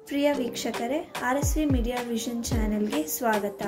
ಪ್ರಿಯ ವೀಕ್ಷಕರೇ R S V media vision ಚಾನೆಲ್ಗೆ ಸ್ವಾಗತ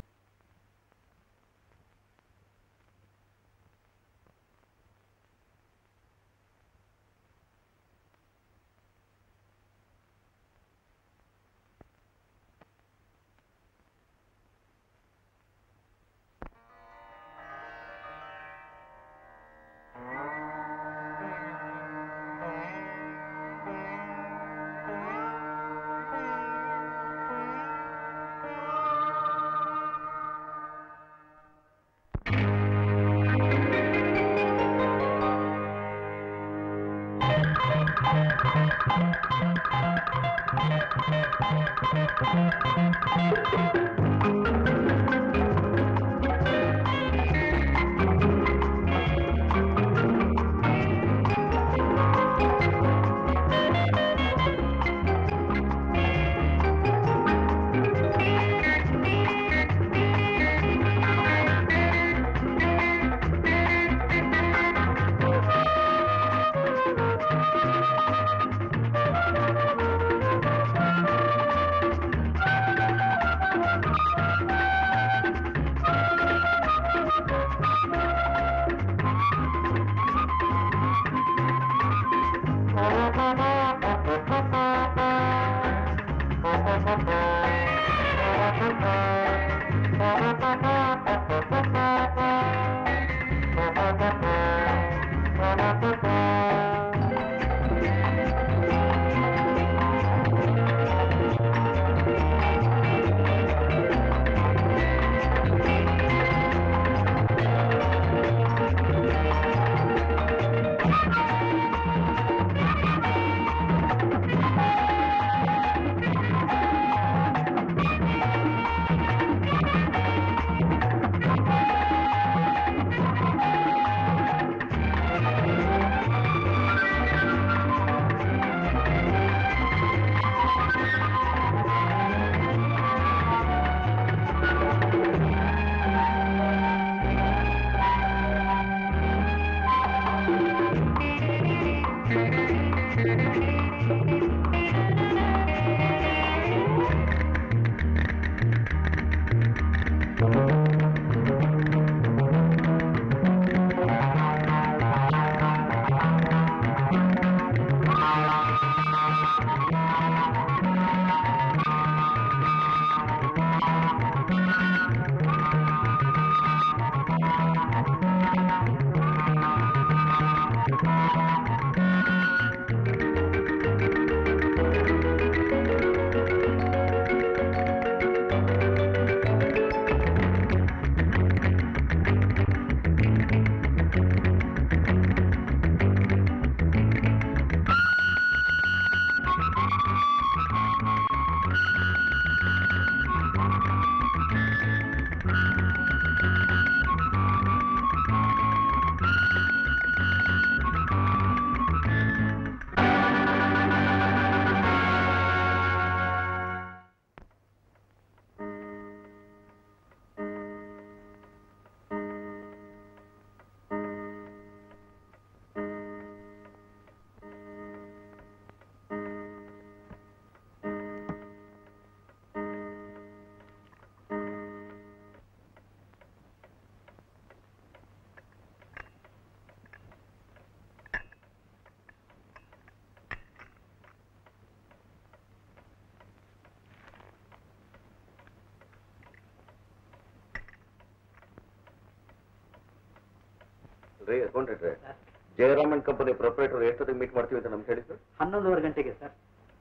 ರೀ ಅಕೌಂಟ್ರಿ ಜಯರಾಮನ್ ಕಂಪನಿ ಪ್ರೊಪರೇಟರ್ ಎಷ್ಟೊತ್ತಿಗೆ ಮೀಟ್ ಮಾಡ್ತೀವಿ ಅಂತ ನಮ್ಗೆ ಹೇಳಿದ್ರು ಹನ್ನೊಂದುವರೆ ಗಂಟೆಗೆ sir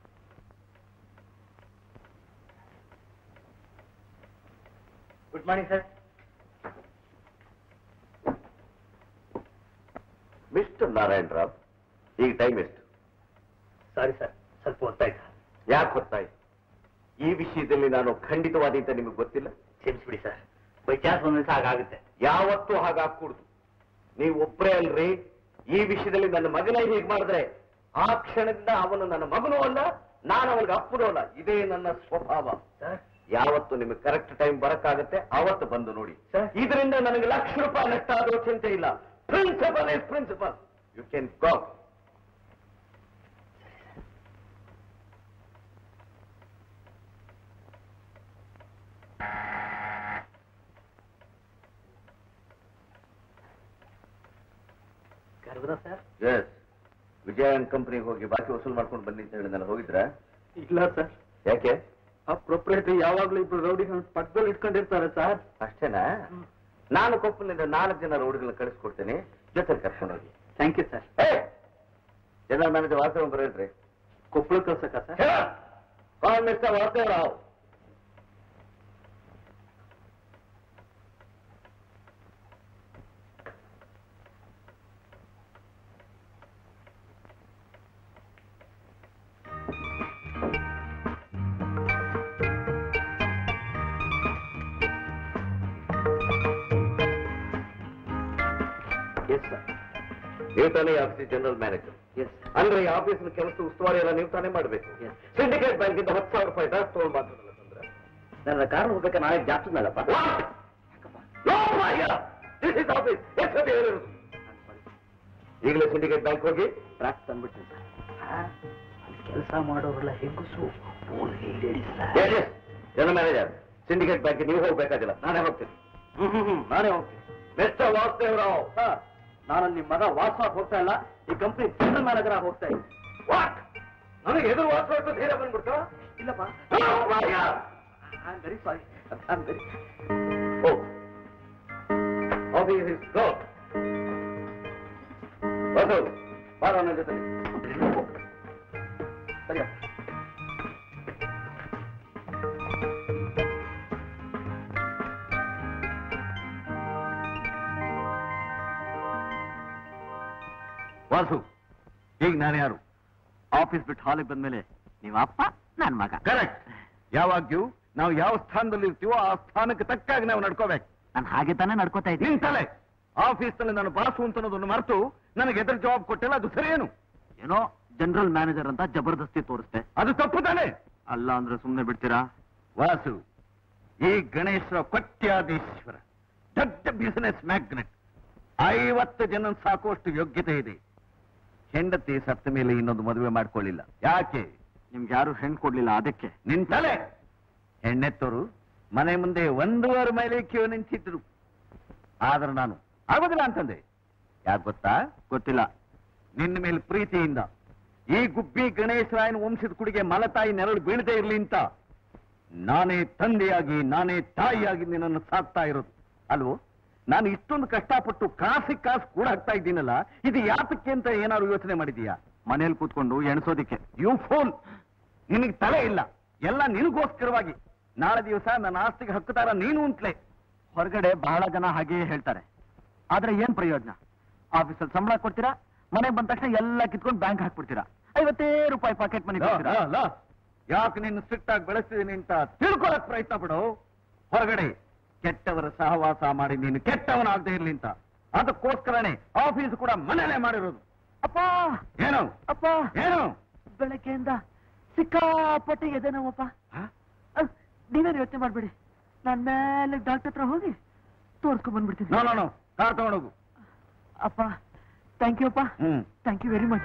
good morning sir mister Narayan Rao ಈಗ ಟೈಮ್ ಎಷ್ಟು ಸಾರಿ ಸರ್ ಸ್ವಲ್ಪ ಹೊತ್ತಾಯ್ತು ಯಾಕೆ ಗೊತ್ತಾಯ್ತು ಈ ವಿಷಯದಲ್ಲಿ ನಾನು ಖಂಡಿತವಾದಿ ಅಂತ ನಿಮಗೆ ಗೊತ್ತಿಲ್ಲ ಕ್ಷಮಿಸ್ಬಿಡಿ ಸರ್ ಬೈ ಚಾನ್ಸ್ ಒಂದ್ ದಿವಸ ಹಾಗಾಗುತ್ತೆ ಯಾವತ್ತೂ ಹಾಗಾಗ್ಕೂಡ್ದು ನೀವು ಒಬ್ಬರೇ ಅಲ್ರಿ ಈ ವಿಷಯದಲ್ಲಿ ನನ್ನ ಮಗನೇ ಹೀಗೆ ಮಾಡಿದ್ರೆ ಆ ಕ್ಷಣದಿಂದ ಅವನು ನನ್ನ ಮಗನೂ ಅಲ್ಲ ನಾನು ಅವನಿಗೆ ಅಪ್ಪನೂ ಅಲ್ಲ ಇದೇ ನನ್ನ ಸ್ವಭಾವ ಸರ್ ಯಾವತ್ತು ನಿಮಗೆ ಕರೆಕ್ಟ್ ಟೈಮ್ ಬರಕ್ಕಾಗತ್ತೆ ಅವತ್ತು ಬಂದು ನೋಡಿ ಸರ್. ಇದರಿಂದ ನನಗೆ ಲಕ್ಷ ರೂಪಾಯಿ ನಷ್ಟ ಆದ್ರೂ ಚಿಂತೆ ಇಲ್ಲ principal is principal you can go ಕರೆದ್ರ ಸರ್ ಎಸ್ ವಿಜಯನ್ ಕಂಪನಿಗೆ ಹೋಗಿ ಬಾಕಿ ವಸೂಲ್ ಮಾಡ್ಕೊಂಡು ಬನ್ನಿ ಅಂತ ಹೇಳಿದ್ನಲ್ಲ ಹೋಗಿದ್ರಾ ಇಲ್ಲ ಸರ್ ಯಾಕೆ ಆ ಪ್ರೊಪ್ರೇಟರ್ ಯಾವಾಗ್ಲೂ ಇಬ್ರು ರೌಡಿ ಪಕ್ಕದಲ್ಲಿ ಇಟ್ಕೊಂಡಿರ್ತಾರೆ ಸರ್ ಅಷ್ಟೇನಾ ನಾನು ಕೊಪ್ಪಲಿಂದ ನಾಲ್ಕು ಜನ ರೋಡ್ಗಳನ್ನ ಕಳಿಸ್ಕೊಡ್ತೇನೆ ಜೊತೆ ಕರ್ಕೊಂಡು ಹೋಗಿ thank you sir general manager ವಾಸ್ತವ ಬರೀಲ್ರಿ ಕೊಪ್ಪಳ ಕಳ್ಸಕ್ಕ sir call mister Vasudevrao yes sir ನೀವು ತಾನೇ ಆಫೀಸ್ ಜನರಲ್ ಮ್ಯಾನೇಜರ್ ಎಸ್ ಅಂದ್ರೆ ಈ ಆಫೀಸ್ನ ಕೆಲಸ ಉಸ್ತುವಾರಿ ಎಲ್ಲ ನೀವು ತಾನೇ ಮಾಡಬೇಕು Yes. ಸಿಂಡಿಕೇಟ್ ಬ್ಯಾಂಕ್ ಇಂದ ಹತ್ತು ಸಾವಿರ ರೂಪಾಯಿ ಡ್ರಾಫ್ಟ್ ತಗೊಂಡು ಮಾತಾಡಲ್ಲ ತಂದ್ರೆ ನನ್ನ ಕಾರ್ ಹೋಗ್ಬೇಕಾ ನಾಳೆ ಜಾಸ್ತಿನಲ್ಲಪ್ಪ ಈಗಲೇ ಸಿಂಡಿಕೇಟ್ ಬ್ಯಾಂಕ್ ಹೋಗಿ ಟ್ರಾಕ್ ತಂದ್ಬಿಡ್ತೀನಿ ಸರ್ ಕೆಲಸ ಮಾಡೋರೆಲ್ಲ ಹೆಂಗಸು ಫೋನ್ ಹೇಳಿ sir general manager syndicate bank ನೀವು ಹೋಗ್ಬೇಕಾಗಿಲ್ಲ ನಾನೇ ಹೋಗ್ತೀನಿ ನಾನೇ ಹೋಗ್ತೀನಿ ಮಿಸ್ಟರ್ ವಾಸುದೇವರಾವ್ ಸರ್ ನಾನು ನಿಮ್ಮ ಮಗ ವಾಟ್ಸಾಪ್ ಹೋಗ್ತಾ ಇಲ್ಲ ಈ ಕಂಪ್ನಿ ಜನರಲ್ ಮ್ಯಾನೇಜರ್ ಆಗಿ ಹೋಗ್ತಾ ಇದ್ದೀನಿ ವಾಟ್ ನನಗೆ ಎದುರು ವಾಸುದೇವ ಧೈರ್ಯ ಬಂದ್ಬಿಟ್ಟು ಇಲ್ಲಪ್ಪ I very sorry I very Oh. Office is closed. Vasu ಬಾರ ನನ್ನ ಜೊತೆ ಸರಿಯಾ ವಾಸು ಈಗ ನಾನು ಯಾರು ಆಫೀಸ್ ಬಿಟ್ಟು ಹಾಲಿಗೆ ಬಂದ್ಮೇಲೆ ನೀವು ಅಪ್ಪ ನನ್ನ ಮಗ ಕರೆಕ್ಟ್ ಯಾವಾಗ್ಯೂ ನಾವು ಯಾವ ಸ್ಥಾನದಲ್ಲಿ ಇರ್ತೀವೋ ಆ ಸ್ಥಾನಕ್ಕೆ ತಕ್ಕಾಗಿ ನಾವು ನಡ್ಕೋಬೇಕು ನಾನು ಹಾಗೆ ತಾನೇ ನಡ್ಕೋತಾ ಇದ್ದೀನಿ ನಿನ್ ತಲೆ ಆಫೀಸ್ ನಲ್ಲಿ ನಾನು ಬಾಸು ಅಂತ ಅನ್ನೋದನ್ನು ಮರೆತು ನನಗೆ ಎದುರು ಜವಾಬ್ ಕೊಟ್ಟಿಲ್ಲ ಅದು ಸರಿಯೇನು ಏನೋ ಜನರಲ್ ಮ್ಯಾನೇಜರ್ ಅಂತ ಜಬರ್ದಸ್ತಿ ತೋರಿಸ್ತೆ ಅದು ತಪ್ಪು ತಾನೆ ಅಲ್ಲ ಅಂದ್ರೆ ಸುಮ್ಮನೆ ಬಿಡ್ತೀರಾ ವಾಸು ಈ ಗಣೇಶ್ವರ ಕೊಟ್ಯಾಧೀಶ್ವರ ದೊಡ್ಡ ಬಿಸಿನೆಸ್ ಮ್ಯಾಗ್ನೆಟ್ ಐವತ್ತು ಜನ ಸಾಕುವಷ್ಟು ಯೋಗ್ಯತೆ ಇದೆ ಹೆಂಡತಿ ಸತ್ತ ಮೇಲೆ ಇನ್ನೊಂದು ಮದುವೆ ಮಾಡ್ಕೊಳ್ಳಿಲ್ಲ ಯಾಕೆ ನಿಮ್ಗೆ ಯಾರು ಹೆಣ್ಣು ಕೊಡ್ಲಿಲ್ಲ ಅದಕ್ಕೆ ನಿನ್ ತಲೆ ಹೆಣ್ಣೆತ್ತವರು ಮನೆ ಮುಂದೆ ಒಂದೂವರೆ ಮೈಲಿ ಕ್ಯೂ ನಿಂತಿದ್ರು ಆದ್ರೆ ನಾನು ಆಗೋದಿಲ್ಲ ಅಂತಂದೆ ಯಾಕೆ ಗೊತ್ತಾ ಗೊತ್ತಿಲ್ಲ ನಿನ್ನ ಮೇಲೆ ಪ್ರೀತಿಯಿಂದ ಈ ಗುಬ್ಬಿ ಗಣೇಶರಾಯನ ವಂಶದ ಕುಡಿಗೆ ಮಲತಾಯಿ ನೆರಳು ಬೀಳದೆ ಇರಲಿ ಅಂತ ನಾನೇ ತಂದೆಯಾಗಿ ನಾನೇ ತಾಯಿಯಾಗಿ ನಿನ್ನನ್ನು ಸಾಕ್ತಾ ಇರೋದು ಅಲ್ವೋ ನಾನು ಇಷ್ಟೊಂದು ಕಷ್ಟಪಟ್ಟು ಕಾಸಿಗೆ ಕಾಸು ಕೂಡ ಹಾಕ್ತಾ ಇದ್ದೀನಲ್ಲ ಇದು ಯಾತಕ್ಕೆ ಅಂತ ಏನಾದ್ರು ಯೋಚನೆ ಮಾಡಿದೀಯಾ ಮನೇಲಿ ಕೂತ್ಕೊಂಡು ಎಣಿಸೋದಿಕ್ಕೆ ಯು ಫೋನ್ ನಿನಗೆ ತಲೆ ಇಲ್ಲ ಎಲ್ಲ ನಿನಗೋಸ್ಕರವಾಗಿ ನಾಳೆ ದಿವಸ ನನ್ನ ಆಸ್ತಿಗೆ ಹಕ್ಕುತ್ತಾರ ನೀನು ಅಂತಲೇ ಹೊರಗಡೆ ಬಹಳ ಜನ ಹಾಗೆಯೇ ಹೇಳ್ತಾರೆ ಆದ್ರೆ ಏನ್ ಪ್ರಯೋಜನ ಆಫೀಸಲ್ಲಿ ಸಂಬಳ ಕೊಡ್ತೀರಾ ಮನೆಗೆ ಬಂದ ತಕ್ಷಣ ಎಲ್ಲ ಕಿತ್ಕೊಂಡು ಬ್ಯಾಂಕ್ ಹಾಕ್ಬಿಡ್ತೀರಾ ಐವತ್ತೇ ರೂಪಾಯಿ ಪಾಕೆಟ್ ಮನಿ ಕೊಡ್ತೀರಾ ಯಾಕೆ ನಿನ್ನ ಸ್ಟ್ರಿಕ್ಟ್ ಆಗಿ ಬೆಳೆಸ್ತಿದ್ದೀನಿ ಅಂತ ತಿಳ್ಕೊಳಕ್ ಪ್ರಯತ್ನ ಪಡು ಹೊರಗಡೆ ಕೆಟ್ಟವರ ಸಹವಾಸ ಮಾಡಿ ನೀನು ಕೆಟ್ಟವನಾಗದೆ ಇರ್ಲಿ ಅಂತ ಅದಕ್ಕೋಸ್ಕರನೇ ಆಫೀಸ್ ಕೂಡ ಮನೇಲೆ ಮಾಡಿರೋದು ಅಪ್ಪ ಏನು ಅಪ್ಪ ಏನು ಬೆಳಗ್ಗೆಯಿಂದ ಸಿಕ್ಕಾಪಟ್ಟೆ ಎದೆ ನೋವಪ್ಪ ಹ? ಅಹ್, ನೀವೇನು ಯೋಚನೆ ಮಾಡ್ಬೇಡಿ ನಾನ್ ಮೇಲೆ ಡಾಕ್ಟರ್ ಹತ್ರ ಹೋಗಿ ತೋರ್ಸ್ಕೊಂಡ್ ಬಂದ್ಬಿಡ್ತೀನಿ ನೋ ನೋ ನೋ ಕಾರ್ ತಗೊಂಡೋಗು ಅಪ್ಪ ಥ್ಯಾಂಕ್ ಯು ಅಪ್ಪ hmm thank you very much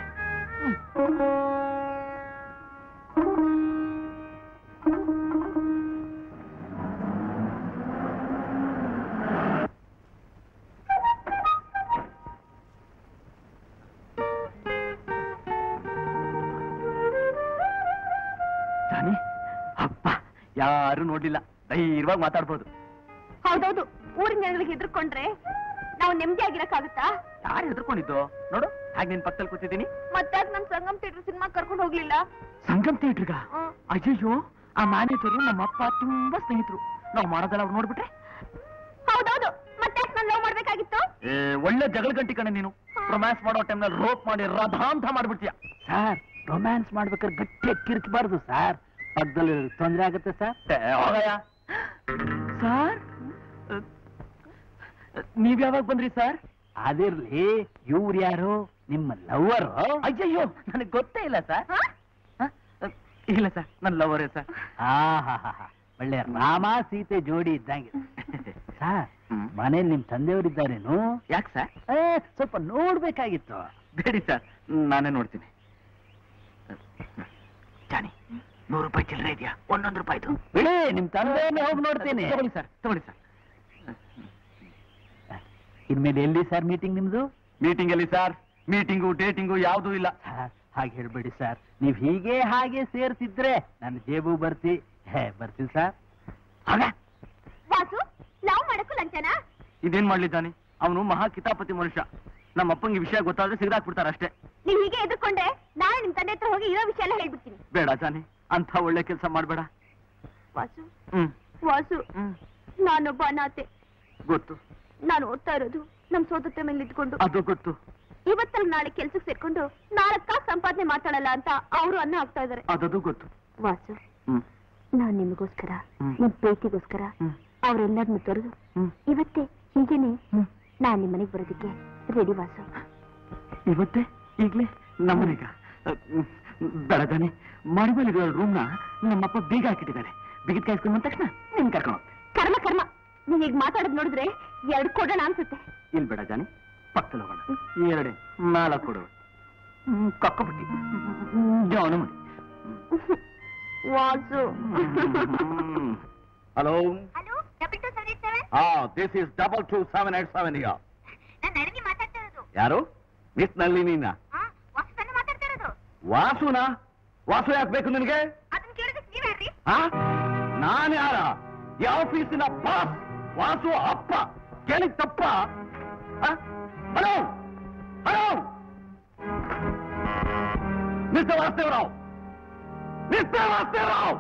Johnny ಅಪ್ಪ ಯಾರು ನೋಡ್ಲಿಲ್ಲ ಧೈರ್ಯವಾಗಿ ಮಾತಾಡ್ಬೋದು ಹೌದೌದು ಊರಿನ ಜನಗಳಿಗೆ ಹೆದರ್ಕೊಂಡ್ರೆ ನಾವು ನೆಮ್ಮದಿಯಾಗಿರಕ್ಕಾಗುತ್ತಾ ಯಾರು ಹೆದರ್ಕೊಂಡಿದ್ದು ನೋಡು ಹಾಗೆ ನಿನ್ ಪಕ್ಕದಲ್ಲಿ ಕೂತಿದ್ದೀನಿ ಮತ್ತೆ ನಮ್ ಸಂಗಮ್ ಥಿಯೇಟರ್ ಸಿನಿಮಾ ಕರ್ಕೊಂಡು ಹೋಗ್ಲಿಲ್ಲ ಸಂಗಮ್ ಥಿಯೇಟ್ರಿಗ ಹ್ಮ್. ಅಯ್ಯಯ್ಯೋ ಆ ಮ್ಯಾನೇಜರು ನಮ್ಮ ಅಪ್ಪ ತುಂಬಾ ಸ್ನೇಹಿತರು ನಾವು ಮಾಡೋದಲ್ಲ ಅವ್ರು ನೋಡ್ಬಿಟ್ರೆ ಹೌದೌದು ಮತ್ತೆ ನಾನು ಲವ್ ಮಾಡ್ಬೇಕಾಗಿತ್ತು ಏ, ಒಳ್ಳೆ ಜಗಳ ಗಂಟಿ ಕಣೆ ನೀನು ರೊಮ್ಯಾನ್ಸ್ ಮಾಡೋ ಟೈಮ್ನಲ್ಲಿ ರೋಪ್ ಮಾಡಿ ರಥಾಂತ ಮಾಡ್ಬಿಡ್ತೀಯ ಸರ್ ರೊಮ್ಯಾನ್ಸ್ ಮಾಡ್ಬೇಕಾದ್ರೆ ಗಟ್ಟಿಯಾಗಿ ಕಿರ್ಕಬಾರ್ದು ಸರ್ ಪಕ್ಕದಲ್ಲಿ ತೊಂದರೆ ಆಗುತ್ತೆ ಸರ್ ಹೋಗಯ್ಯ ಸರ್ ನೀವ್ ಯಾವಾಗ ಬಂದ್ರಿ ಸರ್ ಅದಿರ್ಲಿ ಇವ್ರು ಯಾರು ನಿಮ್ಮ ಲವರ್ ಅಯ್ಯಯ್ಯೋ ನನಗೆ ಗೊತ್ತೇ ಇಲ್ಲ ಸರ್ ಹಾ? ಇಲ್ಲ ಸರ್ ನನ್ನ ಲವರೇ ಸರ್ ಒಳ್ಳೆ ರಾಮ ಸೀತೆ ಜೋಡಿ ಇದ್ದಂಗೆ ಸರ್ ಹ್ಮ್. ಮನೇಲಿ ನಿಮ್ ತಂದೆಯವರಿದ್ದಾರೇನು ಯಾಕೆ ಸರ್ ಏ, ಸ್ವಲ್ಪ ನೋಡ್ಬೇಕಾಗಿತ್ತು ಬೇಡಿ ಸರ್ ನಾನೇ ನೋಡ್ತೀನಿ ಜಾನಿ ನೂರು ರೂಪಾಯಿ ಚಿಲ್ಲರೆ ಇದೆಯಾ ಒಂದೊಂದು ರೂಪಾಯಿದು ಬಿಡಿ ನಿಮ್ ತಂದೆಯನ್ನೇ ಹೋಗಿ ನೋಡ್ತೀನಿ ತಗೊಳ್ಳಿ ಸರ್ ತಗೊಳ್ಳಿ ಸರ್ ಇನ್ಮೇಲೆ ಎಲ್ಲಿ ಸರ್ ಮೀಟಿಂಗ್ ನಿಮ್ದು ಮೀಟಿಂಗ್ ಅಲ್ಲಿ ಸರ್ ಮೀಟಿಂಗು ಡೇಟಿಂಗು ಯಾವುದೂ ಇಲ್ಲ ಸರ್, ಹಾಗೆ ಹೇಳ್ಬೇಡಿ ಸರ್ ನೀವ್ ಹೀಗೆ ಹಾಗೆ ಸೇರ್ತಿದ್ರೆ ನನ್ನ ಜೇಬು ಬರ್ತಿ ಹೇ ಬರ್ತೀವಿ ಸರ್ ಆಗ ವಾಸು ಲವ್ ಮಾಡಕ್ಕೂ ಲಂಚನಾ ಇದೇನ್ ಮಾಡ್ಲಿದ್ದಾನೆ ಅವನು ಮಹಾ ಕಿತಾಪತಿ ಮನುಷ್ಯ ನಮ್ಮ ಅಪ್ಪಂಗೆ ವಿಷಯ ಗೊತ್ತಾದ್ರೆ ಸಿಗದಾಕ್ಬಿಡ್ತಾರೆ ಅಷ್ಟೇ ನೀವ್ ಹೀಗೆ ಎದುರ್ಕೊಂಡ್ರೆ ನಾಳೆ ನಿಮ್ ತಂದೆ ಹತ್ರ ಹೋಗಿ ಇರೋ ವಿಷಯ ಎಲ್ಲ ಹೇಳ್ಬಿಡ್ತೀನಿ ಬೇಡ ಜಾನಿ ಅಂತ ಒಳ್ಳೆ ಕೆಲಸ ಮಾಡ್ಬೇಡ ವಾಸು ಹ್ಮ್ ವಾಸು ಹ್ಮ್ ನಾನೊಬ್ಬ ಅನಾಥೆ ಗೊತ್ತು ನಾನು ಓದ್ತಾ ಇರೋದು ನಮ್ ಸೋದತ್ತೆ ಮೇಲೆ ಇದ್ಕೊಂಡು ಅದು ಗೊತ್ತು ಇವತ್ತಲ್ಲ ನಾಳೆ ಕೆಲ್ಸಕ್ಕೆ ಸೇರ್ಕೊಂಡು ನಾಲ್ಕ ಸಂಪಾದನೆ ಮಾಡ್ತಾಳಲ್ಲ ಅಂತ ಅವರು ಅನ್ನ ಆಗ್ತಾ ಇದಾರೆ ಅದದು ಗೊತ್ತು ವಾಸು ಹ್ಮ್ ನಾನ್ ನಿಮಗೋಸ್ಕರ ಹ್ಮ್. ನಿಮ್ ಪ್ರೀತಿಗೋಸ್ಕರ ಹ್ಮ್. ಅವ್ರೆಲ್ಲರನ್ನು ತೊರೆದು ಹ್ಮ್ ಇವತ್ತೇ ಹೀಗೇನೆ ನಾನ್ ನಿಮ್ ಮನೆಗ್ ಬರೋದಕ್ಕೆ ರೆಡಿ ವಾಸು ಇವತ್ತೇ ಈಗ್ಲೇ ನಮ್ಮನೆಗ ಬೇಡ ಜಾನಿ ಮಡಿಮೇಲಿರೋ ರೂಮ್ನ ನಮ್ಮಪ್ಪ ಬೀಗ ಹಾಕಿಟ್ಟಿದ್ದಾರೆ ಬೀಗದ ಕಾಯಿಸ್ಕೊಂಡು ಬಂದ ತಕ್ಷಣ ನಿನ್ ಕರ್ಕೊಂಡು ಹೋಗ್ತೀನಿ. ಕರ್ಮ ಕರ್ಮ ನೀವ್ ಈಗ ಮಾತಾಡೋದ್ ನೋಡಿದ್ರೆ ಎರಡ್ ಕೊಡೋಣ ಅನ್ಸುತ್ತೆ ಇಲ್ಲಿ ಬೇಡ ಜಾನಿ ಪಕ್ಕದಲ್ಲಿ ಹೋಗೋಣ ಎರಡೇ ನಾಲ್ಕು ಕೊಡು ಕಕ್ಕಬಿಟ್ಟಿ ಜವನ ಮಾಡಿ Vasu hello hello double two seven seven ಹಾ this is double two seven eight seven ಈಗ ನಾನು ನಳಿನಿ ಮಾತಾಡ್ತಾ ಇರೋದು ಯಾರು ಮಿಸ್ ನಲ್ಲಿನಿನ ವಾಸು ಮಾತಾಡ್ತಾ ಇರೋದು ವಾಸುನಾ ವಾಸು ಯಾಕೆ ಬೇಕು ನಿನಗೆ ಅದನ್ನ ಕೇಳಿದಕ್ಕೆ ನೀವ್ ಯಾರ್ರಿ ಆ? ನಾನ್ ಯಾರ ಈ ಆಫೀಸಿನ ಬಾಸ್ ವಾಸು ಅಪ್ಪ ಕೇಳಿದ್ ತಪ್ಪ hello hello mister Vasudevrao mister Vasudevrao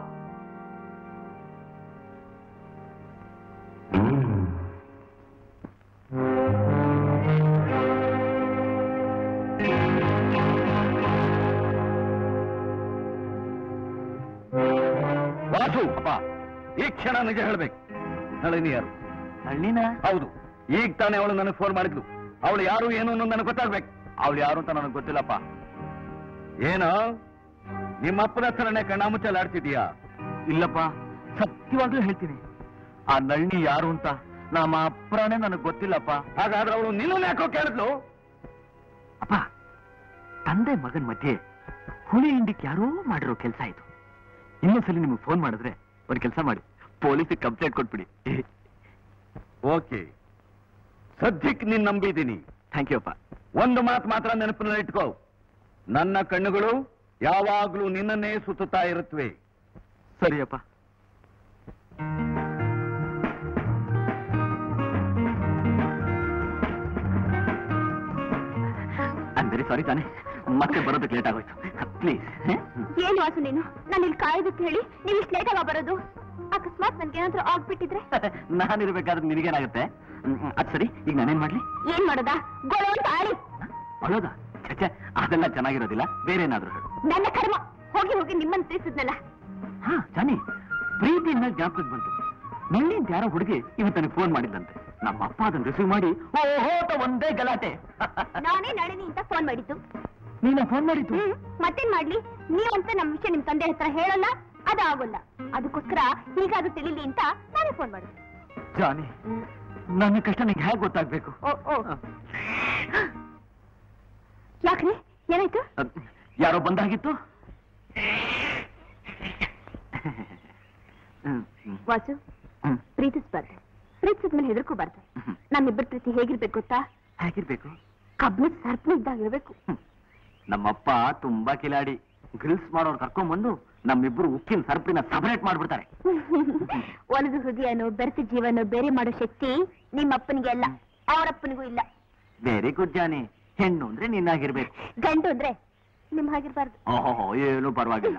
Vasu ಅಪ್ಪ ಈ ಕ್ಷಣ ನಿಜ ಹೇಳ್ಬೇಕು ನಳಿನಿ ಯಾರು ಹಳ್ಳಿನ ಹೌದು ಈಗ ತಾನೇ ಅವಳು ನನಗೆ ಫೋನ್ ಮಾಡಿದ್ಲು ಅವಳು ಯಾರು ಏನು ಅನ್ನೋದು ನನಗೆ ಗೊತ್ತಾಗ್ಬೇಕು ಅವಳು ಯಾರು ಅಂತ ನನಗೆ ಗೊತ್ತಿಲ್ಲಪ್ಪ ಏನು ನಿಮ್ಮ ಅಪ್ಪನ ಹತ್ರನೇ ಕಣ್ಣಾಮುಚ್ಚಲ್ಲಿ ಆಡ್ತಿದೀಯಾ ಇಲ್ಲಪ್ಪ ಸತ್ಯವಾಗ್ಲೂ ಹೇಳ್ತೀನಿ ಆ ನಳ್ಳಿ ಯಾರು ಅಂತ ನಮ್ಮ ಅಪ್ಪನೇ ನನಗೆ ಗೊತ್ತಿಲ್ಲಪ್ಪ ಹಾಗಾದ್ರೆ ಅವಳು ನಿನ್ನ ಯಾಕೋ ಕೇಳಿದ್ಲು ಅಪ್ಪ ತಂದೆ ಮಗನ್ ಮಧ್ಯೆ ಹುಳಿ ಹಿಂಡಿಕ್ ಯಾರೋ ಮಾಡಿರೋ ಕೆಲಸ ಇದು ಇನ್ನೊಂದ್ಸಲಿ ನಿಮಗೆ ಫೋನ್ ಮಾಡಿದ್ರೆ ಒಂದು ಕೆಲಸ ಮಾಡಿ ಪೊಲೀಸಿಗೆ ಕಂಪ್ಲೇಂಟ್ ಕೊಟ್ಬಿಡಿ ಓಕೆ ಸದ್ಯಕ್ಕೆ ನೀನ್ ನಂಬಿದ್ದೀನಿ ಥ್ಯಾಂಕ್ ಯು ಅಪ್ಪ ಒಂದು ಮಾತು ಮಾತ್ರ ನೆನಪಿನಲ್ಲಿ ಇಟ್ಕೋ ನನ್ನ ಕಣ್ಣುಗಳು ಯಾವಾಗ್ಲೂ ನಿನ್ನನ್ನೇ ಸುತ್ತುತ್ತಾ ಇರುತ್ತವೆ ಸರಿಯಪ್ಪ ಐಮ್ ವೆರಿ ಸಾರಿ ತಾನೆ ಮತ್ತೆ ಬರೋದಕ್ಕೆ ಲೇಟ್ ಆಗೋಯ್ತು ಪ್ಲೀಸ್ ಏನ್ ವಾಸು ನೀನು ನಾನು ಇಲ್ಲಿ ಕಾಯೋದಕ್ಕೆ ಹೇಳಿ ನೀವು ಇಷ್ಟು ಲೇಟ್ ಆಗ ಬರೋದು ಅಕಸ್ಮಾತ್ ನನ್ಗೆ ಏನಾದ್ರೂ ಆಗ್ಬಿಟ್ಟಿದ್ರೆ ನಾನಿರ್ಬೇಕಾದ್ರೆ ನಿನಗೇನಾಗುತ್ತೆ ಹ್ಮ್, ಹ್ಮ್, ಅದ್ ಸರಿ ಈಗ ನಾನೇನ್ ಮಾಡ್ಲಿ ಏನ್ ಮಾಡೋದ ಗೊಳ ಅಂತ ಆಳಿ ಅಳೋದ ಛೆ ಅದೆಲ್ಲ ಚೆನ್ನಾಗಿರೋದಿಲ್ಲ ಬೇರೆ ಏನಾದ್ರು ಹೇಳು ನನ್ನ ಕರ್ಮ ಹೋಗಿ ಹೋಗಿ ನಿಮ್ಮನ್ನ ತಿಳಿಸಿದ್ನಲ್ಲ ಹಾ ಜಾನಿ ಪ್ರೀತಿ ಮೇಲೆ ಜ್ಞಾಪಕಕ್ಕೆ ಬಂತು ನಿನ್ನಿಂದ ಯಾರೋ ಹುಡುಗಿ ಇವತ್ತು ನನಗೆ ಫೋನ್ ಮಾಡಿದ್ದಂತೆ ನಮ್ಮ ಅಪ್ಪ ಅದನ್ನ ರಿಸೀವ್ ಮಾಡಿ ಓ ಹೋತ ಒಂದೇ ಗಲಾಟೆ ನಾನೇ ನಳಿನಿ ಅಂತ ಫೋನ್ ಮಾಡಿದ್ದು ನೀನ ಫೋನ್ ಮಾಡಿದ್ದು ಹ್ಮ್ ಮತ್ತೇನ್ ಮಾಡ್ಲಿ ನೀವಂತ ನಮ್ ವಿಷಯ ನಿಮ್ ತಂದೆ ಹತ್ರ ಹೇಳಲ್ಲ ಅದು ಆಗೋಲ್ಲ ಅದಕ್ಕೋಸ್ಕರ ಹೀಗಾದ್ರೂ ತಿಳಿಲಿ ಅಂತ ನಾನೇ ಫೋನ್ ಮಾಡಿದ್ದು ಜಾನಿ ನನ್ನ ಕಷ್ಟ ನಿಂಗೆ ಹೇಗೆ ಗೊತ್ತಾಗ್ಬೇಕು ಓ ಓ ಯಾಕ್ರಿ ಏನಾಯ್ತು ಅದ್ ಯಾರೋ ಬಂದಾಗಿತ್ತು ಹ್ಮ್, ಹ್ಮ್, ವಾಸು ಹ್ಮ್. ಪ್ರೀತಿಸ್ಬಾರ್ದು ಪ್ರೀತಿಸಿದ್ಮೇಲೆ ಹೆದರ್ಕೋಬಾರ್ದು ಹ್ಮ್. ನಮ್ಮಿಬ್ಬರ ಪ್ರೀತಿ ಹೇಗಿರ್ಬೇಕು ಗೊತ್ತಾ ಹೇಗಿರ್ಬೇಕು ಕಬ್ಬಣದ ಸರ್ಪಣ ಇದ್ದಾಗಿರ್ಬೇಕು ಹ್ಮ್. ನಮ್ಮಪ್ಪ ತುಂಬಾ ಕಿಲಾಡಿ ಗ್ರಿಲ್ಸ್ ಮಾಡೋರು ಕರ್ಕೊಂಡ್ಬಂದು ನಮ್ಮಿಬ್ರು ಉಕ್ಕಿನ ಸರ್ಪಿನ ಸಪರೇಟ್ ಮಾಡ್ಬಿಡ್ತಾರೆ ಒಲದು ಹೃದಯನೋ ಬೆರೆತ ಜೀವನೋ ಬೇರೆ ಮಾಡೋ ಶಕ್ತಿ ನಿಮ್ಮಪ್ಪನಿಗೆ ಅಲ್ಲ ಅವರಪ್ಪನಿಗೂ ಇಲ್ಲ ವೆರಿ ಗುಡ್ ಜಾನಿ ಹೆಣ್ಣು ಅಂದ್ರೆ ನಿನ್ನಾಗಿರ್ಬೇಕು ಗಂಡು ಅಂದ್ರೆ ನಿಮ್ ಹಾಗಿರ್ಬಾರ್ದು ಓಹೋ ಏನು ಪರವಾಗಿಲ್ಲ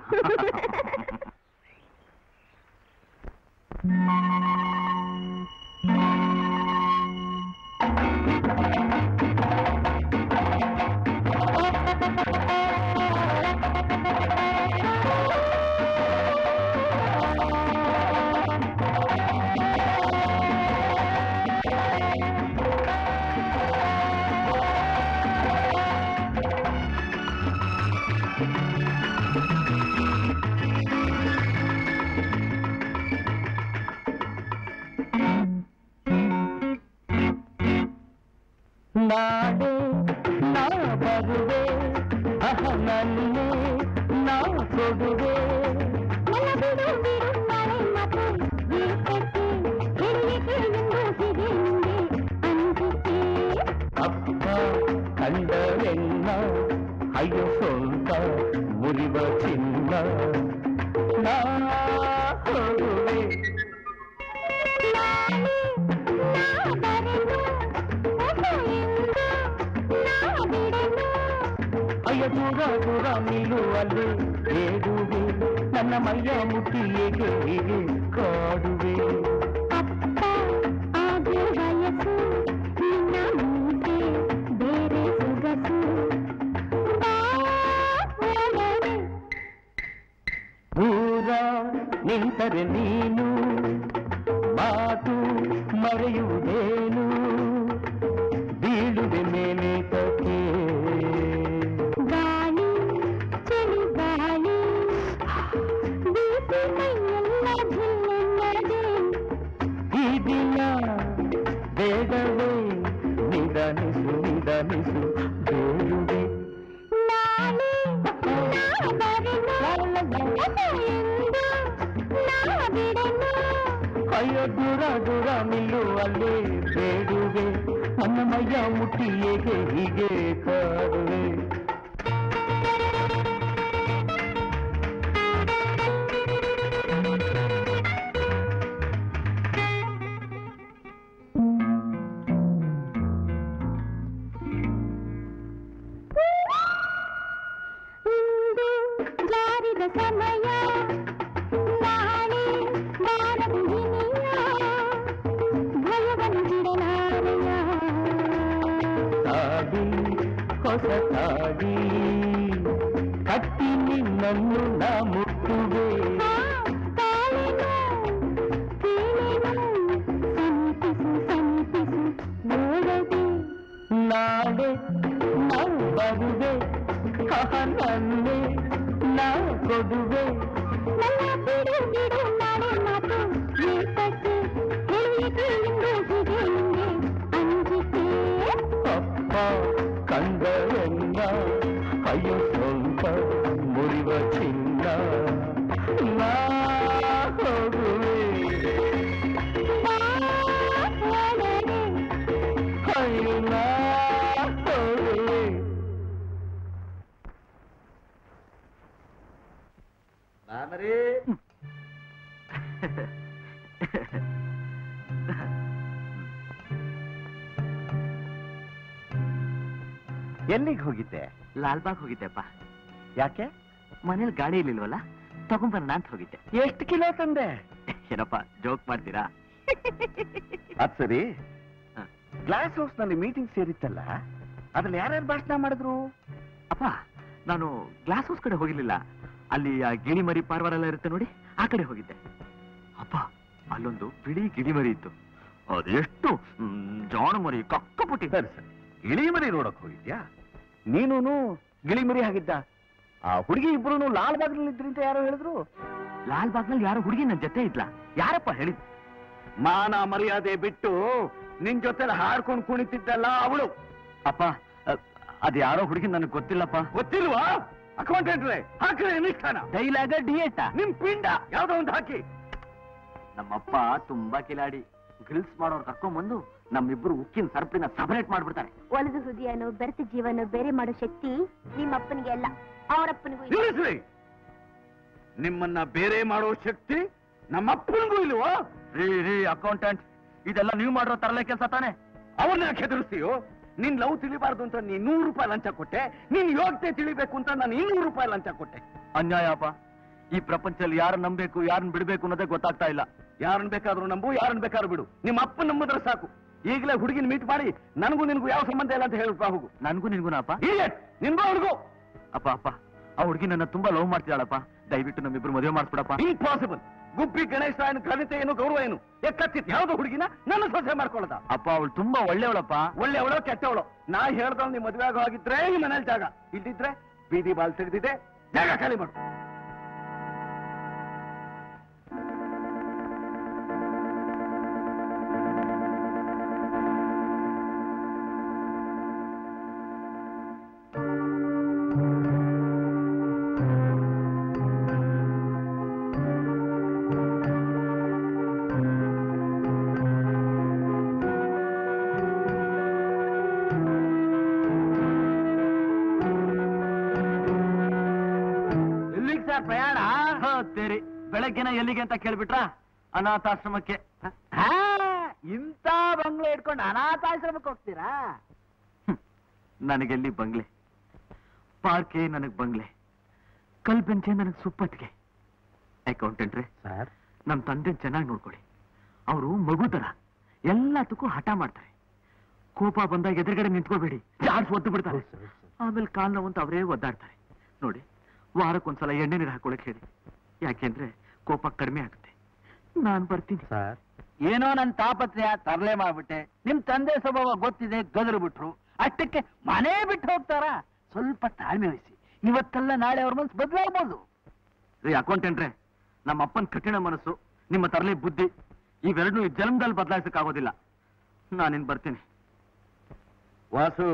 ನಾಡೆ ನಾ ಬರುವೆ ಅಹ ನನ್ನೇ ನಾ ಕೊಡುವೆ ಕಂಡರೆನ್ನ ಅಯ್ಯೋ ಸೊಂತ ಮುರಿವ ಚಿನ್ನ ನಾ ಹೋಗುವೆ ಅಯ್ಯ ದೂರ ದೂರ ನಿಲ್ಲುವಲ್ಲಿ ಹೇಳುವೆ ನನ್ನ ಮೈಯ ಮುಟ್ಟಿ ಏಕೆ ಹೀಗೆ ಕಾಡುವೆ ದೂರ ನಿಂತರೆ ನೀನು ಮಾತು ಮರೆಯುವುದೇನು ಬೀಳುವೆ ಮೇಲೆ ತಪ್ಪೇ ಗಾಳಿ ಚಳಿ ಗಾಳಿ ಬೀಸಿ ಮೈಯೆಲ್ಲ ಜಿಲ್ಲೆಲ್ಲದೆ ಈ ದಿನ ಬೇಡವೇ ನಿಧಾನಿಸು ನಿಧಾನಿಸು ಬೇಡುವೆ ನಾಳೆ ನಾ ಬರೆನು ಎಂದು ನಾ ಬಿಡೆನು ಅಯ್ಯೋ ದೂರ ದೂರ ನಿಲ್ಲುವಲ್ಲೇ ಬೇಡುವೆ ನನ್ನ ಮೈಯ ಮುಟ್ಟಿ ಏಕೆ ಹೀಗೆ ಕಾಡುವೆ ಇಂದು ಜಾರಿದ ಸಮಯ ನಾಳೆ ಬಾರದು ಇನಿಯ ಭಯವನ್ನು ಬಿಡಲಾರೆಯ ತಾಡಿ ಹೊಸ ತಾಡಿ ಕಟ್ಟಿ ನಿನ್ನನ್ನು ನಾ ಮುಟ್ಟುವೆ ಆ ತಾಳೆನು ಕೀಳೆನು ಸಮೀಪಿಸು ಸಮೀಪಿಸು ನೋಡದೆ ನಾಳೆ ನಾವು ಬರುವೆ ಆಹ, ನನ್ನೇ ನಾ ಕೊಡುವೆ ನನ್ನ ಬಿಡು ಬಿಡು ನಾಳೆ ಮಾತು ಏತಕ್ಕೆ ಹೇಳಿಕೆ ಇಂದು ಹೀಗೆ ನಿಂಗೆ ಅಂಜಿಕೆ ಅಪ್ಪ ಕಂದರೆಲ್ಲ ಅಯ್ಯೋ ಸ್ವಲ್ಪ ಮುರಿವ ಚಿನ್ನ ನಾ ಹೋಗುವೆ ಬಾಳರೆ ಅಯ್ಯೋ ನಾ ಹೋಗುವೆ ಎಲ್ಲಿಗೆ ಹೋಗಿದ್ದೆ ಲಾಲ್ಬಾಗ್ ಹೋಗಿದ್ದೆಪ್ಪ ಯಾಕೆ ಮನೇಲಿ ಗಾಡಿ ಇರ್ಲಿಲ್ವಲ್ಲ ತಗೊಂಬರೋಣ ಅಂತ ಹೋಗಿದ್ದೆ ಎಷ್ಟು ಕಿಲೋ ತಂದೆ ಏನಪ್ಪ ಜೋಕ್ ಮಾಡ್ತೀರಾ ಅದ್ ಸರಿ ಹ. ಗ್ಲಾಸ್ ಹೌಸ್ ನಲ್ಲಿ ಮೀಟಿಂಗ್ ಸೇರಿತ್ತಲ್ಲ ಅದ್ರಲ್ಲಿ ಯಾರ್ಯಾರು ಭಾಷಣ ಮಾಡಿದ್ರು ಅಪ್ಪ ನಾನು ಗ್ಲಾಸ್ ಹೌಸ್ ಕಡೆ ಹೋಗಿರ್ಲಿಲ್ಲ ಅಲ್ಲಿ ಆ ಗಿಳಿ ಮರಿ ಪಾರ್ವಾರ ಎಲ್ಲ ಇರುತ್ತೆ ನೋಡಿ ಆ ಕಡೆ ಹೋಗಿದ್ದೆ ಅಪ್ಪ ಅಲ್ಲೊಂದು ಬಿಳಿ ಗಿಳಿ ಮರಿ ಇತ್ತು ಅದೆಷ್ಟು ಮ್, ಜಾಣ ಮರಿ ಕಕ್ಕಪುಟ್ಟಿ ಸರಿ ಸರಿ ಗಿಳಿಮರಿ ನೋಡಕ್ ಹೋಗಿದ್ಯಾ ನೀನು ಗಿಳಿಮರಿ ಆಗಿದ್ದ ಆ ಹುಡುಗಿ ಇಬ್ರು ಲಾಲ್ ಬಾಗ್ನಲ್ಲಿ ಇದ್ರಿ ಅಂತ ಯಾರೋ ಹೇಳಿದ್ರು ಲಾಲ್ ಬಾಗ್ನಲ್ಲಿ ಯಾರೋ ಹುಡುಗಿ ನನ್ನ ಜೊತೆ ಇದ್ಲ ಯಾರಪ್ಪ ಹೇಳಿದ್ ಮಾನ ಮರ್ಯಾದೆ ಬಿಟ್ಟು ನಿನ್ ಜೊತೆ ಹಾಡ್ಕೊಂಡು ಕುಣಿತಿದ್ದಲ್ಲ ಅವಳು ಅಪ್ಪ ಅದು ಯಾರೋ ಹುಡುಗಿ ನನಗೆ ಗೊತ್ತಿಲ್ಲಪ್ಪ ಗೊತ್ತಿಲ್ವಾ ಅಕೌಂಟೆಂಟ್ರೆ ಹಾಕ್ರೆ ನಿಷ್ಠಾನ ಡೈಲಾಗ ಡಿಯೇಟ ನಿಮ್ ಪಿಂಡ ಯಾವ್ದೋ ಒಂದು ಹಾಕಿ ನಮ್ಮಪ್ಪ ತುಂಬಾ ಕಿಲಾಡಿ ಗ್ರಿಲ್ಸ್ ಮಾಡೋರ್ ಕರ್ಕೊಂಡ್ಬಂದು ನಮ್ಮಿಬ್ರು ಉಕ್ಕಿನ ಸರ್ಪಿನ ಸಪರೇಟ್ ಮಾಡ್ಬಿಡ್ತಾರೆ ಒಲದು ಹೃದಯನು ಬೆರೆತ ಜೀವನ ಬೇರೆ ಮಾಡೋ ಶಕ್ತಿ ನಿಮ್ಮಪ್ಪನಿಗೆ ಅಲ್ಲ ಅವರಪ್ಪನಿಗೂ ಇದೆ. ನಿಲ್ಲಿಸ್ರಿ ನಿಮ್ಮನ್ನ ಬೇರೆ ಮಾಡೋ ಶಕ್ತಿ ನಮ್ಮಪ್ಪನಿಗೂ ಇಲ್ವೋ ರೀ ರೀ ಅಕೌಂಟೆಂಟ್ ಇದೆಲ್ಲ ನೀವು ಮಾಡಿರೋ ತರಲೆ ಕೆಲಸ ತಾನೆ ಅವನ್ನ ಯಾಕೆ ಹೆದರ್ಸ್ತೀಯೋ ನಿನ್ ಲವ್ ತಿಳಿಬಾರ್ದು ಅಂತ ನೀನ್ ನೂರು ರೂಪಾಯಿ ಲಂಚ ಕೊಟ್ಟೆ ನೀನ್ ಯೋಗ್ಯತೆ ತಿಳಿಬೇಕು ಅಂತ ನಾನು ಇನ್ನೂರು ರೂಪಾಯಿ ಲಂಚ ಕೊಟ್ಟೆ ಅನ್ಯಾಯ ಅಪ್ಪ ಈ ಪ್ರಪಂಚದಲ್ಲಿ ಯಾರನ್ನ ನಂಬೇಕು ಯಾರನ್ನ ಬಿಡ್ಬೇಕು ಅನ್ನೋದೇ ಗೊತ್ತಾಗ್ತಾ ಇಲ್ಲ ಯಾರನ್ನ ಬೇಕಾದ್ರೂ ನಂಬು ಯಾರನ್ನ ಬೇಕಾದ್ರೂ ಬಿಡು ನಿಮ್ಮ ಅಪ್ಪ ನಂಬಿದ್ರೆ ಸಾಕು ಈಗಲೇ ಹುಡುಗಿನ ಮೀಟ್ ಮಾಡಿ ನನಗೂ ನಿನ್ಗೂ ಯಾವ ಸಂಬಂಧ ಇಲ್ಲ ಅಂತ ಹೇಳ್ಬಾ ಹೋಗು ನನ್ಗೂ ನಿನ್ಗುನ ಅಪ್ಪ Idiot! ನಿನ್ಗೂ ಹುಡುಗು ಅಪ್ಪ ಅಪ್ಪ ಆ ಹುಡುಗಿ ನನ್ನ ತುಂಬಾ ಲವ್ ಮಾಡ್ತಿದ್ದಾಳಪ್ಪ ದಯವಿಟ್ಟು ನಮ್ಮಿಬ್ರು ಮದುವೆ ಮಾಡಿಸ್ಬಿಡಪ್ಪ ಇಂಪಾಸಿಬಲ್ ಗುಬ್ಬಿ ಗಣೇಶ ರಾಯನ ಘನತೆ ಏನು ಗೌರವ ಏನು ಎಕ್ಕತ್ತಿತ್ತು ಯಾವ್ದು ಹುಡುಗಿನ ನನ್ನ ಸೊಸೆ ಮಾಡ್ಕೊಳ್ಳದ ಅಪ್ಪ ಅವಳು ತುಂಬಾ ಒಳ್ಳೆಯವಳಪ್ಪ ಒಳ್ಳೆಯವಳೋ ಕೆಟ್ಟವಳು ನಾ ಹೇಳ್ದವ್ ನಿಮ್ ಮದುವೆ ಆಗೋ ಆಗಿದ್ರೆ ಈ ಮನೇಲಿ ಜಾಗ ಇಲ್ದಿದ್ರೆ ಬೀದಿ ಬಾಲ್ ತೆಗೆದಿದೆ ಜಾಗ ಖಾಲಿ ಮಾಡು ಪ್ರಯಾಣ ತೇರಿ ಬೆಳಗ್ಗೆನ ಎಲ್ಲಿಗೆ ಅಂತ ಕೇಳ್ಬಿಟ್ರಾ ಅನಾಥಾಶ್ರಮಕ್ಕೆ ಹಾ, ಇಂಥ ಬಂಗ್ಲೆ ಇಟ್ಕೊಂಡು ಅನಾಥಾಶ್ರಮಕ್ಕೆ ಹೋಗ್ತೀರಾ ಹ್ಮ್. ನನಗೆಲ್ಲಿ ಬಂಗ್ಲೆ ಪಾರ್ಕೆ ನನಗ್ ಬಂಗ್ಲೆ ಕಲ್ ಬೆಂಚೆ ನನಗ್ ಸುಪ್ಪತ್ತಿಗೆ ಅಕೌಂಟೆಂಟ್ರೆ ಸರ್ ನಮ್ ತಂದೆ ಚೆನ್ನಾಗಿ ನೋಡ್ಕೊಳ್ಳಿ ಅವರು ಮಗು ತರ ಎಲ್ಲದಕ್ಕೂ ಹಠ ಮಾಡ್ತಾರೆ ಕೋಪ ಬಂದಾಗ ಎದುರುಗಡೆ ನಿಂತ್ಕೋಬೇಡಿ ಜಾಡ್ಸ್ ಒದ್ದು ಬಿಡ್ತಾರೆ ಆಮೇಲೆ ಕಾಲ್ ನೋವು ಅಂತ ಅವರೇ ಒದ್ದಾಡ್ತಾರೆ ನೋಡಿ ವಾರಕ್ಕೊಂದ್ಸಲ ಎಣ್ಣೆ ನೀರು ಹಾಕೊಳಕ್ ಹೇಳಿ ಯಾಕೆಂದ್ರೆ ಕೋಪ ಕಡಿಮೆ ಆಗುತ್ತೆ ನಾನ್ ಬರ್ತೀನಿ ಸರ್ ಏನೋ ನನ್ ತಾಪತ್ರೆಯ ತರಲೆ ಮಾಡ್ಬಿಟ್ಟೆ ನಿಮ್ ತಂದೆ ಸ್ವಭಾವ ಗೊತ್ತಿದೆ ಗದರು ಬಿಟ್ರು ಅಷ್ಟಕ್ಕೆ ಮನೆ ಬಿಟ್ಟು ಹೋಗ್ತಾರಾ ಸ್ವಲ್ಪ ತಾಳ್ಮೆ ವಹಿಸಿ ಇವತ್ತಲ್ಲ ನಾಳೆ ಅವ್ರ ಮನಸ್ಸು ಬದಲಾಗ್ಬೋದು ರೀ ಅಕೌಂಟೆಂಟ್ರೆ ನಮ್ಮ ಅಪ್ಪನ ಕಠಿಣ ಮನಸ್ಸು ನಿಮ್ಮ ತರಲೆ ಬುದ್ಧಿ ಇವೆರಡೂ ಈ ಜನ್ಮದಲ್ಲಿ ಬದಲಾಯಿಸಕ್ಕಾಗೋದಿಲ್ಲ ನಾನಿನ್ ಬರ್ತೀನಿ ವಾಸು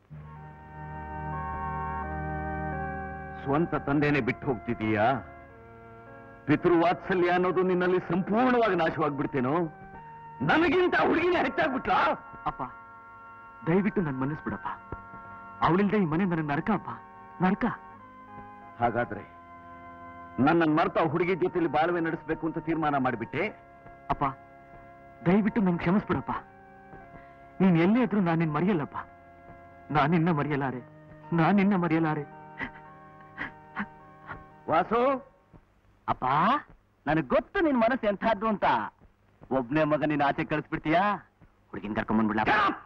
ಸ್ವಂತ ತಂದೆನೆ ಬಿಟ್ಟು ಹೋಗ್ತಿದೀಯಾ ಪಿತೃವಾತ್ಸಲ್ಯ ಅನ್ನೋದು ನಿನ್ನಲ್ಲಿ ಸಂಪೂರ್ಣವಾಗಿ ನಾಶವಾಗ್ಬಿಡ್ತೇನೋ ನನಗಿಂತ ಹುಡುಗಿನೇ ಹೆಚ್ಚಾಗ್ಬಿಟ್ಲಾ ಅಪ್ಪ ದಯವಿಟ್ಟು ನನ್ ಮನಸ್ಬಿಡಪ್ಪ ಅವಳಿಲ್ದೆ ಈ ಮನೆ ನನಗೆ ನರಕ ಅಪ್ಪ ನರಕ ಹಾಗಾದ್ರೆ ನನ್ನ ಮರ್ತ ಹುಡುಗಿ ಜೊತೆಲಿ ಬಾಳ್ವೆ ನಡೆಸಬೇಕು ಅಂತ ತೀರ್ಮಾನ ಮಾಡಿಬಿಟ್ಟೆ ಅಪ್ಪ ದಯವಿಟ್ಟು ನನ್ ಕ್ಷಮಿಸ್ಬಿಡಪ್ಪ ನೀನ್ ಎಲ್ಲೇ ಇದ್ರು ನಾನು ನಿನ್ ಮರೆಯಲ್ಲಪ್ಪ ನಾನಿನ್ನ ಮರೆಯಲಾರೆ ನಾನಿನ್ನ ಮರೆಯಲಾರೆ ವಾಸು ಅಪ್ಪ ನನಗ್ ಗೊತ್ತು ನಿನ್ ಮನಸ್ಸು ಎಂಥದ್ದು ಅಂತ ಒಬ್ನೇ ಮಗ ನೀನ್ ಆಚೆ ಕಳಿಸ್ಬಿಡ್ತೀಯಾ ಹುಡುಗಿನ ಕರ್ಕೊಂಡ್ಬಂದ್ಬಿಡ್ಲ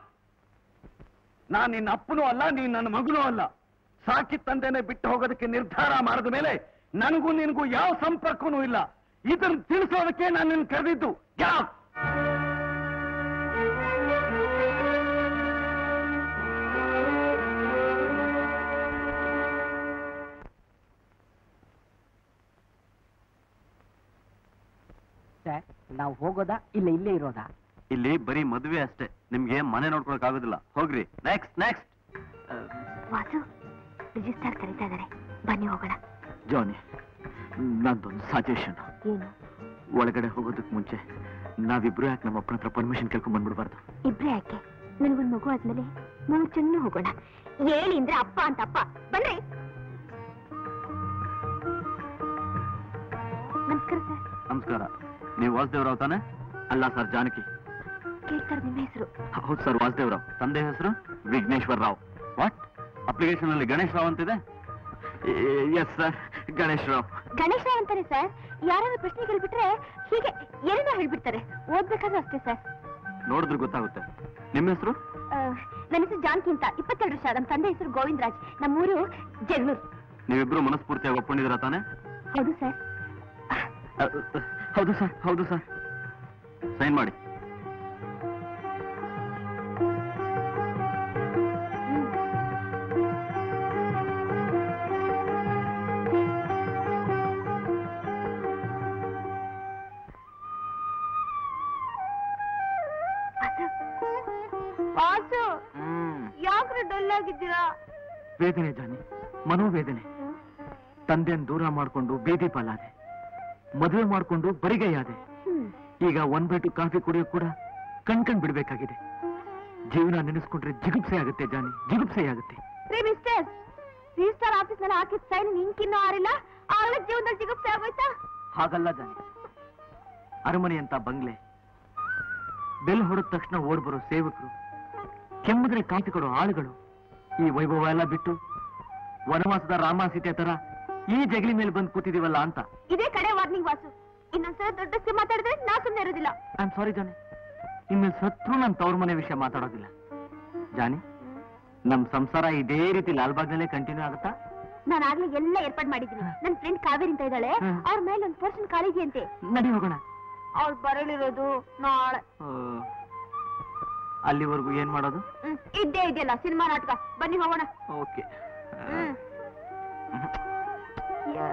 ನಾನ್ ನಿನ್ನ ಅಪ್ಪನೂ ಅಲ್ಲ ನೀನ್ ನನ್ನ ಮಗನೂ ಅಲ್ಲ ಸಾಕಿ ತಂದೆನೆ ಬಿಟ್ಟು ಹೋಗೋದಕ್ಕೆ ನಿರ್ಧಾರ ಮಾಡಿದ ಮೇಲೆ ನನಗೂ ನಿನಗೂ ಯಾವ ಸಂಪರ್ಕನೂ ಇಲ್ಲ ಇದನ್ನ ತಿಳಿಸೋದಕ್ಕೆ ನಾನು ನಿನ್ನ ಕರೆದಿದ್ದು ಯಾವ ನಾವು ಹೋಗೋದಾ ಇಲ್ಲ ಇಲ್ಲೇ ಇರೋದಾ ಇಲ್ಲಿ ಬರೀ ಮದುವೆ ಅಷ್ಟೇ ನಿಮ್ಗೆ ಮನೆ ನೋಡ್ಕೊಳಕ್ ಆಗೋದಿಲ್ಲ ಹೋಗ್ರಿ ನೆಕ್ಸ್ಟ್ ನೆಕ್ಸ್ಟ್ ವಾಸು ರಿಜಿಸ್ಟರ್ ಕರೀತಾ ಇದ್ದಾರೆ ಬನ್ನಿ ಹೋಗೋಣ ಜಾನಿ ನಂದೊಂದು ಸಜೆಷನ್ ಏನು ಒಳಗಡೆ ಹೋಗೋದಕ್ ಮುಂಚೆ ನಾವಿಬ್ರು ಯಾಕೆ ನಮ್ಮ ಅಪ್ಪನ ಹತ್ರ ಪರ್ಮಿಷನ್ ಕೇಳ್ಕೊಂಡ್ ಬಂದ್ಬಿಡ್ಬಾರ್ದು ಇಬ್ರೇ ಯಾಕೆ ನನಗೊಂದು ಮಗು ಆದ್ಮೇಲೆ ಮೂರು ಜನ ಹೋಗೋಣ ಹೇಳಿ ಅಂದ್ರೆ ಅಪ್ಪ ಅಂತ ಅಪ್ಪ ಬನ್ರಿ ನಮಸ್ಕಾರ ಸರ್ ನಮಸ್ಕಾರ ನೀವು ವಾಸುದೇವರಾವ್ ತಾನೆ ಅಲ್ಲ ಸರ್ ಜಾನಕಿ ಕೇಳ್ತಾರೆ ನಿಮ್ಮ ಹೆಸರು ಹೌದು ಸರ್ ವಾಸುದೇವರಾವ್ ತಂದೆ ಹೆಸರು ವಿಘ್ನೇಶ್ವರ್ ರಾವ್ ವಾಟ್ ಅಪ್ಲಿಕೇಶನ್ ಅಲ್ಲಿ ಗಣೇಶ್ ರಾವ್ ಅಂತಿದೆ ಎಸ್ ಸರ್ ಗಣೇಶ್ ರಾವ್ ಗಣೇಶ ಅಂತಾರೆ ಸರ್ ಯಾರಾದ್ರೂ ಪ್ರಶ್ನೆ ಕೇಳ್ಬಿಟ್ರೆ ಹೀಗೆ ಏನೇನೋ ಹೇಳ್ಬಿಡ್ತಾರೆ ಓದ್ಬೇಕಾದ್ರೂ ಅಷ್ಟೇ ಸರ್ ನೋಡಿದ್ರೆ ಗೊತ್ತಾಗುತ್ತೆ ನಿಮ್ಮ ಹೆಸರು ಆ, ನನ್ನ ಹೆಸರು ಜಾನಕಿ ಅಂತ ಇಪ್ಪತ್ತೆರಡು ವರ್ಷ ನಮ್ಮ ತಂದೆ ಹೆಸರು ಗೋವಿಂದರಾಜ್ ನಮ್ಮೂರು ಜಗಳೂರು ನೀವಿಬ್ರು ಮನಸ್ಫೂರ್ತಿಯಾಗಿ ಒಪ್ಕೊಂಡಿದ್ದೀರಾ ತಾನೆ ಹೌದು ಸರ್ ಅಹ್, ಹೌದು ಸರ್ ಹೌದು ಸರ್ ಸೈನ್ ಮಾಡಿ ವಾಸು ಯಾಕ್ರೆ ಡಲ್ ಆಗಿದ್ದೀರಾ ವೇದನೆ ಜಾನಿ ಮನೋವೇದನೆ ತಂದೆನ್ ದೂರ ಮಾಡ್ಕೊಂಡು ಬೀದಿ ಪಾಲಾದೆ ಮದುವೆ ಮಾಡ್ಕೊಂಡು ಬರಿಗೈಯಾದೆ ಹ್ಮ್ ಈಗ ಒಂದ್ ಬೈಟು ಕಾಫಿ ಕುಡಿಯೋ ಕೂಡ ಕಣ್ ಕಣ್ ಬಿಡ್ಬೇಕಾಗಿದೆ ಜೀವನ ನೆನೆಸ್ಕೊಂಡ್ರೆ ಜಿಗುಪ್ಸೆ ಆಗುತ್ತೆ ಜಾನಿ ಜಿಗುಪ್ಸೆ ಆಗುತ್ತೆ ರೀ ಮಿಸ್ಟರ್ ರಿಜಿಸ್ಟರ್ ಆಫೀಸ್ ನಲ್ಲಿ ಹಾಕಿದ ಸೈನ್ ನಿಂಕಿನ್ನೂ ಆರಿಲ್ಲ ಆಗ ಜೀವನದಲ್ಲಿ ಜಿಗುಪ್ಸೆ ಆಗೋಯ್ತಾ ಹಾಗಲ್ಲ ಜಾನಿ ಅರಮನೆ ಅಂತ ಬಂಗ್ಲೆ ಬೆಲ್ ಹೊಡೆದ ತಕ್ಷಣ ಓಡ್ ಬರೋ ಸೇವಕರು ಕೆಮ್ಮಿದ್ರೆ ಕಾಫಿ ಕೊಡೋ ಆಳುಗಳು ಈ ವೈಭವ ಎಲ್ಲ ಬಿಟ್ಟು ವನವಾಸದ ರಾಮ ಸೀತೆ ತರ ಈ ಜಗಲಿ ಮೇಲೆ ಬಂದು ಕೂತಿದೀವಲ್ಲ ಅಂತ ಇದೇ ಕಡೆ ವಾರ್ನಿಂಗ್ ವಾಸು ಇನ್ನೊಂದ್ಸಲ ದೊಡ್ಡಕ್ಕೆ ಮಾತಾಡಿದ್ರೆ ನಾ ಸುಮ್ಮನೆ ಇರೋದಿಲ್ಲ ಐ ಸಾರಿ ಜಾನಿ ಇನ್ಮೇಲೆ ಸತ್ರು ನನ್ನ ತವ್ರ ಮನೆ ವಿಷಯ ಮಾತಾಡೋದಿಲ್ಲ ಜಾನಿ ನಮ್ ಸಂಸಾರ ಇದೇ ರೀತಿ ಲಾಲ್ಬಾಗ್ನಲ್ಲೇ ಕಂಟಿನ್ಯೂ ಆಗುತ್ತಾ ನಾನು ಆಗ್ಲೇ ಎಲ್ಲ ಏರ್ಪಾಡ್ ಮಾಡಿದ್ದೀನಿ ನನ್ನ ಫ್ರೆಂಡ್ ಕಾವೇರಿ ಅಂತ ಇದ್ದಾಳೆ ಹ್ಮ್. ಅವ್ರ ಮೇಲೆ ಒಂದು ಪರ್ಸನ್ ಕಾಲೇಜಿ ಅಂತೆ ನಡಿ ಹೋಗೋಣ ಅವ್ಳು ಬರಲಿರೋದು ನಾಳೆ ಆ, ಅಲ್ಲಿವರೆಗೂ ಏನ್ ಮಾಡೋದು ಹ್ಮ್, ಇದ್ದೇ ಇದೆಯಲ್ಲ ಸಿನಿಮಾ ನಾಟಕ ಬನ್ನಿ ಹೋಗೋಣ ಓಕೆ ಹ್ಮ್ ಯಾ.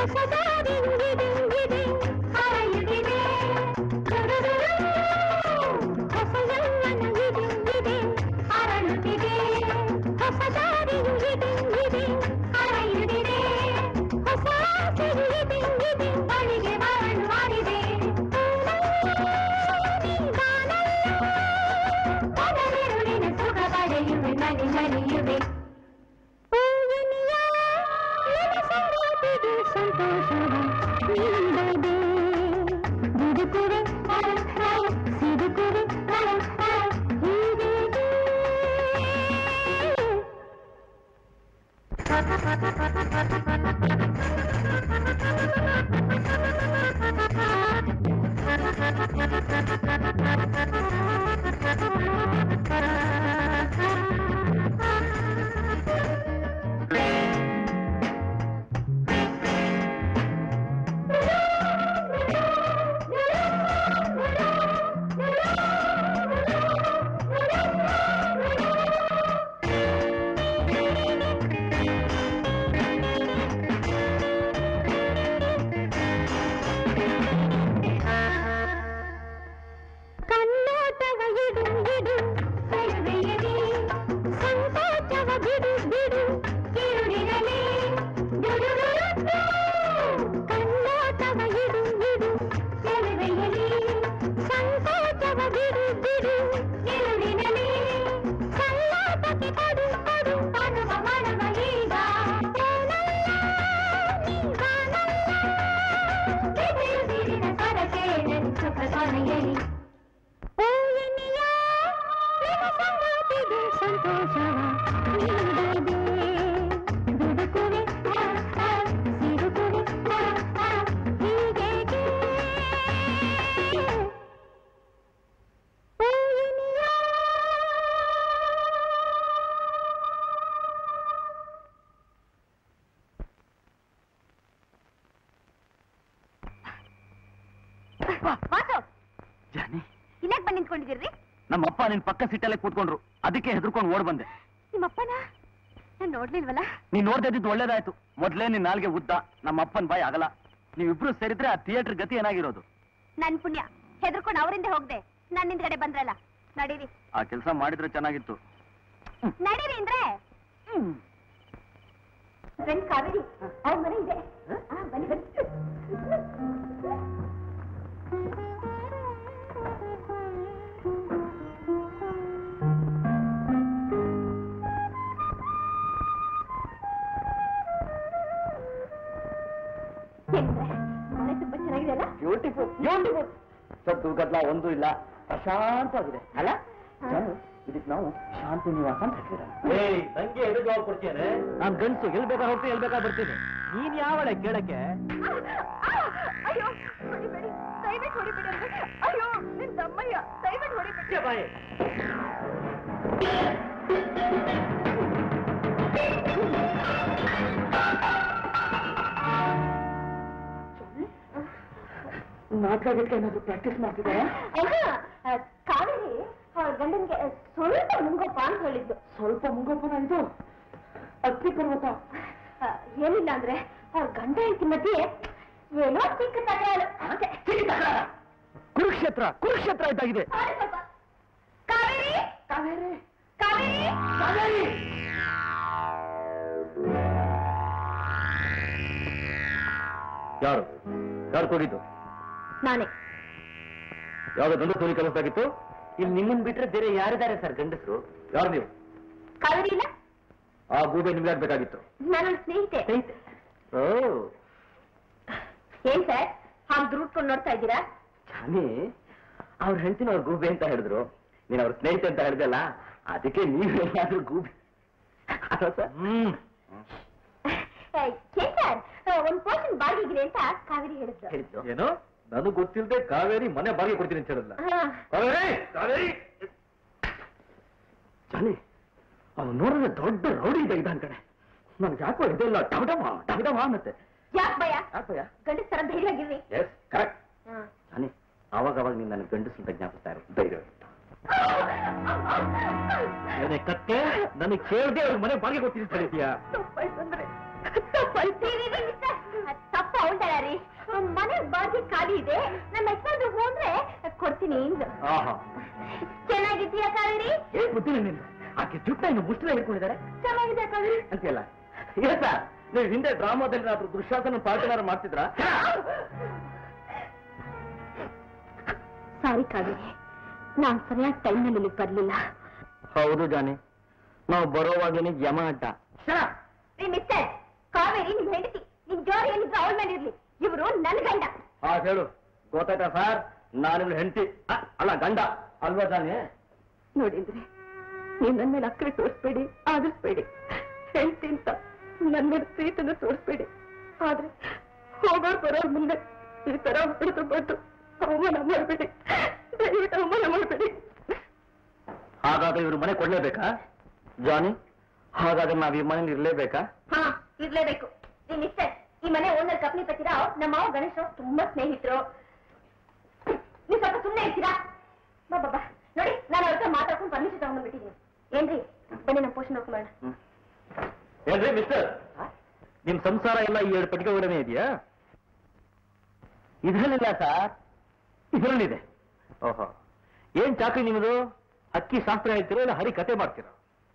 ಹೊಸ ದಾರಿಯು ಇದೆ ಇದೆ ಹಾಯುತ್ತಿದೆ ಹೊಸ ಯೌವನವಿದೆ ಇದೆ ಅರಳುತ್ತಿದೆ ಹೊಸ ದಾರಿಯು ಇದೆ ಇದೆ ಹಾಯುತ್ತಿದೆ ಹೊಸ ಆಸೆಯು ಇದೆ ಇದೆ ಬಳಿಗೆ ಬಾಳು ಆಡಿದೆ ಪದವಿರುಳಿನ ಸುಖ ಪಡೆಯುವೆ ಮನೆ ಮನೆಯುವೆ ಹೂವಿನಿಯ ನಿನ್ನ ಸಂಗಾತಿಗೆ ಸಂತೋಷವ ನೀಡದೆ ದುಡುಕುವೆ ಸಿಡುಕುವೆ ಹೀಗೆ ಕನ್ನೋಟವ ಇಡು ಇಡು ಕರುವೆಯಲಿ ಸಂಕೋಚವ ಬಿಡು ಬಿಡು ಕಿರುಡಿರಲಿ ದುಡುಡುಡುಡು. ಕನ್ನೋಟವ ಇಡು ಇಡು ಕರುವೆಯಲಿ ಸಂಕೋಚವ ಬಿಡು ಬಿಡು ಕಿರುಡಿರಲಿ ಸಲ್ಲಾಟಕ್ಕೆ ಕೊಡು ಕೊಡು ಮಾಡುವ ಮಾಡುವ ಈಗ ಏನಲ್ಲ ನೀವಾನಲ್ಲ ಬಿದಿರುದಿರಿನ ಸರಕೆ ನನ್ನ ಸುಖ ಕೊನೆಯಲಿ ಹೂವಿನಿಯ ನಿನ್ನ ಸಂಗಾತಿಗೆ ಸಂತೋಷವ ನೀಡದೆ ದುಡುಕುವೆ ಸಿಡುಕುವೆ ಹೀಗೇಕೆ ಹೂವಿನಿಯ ವಾಸು ಜಾನಿ ಇಲ್ಲಾಕ್ ಬಂದು ನಿಂತ್ಕೊಂಡಿದ್ದೀರಿ ನಮ್ಮಪ್ಪ ನಿನ್ ಪಕ್ಕ ಸಿಟ್ಟಲ್ಲೇ ಕೂತ್ಕೊಂಡ್ರು ಅದಕ್ಕೆ ಹೆದರ್ಕೊಂಡು ಓಡ್ ಬಂದೆ ನಿಮ್ಮಪ್ಪನ ನಾನು ನೋಡ್ಲಿಲ್ವಲ್ಲ ನೀನ್ ನೋಡ್ತಾ ಇದ್ದಿದ್ದು ಒಳ್ಳೇದಾಯ್ತು ಮೊದ್ಲೇ ನಿನ್ ನಾಲ್ಗೆ ಉದ್ದ ನಮ್ಮ ಅಪ್ಪನ್ ಬಾಯಿ ಆಗಲ್ಲ ನೀವಿಬ್ರು ಸೇರಿದ್ರೆ ಆ ಥಿಯೇಟರ್ ಗತಿ ಏನಾಗಿರೋದು ನನ್ ಪುಣ್ಯ ಹೆದರ್ಕೊಂಡು ಅವರಿಂದ ಹೋಗ್ದೆ ನನ್ನ ಹಿಂದ್ಗಡೆ ಬಂದ್ರಲ್ಲ ನಡೀರಿ ಆ ಕೆಲಸ ಮಾಡಿದ್ರೆ ಚೆನ್ನಾಗಿತ್ತು ನಡೀರಿ ಅಂದ್ರೆ ಫ್ರೆಂಡ್ ಕಾವೇರಿ ಅವ್ರ ಮನೆ ಇದೆ ಆ, ಬನ್ನಿ ಬನ್ನಿ ಏನ್ರೆ, ಮನೆ ತುಂಬಾ ಚೆನ್ನಾಗಿದೆ ಅಲ್ಲ ಬ್ಯೂಟಿಫುಲ್ ಬ್ಯೂಟಿಫುಲ್ ಸದ್ದು ಗದ್ಲ ಒಂದು ಇಲ್ಲ ಪ್ರಶಾಂತವಾಗಿದೆ ಅಲ್ಲ ಜಾನು, ಇದಕ್ಕೆ ನಾವು ಶಾಂತಿ ನಿವಾಸ ಅಂತ ಏಯ್ ನಂಗೆ ಎದು ಜವಾಬ್ ಕೊಡ್ತೇನೆ ನಾನ್ ಗಂಡಸು ಎಲ್ ಬೇಕಾ ಹೋಗ್ತೀನಿ ಎಲ್ ಬೇಕಾ ಬರ್ತೀನಿ ನೀನ್ ಯಾವಳೆ ಕೇಳಕ್ಕೆ ಅಯ್ಯೋ ಹೊಡಿಬೇಡಿ ದಯವಿಟ್ಟು ಹೊಡಿಬೇಡಿ ಅಂದ್ರೆ ಅಯ್ಯೋ ನಿನ್ ತಮ್ಮಯ್ಯ ದಯವಿಟ್ಟು ಹೊಡಿಬೇಡಿ ಬಾಯಿ ನಾಟಕ ಗಿಟ್ಕ ಏನಾದ್ರು ಪ್ರಾಕ್ಟೀಸ್ ಮಾಡ್ತಿದ್ದಾರೆ ಕಾವೇರಿ ಅವ್ರ ಗಂಡನ್ಗೆ ಸ್ವಲ್ಪ ಮುಂಗೋಪ ಅಂತ ಹೇಳಿದ್ದು ಸ್ವಲ್ಪ ಮುಂಗೋಪನ ಇದು ಅತ್ತಿ ಪರ್ವತ ಆ, ಏನಿಲ್ಲ ಅಂದ್ರೆ ಅವ್ರ ಗಂಡ ಹೆಂಡತಿ ಮಧ್ಯೆ ಏನೋ ಚಿಕ್ಕ ತಕರಾರು ಅಷ್ಟೇ. ಕುರುಕ್ಷೇತ್ರ ಕುರುಕ್ಷೇತ್ರ ಇದ್ದಾಗಿದೆ ಸಾರಿ ಸ್ವಲ್ಪ. ಕಾವೇರಿ ಕಾವೇರಿ ಕಾವೇರಿ ಕಾವೇರಿ ಯಾರು ಯಾರು ಕೊಡಿದ್ದು ನಾನೇ ಯಾವ್ದೋ ಗಂಡು ತೋರಿ ಕಲಿಸ್ದಾಗಿತ್ತು ಇಲ್ಲಿ ನಿಮ್ಮನ್ ಬಿಟ್ರೆ ಬೇರೆ ಯಾರಿದ್ದಾರೆ ಸರ್ ಗಂಡಸರು ಯಾರು ನೀವು ಕಾವೇರಿ ಇಲ್ಲ ಆ ಗೂಬೆ ನಿಮ್ಗೆ ಆಗ್ಬೇಕಾಗಿತ್ತು ನನ್ನ ಸ್ನೇಹಿತೆ ಓ ಏನ್ ಸರ್ ಹಾಗೆ ದುರುಟ್ಕೊಂಡು ನೋಡ್ತಾ ಇದ್ದೀರಾ ಜಾನಿ ಅವ್ರು ಹೇಳ್ತೀನಿ ಅವ್ರ ಗೂಬೆ ಅಂತ ಹೇಳಿದ್ರು ನೀನ್ ಅವ್ರ ಸ್ನೇಹಿತೆ ಅಂತ ಹೇಳ್ದಲ್ಲ ಅದಕ್ಕೆ ನೀವು ಏನಾದ್ರೂ ಗೂಬೆ ಅಲ್ವಾ ಸರ್? ಏ, ಏನ್ ಸರ್ ಒಂದ್ ಪರ್ಸನ್ ಬಾಡಿಗೆಗಿದೆ ಅಂತ ಕಾವೇರಿ ಹೇಳಿದ್ರು ಹೇಳಿದ್ದು ಏನು ನನಗೆ ಗೊತ್ತಿಲ್ಲದೆ ಕಾವೇರಿ ಮನೆ ಬಾಡಿಗೆ ಕೊಡ್ತೀನಿ ಅಂತ ಹೇಳಿದ್ಲ ಹಾ. ಕಾವೇರಿ ಕಾವೇರಿ ಜಾನಿ ಅವ್ನು ನೋಡಿದ್ರೆ ದೊಡ್ಡ ರೌಡಿ ಇದೆ ಇದ್ದಾನ್ ಕಡೆ ನನ್ಗೆ ಯಾಕೋ ಇದೆಲ್ಲ ಡಗಡಮ ಡಗಡಮ ಅನ್ನತ್ತೆ ಯಾಕ್ ಭಯ ಯಾಕಯ್ಯ ಗಂಡಸ್ ತರ ಧೈರ್ಯ ಆಗಿರ್ರಿ ಎಸ್ ಕರೆಕ್ಟ್ ಜಾನಿ ಅವಾಗ ಅವಾಗ ನೀನ್ ನನಗೆ ಗಂಡಸು ಅಂತ ಜ್ಞಾಪಿಸ್ತಾ ಇರೋ ಧೈರ್ಯ ಏನೇ ಕತ್ತೆ ನನಗೆ ಕೇಳದೆ ಅವ್ರ ಮನೆ ಬಾಡಿಗೆ ಕೊಡ್ತೀನಿ ಅಂತ ಹೇಳ್ತೀಯಾ ತಪ್ಪಾಯ್ತು ಅಂದ್ರೆ ತಪ್ಪಾಯ್ತು ತಪ್ಪ ಗಾಡಿ ಇದೆ ನಮ್ಮ ಯಜಮಾನ್ರು ಹೋದ್ರೆ ಕೊಡ್ತೀನಿ ಅಂದ್ರು. ಆಹಾ ಚೆನ್ನಾಗಿದ್ದೀಯಾ ಕಾವೇರಿ ಏನ್ ಗೊತ್ತಿಲ್ಲ ನಿನ್ಗೆ ಆಕೆ ಜುಟ್ಟ ಇನ್ನು ಮುಷ್ಟಿನ ಹಿಡ್ಕೊಂಡಿದ್ದಾರೆ ಚೆನ್ನಾಗಿದೆ ಕಾವೇರಿ ಅಂತೆಲ್ಲ ಇಲ್ಲ ಸರ್ ನೀವು ಹಿಂದೆ ಡ್ರಾಮಾದಲ್ಲಿ ಏನಾದ್ರು ದುಶ್ಯಾಸನ ಪಾರ್ಟಿನಾರ ಮಾಡ್ತಿದ್ರಾ ಸಾರಿ ಕಾವೇರಿ ನಾನ್ ಸರಿಯಾದ ಟೈಮ್ನಲ್ಲಿ ಇಲ್ಲಿಗೆ ಬರ್ಲಿಲ್ಲ ಹೌದು ಜಾನಿ ನಾವು ಬರೋವಾಗೇನೆ ಯಮ ಅಡ್ಡ ರೀ ಮಿಸ್ಟರ್ ಕಾವೇರಿ ನಿಮ್ ಹೆಂಡತಿ ನಿಮ್ ಜೋರು ಏನಿದ್ರು ಅವಳ ಮೇಲೆ ಇರ್ಲಿ ಇವರು ನನ್ ಗಂಡ ಹಾ ಹೇಳು ಗೊತ್ತಾಯ್ತಾ ಸರ್ ನಾನು ಹೆಂಡತಿ ಅಲ್ಲ ಗಂಡ ಅಲ್ವಾ ಜಾನಿ ನೋಡಿದ್ರೆ ನೀವು ನನ್ನ ಮೇಲೆ ಅಕ್ಕರೆ ತೋರಿಸ್ಬೇಡಿ ಆದರಿಸ್ಬೇಡಿ ಹೆಂಡತಿ ಅಂತ ನನ್ನ ಮೇಲೆ ಪ್ರೀತನ ತೋರಿಸ್ಬೇಡಿ ಆದ್ರೆ ಹೋಗೋರ್ ಬರೋರ್ ಮುಂದೆ ಈ ತರ ಹೊಡೆದು ಬಂದು ಅವಮಾನ ಮಾಡಬೇಡಿ ದಯವಿಟ್ಟು ಅವಮಾನ ಮಾಡಬೇಡಿ ಹಾಗಾದ್ರೆ ಇವ್ರ ಮನೆ ಕೊಡ್ಲೇಬೇಕಾ ಜಾನಿ ಹಾಗಾದ್ರೆ ನಾವ್ ಈ ಮನೇಲಿ ಇರ್ಲೇಬೇಕಾ ಹಾ ಇರ್ಲೇಬೇಕು ನೀವ್ ಮಿಸ್ಟರ್ ಈ ಮನೆ ಓನರ್ ಕಪ್ನಿ ಪತ್ತಿರ ನಮ್ಮ ಮಾವ ಗಣೇಶ್ ಅವ್ರು ತುಂಬಾ ಸ್ನೇಹಿತರು ನೀವ್ ಸ್ವಲ್ಪ ಸುಮ್ಮನೆ ಇರ್ತೀರಾ ಬಾ ಬಾ ಬಾ ನೋಡಿ ನಾನು ಅವ್ರ ಹತ್ರ ಮಾತಾಡ್ಕೊಂಡು ಪರ್ಮಿಷನ್ ತಗೊಂಡ್ಬಿಟ್ಟಿದ್ದೀನಿ ಏನ್ರಿ ಬನ್ನಿ ನಮ್ಮ ಪೋಷಣೆ ಮಾಡೋಣ ಏನ್ರಿ ಮಿಸ್ಟರ್ ನಿಮ್ ಸಂಸಾರ ಎಲ್ಲ ಈ ಎರಡು ಪಟ್ಟಿಗೆ ಒಡನೆ ಇದೆಯಾ ಇದ್ರಲ್ಲಿಲ್ಲ ಸರ್ ಇದ್ರಲ್ಲಿದೆ ಓಹೋ ಏನ್ ಚಾಕ್ರಿ ನಿಮ್ಮದು ಅಕ್ಕಿ ಶಾಸ್ತ್ರ ಹೇಳ್ತೀರೋ ಇಲ್ಲ ಹರಿ ಕತೆ ಮಾಡ್ತೀರೋ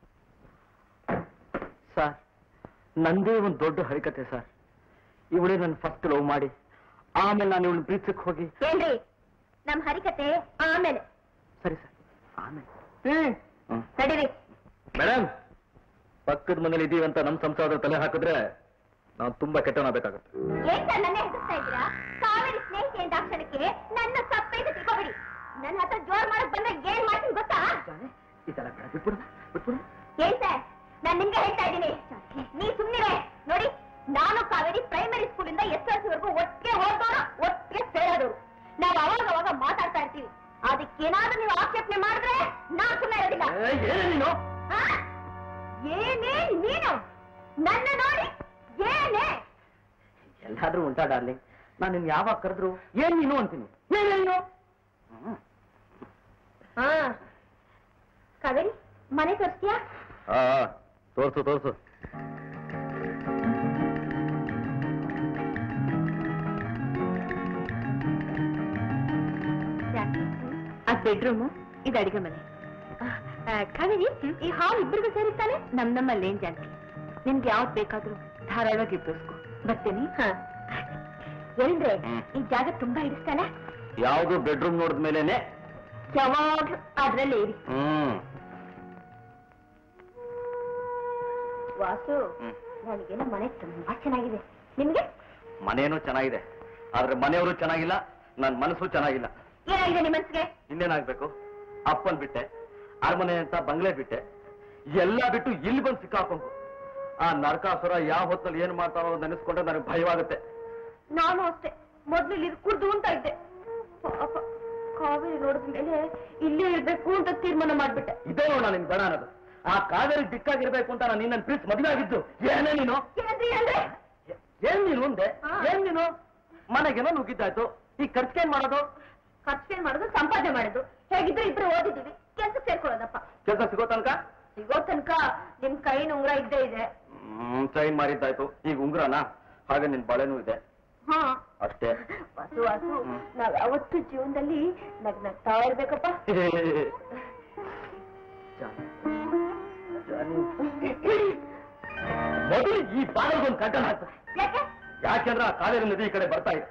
ಸರ್ ನಂದೇ ಒಂದು ದೊಡ್ಡ ಹರಿಕತೆ ಸರ್ ಇವಳೇ ನನ್ನ ಫಸ್ಟ್ ಲವ್ ಮಾಡಿ ಆಮೇಲೆ ನಾನು ಇವಳನ್ನ ಪ್ರೀತಿಸಕ್ ಹೋಗಿ ಏನ್ರಿ ನಮ್ ಹರಿಕತೆ ಆಮೇಲೆ ಸರಿ ಸರ್ ಆಮೇಲೆ ಹ್ಮ್ ಹ್ಮ್. ನಡೀರಿ ಮೇಡಮ್ ಪಕ್ಕದ ಮನೇಲಿ ಇದೀವಿ ಅಂತ ನಮ್ಮ ಸಂಸಾರದ ತಲೆ ಹಾಕಿದ್ರೆ ನಾವು ತುಂಬಾ ಕೆಟ್ಟವನಾಗಬೇಕಾಗುತ್ತೆ ಏನ್ ಸರ್ ನನ್ನ ಹೆದರ್ಸ್ತಾ ಇದ್ದೀರಾ ಕಾವೇರಿ ಸ್ನೇಹಿತೆ ಅಂತ ಅಕ್ಷರಕ್ಕೆ ನನ್ನ ತಪ್ಪೇ ಅಂತ ತಿಳ್ಕೊಬೇಡಿ ನನ್ನ ಹತ್ರ ಜೋರ್ ಮಾಡಕ್ ಬಂದ್ರೆ ಏನ್ ಮಾಡ್ತೀನಿ ಗೊತ್ತಾ ಇದೆಲ್ಲ ಬೇಡ ಬಿಟ್ಬಿಡು ಬಿಟ್ಬಿಡು ಏನ್ ಸರ್ ನಾನ್ ನಿಮ್ಗೆ ಹೇಳ್ತಾ ಇದ್ದೀನಿ ನೀ ಸುಮ್ನಿರೆ ನೋಡಿ ನಾನು ಕಾವೇರಿ ಪ್ರೈಮರಿ ಸ್ಕೂಲ್ ಇಂದ ಎಸ್ ಎಲ್ ಸಿ ವರೆಗೂ ಒಟ್ಟಿಗೆ ಹೋದವರು ಒಟ್ಟಿಗೆ ಸೇರೋದವರು ನಾವು ಅವಾಗ ಅವಾಗ ಮಾತಾಡ್ತಾ ಇರ್ತೀವಿ ಅದಕ್ಕೇನಾದ್ರೂ ನೀವು ಆಕ್ಷೇಪಣೆ ಮಾಡಿದ್ರೆ ನಾನ್ ಸುಮ್ಮನೆ ಇರೋದಿಲ್ಲ ಏನೇ ನೀನು ಆ? ಏನೇ ನೀನು ನನ್ನ ನೋಡಿ ಏನೇ ಎಲ್ಲಾದ್ರೂ ಉಂಟಾ ಡಾರ್ಲಿಂಗ್ ನಾನು ನಿನ್ ಯಾವಾಗ ಕರೆದ್ರು ಏನ್ ನೀನು ಅಂತೀನಿ ಏನ್ ನೀನು ಹಾ ಕಾವೇರಿ ಮನೆ ತೋರಿಸ್ತೀಯಾ ತೋರ್ಸು ತೋರ್ಸು ಅದ್ ಬೆಡ್ರೂಮು ಇದು ಅಡಿಗೆ ಮನೆ ಕಾವೇರಿ ಈ ಹಾಲ್ ಇಬ್ಬರಿಗೂ ಸೇರಿರ್ತಾನೆ ನಮ್ ನಮ್ಮಲ್ಲಿ ಏನ್ ಜಾಸ್ತಿ ನಿನ್ಗೆ ಯಾವ್ದು ಬೇಕಾದ್ರೂ ಧಾರಾಳವಾಗಿ ಉಪಯೋಗಿಸ್ಕೊ ಬರ್ತೀನಿ ಏನ್ರೆ ಹ್ಮ್. ಈ ಜಾಗ ತುಂಬಾ ಇಡಿಸ್ತಾನೆ ಯಾವ್ದು ಬೆಡ್ರೂಮ್ ನೋಡಿದ ಮೇಲೇನೆ ಯಾವಾಗ್ಲೂ ಅದ್ರಲ್ಲೇ ಇರಿ ಹ್ಮ್ ವಾಸು ಹ್ಮ್. ನನಗೇನೋ ಮನೆ ತುಂಬಾ ಚೆನ್ನಾಗಿದೆ ನಿಮ್ಗೆ ಮನೇನು ಚೆನ್ನಾಗಿದೆ ಆದ್ರೆ ಮನೆಯವರು ಚೆನ್ನಾಗಿಲ್ಲ ನನ್ ಮನಸ್ಸು ಚೆನ್ನಾಗಿಲ್ಲ ಏನಾಗಿದೆ ನಿಮ್ಮ ಮನ್ಸಿಗೆ ಇನ್ನೇನಾಗ್ಬೇಕು ಅಪ್ಪನ್ ಬಿಟ್ಟೆ ಅರಮನೆ ಅಂತ ಬಂಗ್ಲೆ ಬಿಟ್ಟೆ ಎಲ್ಲ ಬಿಟ್ಟು ಇಲ್ಲಿ ಬಂದು ಸಿಕ್ಕಾಕೊಂಡು ಆ ನರಕಾಸುರ ಯಾವ ಹೊತ್ತಲ್ಲಿ ಏನ್ ಮಾಡ್ತಾನೋ ನೆನೆಸ್ಕೊಂಡ್ರೆ ನನಗೆ ಭಯವಾಗುತ್ತೆ ನಾನು ಅಷ್ಟೇ ಮೊದ್ಲು ಇಲ್ಲಿ ಕುರ್ದು ಅಂತ ಇದ್ದೆ ಪಾಪ ಕಾವೇರಿ ನೋಡಿದ ಮೇಲೆ ಇಲ್ಲೇ ಇರ್ಬೇಕು ಅಂತ ತೀರ್ಮಾನ ಮಾಡ್ಬಿಟ್ಟೆ ಇದೇ ನೋಡ ನಿನ್ ಬೇಡ ಅನ್ನೋದು ಆ ಕಾವೇರಿ ದಿಕ್ಕಾಗಿರ್ಬೇಕು ಅಂತ ನಾನು ನಿನ್ನ ಪ್ರೀತಿ ಮದುವೆ ಆಗಿದ್ದು ಏನೇ ನೀನು ಏನಂದ್ರಿ ಅಂದ್ರೆ ಏನ್ ನೀನು ಮುಂದೆ ಹಾ. ಏನ್ ನೀನು ಮನೆಗೇನೋ ನುಗ್ಗಿದ್ದಾಯ್ತು ಈ ಖರ್ಚಿಗೇನ್ ಮಾಡೋದು ಖರ್ಚೇನ್ ಮಾಡೋದು ಸಂಪಾದನೆ ಮಾಡೋದು ಹೇಗಿದ್ರೆ ಇಬ್ರು ಓದಿದ್ದೀವಿ ಕೆಲ್ಸಕ್ಕೆ ಸೇರ್ಕೊಳ್ಳೋದಪ್ಪ ಕೆಲಸ ಸಿಗೋ ತನಕ ಸಿಗೋ ತನಕ ನಿಮ್ ಕೈ ಉಂಗ್ರ ಇದ್ದೇ ಇದೆ ಹ್ಮ್ ಚೈನ್ ಮಾರಿದ್ದಾಯ್ತು ಈಗ ಉಂಗ್ರನ ಹಾಗೆ ನಿನ್ ಬಳೆನೂ ಇದೆ ಹಾ ಅಷ್ಟೇ ವಾಸು ವಾಸು ನಾವ್ ಯಾವತ್ತು ಜೀವನದಲ್ಲಿ ನಗ್ ನಗ್ತಾ ಇರ್ಬೇಕಪ್ಪ ಮೊದಲು ಈ ಬಾಳಗೊಂದು ಕಟ್ಟಣ ಹಾಕ್ತ ಯಾಕೆ ಯಾಕೆಂದ್ರೆ ಆ ಕಾವೇರಿ ನದಿ ಈ ಕಡೆ ಬರ್ತಾ ಇದೆ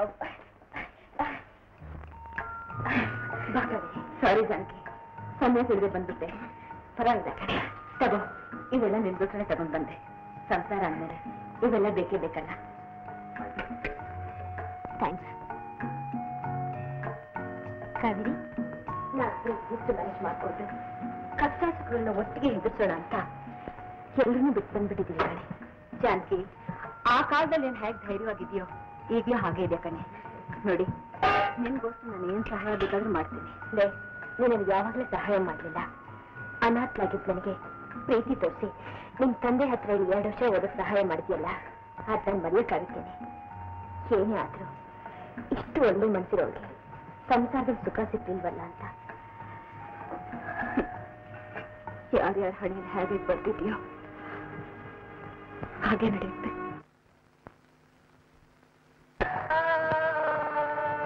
ಸಾರಿ ಜಾನಕಿ ಸಮಯ ತಿಳಿದೆ ಬಂದ್ಬಿಟ್ಟೆ ಪರವಾಗಿಲ್ಲ ಕಣೆ. ತಗೋ ಇವೆಲ್ಲ ನಿನ್ಗೋಸ್ಕರ ತಗೊಂಡ್ ಬಂದೆ ಸಂಸಾರ ಅಂದ್ಮೇಲೆ ಇವೆಲ್ಲ ಬೇಕೇ ಬೇಕಲ್ಲ ಥ್ಯಾಂಕ್ಸ್ ಕಾವೇರಿ ನಾವಿಬ್ರು ಕೂತು ಮ್ಯಾನೇಜ್ ಮಾಡ್ಕೊಂಡು ಕಷ್ಟ ಸುಖಗಳನ್ನ ಒಟ್ಟಿಗೆ ಎದುರಿಸೋಣ ಅಂತ ಎಲ್ಲರನ್ನೂ ಬಿಟ್ಟು ಬಂದ್ಬಿಟ್ಟಿದ್ದೀವಿ ಕಣೆ ಜಾನಕಿ ಆ ಕಾಲದಲ್ಲಿ ಏನ್ ಹೇಗೆ ಧೈರ್ಯವಾಗಿದೆಯೋ ಈಗಲೂ ಹಾಗೆ ಇದೆ ಕಣೆ ನೋಡಿ ನಿನ್ಗೋಸ್ಕರ ನಾನು ಏನ್ ಸಹಾಯ ಬೇಕಾದ್ರೂ ಮಾಡ್ತೀನಿ ಲೇ ನೀನು ನನಗೆ ಯಾವಾಗಲೂ ಸಹಾಯ ಮಾಡಲಿಲ್ಲ ಅನಾಥಲಾಗಿದ್ದ ನನಗೆ ಪ್ರೀತಿ ತೋರಿಸಿ ನಿಮ್ ತಂದೆ ಹತ್ರ ಇಲ್ಲಿ ಎರಡು ವರ್ಷ ಓದೋಕ್ ಸಹಾಯ ಮಾಡಿದ್ಯಲ್ಲ ಅದ್ ನಾನು ಮರೆಯಕ್ಕಾಗುತ್ತೇನೆ ಏನೇ ಆದ್ರೂ ಇಷ್ಟು ಒಳ್ಳೆ ಮನ್ಸಿರೋಳ್ಗೆ ಸಂಸಾರದಲ್ಲಿ ಸುಖ ಸಿಕ್ಕಿಲ್ವಲ್ಲ ಅಂತ ಯಾರ್ಯಾರ ಹಣೆಯಲ್ಲಿ ಹೇಗೆ ಬರ್ತಿದ್ಯೋ ಹಾಗೆ ನಡೆಯುತ್ತೆ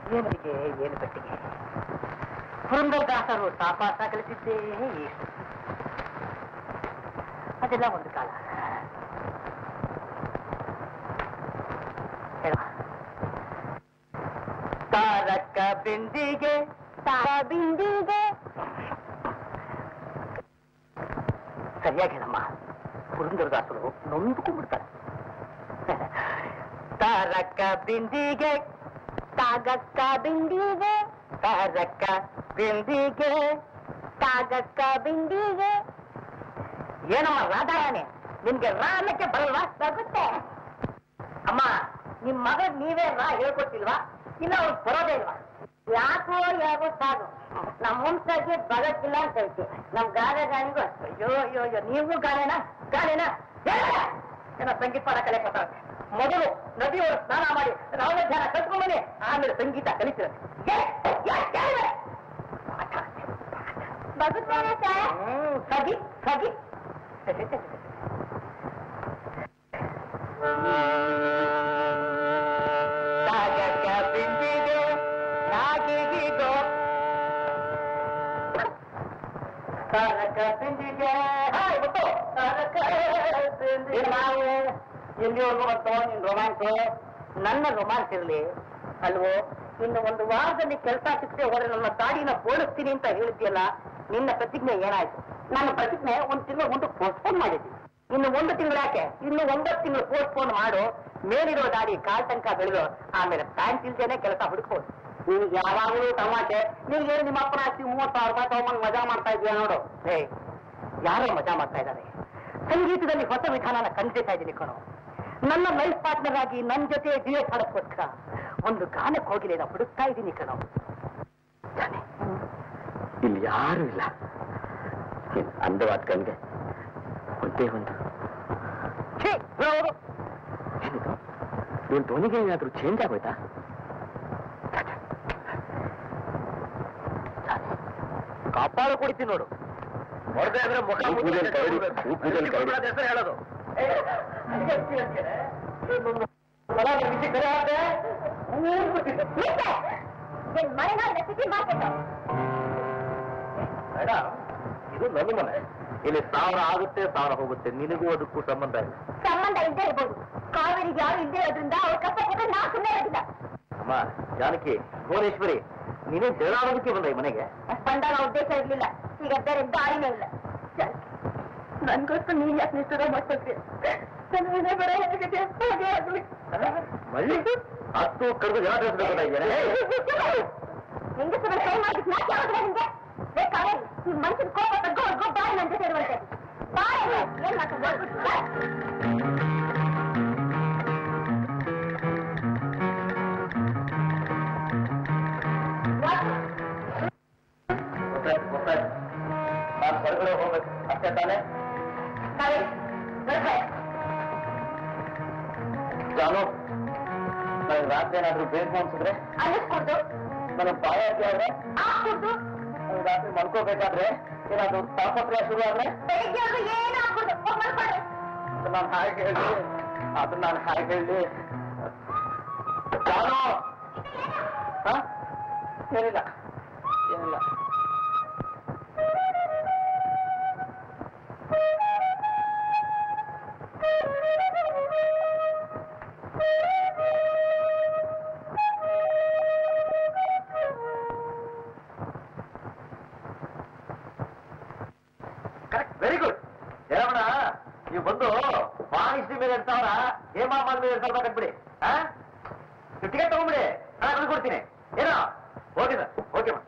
ಏನರಿಗೆ ಏನು ಪೆಟ್ಟಿಗೆ ಪುರಂದರದಾಸರು ಸಾಪಾಸ ಕಲಿಸಿದ್ದೇ ಎಷ್ಟು ಅದೆಲ್ಲ ಒಂದು ಕಾಲ ಹೇಳ ತಾರಕ ಬಿಂದಿಗೆ ತಾರ ಬಿಂದಿಗೆ ಸರಿಯಾಗಿ ಹೇಳಮ್ಮ ಪುರಂದರದಾಸರು ನೊಂದುಕೊಂಡ್ಬಿಡ್ತಾರೆ ತಾರಕ ಬಿಂದಿಗೆ ತಾಗಕ್ಕ ಬಿಂದಿಗೆ ತಾರಕ್ಕ ಬಿಂದಿಗೆ ತಾಗಕ್ಕ ಬಿಂದಿಗೆ ಏನಮ್ಮ ರಾಧಾರಾಣಿ ನಿಮ್ಗೆ ರಾ ಅನ್ನಕ್ಕೆ ಬರಲ್ವಾ ಬರುತ್ತೆ ಅಮ್ಮ ನಿಮ್ ಮಗ ನೀವೇ ರಾ ಹೇಳ್ಕೊಟ್ಟಿಲ್ವಾ ಇಲ್ಲ ಅವ್ರು ಬರೋದೇ ಇಲ್ವಾ ಯಾಕೋ ಯಾಕೋ ಸಾಕು ನಮ್ಮ ವಂಶಕ್ಕೆ ಬಗತ್ತಿಲ್ಲ ಅಂತ ಹೇಳ್ತೀವಿ ನಮ್ ಗಾದೆ ಗಾಣಿಗೂ ಅಷ್ಟೇ ಅಯ್ಯೋ ಅಯ್ಯೋ ಅಯ್ಯೋ ನೀವು ಗಾನೆನಾ ಗಾನೆನಾ ಏನೋ ಸಂಗೀತ ಪಾಠ ಕಲೆ ಕೊಟ್ಟಾರೆ ಮೊದಲು ನದಿಯವರು ಸ್ನಾನ ಮಾಡಿ ರಾವಣ ಧ್ಯಾನ ಕಲ್ತ್ಕೊಂಡ್ಬನ್ನಿ ಆಮೇಲೆ ಸಂಗೀತ ಕಲಿತಿರೋದು ಬಗುತ್ತೇನೆ ಸರ್ ಹ್ಮ್ ಸಗಿ ಸಗಿ ಸಾಗಕ ಬಿಂದಿಗೆ ನಾಗಿಗಿಗೋ ಸಾಗಕ ಬಿಂದಿಗೆ ಹಾಯ್ ಬಿಟ್ಟು ಸಾಗಕ ಬಿಂದಿಗೆ ನಾವು ಎಲ್ಲಿವರೆಗೂ ಬಂತು ನಿನ್ ರೊಮ್ಯಾನ್ಸ್ ನನ್ನ ರೊಮ್ಯಾನ್ಸ್ ಇರಲಿ ಅಲ್ವೋ ಇನ್ನು ಒಂದು ವಾರದಲ್ಲಿ ಕೆಲಸ ಸಿಕ್ಕದೆ ಹೋದ್ರೆ ನನ್ನ ಗಾಡಿನ ಬೋಳಿಸ್ತೀನಿ ಅಂತ ಹೇಳಿದ್ಯಲ್ಲ ನಿನ್ನ ಪ್ರತಿಜ್ಞೆ ಏನಾಯ್ತು ನನ್ನ ಪ್ರತಿಜ್ಞೆ ಒಂದು ತಿಂಗಳು ಮುಂದೆ ಪೋಸ್ಟ್ಪೋನ್ ಮಾಡಿದ್ದೀನಿ ಇನ್ನು ಒಂದು ತಿಂಗಳು ಯಾಕೆ ಇನ್ನು ಒಂಬತ್ತು ತಿಂಗಳು ಪೋಸ್ಟ್ಪೋನ್ ಮಾಡು ಮೇಲಿರೋ ದಾಡಿ ಕಾಲ್ ತನಕ ಬೆಳೆದು ಆಮೇಲೆ ಪ್ಯಾಂಟ್ ಇಲ್ದೇನೆ ಕೆಲಸ ಹುಡುಕ್ಬೋದು ನಿನ್ಗೆ ಯಾವಾಗಲೂ ತಮಾಷೆ ನಿನ್ಗೆ ನಿಮ್ಮ ಅಪ್ಪನ ಆಸ್ತಿ ಮೂವತ್ತು ಸಾವಿರ ರೂಪಾಯಿ ತಗೊಂಬಂದು ಮಜಾ ಮಾಡ್ತಾ ಇದೀಯ ನೋಡು ಏ ಯಾರೋ ಮಜಾ ಮಾಡ್ತಾ ಇದ್ದಾರೆ ಸಂಗೀತದಲ್ಲಿ ಹೊಸ ವಿಧಾನನ ಕಂಡಿತಾ ಇದ್ದೀನಿ ಕಣೋ ನನ್ನ ಲೈಫ್ ಪಾರ್ಟ್ನರ್ ಆಗಿ ನನ್ನ ಜೊತೆ ಡಿಯೇಟ್ ಹಾಡೋಕ್ಕೋಸ್ಕರ ಒಂದು ಗಾನಕ್ಕೆ ಹೋಗಿಲ್ಲ ನಾ ಹುಡುಕ್ತಾ ಇದ್ದೀನಿ ಕಣೋ ಜಾನೆ, ಇಲ್ಲಿ ಯಾರು ಇಲ್ಲ ನಿನ್ ಅಂದವಾದ ಕಣ್ಗೆ ಒಂದೇ ಒಂದು ಛೀ, ಹೌದು. ಏನಿದು ನಿನ್ ಧ್ವನಿಗೆ ಏನಾದ್ರೂ ಚೇಂಜ್ ಆಗೋಯ್ತಾ ಕಾಪಾಡು ಕುಡಿತೀನಿ ನೋಡು ಹೊಡೆದೇ ಅಂದ್ರೆ ಮುಖ ಕೂದಲು ಕರಡಿ, ಕೂದಲು ಕರಡಿ. ಹೆಸರು ಹೇಳೋದು ನಿನ್ ಮನೆನಾಡ ಸಿಟಿ ಮಾರ್ಕೆಟ್ ಮೇಡಮ್ ಇದು ನನ್ನ ಮನೆ ಇಲ್ಲಿ ಸಾವಿರ ಆಗುತ್ತೆ ಸಾವಿರ ಹೋಗುತ್ತೆ ನಿನಗೂ ಅದಕ್ಕೂ ಸಂಬಂಧ ಇಲ್ಲ ಸಂಬಂಧ ಇದ್ದೇ ಇರ್ಬೋದು ಕಾವೇರಿಗೆ ಯಾರು ಇದ್ದೇ ಇರೋದ್ರಿಂದ ಅವ್ರ ಕಷ್ಟ ಕೊಟ್ಟು ನಾ ಸುಮ್ಮನೆ ಇರೋದಿಲ್ಲ ಅಮ್ಮ ಜಾನಕಿ ಭುವನೇಶ್ವರಿ ನೀನೇ ಜಗಳ ಆಡೋದಕ್ಕೆ ಬಂದ ಈ ಮನೆಗೆ ಬಂದಾಗ ಉದ್ದೇಶ ಇರ್ಲಿಲ್ಲ ಈಗ ಬೇರೆ ದಾರಿನೇ ಇಲ್ಲ ನನ್ಗೋಸ್ಕರ ನೀನ್ ಯಾಕೆ ನಿಷ್ಠುರ ಮಾಡ್ಕೊಳ್ತೀಯ ನನ್ನ ಮನೆ ಬರ ಹೇಗಿದೆ ಹಾಗೆ ಆಗ್ಲಿ ಮಳ್ಳಿ ಹತ್ತು ಕರೆದು ಜನ ತಿಳಿಸ್ಬೇಕು ಹೆಂಗಸರ ಕೈ ಮಾಡಿದ್ ನಾಕ್ ಯಾವ್ದ್ರ ನಿಂಗೆ ಬೇಕಾದ್ರೆ ಈ ಮನ್ಸಿನ ಕೋಪ ತಗ್ಗೋ ಬಾರಿ ನನ್ನ ಜೊತೆ ಇರುವಂತೆ ಬಾರಿ ಏನ್ ಮಾಡ್ಕೊಂಡು ಗೊತ್ತಾಯ್ತು ಗೊತ್ತಾಯ್ತು ನಾನು ಹೊರಗಡೆ ಹೋಗ್ಬೇಕು ಅಷ್ಟೇ ತಾನೇ ಜಾನು ನನಗೆ ರಾತ್ರಿ ಏನಾದ್ರೂ ಬೇಕು ಅನ್ಸಿದ್ರೆ ಅನ್ನಿಸ್ಕೊಡ್ದು ನನಗೆ ಬಾಯಾರಿಕೆ ಆದ್ರೆ ಆಗ್ಕೊಡ್ದು ನನಗೆ ರಾತ್ರಿ ಮಲ್ಕೋಬೇಕಾದ್ರೆ ಏನಾದ್ರೂ ತಾಪತ್ರಯ ಶುರು ಆದ್ರೆ ಬೆಳಿಗ್ಗೆ ಅವ್ರು ಏನು ಆಗ್ಕೊಡ್ದು ಹೋಗ್ ಮಲ್ಕೊಳ್ಳಿ ಅದನ್ನ ನಾನು ಹಾಗೆ ಹೇಳಿ ಅದನ್ನ ನಾನು ಹಾಗೆ ಹೇಳಿ ಜಾನು ಹ? ಏನಿಲ್ಲ ಏನಿಲ್ಲ ಕರೆಕ್ಟ್ ವೆರಿ ಗುಡ್ ಹೇಳೋಣ ನೀವು ಬಂದು ವಾಣಿಶ್ರೀ ಮೇಲೆ ಎರಡ್ ಸಾವಿರ ಹೇಮಾಮಾಲ್ ಮೇಲೆ ಎರಡ್ ಸಾವಿರ ಕಟ್ಬಿಡಿ ಆ ಟಿಕೆಟ್ ತಗೊಂಡ್ಬಿಡಿ ಹಣ ಕಳ್ಸಿ ಕೊಡ್ತೀನಿ ಏನೋ ಓಕೆ ಸರ್ ಓಕೆ ಮಾ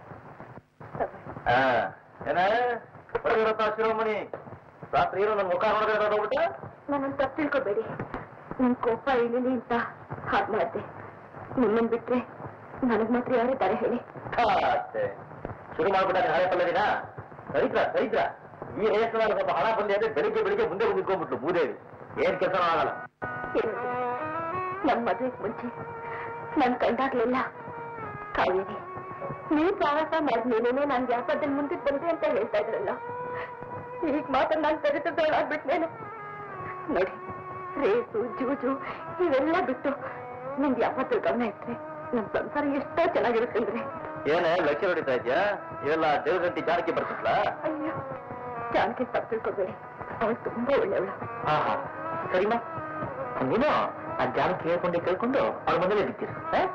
ಏನ ಹೊರಗಿರತ್ತ ಶಿರೋಮಣಿ ರಾತ್ರಿ ಏನು ನನ್ನ ಮುಖ ನೋಡಿದ್ರೆ ಹೋಗ್ಬಿಟ್ಟ ನನ್ನನ್ನು ತಪ್ಪು ತಿಳ್ಕೊಬೇಡಿ ನನ್ ಕೋಪ ಇಳಿಲಿ ಅಂತ ಹಾಗೆ ಮಾಡಿದೆ ನಿಮ್ಮನ್ ಬಿಟ್ರೆ ನನಗ್ ಮಾತ್ರ ಯಾರಿದ್ದಾರೆ ಹೇಳಿ ಅಷ್ಟೇ ಶುರು ಮಾಡ್ಬಿಟ್ಟ ಹಳೆ ಪಲ್ಲದಿನ ದರಿದ್ರ ದರಿದ್ರ ಈ ರೇಸ್ನಲ್ಲಿ ಸ್ವಲ್ಪ ಹಣ ಬಂದಿ ಅಂದ್ರೆ ಬೆಳಿಗ್ಗೆ ಬೆಳಿಗ್ಗೆ ಮುಂದೆ ಬಂದು ನಿಂತ್ಕೊಂಡ್ಬಿಟ್ಲು ಭೂದೇವಿ ಏನ್ ಕೆಲಸ ಆಗಲ್ಲ ಏನು? ನಮ್ ಮದ್ವೆಗ್ ಮುಂಚೆ ನನ್ ಕಂಡಾಗ್ಲಿಲ್ಲ ಕಾವೇರಿ ನೀವ್ ಪ್ರವಾಸ ಮಾಡಿದ್ಮೇಲೆ ನಾನ್ ವ್ಯಾಪಾರದಲ್ಲಿ ಮುಂದಕ್ಕೆ ಬಂದೆ ಅಂತ ಹೇಳ್ತಾ ಇದ್ರಲ್ಲ ಈಗ ಮಾತ್ರ ನಾನ್ ತೆರೆತದೊಳಾಗ್ಬಿಟ್ನೇನು ನೋಡಿ ರೇಸು ಜೂಜು ಇವೆಲ್ಲ ಬಿಟ್ಟು ನಿಮ್ ವ್ಯಾಪಾರದಲ್ಲಿ ಗಮನ ಇಟ್ರೆ ನಮ್ ಸಂಸಾರ ಎಷ್ಟೋ ಚೆನ್ನಾಗಿರುತ್ತಂದ್ರೆ ಏನೇ ಲೆಕ್ಚರ್ ಹೊಡಿತಾ ಇದ್ಯಾ ಇವೆಲ್ಲ ದೇವಗಂಟಿ ಜಾರಕ್ಕೆ ಬರ್ತಿದ್ಲಾ ಅಯ್ಯೋ ಜಾನಕಿ ತಪ್ಪು ತಿಳ್ಕೊಬೇಡಿ ಅವಳು ತುಂಬಾ ಒಳ್ಳೆಯವಳು ಹಾ ಹಾ ಸರಿಮಾ ನೀನು ಆ ಜಾನ ಕೇಳ್ಕೊಂಡು ಕೇಳ್ಕೊಂಡು ಅವ್ರ ಮೊದಲೇ ಬಿಟ್ಟಿರು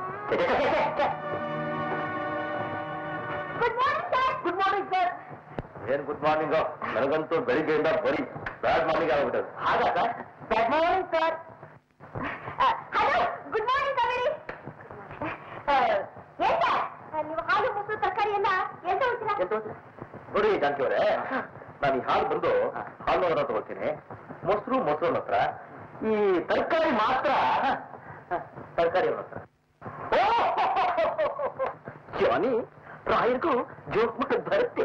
good morning sir good morning sir ಏನ್ ಗುಡ್ ಮಾರ್ನಿಂಗ್ ನನಗಂತೂ ಬೆಳಿಗ್ಗೆಯಿಂದ ಬರೀ ಬ್ಯಾಡ್ ಮಾರ್ನಿಂಗ್ ಆಗ್ಬಿಟ್ಟದು ಹಾಗಾ sir good morning sir hello good morning Kaveri ಏನ್ ಸರ್ ನೀವು ಹಾಲು ಮೊಸರು ತರಕಾರಿ ಎಲ್ಲ ಎಂತ ಹೋಗ್ತೀರಾ ನೋಡಿ ಜಾನಕಿ ಅವರೇ ನಾನು ಈ ಹಾಲು ಬಂದು ಹಾಲು ಹತ್ರ ತಗೋತೀನಿ ಮೊಸರು ಮೊಸರು ಹತ್ರ ಈ ತರಕಾರಿ ಮಾತ್ರ ತರಕಾರಿ ಅವ್ರ ಹತ್ರ ಜಾನಿ ರಾಯರ್ಗೂ ಜೋಕ್ ಮುಟ್ಟ ಬರುತ್ತೆ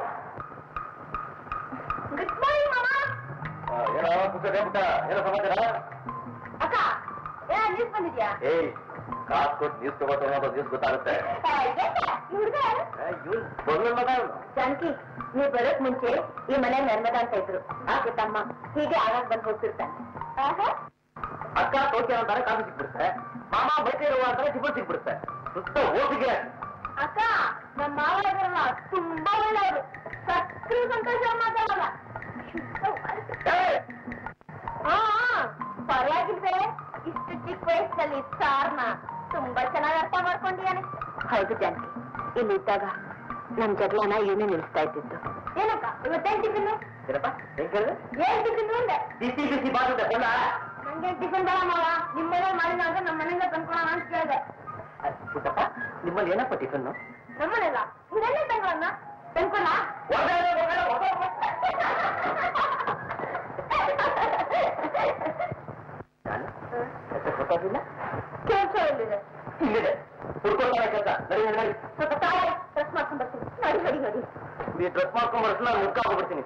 ಗುಡ್ ಮಾರ್ನಿಂಗ್ ಮಾಮ ಏನೋ ಪುಸ್ತಕ ಪುಟ್ಟ ಏನೋ ಸಮಾಚಾರ ಅಕ್ಕ ಏ ನ್ಯೂಸ್ ಬಂದಿದ್ಯಾ ಏಯ್ ಕಾಸು ಕೊಟ್ಟು ನ್ಯೂಸ್ ತಗೋತ ಅನ್ನೋದು ನ್ಯೂಸ್ ಗೊತ್ತಾಗುತ್ತೆ ಹುಡುಗ ಯಾರು ಇವ್ನು ಮೊದಲ ಮಗ ಇವ್ನು. ಜಾನಕಿ ನೀವು ಬರೋಕ್ ಮುಂಚೆ ಈ ಮನೆ ನರ್ಮದಾ ಅಂತ ಇದ್ರು ಆಕೆ ತಮ್ಮ ಹೀಗೆ ಆಗಾಗ ಬಂದು ಹೋಗ್ತಿರ್ತಾನೆ ಅಕ್ಕ ತೋಕೆ ಅಂತಾರೆ ಕಾಫಿ ಸಿಕ್ಬಿಡುತ್ತೆ ಮಾಮ ಬೈಕೆ ಇರುವ ಅಂತಾರೆ ಟಿಫನ್ ಸಿಕ್ಬಿಡುತ್ತೆ ಸುತ್ತ ಓಟಿಗೆ ಅಕ್ಕ ನಮ್ಮ ಮಾವ ಇದ್ರಲ್ಲ ತುಂಬಾ ಒಳ್ಳೆಯವರು ಸಕ್ರಿ ಸಂತೋಷ ಮಾತಾಡಲ್ಲ ಹಾ ಪರವಾಗಿಲ್ವೇ ಇಷ್ಟು ಚಿಕ್ಕ ವಯಸ್ಸಿನಲ್ಲಿ ಸಾರ್ನ ತುಂಬಾ ಚೆನ್ನಾಗಿ ಅರ್ಥ ಮಾಡ್ಕೊಂಡಿಯಾನೆ ಹೌದು ಜಾನಕಿ ಇಲ್ಲಿದ್ದಾಗ ನಮ್ ಜಗಳನ ಇವನೇ ನಿಲ್ಲಿಸ್ತಾ ಇದ್ದಿದ್ದು ಏನಕ್ಕ ಇವತ್ತೇನ್ ಟಿಫಿನ್ ಏನಪ್ಪ ಹೆಂಗ್ ಕೇಳಿದೆ ಏನ್ ಟಿಫಿನ್ ಅಂದೆ ಬಿಸಿ ಬಿಸಿ ಬಾರುತ್ತೆ ಬೇಡ ನಂಗೆ ಟಿಫಿನ್ ಬೇಡ ಮಾವ ನಿಮ್ಮ ಮನೆ ಮಾಡಿಲ್ಲ ಅಂದ್ರೆ ನಮ್ಮ ಮನೆಯಿಂದ ತಂದ್ಕೊಳ್ಳೋಣ ಅಂತ ಕೇಳಿದೆ ಪುಟ್ಟಪ್ಪ ನಿಮ್ಮಲ್ಲಿ ಏನಪ್ಪ ಟಿಫನ್ ನಮ್ಮನೆಲ್ಲ ಇದನ್ನೇ ತಂಗೋಣ ತಂದ್ಕೊಳ್ಳ ಗೊತ್ತಾಗಿಲ್ಲ ಕೆಲಸ ಎಲ್ಲಿದೆ ಇಲ್ಲಿದೆ ಹುಡ್ಕೊಳ್ತಾನೆ ಕೆಲಸ ನಡಿ ನಡಿ, ನಡಿ ಸ್ವಲ್ಪ ತಾಯಿ ಡ್ರೆಸ್ ಮಾಡ್ಕೊಂಡ್ ಬರ್ತೀನಿ ನೋಡಿ ನೋಡಿ ನೋಡಿ ನೀ ಡ್ರೆಸ್ ಮಾಡ್ಕೊಂಡ್ಬರ್ಸ್ ನಾನು ಮುಖ ಹೋಗ್ಬಿಡ್ತೀನಿ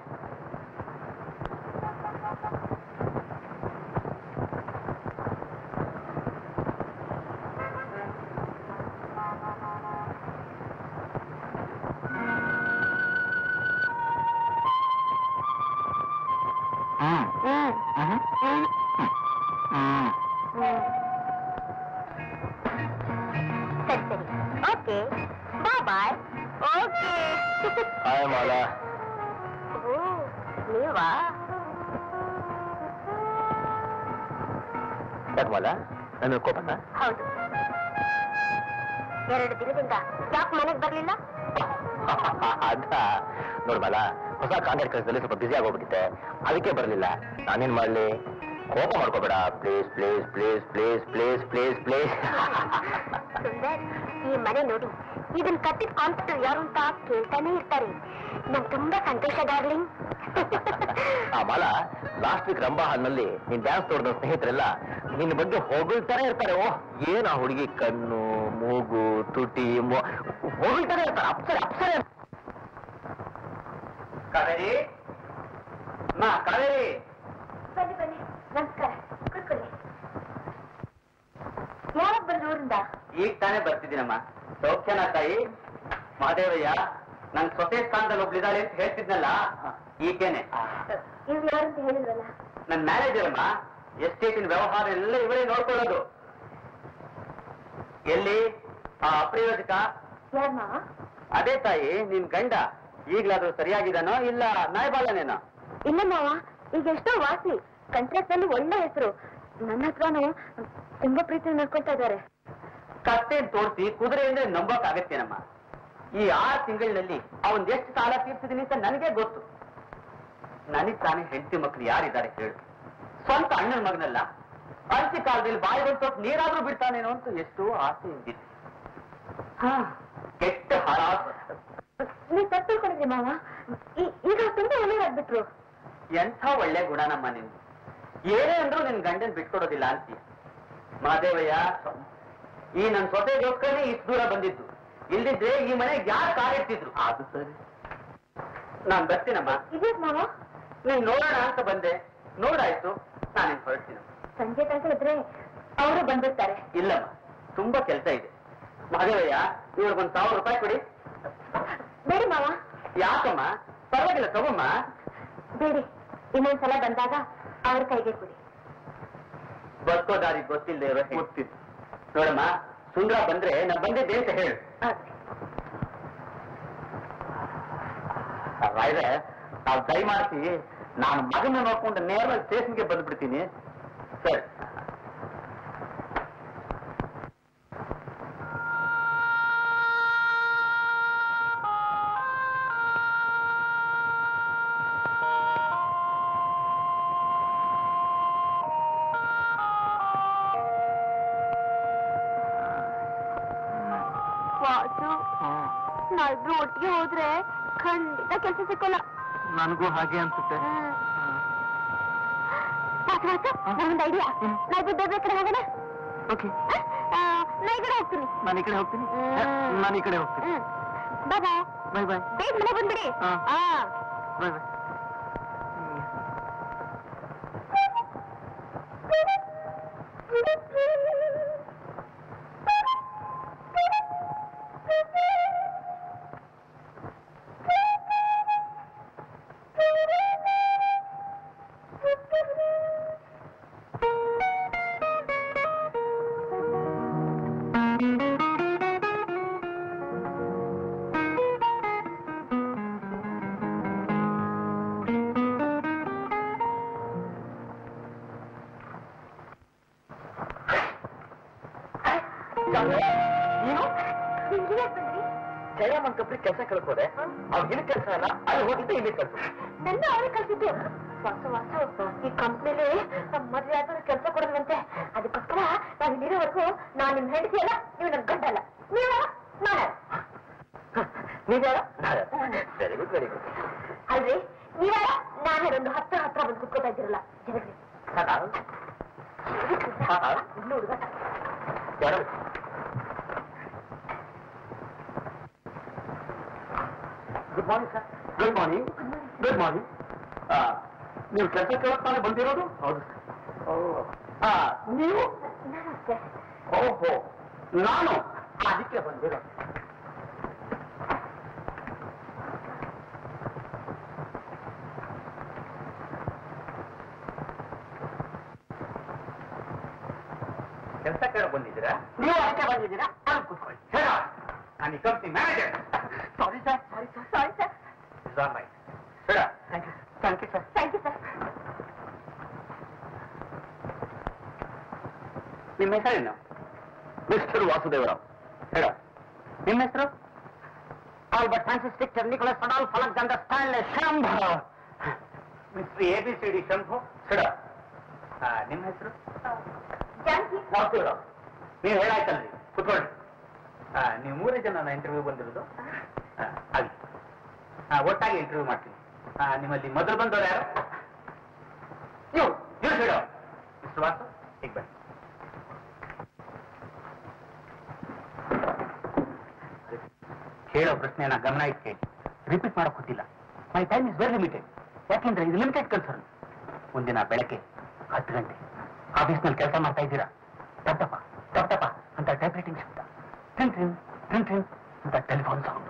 ಸರಿ ಸರಿ okay bye bye okay hi Mala ಓ ನೀವಾ ಯಾಕೆ ಮಾಲ ನನ್ನ ಕೋಪನ ಹೌದು ಎರಡು ದಿನದಿಂದ ಯಾಕೆ ಮನೆಗೆ ಬರ್ಲಿಲ್ಲ ಅದ ನೋಡ್ಬಲ್ಲ ಹೊಸ ಕಾಂಟ್ರಾಕ್ಟ್ ಕೆಲಸದಲ್ಲಿ ಸ್ವಲ್ಪ ಬಿಸಿ ಆಗೋಗ್ಬಿಟ್ಟಿದೆ ಅದಕ್ಕೆ ಬರಲಿಲ್ಲ ನಾನೇನ್ ಮಾಡ್ಲಿ ಕೋಪ ಮಾಡ್ಕೋಬೇಡ please please please please please please please Sundar ಈ ಮನೆ ನೋಡಿ ಇದನ್ ಕಟ್ಟಿದ ಕಾಂಟ್ರಾಕ್ಟರ್ ಯಾರು ಅಂತ ಕೇಳ್ತಾನೆ ಇರ್ತಾರೆ ನಂಗೆ ತುಂಬಾ ಸಂತೋಷ ಡಾರ್ಲಿಂಗ್ ಆ ಮಾಲ ಲಾಸ್ಟ್ ವೀಕ್ ರಂಭಾ ಹಾಲ್ನಲ್ಲಿ ನೀನ್ ಡ್ಯಾನ್ಸ್ ತೋರಿದ ಸ್ನೇಹಿತರೆಲ್ಲ ನಿನ್ನ ಬಗ್ಗೆ ಹೊಗಳ್ತಾನೆ ಇರ್ತಾರೆ ಓಹ್ ಏನ್ ಆ ಹುಡುಗಿ ಕಣ್ಣು ಮೂಗು ತುಟಿ ಮೊ- ಹೊಗಳ್ತಾನೆ ಇರ್ತಾರೆ ಅಪ್ಸರೆ ಅಪ್ಸರೆ ಕಾವೇರಿ ಮಾ ಕಾವೇರಿ ಬನ್ನಿ ಬನ್ನಿ ನಮಸ್ಕಾರ ಕೂತ್ಕೊಳ್ಳಿ ಯಾವಾಗ ಬಂದ್ರು ಊರಿಂದ ಈಗ ತಾನೇ ಬರ್ತಿದ್ದೀನಮ್ಮ ಸೌಖ್ಯನ ತಾಯಿ ಮಹಾದೇವಯ್ಯ ನನ್ ಸೊಸೆ ಸ್ಥಾನದಲ್ಲಿ ಒಬ್ಳಿದಾಳೆ ಅಂತ ಹೇಳ್ತಿದ್ನಲ್ಲ ಈಗೇನೆ ಇವ್ರು ಯಾರು ಅಂತ ಹೇಳಿದ್ರಲ್ಲ ನನ್ ಮ್ಯಾನೇಜರ್ ಅಮ್ಮ ಎಸ್ಟೇಟಿನ ವ್ಯವಹಾರ ಎಲ್ಲ ಇವರೇ ನೋಡ್ಕೊಳ್ಳೋದು ಎಲ್ಲಿ ಆ ಅಪ್ರಯೋಜಕ ಯಾರ್ ಮಾವ ಅದೇ ತಾಯಿ ನಿನ್ ಗಂಡ ಈಗ್ಲಾದ್ರೂ ಸರಿಯಾಗಿದಾನೋ ಇಲ್ಲ ನಾಯ್ಬಾಲನೇನೋ ಇಲ್ಲ ಮಾವ ಈಗ ಎಷ್ಟೋ ವಾಸಿ ಕಾಂಟ್ರಾಕ್ಟ್ ಅಲ್ಲಿ ಒಳ್ಳೆ ಹೆಸರು ನನ್ನ ಹತ್ರನೂ ತುಂಬಾ ಪ್ರೀತಿ ನಡ್ಕೊಳ್ತಾ ಇದ್ದಾರೆ ಕತ್ತೆ ತೋರಿಸಿ ಕುದುರೆ ಅಂದ್ರೆ ನಂಬಕ್ ಆಗತ್ತೇನಮ್ಮ ಈ ಆರು ತಿಂಗಳಿನಲ್ಲಿ ಅವನ್ ಎಷ್ಟು ಸಾಲ ತೀರ್ಸಿದೀನಿ ಅಂತ ನನಗೆ ಗೊತ್ತು ನನಗ್ ತಾನೇ ಹೆಂಡತಿ ಮಕ್ಳು ಯಾರಿದ್ದಾರೆ ಹೇಳು ಸ್ವಂತ ಅಣ್ಣನ ಮಗನಲ್ಲ ಅಂತ್ಯ ಕಾಲದಲ್ಲಿ ಬಾಯಿ ಬಂದು ಸ್ವಲ್ಪ ನೀರಾದ್ರೂ ಬಿಡ್ತಾನೇನೋ ಅಂತ ಎಷ್ಟೋ ಆಸೆ ಇದ್ದಿತ್ತು ಹಾ ಕೆಟ್ಟ ಹಾಳಾಗ ನೀವ್ ತಪ್ಪು ತಿಳ್ಕೊಂಡಿದ್ರಿ ಮಾವ ಈ- ಈಗ ತುಂಬಾ ಒಳ್ಳೆಯದಾಗ್ಬಿಟ್ರು ಎಂಥ ಒಳ್ಳೆ ಗುಣ ನಮ್ಮ ನೀವು ಏನೇ ಅಂದ್ರೂ ನಿನ್ ಗಂಡನ್ ಬಿಟ್ಕೊಡೋದಿಲ್ಲ ಅಂತೀಯ ಮಾದೇವಯ್ಯ ಈ ನನ್ ಸೊಸೆಗೋಸ್ಕರನೇ ಇಷ್ಟು ದೂರ ಬಂದಿದ್ದು ಇಲ್ದಿದ್ರೆ ಈ ಮನೆಗೆ ಯಾರು ಕಾಲಿಡ್ತಿದ್ರು ಅದು ಸರಿ ನಾನ್ ಬರ್ತೀನಮ್ಮ ಇದೇ ಮಾವ ನೀನ್ ನೋಡೋಣ ಅಂತ ಬಂದೆ ನೋಡಾಯ್ತು ನಾನೇನ್ ಹೊರಡ್ತೀನಮ್ಮ ಸಂಜೆ ತನಕ ಇದ್ರೆ ಅವರು ಬಂದಿರ್ತಾರೆ ಇಲ್ಲಮ್ಮ ತುಂಬಾ ಕೆಲಸ ಇದೆ ಮಹಾದೇವಯ್ಯ ಇವ್ರಿಗೊಂದ್ ಸಾವಿರ ರೂಪಾಯಿ ಕೊಡಿ ಬೇಡಿ ಮಾವ ಯಾಕಮ್ಮ ಪರವಾಗಿಲ್ಲ ತಗೊಮ್ಮ ಬೇಡಿ ಇನ್ನೊಂದ್ಸಲ ಬಂದಾಗ ಅವ್ರ ಕೈಗೆ ಕೊಡಿ ಬದುಕೋ ದಾರಿ ಗೊತ್ತಿಲ್ಲದೆ ಇರೋ ಗೊತ್ತಿತ್ತು ನೋಡಮ್ಮ ಸುಂದರ ಬಂದ್ರೆ ನಾ ಬಂದಿದ್ದೆ ಅಂತ ಹೇಳು ರಾಯ್ರೆ ನಾವು ದಯಮಾಡಿಸಿ ನಾನು ಮಗನ ನೋಡ್ಕೊಂಡು ನೇರವಾಗಿ ಸ್ಟೇಷನ್ಗೆ ಬಂದ್ಬಿಡ್ತೀನಿ ಸರಿ ವಾಸು ನಾವಿಬ್ರು ಒಟ್ಟಿಗೆ ಹೋದ್ರೆ ಖಂಡಿತ ಕೆಲಸ ಸಿಕ್ಕಲ್ಲ ನನಗೂ ಹಾಗೆ ಅನ್ಸುತ್ತೆ ವಾಸು ವಾಸು ನಮ್ದು ಐಡಿಯಾ ನಾವಿಬ್ರು ಬೇರೆ ಬೇರೆ ಕಡೆ ಹೋಗೋಣ ಓಕೆ ಆ, ನಾ ಈ ಕಡೆ ಹೋಗ್ತೀನಿ ನಾನು ಈ ಕಡೆ ಹೋಗ್ತೀನಿ ನಾನು ಈ ಕಡೆ ಹೋಗ್ತೀನಿ ಹ್ಮ್ ಬಾಯ್ ಬಾಯ್ ಬಾಯ್ ಬಾಯ್ ಬೇಗ ಮನೆ ಬಂದ್ಬಿಡಿ ಹಾ. ಆ ಬಾಯ್ ಬಾಯ್ ನೀನು ನಿಮ್ಗೆ ಯಾಕ್ ಬಂದ್ರಿ ಜಯರಾಮನ್ ಕಂಪ್ನಿ ಕೆಲಸ ಕಳ್ಕೋದೆ ಅವ್ರು ಇಲ್ಲಿ ಕೆಲಸ ಅಲ್ಲ ಅಲ್ಲಿ ಹೋಗಿದ್ದೆ ಇಲ್ಲಿ ಕಳ್ಸು ನನ್ನ ಅವರೇ ಕಳ್ಸಿದ್ದು ವಾಸು ವಾಸು ಈ ಕಂಪ್ನಿಲಿ ಮದ್ವೆ ಆದ್ರೆ ಕೆಲಸ ಕೊಡಲ್ವಂತೆ ಅದಕ್ಕೋಸ್ಕರ ನಾನು ಇಲ್ಲಿರೋವರೆಗೂ ನಾನು ನಿಮ್ ಹೆಂಡತಿ ಅಲ್ಲ ನೀವು ನನ್ ಗಂಡ ಅಲ್ಲ ನೀವು ನಾನು ನೀವ್ಯಾರ ವೆರಿ ಗುಡ್ ವೆರಿ ಗುಡ್ ಅಲ್ರಿ ನೀವಾರ ನಾನೇ ಒಂದು ಹತ್ರ ಹತ್ರ ಬಂದು ಕುತ್ಕೋತಾ ಇದ್ದೀರಲ್ಲ ಜನರಿಗೆ ಇನ್ನು ಹುಡುಗ good morning sir good morning good morning ನೀವು ಕೆಲಸ ಕೇಳತ್ತಾನೆ ಬಂದಿರೋದು ಹೌದು ಸರ್ ನೀವು ನಮಸ್ತೆ ಓಹೋ ನಾನು ಅದಕ್ಕೆ ಬಂದಿರೋದು ಕೆಲಸ ಕೇಳ ಬಂದಿದ್ದೀರಾ ನೀವು ಅದಕ್ಕೆ ಬಂದಿದ್ದೀರಾ ಅಲ್ಲಿ ಕೂತ್ಕೊಳ್ಳಿ ಹೇಳ ನಾನು ಈ company manager sorry sir sorry sir sorry sir is all right ಹೇಳ thank you thank you sir thank you sir ನಿಮ್ಮ ಹೆಸರೇನು ಮಿಸ್ಟರ್ ವಾಸುದೇವರಾವ್ ಹೇಳ ನಿಮ್ಮ ಹೆಸರು ಆಲ್ಬರ್ಟ್ ಫ್ರಾನ್ಸಿಸ್ ಪಿಕ್ಚರ್ ನಿಕೋಲಸ್ ಫಡಾಲ್ ಫಲಕ್ ಗಂಧ ಸ್ಟಾನ್ಲೆ ಶಂಭ mister A B C D Shambhu ಹೇಳ ನಿಮ್ಮ ಹೆಸರು ಜಾನಕಿ ವಾಸುದೇವರಾವ್ ನೀವು ಹೇಳಾಯ್ತಲ್ರಿ ಕುತ್ಕೊಳ್ಳಿ ಆ, ನೀವು ಮೂರೇ ಜನ ಇಂಟರ್ವ್ಯೂ ಬಂದಿರೋದು ಆ, ಆಗ್ಲಿ ಆ, ಒಟ್ಟಾಗಿ ಇಂಟರ್ವ್ಯೂ ಮಾಡ್ತೀನಿ ಆ, ನಿಮ್ಮಲ್ಲಿ ಮೊದಲು ಬಂದವರು ಯಾರು ನೀವು ನೀವು ಹೇಳೋ ಮಿಸ್ಟರ್ ವಾಸು ಈಗ ಬನ್ನಿ ಕೇಳೋ ಪ್ರಶ್ನೆನ ಗಮನ ಇಟ್ಟು ಕೇಳಿ ರಿಪೀಟ್ ಮಾಡಕ್ ಗೊತ್ತಿಲ್ಲ my time is very limited ಯಾಕೆಂದ್ರೆ ಇದು ಲಿಮಿಟೆಡ್ ಕನ್ಸರ್ನ್ ಒಂದಿನ ಬೆಳಗ್ಗೆ ಹತ್ತು ಗಂಟೆ ಆಫೀಸ್ನಲ್ಲಿ ಕೆಲಸ ಮಾಡ್ತಾ ಇದ್ದೀರಾ ಟಪ್ ಟಪ ಟಪ್ ಟಪ ಅಂತ ಟೈಪ್ ರೈಟಿಂಗ್ ಶಬ್ದ ಟ್ರಿನ್ ಟ್ರಿನ್ ಟ್ರಿನ್ ಟ್ರಿನ್ ಅಂತ ಟೆಲಿಫೋನ್ ಸೌಂಡ್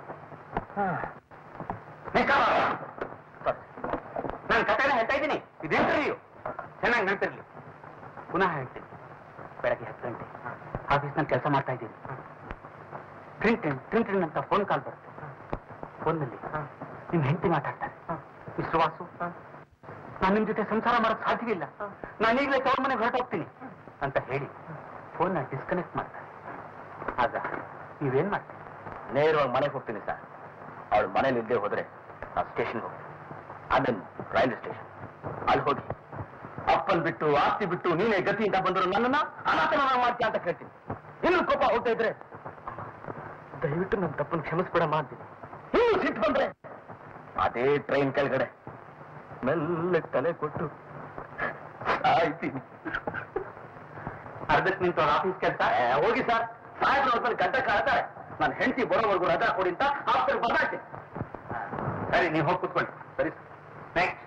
ನಾನು ಕಥೆನ ಹೇಳ್ತಾ ಇದ್ದೀನಿ ಇದು ಇಂಟರ್ವ್ಯೂ ಚೆನ್ನಾಗಿ ನೆನಪಿರ್ಲಿ ಪುನಃ ಹೇಳ್ತೀನಿ ಬೆಳಗ್ಗೆ ಹತ್ತು ಗಂಟೆ ಆಫೀಸ್ನಲ್ಲಿ ಕೆಲಸ ಮಾಡ್ತಾ ಇದ್ದೀನಿ ಟ್ರಿನ್ ಟ್ರಿನ್ ಟ್ರಿನ್ ಟ್ರಿನ್ ಅಂತ ಫೋನ್ ಕಾಲ್ ಬರುತ್ತೆ ಫೋನ್ನಲ್ಲಿ ನಿಮ್ ಹೆಂಡತಿ ಮಾತಾಡ್ತಾರೆ ಮಿಸ್ಟರ್ ವಾಸು ನಾನು ನಿಮ್ ಜೊತೆ ಸಂಸಾರ ಮಾಡಕ್ ಸಾಧ್ಯವಿಲ್ಲ ನಾನು ಈಗಲೇ ತವ್ರ ಮನೆಗೆ ಹೊರಟೋಗ್ತೀನಿ ಅಂತ ಹೇಳಿ ಫೋನ್ ಡಿಸ್ಕನೆಕ್ಟ್ ಮಾಡ್ತಾರೆ ಆಗ ನೀವೇನ್ ಮಾಡ್ತೀರಿ ನೇರವಾಗಿ ಮನೆಗೆ ಹೋಗ್ತೀನಿ ಸರ್ ಅವಳು ಮನೇಲಿ ಇದ್ದೇ ಹೋದ್ರೆ ಆ ಸ್ಟೇಷನ್ಗೆ ಹೋಗ್ತೀನಿ ಆಮೇಲೆ ರೈಲ್ವೆ ಸ್ಟೇಷನ್ ಅಲ್ಲಿ ಹೋಗಿ ಅಪ್ಪನ್ ಬಿಟ್ಟು ಆಸ್ತಿ ಬಿಟ್ಟು ನೀನೇ ಗತಿಯಿಂದ ಬಂದರು ನನ್ನನ್ನ ಅನಾಥನ ಮಾಡ್ತೀಯ ಅಂತ ಕೇಳ್ತೀನಿ ಇನ್ನು ಕೋಪ ಹೋಗ್ತಾ ಇದ್ರೆ ದಯವಿಟ್ಟು ನನ್ನ ತಪ್ಪನ್ನು ಕ್ಷಮಿಸ್ಬಿಡಮ್ಮ ಅಂತೀನಿ ಇನ್ನು ಸಿಟ್ಟು ಬಂದ್ರೆ ಅದೇ ಟ್ರೈನ್ ಕೆಳಗಡೆ ಮೆಲ್ಲ ತಲೆ ಕೊಟ್ಟು ಸಾಯ್ತೀನಿ ಅರ್ಧಕ್ಕೆ ನಿಂತು ಆಫೀಸ್ ಕೆಲಸ ಹೋಗಿ ಸರ್ ಸಾಹೇಬ್ರು ಅವ್ರ ಗಂಟೆ ಕಾಳ್ತಾರೆ ನನ್ನ ಹೆಂಡತಿ ಬರೋವರೆಗೂ ರಜಾ ಕೊಡಿ ಅಂತ ಆಫೀಸರ್ ಬರ್ದಾಡ್ತೀನಿ ಸರಿ ನೀವು ಹೋಗಿ ಕೂತ್ಕೊಳ್ಳಿ ಸರಿ ನೆಕ್ಸ್ಟ್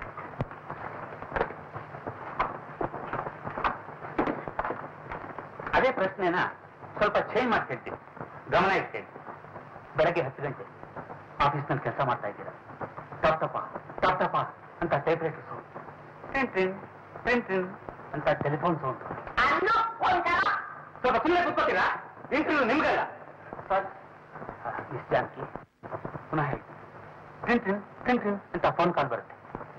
ಅದೇ ಪ್ರಶ್ನೆನ ಸ್ವಲ್ಪ ಚೇಂಜ್ ಮಾಡಿ ಕೇಳ್ತೀನಿ ಗಮನ ಇಟ್ಕೊಳ್ಳಿ ಬೆಳಗ್ಗೆ ಹತ್ತು ಗಂಟೆ ಆಫೀಸ್ನಲ್ಲಿ ಕೆಲಸ ಮಾಡ್ತಾ ಇದ್ದೀರಾ ಟಪ್ ಟಪ ಟಪ್ ಟಪ ಅಂತ ಟೈಪ್ ರೈಟರ್ ಸೌಂಡ್ ಟ್ರಿನ್ ಟ್ರಿನ್ ಟ್ರಿನ್ ಟ್ರಿನ್ ಅಂತ ಟೆಲಿಫೋನ್ ಸೌಂಡ್ ಅನ್ನೋ ಒಂಥರ ಸ್ವಲ್ಪ ಸುಮ್ಮನೆ ಕೂತ್ಕೋತೀರಾ ಇಂಟರ್ವ್ಯೂ ನಿಮ್ಗಲ್ಲ ಸರ್ ಮಿಸ್ ಜಾನಕಿ ಪುನಃ ಹೇಳಿ ಟ್ರಿನ್ ಟ್ರಿನ್ ಟ್ರಿನ್ ಟ್ರಿನ್ ಅಂತ ಫೋನ್ ಕಾಲ್ ಬರುತ್ತೆ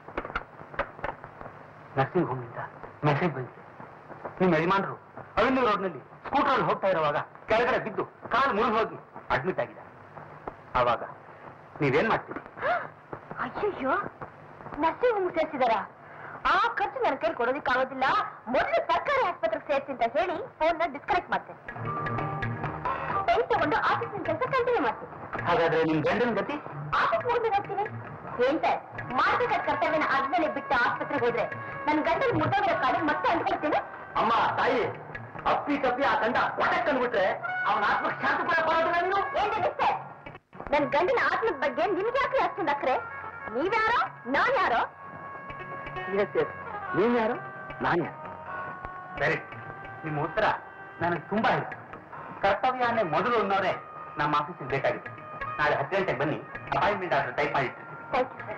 ನರ್ಸಿಂಗ್ ಹೋಮ್ನಿಂದ ಮೆಸೇಜ್ ಬಂದಿದೆ ನಿಮ್ಮ ಯಜಮಾನರು ಅವೆನ್ಯೂ ರೋಡ್ನಲ್ಲಿ ಸ್ಕೂಟರಲ್ಲಿ ಹೋಗ್ತಾ ಇರುವಾಗ ಕೆಳಗಡೆ ಬಿದ್ದು ಕಾಲು ಮುರಿದು ಹೋಗಿ ಅಡ್ಮಿಟ್ ಆಗಿದೆ ಆವಾಗ ನೀವೇನ್ ಮಾಡ್ತೀರಿ ಅಯ್ಯಯ್ಯೋ ನರ್ಸಿಂಗ್ ಹೋಮ್ ಸೇರ್ಸಿದಾರ ಆ ಖರ್ಚು ನನ್ನ ಕೈಲಿ ಕೊಡೋದಿಕ್ಕಾಗೋದಿಲ್ಲ ಮೊದಲು ಸರ್ಕಾರಿ ಆಸ್ಪತ್ರೆಗೆ ಸೇರ್ಸಿ ಅಂತ ಹೇಳಿ ಫೋನ್ ನ ಡಿಸ್ಕನೆಕ್ಟ್ ಮಾಡ್ತೇನೆ ಪೆನ್ ತಗೊಂಡು ಆಫೀಸಿನ ಕೆಲಸ ಕಂಟಿನ್ಯೂ ಮಾಡ್ತೀನಿ ಹಾಗಾದ್ರೆ ನಿಮ್ ಗಂಡನ ಗತಿ ಆಫೀಸ್ ಮುಗಿದು ಹೋಗ್ತೀನಿ ಏನ್ ಸರ್ ಮಾಡ್ಬೇಕಾದ ಕರ್ತವ್ಯನ ಆದ್ಮೇಲೆ ಬಿಟ್ಟು ಆಸ್ಪತ್ರೆಗೆ ಹೋದ್ರೆ ನನ್ನ ಗಂಡನ ಮುಟ್ಟೋಗಿರೋ ಕಾಲಿಗೆ ಮತ್ತೆ ಅಂದ್ಕೊಳ್ತೀನಿ ಅಮ್ಮ ತಾಯಿ ಅಪ್ಪಿ ತಪ್ಪಿ ಆ ಗಂಡ ಪಟಕ್ ಅಂದ್ಬಿಟ್ರೆ ಅವನ ಆತ್ಮಕ್ಕೆ ಶಾಂತಿ ಕೂಡ ಬರೋದಿಲ್ಲ ನೀನು ಏನಿದೆ ಸರ್ ನನ್ನ ಗಂಡನ ಆತ್ಮದ ಬಗ್ಗೆ ನಿಮ್ಗೆ ಯಾಕೆ ಅಷ್ಟೊಂದು ಅಕ್ರೆ ನೀವ್ಯಾರೋ ನಾನ್ ಯಾರೋ ಎಸ್ ಎಸ್ ನೀನ್ ಯಾರು ನಾನು ಯಾರು ಸರಿ ನಿಮ್ಮ ಉತ್ತರ ನನಗೆ ತುಂಬಾ ಇಷ್ಟ ಕರ್ತವ್ಯನೇ ಮೊದಲು ಅನ್ನೋರೆ ನಮ್ಮ ಆಫೀಸಿಗೆ ಬೇಕಾಗಿದೆ ನಾಳೆ ಹತ್ತು ಗಂಟೆಗೆ ಬನ್ನಿ ಅಪಾಯಿಂಟ್ಮೆಂಟ್ ಆರ್ಡರ್ ಟೈಪ್ ಮಾಡಿ ಥ್ಯಾಂಕ್ ಯು ಸರ್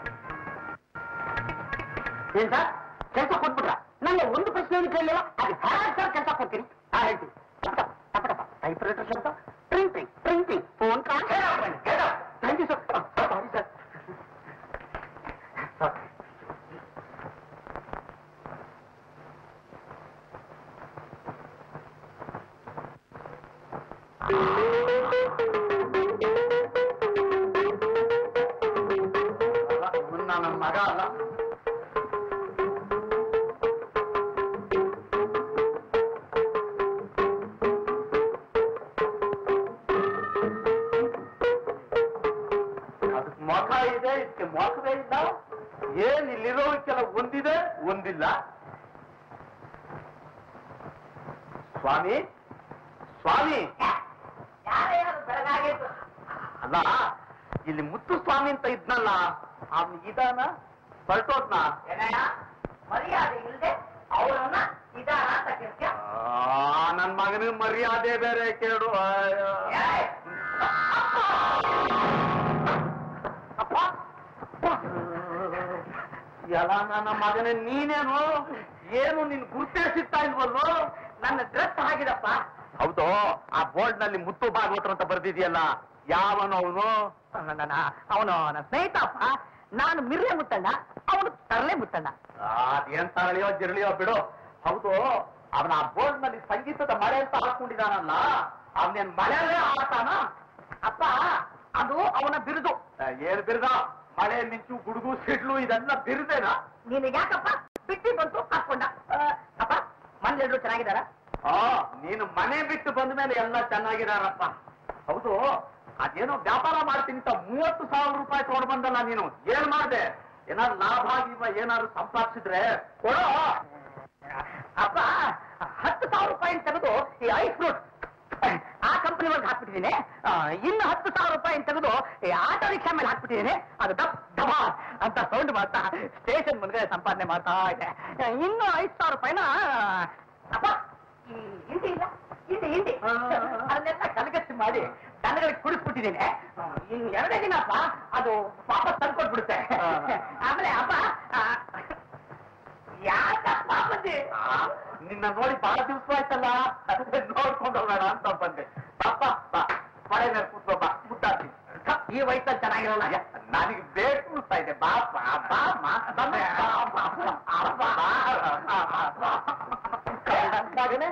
ಏನ್ ಸರ್ ಕೆಲಸ ಕೊಟ್ಬಿಟ್ರ ನನ್ನ ಒಂದು ಪ್ರಶ್ನೆ ಕೇಳಲಿಲ್ಲ ಅದು ಹೇಗೆ ಸರ್ ಕೆಲಸ ಕೊಡ್ತೀನಿ ನಾ ಹೇಳ್ತೀನಿ ಟೈಪ್ ರೈಟರ್ ಕೆಲಸ printing printing phone call thank you sir sorry sir ನನ್ನ ಮಗ ಅಲ್ಲ ಅದಕ್ಕೆ ಮೊಖ ಇದೆ ಇದಕ್ಕೆ ಮೊಖವೇ ಇಲ್ಲ ಏನ್ ಇಲ್ಲಿರೋಕ್ಕೆಲ್ಲ ಒಂದಿದೆ ಒಂದಿಲ್ಲ ಸ್ವಾಮಿ ಸ್ವಾಮಿ ಅಲ್ಲ ಇಲ್ಲಿ ಮುತ್ತು ಸ್ವಾಮಿ ಅಂತ ಇದ್ನಲ್ಲ ಅವ್ನು ಇದಾನ ಹೊರಟೋದ್ನ ಮರ್ಯಾದೆ ಇಲ್ಲದೆ ಅವರನ್ನ ಇದಾರ ಅಂತ ಕೇಳ್ತೀಯ ನನ್ ಮಗನಿಗೆ ಮರ್ಯಾದೆ ಬೇರೆ ಕೇಳು ಅಯ್ಯೋ. ಅಪ್ಪ ಎಲ್ಲ ನನ್ನ ಮಗನೇ ನೀನೇನು ಏನು ನಿನ್ ಗುರ್ತೇ ಸಿಗ್ತಾ ಇಲ್ವಲ್ವೋ ನನ್ನ ಡ್ರೆಸ್ ಹಾಗಿದಪ್ಪ ಹೌದು ಆ ಬೋರ್ಡ್ ನಲ್ಲಿ ಮುತ್ತು ಭಾಗವತರ ಅಂತ ಬರ್ದಿದ್ಯಲ್ಲ ಯಾವನು ಅವನು ಅವನು ನನ್ನ ಸ್ನೇಹಿತಪ್ಪ ನಾನು ಮಿರ್ಲೆ ಮುತ್ತಣ್ಣ ಅವನು ತರಲೆ ಮುತ್ತಣ್ಣ ಅದೇನ್ ತರಳಿಯೋ ಜಿರಳಿಯೋ ಬಿಡು ಹೌದು ಅವನ ಆ ಬೋರ್ಡ್ ನಲ್ಲಿ ಸಂಗೀತದ ಮಳೆ ಅಂತ ಹಾಕೊಂಡಿದಾನಲ್ಲ ಅವನೇನ್ ಮಳೆಯಲ್ಲೇ ಆಡ್ತಾನ ಅಪ್ಪ ಅದು ಅವನ ಬಿರುದು ಏನ್ ಬಿರ್ದ ಮಳೆ ಮಿಂಚು ಗುಡುಗು ಸಿಡ್ಲು ಇದೆಲ್ಲ ಬಿರ್ದೇನಾ ನೀನು ಯಾಕಪ್ಪ ಬಿಟ್ಟಿ ಬಂತು ಹಾಕೊಂಡ ಅಪ್ಪ ಮನೇಲೆಲ್ಲರೂ ಚೆನ್ನಾಗಿದ್ದಾರ ಆ ನೀನು ಮನೆ ಬಿಟ್ಟು ಬಂದ ಮೇಲೆ ಎಲ್ಲ ಚೆನ್ನಾಗಿದಾರಪ್ಪ ಹೌದು ಅದೇನೋ ವ್ಯಾಪಾರ ಮಾಡ್ತೀನಿ ಅಂತ ಮೂವತ್ತು ಸಾವಿರ ರೂಪಾಯಿ ತಗೊಂಡು ಬಂದಲ್ಲ ನೀನು ಏನ್ ಮಾಡ್ದೆ ಏನಾದ್ರು ಲಾಭ ಆಗಿವ ಏನಾದ್ರು ಸಂಪಾದಿಸಿದ್ರೆ ಕೊಡೋ ಅಪ್ಪ ಹತ್ತು ಸಾವಿರ ರೂಪಾಯಿ ತೆಗೆದು ಈ ಐಸ್ ಫ್ರೂಟ್ ಆ ಕಂಪನಿ ಒಳಗೆ ಹಾಕ್ಬಿಟ್ಟಿದ್ದೀನಿ ಆ, ಇನ್ನು ಹತ್ತು ಸಾವಿರ ರೂಪಾಯಿ ತೆಗೆದು ಈ ಆಟೋ ರಿಕ್ಷಾ ಮೇಲೆ ಹಾಕ್ಬಿಟ್ಟಿದ್ದೀನಿ ಅದು ಡಬ್ ಡಬ ಅಂತ ಸೌಂಡ್ ಮಾಡ್ತಾ ಸ್ಟೇಷನ್ ಮುಂದೆ ಸಂಪಾದನೆ ಮಾಡ್ತಾ ಇದೆ ಇನ್ನು ಐದು ಸಾವಿರ ರೂಪಾಯಿನ ಅಪ್ಪ ಈ ಹಿಂಡಿ ಇಲ್ಲ ಹಿಂಡಿ ಹಿಂಡಿ ಅದನ್ನೆಲ್ಲ ಕಲಗಚ್ಚಿ ಮಾಡಿ ದನಗಳಿಗೆ ಕುಡಿಸ್ಬಿಟ್ಟಿದ್ದೀನಿ ಇನ್ನು ಎರಡೇ ದಿನಪ್ಪ ಅದು ವಾಪಸ್ ತಂದ್ಕೊಟ್ಬಿಡುತ್ತೆ ಆಮೇಲೆ ಅಪ್ಪ ಆ, ಯಾಕಪ್ಪ ಬಂದೆ ನಿನ್ನ ನೋಡಿ ಬಹಳ ದಿವಸ ಆಯ್ತಲ್ಲ ನೋಡ್ಕೊಂಡು ಹೋಗೋಣ ಅಂತ ಬಂದೆ ಪಾಪ ಬಾ ಮಳೆ ಮೇಲೆ ಕೂತ್ಕೋ ಬಾ ಮುದ್ದಾಡ್ತೀನಿ ಈ ವಯಸ್ಸಲ್ಲಿ ಚೆನ್ನಾಗಿರಲ್ಲ ನನಗೆ ಬೇಕು ಅನ್ಸ್ತಾ ಇದೆ ಬಾ ಬಾ ಬಾ ಮಾ ಬಂದೆ. ಬಾ, ಬಾ, ಬಾ, ಬಾ, ಬಾ. ಮಗನೇ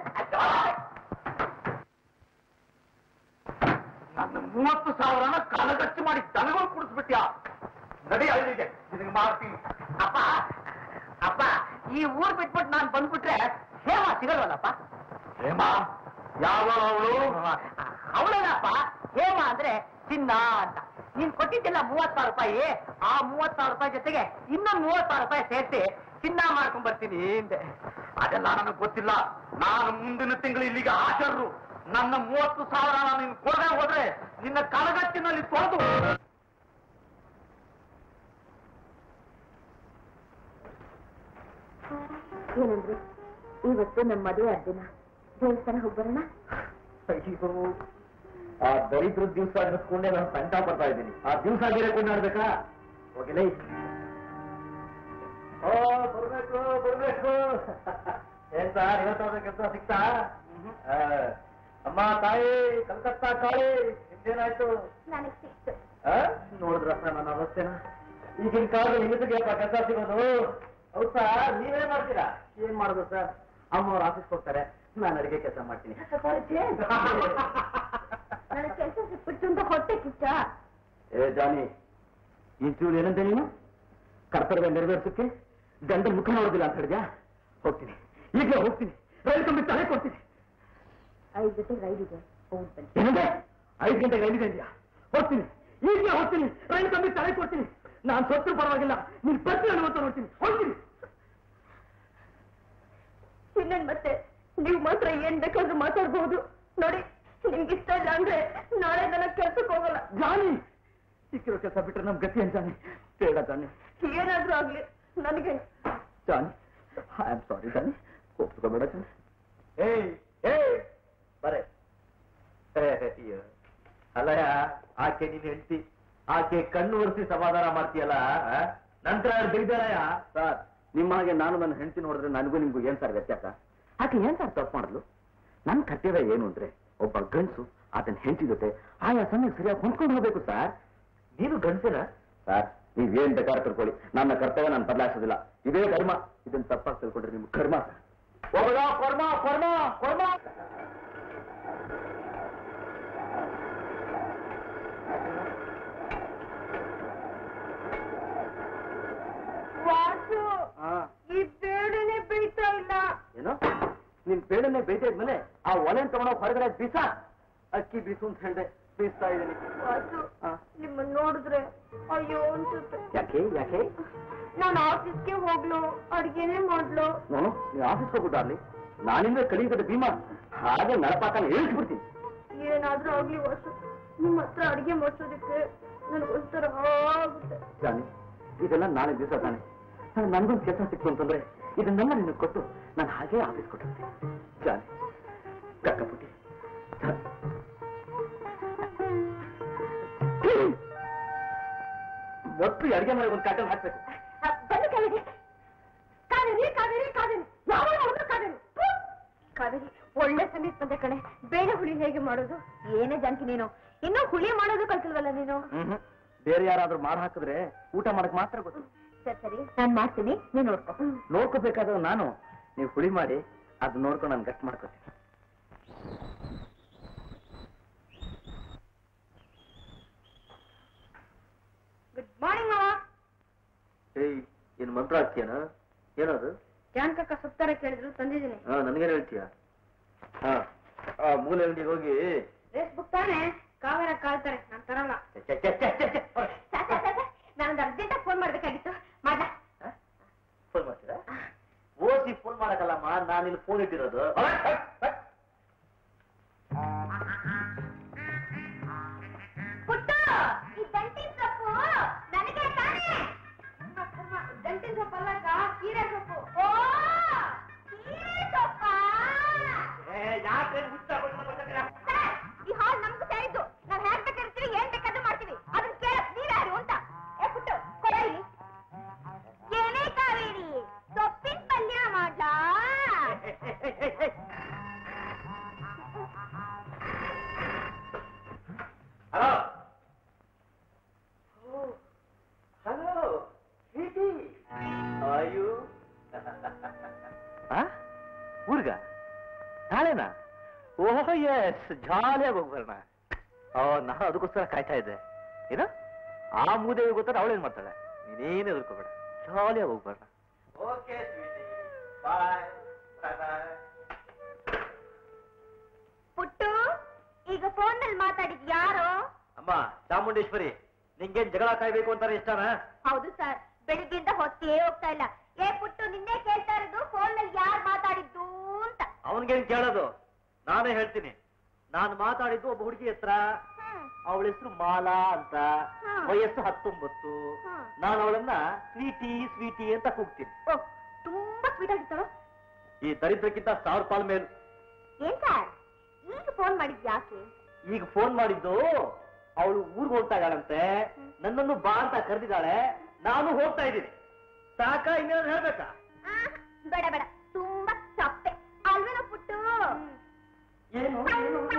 ನನ್ನ ಮೂವತ್ತು ಸಾವಿರನ ಕಲಗಚ್ಚು ಮಾಡಿ ದನಗಳು ಕುಡಿಸ್ಬಿಟ್ಯಾ ನಡಿ ಅಲ್ಲಿಗೆ ನಿನಗೆ ಮಾಡ್ತೀನಿ ಅಪ್ಪ ಅಪ್ಪ ಈ ಊರ್ ಬಿಟ್ಬಿಟ್ಟು ನಾನು ಬಂದ್ಬಿಟ್ರೆ ಹೇಮ ಸಿಗಲ್ವಲ್ಲಪ್ಪ ಹೇಮ ಯಾವ ಅವಳು ಅವಳೇನಪ್ಪ ಹೇಮ ಅಂದ್ರೆ ಚಿನ್ನ ಅಂತ ನೀನ್ ಕೊಟ್ಟಿದ್ದಿಲ್ಲ ಮೂವತ್ ಸಾವಿರ ರೂಪಾಯಿ ಆ ಮೂವತ್ ಸಾವಿರ ರೂಪಾಯಿ ಜೊತೆಗೆ ಇನ್ನೊಂದ್ ಮೂವತ್ ಸಾವಿರ ರೂಪಾಯಿ ಸೇರಿಸಿ ಚಿನ್ನ ಮಾಡ್ಕೊಂಡ್ ಬರ್ತೀನಿ ಹಿಂದೆ ಅದೆಲ್ಲ ನನಗೆ ಗೊತ್ತಿಲ್ಲ ನಾನು ಮುಂದಿನ ತಿಂಗಳು ಇಲ್ಲಿಗೆ ಹಾಜರು ನನ್ನ ಮೂವತ್ತು ಸಾವಿರ ನಾನು ನಿನ್ ಕೊಡದೆ ಹೋದ್ರೆ ನಿನ್ನ ಕಲಗಚ್ಚಿನಲ್ಲಿ ತೊಳೆದು ಏನಂದ್ರೆ ಇವತ್ತು ನಮ್ಮ ಮದುವೆ ದಿನ ದೇವಸ್ಥಾನ ಹೋಗಿ ಬರೋಣ ಅಯ್ಯೋ ಆ ದರಿದ್ರ ದಿವಸ ಅನ್ನಿಸ್ಕೊಂಡೆ ನಾನು ಸಂಕಟ ಪಡ್ತಾ ಇದ್ದೀನಿ ಆ ದಿವಸ ಬೇರೆ ಕೊಂಡಾಡ್ಬೇಕಾ ಹೋಗಿಲ್ಲ ಓ ಬರ್ಬೇಕು ಬರ್ಬೇಕು ಏನ್ ಸರ್ ಇವತ್ತಾದ ಕೆಲಸ ಸಿಗ್ತಾ ಆ, ಅಮ್ಮ ತಾಯಿ ಕಲ್ಕತ್ತಾ ಕಾಳಿ ನಿಮ್ದೇನಾಯ್ತು ನನಗೆ ಸಿಕ್ತು ಆ? ನೋಡಿದ್ರ ನನ್ನ ಅವಸ್ಥೆನ ಈಗಿನ ಕಾಲದಲ್ಲಿ ಹೆಂಗಸಿಗೆ ಕೆಲಸ ಸಿಗೋದು ಹೌದು ಸರ್ ನೀವೇನ್ ಮಾಡ್ತೀರಾ ಏನ್ ಮಾಡೋದು ಸರ್ ಅಮ್ಮವ್ರು ಆಫೀಸ್ ಹೋಗ್ತಾರೆ ನಾನು ಅಡಿಗೆ ಕೆಲಸ ಮಾಡ್ತೀನಿ ನನಗೆ ಕೆಲಸ ಸಿಕ್ಬಿಟ್ಟು ಅಂತ ಹೊಟ್ಟೆ ಕಿಚ್ಚ ಏ ಜಾನಿ ಇಂಚೂರು ಏನಂತೆ ನೀನು ಕರ್ತವ್ಯ ನೆರವೇರಿಸಕ್ಕೆ ಗಂಡನ ಮುಖ ನೋಡೋದಿಲ್ಲ ಅಂತ ಹೇಳಿದ್ಯಾ ಹೋಗ್ತೀನಿ ಈಗಲೇ ಹೋಗ್ತೀನಿ ರೈಲು ಕಂಬಿ ತಲೆ ಕೊಡ್ತೀನಿ ಐದು ಗಂಟೆಗೆ ರೈಲ್ ಇದೆ ಹೋಗಿ ಬನ್ನಿ ಏನಂದ್ರೆ ಐದು ಗಂಟೆಗೆ ರೈಲಿಗೆ ಇದೆಯಾ ಹೋಗ್ತೀನಿ ಈಗಲೇ ಹೋಗ್ತೀನಿ ರೈಲು ಕಂಬಿ ತಲೆ ಕೊಡ್ತೀನಿ ನಾನು ಸತ್ತು ಪರವಾಗಿಲ್ಲ ನೀನ್ ಪ್ರತಿ ಅನುಮತ ನೋಡ್ತೀನಿ ಹೋಗ್ತೀನಿ ಇನ್ನೇನ್ ಮತ್ತೆ ನೀವು ಮಾತ್ರ ಏನ್ ಬೇಕಾದ್ರೂ ಮಾತಾಡ್ಬಹುದು ನೋಡಿ ನಿಮ್ಗೆ ಇಷ್ಟ ಇಲ್ಲ ಅಂದ್ರೆ ನಾಳೆ ನನಗೆ ಕೆಲ್ಸಕ್ಕೆ ಹೋಗಲ್ಲ ಜಾನಿ ಸಿಕ್ಕಿರೋ ಕೆಲಸ ಬಿಟ್ರೆ ನಮ್ ಗತಿ ಅಂತಾನೆ ಬೇಡ ಜಾನಿ ಏನಾದ್ರೂ ಆಗ್ಲಿ ನನಗೆ ಜಾನಿ ಐ ಆಮ್ ಸಾರಿ ಜಾನಿ ಒಪ್ಕೋಬೇಡ ಜಾನಿ ಏಯ್ ಏಯ್ ಬರೇ ಅಲ್ಲಯ್ಯ ಆಕೆ ನೀನ್ ಹೆಂಡತಿ ಆಕೆ ಕಣ್ಣು ಒರೆಸಿ ಸಮಾಧಾನ ಮಾಡ್ತೀಯಲ್ಲ ಆ? ನಂತರ ಬಿಡ್ಬೇಡಯ್ಯ ಸರ್ ನಿಮ್ಮ ಹಾಗೆ ನಾನು ನನ್ನ ಹೆಂಡತಿ ನೋಡಿದ್ರೆ ನನಗೂ ನಿಮ್ಗೂ ಏನ್ ಸರ್ ವ್ಯತ್ಯಾಸ ಆಕೆ ಏನ್ ಸರ್ ತಪ್ಪು ಮಾಡಿದ್ಲು ನನ್ನ ಕರ್ತವ್ಯ ಏನು ಅಂದ್ರೆ ಒಬ್ಬ ಗಂಡಸು ಆತನ ಹೆಂಡತಿ ಜೊತೆ ಆಯಾ ಸಮಯ ಸರಿಯಾಗಿ ಹೊಂದ್ಕೊಂಡು ಹೋಗ್ಬೇಕು ಸರ್ ನೀನು ಗಂಡಸಿನ ಸರ್ ನೀವೇನ್ ಬೇಕಾದ್ರೆ ತಿಳ್ಕೊಳ್ಳಿ ನನ್ನ ಕರ್ತವ್ಯ ನಾನು ಬದಲಾಯಿಸೋದಿಲ್ಲ ಇದೇ ಕರ್ಮ ಇದನ್ನ ತಪ್ಪಾಗಿ ತಿಳ್ಕೊಂಡ್ರೆ ನಿಮ್ ಕರ್ಮ ಹೋಗದ ಕರ್ಮ ಕರ್ಮ ಕರ್ಮ ವಾಸು ಈ ಬೇಡನೆ ಬೀಳ್ತಾ ಇಲ್ಲ ಏನು ನಿನ್ ಬೇಡನೆ ಬೇಯ್ತಿದ್ಮೇಲೆ ಆ ಒಲೆ ತಗೊಂಡೋಗಿ ಹೊರಗಡೆ ಬೀಸ ಅಕ್ಕಿ ಬೀಸು ಅಂತ ಹೇಳ್ದೆ ಬೀಸ್ತಾ ಇದ್ದೀನಿ ವಾಸು ಹಾ. ನಿಮ್ಮನ್ನ ನೋಡಿದ್ರೆ ಅಯ್ಯೋ ಅನ್ಸುತ್ತೆ ಯಾಕೆ ಯಾಕೆ ನಾನು ಆಫೀಸ್ಗೆ ಹೋಗ್ಲು ಅಡ್ಗೆನೆ ಮಾಡ್ಲು ನಾನು ನೀವು ಆಫೀಸ್ ಹೋಗ್ಬಿಟ್ಟಾರ್ಲಿ ನಾನಿಂದ ಕಲಿಯುತ್ತದೆ ಭೀಮಾ ಹಾಗೆ ನಳಪಾಕನ ಇಳಿಸ್ಬಿಡ್ತೀನಿ ಏನಾದ್ರೂ ಆಗ್ಲಿ ವಾಸು ನಿಮ್ಮ ಹತ್ರ ಅಡ್ಗೆ ಮಾಡ್ಸೋದಕ್ಕೆ ನನಗೊಂಥರ ಆಗುತ್ತೆ ಜಾನಿ ಇದೆಲ್ಲ ನಾಳೆ ದಿವಸ ತಾನೆ ನನಗೊಂದು ಕೆಲಸ ಸಿಕ್ತು ಅಂತಂದ್ರೆ ಇದನ್ನೆಲ್ಲ ನಿನಗೆ ಕೊಟ್ಟು ನಾನು ಹಾಗೆ ಆಫೀಸ್ ಕೊಟ್ಟಿರ್ತೀನಿ ಜಾನಿ ಕಕ್ಕಪುಟ್ಟಿ ಜಾನಿ. ಒಟ್ಟು ಅಡಿಗೆ ಮನೆ ಒಂದು ಕಾಟಲ್ ಹಾಕ್ಬೇಕು ಬನ್ನಿ ಕಾವೇರಿ ಕಾವೇರಿ ಕಾವೇರಿ ಕಾವೇರಿ ಯಾವ ನೋಡಿದ್ರು ಕಾವೇರಿ ಥು! ಕಾವೇರಿ ಒಳ್ಳೆ ಸಮೀಪ ಬಂದೆ ಕಣೆ ಬೇಳೆ ಹುಳಿ ಹೇಗೆ ಮಾಡೋದು ಏನೇ ಜಾನಕಿ ನೀನು ಇನ್ನೂ ಹುಳಿ ಮಾಡೋದು ಕಲ್ತಿಲ್ವಲ್ಲ ನೀನು ಹ್ಮ್ ಬೇರೆ ಯಾರಾದ್ರೂ ಮಾಡಿ ಹಾಕಿದ್ರೆ ಊಟ ಮಾಡಕ್ ಮಾತ್ರ ಗೊತ್ತು ಸರಿ ಸರಿ ನಾನ್ ಮಾಡ್ತೀನಿ ನೀನ್ ನೋಡ್ಕೊ ನೋಡ್ಕೋಬೇಕಾದ್ರೆ ನಾನು ನೀವು ಹುಳಿ ಮಾಡಿ ಅದು ನೋಡ್ಕೊಂಡು ನಾನು ಗಟ್ ಮಾಡ್ಕೋತೀನಿ ಗುಡ್ ಮಾರ್ನಿಂಗ್ ಮಾವ ಏಯ್ ಏನ್ ಮಂತ್ರ ಹಾಕ್ತೀಯನ ಏನದು ಜಾನಕಕ್ಕ ಸುತ್ತಾರೆ ಕೇಳಿದ್ರು ತಂದಿದ್ದೀನಿ ಹಾ ನನ್ಗೇನ್ ಹೇಳ್ತೀಯ ಹಾ ಆ ಮೂಲೆ ಅಂಗಡಿಗೆ ಹೋಗಿ ರೇಸ್ ಬುಕ್ ತಾನೆ ಕಾವೇರ ಕಾಳ್ತಾರೆ ನಾನ್ ತರಲ್ಲ ಛೆ, ಛೆ, ಛೆ, ಛೆ, ಛೆ, ಛೆ. ನಾನೊಂದು ಅರ್ಜೆಂಟ್ ಫೋನ್ ಮಾಡ್ಬೇಕಾಗಿತ್ತು ಮಾಡ್ಲಾ ಹ? ಫೋನ್ ಮಾಡ್ತೀರಾ ಓಸಿ ಫೋನ್ ಮಾಡಕ್ಕಲ್ಲಮ್ಮ ನಾನು ಇಲ್ಲಿ ಫೋನ್ ಇಟ್ಟಿರೋದು ಹ? ಹ? ಹ? ಪುಟ್ಟು ಈ ದಂಟಿನ ಸೊಪ್ಪು ನನಗೆ ತಾನೇ ದಂಟಿನ ಸೊಪ್ಪು ಅಲ್ಲಕ್ಕ ಹೀರೆ ಸೊಪ್ಪು ಓ ಹೀರೆ ಸೊಪ್ಪ ಏ, ಯಾಕೆ ಹುಚ್ಚ ಬಂದ್ ಮಾತಾಡ್ತೀರಾ? ಈ ಹಾಲ್ ನಮ್ಗೂ ಸೇರಿದ್ದು ನಾವ್ ಹೇಗ್ ಬೇಕಾದ್ರೆ ಏನ್ ಬೇಕಾದ್ರೂ ಮಾಡ್ತೀವಿ ಅದನ್ನ ಕೇಳಕ್ ನೀವ್ಯಾರು ಅಂತ ಏ ಪುಟ್ಟು ಕೊಡ ಇಲ್ಲಿ ಏನೇ ಕಾವೇರಿ ಸೊಪ್ಪಿನ ಪಲ್ಯ ಮಾಡ್ಲಾ ಹಲೋ ಹಲೋ ಸ್ವೀಟಿ ಅಯ್ಯೋ ಊರ್ಗ ನಾಳೆನಾ ಓಹೋ ಎಸ್ ಜಾಲಿಯಾಗಿ ಹೋಗ್ಬರೋಣ ಓ ನಾನು ಅದಕ್ಕೋಸ್ಕರ ಕಾಯ್ತಾ ಇದ್ದೆ ಏನ ಆ ಮೂದೇವಿ ಗೊತ್ತಾರ ಅವಳೇನ್ ಮಾಡ್ತಾಳೆ ನೀನೇನು ಎದುರ್ಕೋಬೇಡ ಜಾಲಿಯಾಗಿ ಹೋಗ್ಬರೋಣ ಓಕೆ ಸ್ವೀಟಿ ಬಾಯ್ ಬಾಯ್ ಪುಟ್ಟು ಈಗ ಫೋನ್ ನಲ್ಲಿ ಮಾತಾಡಿದ್ ಯಾರು ಅಮ್ಮ ಚಾಮುಂಡೇಶ್ವರಿ ನಿಂಗೇನ್ ಜಗಳ ಕಾಯ್ಬೇಕು ಅಂತಾರೆ ಇಷ್ಟನಾ ಹೌದು ಸರ್ ಬೆಳಿಗ್ಗೆಯಿಂದ ಹೊತ್ತೇ ಹೋಗ್ತಾ ಇಲ್ಲ ಏ ಪುಟ್ಟು ನಿನ್ನೆ ಕೇಳ್ತಾ ಇರೋದು ಫೋನ್ ನಲ್ಲಿ ಯಾರು ಮಾತಾಡಿದ್ದು ಅಂತ ಅವನ್ಗೇನ್ ಕೇಳೋದು ನಾನೇ ಹೇಳ್ತೀನಿ ನಾನು ಮಾತಾಡಿದ್ದು ಒಬ್ಬ ಹುಡುಗಿ ಹತ್ರ ಹ್ಮ್. ಅವಳ ಹೆಸರು ಮಾಲಾ ಅಂತ ಹ್ಮ್. ವಯಸ್ಸು ಹತ್ತೊಂಬತ್ತು ಹ್ಮ್. ನಾನು ಅವಳನ್ನ ಸ್ವೀಟಿ ಸ್ವೀಟಿ ಅಂತ ಕೂಗ್ತೀನಿ ಓ ತುಂಬಾ ಸ್ವೀಟ್ ಆಗಿತ್ತಳು ಈ ದರಿದ್ರಕ್ಕಿಂತ ಸಾವಿರ ಪಾಲ್ ಮೇಲು ಏನ್ ಸರ್ ಈಗ ಫೋನ್ ಮಾಡಿದ್ ಯಾಕೆ ಈಗ ಫೋನ್ ಮಾಡಿದ್ದು ಅವಳು ಊರ್ಗ್ ಹೋಗ್ತಾ ಇದ್ದಾಳಂತೆ ನನ್ನನ್ನು ಬಾ ಅಂತ ಕರೆದಿದ್ದಾಳೆ ನಾನು ಹೋಗ್ತಾ ಇದ್ದೀನಿ ಸಾಕ ಇನ್ನೇನು ಹೇಳ್ಬೇಕಾ ಆಹ್, ಬೇಡ ಬೇಡ ತುಂಬಾ ಸಪ್ಪೆ ಅಲ್ವೇನೋ ಪುಟ್ಟು ಏನು ಏನು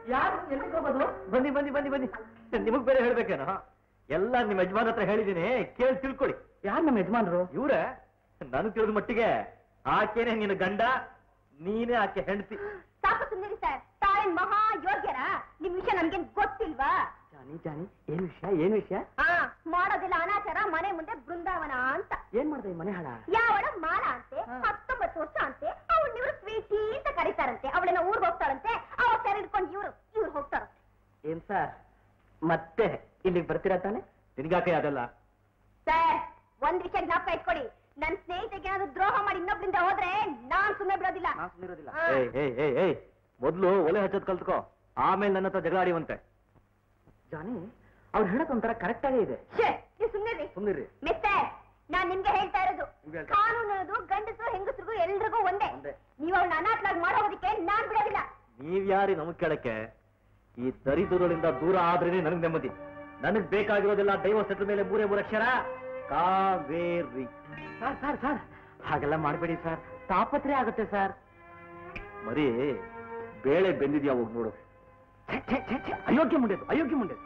ಯಾರು ಎಲ್ಲಿಗೆ ಹೋಗೋದು ಬನ್ನಿ ಬನ್ನಿ ಬನ್ನಿ ಬನ್ನಿ ನಿಮಗ್ ಬೇರೆ ಹೇಳ್ಬೇಕೇನೋ ಎಲ್ಲ ನಿಮ್ಮ ಯಜಮಾನ್ ಹತ್ರ ಹೇಳಿದೀನಿ ಕೇಳಿ ತಿಳ್ಕೊಳ್ಳಿ ಯಾರು ನಮ್ಮ ಯಜಮಾನ್ರು ಇವ್ರೆ ನನಗೆ ತಿಳಿದ ಮಟ್ಟಿಗೆ ಆಕೆನೆ ನಿನ್ನ ಗಂಡ ನೀನೇ ಆಕೆ ಹೆಂಡತಿ ಸಾಕು ಸುಂದರಿ ಸರ್ ತಾವೇನ್ ಮಹಾ ಯೋಗ್ಯರ ನಿಮ್ ವಿಷಯ ನಮ್ಗೇನ್ ಗೊತ್ತಿಲ್ವಾ ಜಾನಿ ಜಾನಿ ಏನ್ ವಿಷಯ ಏನ್ ವಿಷಯ ಹಾ ಮಾಡೋದಿಲ್ಲ ಅನಾಚಾರ ಮನೆ ಮುಂದೆ ಬೃಂದಾವನ ಅಂತ ಏನ್ ಮಾಡ್ದೆ ಈ ಮನೆ ಹಾಳ ಯಾವಳ ಮಾಲ ಅಂತೆ ಹತ್ತೊಂಬತ್ತು ವರ್ಷ ಅಂತೆ ಅವಳು ಇವ್ರು ಸ್ವೀಟಿ ಅಂತ ಕರೀತಾರಂತೆ ಅವಳನ್ನ ಊರ್ಗ್ ಹೋಗ್ತಾಳಂತೆ ಅವಾಗ ಸರ್ ಹಿಡ್ಕೊಂಡು ಇವ್ರು ಇವ್ರು ಹೋಗ್ತಾರಂತೆ ಏನ್ ಸರ್ ಮತ್ತೆ ಇಲ್ಲಿಗೆ ಬರ್ತೀರಾ ತಾನೆ ನಿನ್ಗಾಕೆ ಅದಲ್ಲ ಸರ್ ಒಂದ್ ವಿಷಯ ಜ್ಞಾಪಕ ಇಟ್ಕೊಳ್ಳಿ ನನ್ ಸ್ನೇಹಿತರಿಗೆ ಏನಾದ್ರು ದ್ರೋಹ ಮಾಡಿ ಇನ್ನೊಬ್ರಿಂದ ಹೋದ್ರೆ ನಾನ್ ಸುಮ್ಮನೆ ಬಿಡೋದಿಲ್ಲ ನಾನ್ ಸುಮ್ನಿರೋದಿಲ್ಲ. ಹಾ. ಏಯ್ ಏಯ್ ಏಯ್ ಏಯ್ ಮೊದ್ಲು ಒಲೆ ಹಚ್ಚೋದ್ ಕಲ್ತ್ಕೋ ಆಮೇಲೆ ನನ್ನ ಹತ್ರ ಜಗಳ ಆಡಿವಂತೆ ಜಾನಿ ಅವ್ರು ಹೇಳೋದ್ ಒಂಥರ ಕರೆಕ್ಟ್ ಆಗೇ ಇದೆ ಛೇ, ನೀವ್ ಸುಮ್ನಿರಿ ಸುಮ್ನಿರಿ ಮಿಸ್ಟರ್ ನಾನ್ ನಿಮ್ಗೆ ಹೇಳ್ತಾ ಇರೋದು ನಿಮ್ಗೆ ಹೇಳ್ತಾ- ಕಾನೂನು ಅನ್ನೋದು ಗಂಡಸರು ಹೆಂಗಸರಿಗೂ ಎಲ್ರಿಗೂ ಒಂದೇ ಒಂದೇ. ನೀವು ಅವಳನ್ನ ಅನಾಥಲಾಗಿ ಮಾಡೋದಕ್ಕೆ ನಾನ್ ಬಿಡೋದಿಲ್ಲ ನೀವ್ಯಾರಿ ನಮಗ್ ಕೇಳಕ್ಕೆ ಈ ದರಿದ್ರಗಳಿಂದ ದೂರ ಆದ್ರೇನೆ ನನಗ್ ನೆಮ್ಮದಿ ನನಗ್ ಬೇಕಾಗಿರೋದೆಲ್ಲ ದೈವ ಸೆಟ್ಲ ಮೇಲೆ ಮೂರೇ ಮೂರು ಅಕ್ಷರ ಕಾವೇರಿ ಸರ್ ಸರ್ ಸರ್ ಹಾಗೆಲ್ಲ ಮಾಡಬೇಡಿ ಸರ್ ತಾಪತ್ರೆ ಆಗುತ್ತೆ ಸರ್ ಮರಿ ಬೇಳೆ ಬೆಂದಿದ್ಯಾ ಹೋಗ್ ನೋಡು ಛೆ, ಛೆ, ಛೆ, ಛೆ, ಅಯೋಗ್ಯ ಮುಂಡೆದು ಅಯೋಗ್ಯ ಮುಂಡೆದು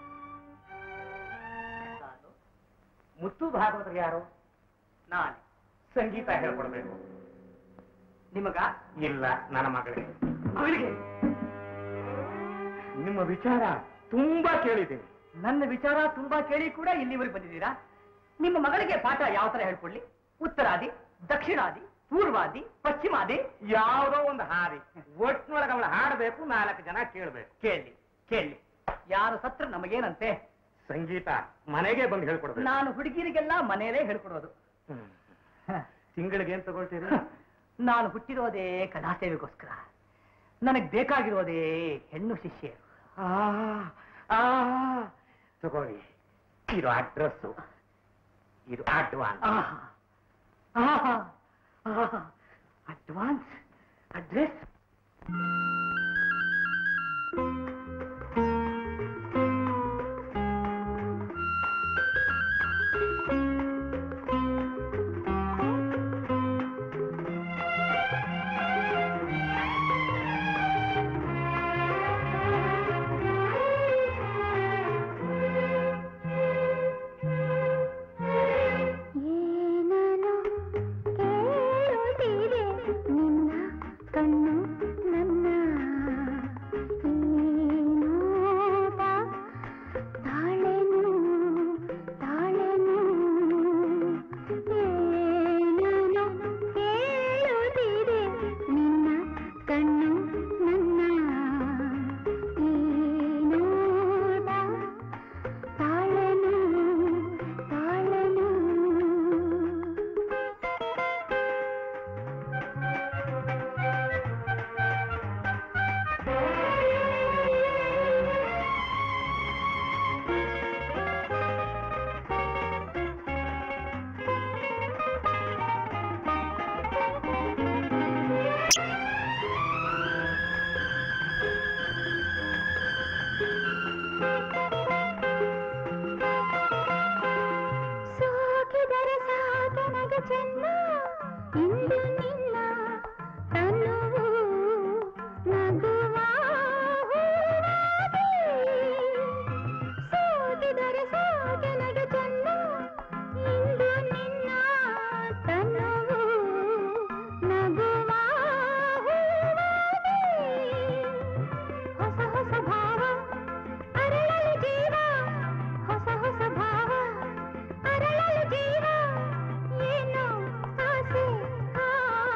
ಮುತ್ತು ಭಾಗವತರು ಯಾರು ನಾನು ಸಂಗೀತ ಹೇಳ್ಕೊಡ್ಬೇಕು ನಿಮಗ ಇಲ್ಲ ನನ್ನ ಮಗಳಿಗೆ ಅವಳಿಗೆ ನಿಮ್ಮ ವಿಚಾರ ತುಂಬಾ ಕೇಳಿದ್ದೀನಿ ನನ್ನ ವಿಚಾರ ತುಂಬಾ ಕೇಳಿ ಕೂಡ ಇಲ್ಲಿವರೆಗೆ ಬಂದಿದ್ದೀರಾ ನಿಮ್ಮ ಮಗಳಿಗೆ ಪಾಠ ಯಾವ ತರ ಹೇಳ್ಕೊಡ್ಲಿ ಉತ್ತರಾದಿ ದಕ್ಷಿಣಾದಿ ಪೂರ್ವಾದಿ ಪಶ್ಚಿಮಾದಿ ಯಾವುದೋ ಒಂದು ಹಾದಿ ಒಟ್ಟಿನೊಳಗೆ ಅವಳು ಹಾಡಬೇಕು ನಾಲ್ಕು ಜನ ಕೇಳಬೇಕು ಕೇಳಿ ಕೇಳಿ ಯಾರು ಸತ್ರ ನಮಗೇನಂತೆ ಸಂಗೀತ ಮನೆಗೆ ಬಂದು ಹೇಳ್ಕೊಡ್ಬೇಕು ನಾನು ಹುಡುಗಿರಿಗೆಲ್ಲ ಮನೆಯಲ್ಲೇ ಹೇಳ್ಕೊಡೋದು ತಿಂಗಳಿಗೆ ಏನ್ ತಗೊಳ್ತೀರಿ ನಾನು ಹುಟ್ಟಿರೋದೇ ಕಲಾಸೇವೆಗೋಸ್ಕರ ನನಗ್ ಬೇಕಾಗಿರೋದೇ ಹೆಣ್ಣು ಶಿಷ್ಯರು ಆ, ಆ, ತಗೊಳ್ಳಿ ಇದು ಅಡ್ರೆಸ್ ಇದು ಅಡ್ವಾನ್ಸ್ ಅಡ್ವಾನ್ಸ್ ಅಡ್ರೆಸ್ ಏನನು ಕೇಳುತ್ತಿದೆ ನಿನ್ನ ಕಣ್ಣು ನನ್ನ ಏನೋದ ತಾಳೆನು ತಾಳೆನು ಏನನು ಕೇಳುತ್ತಿದೆ ನಿನ್ನ ಕಣ್ಣು ನನ್ನ ಏನೋದ ತಾಳೆನು ತಾಳೆನು ಸೋಕಿದರೆ ಸಾಗನಗೆ ಚೆನ್ನ ಇಂದು ನಿನ್ನ ತನುವು ನಗುವ ಹೂವಾಗಿ. ಸೋಕಿದರೆ ಸಾಗನಗೆ ಚೆನ್ನ ಇಂದು ನಿನ್ನ ತನುವು ನಗುವ ಹೂವಾಗಿ. ಹೊಸ ಹೊಸ ಭಾವ ಅರಳಲು ಜೀವ ಹೊಸ ಹೊಸ ಭಾವ ಅರಳಲು ಜೀವ ಏನೋ ಆಸೆ ಆ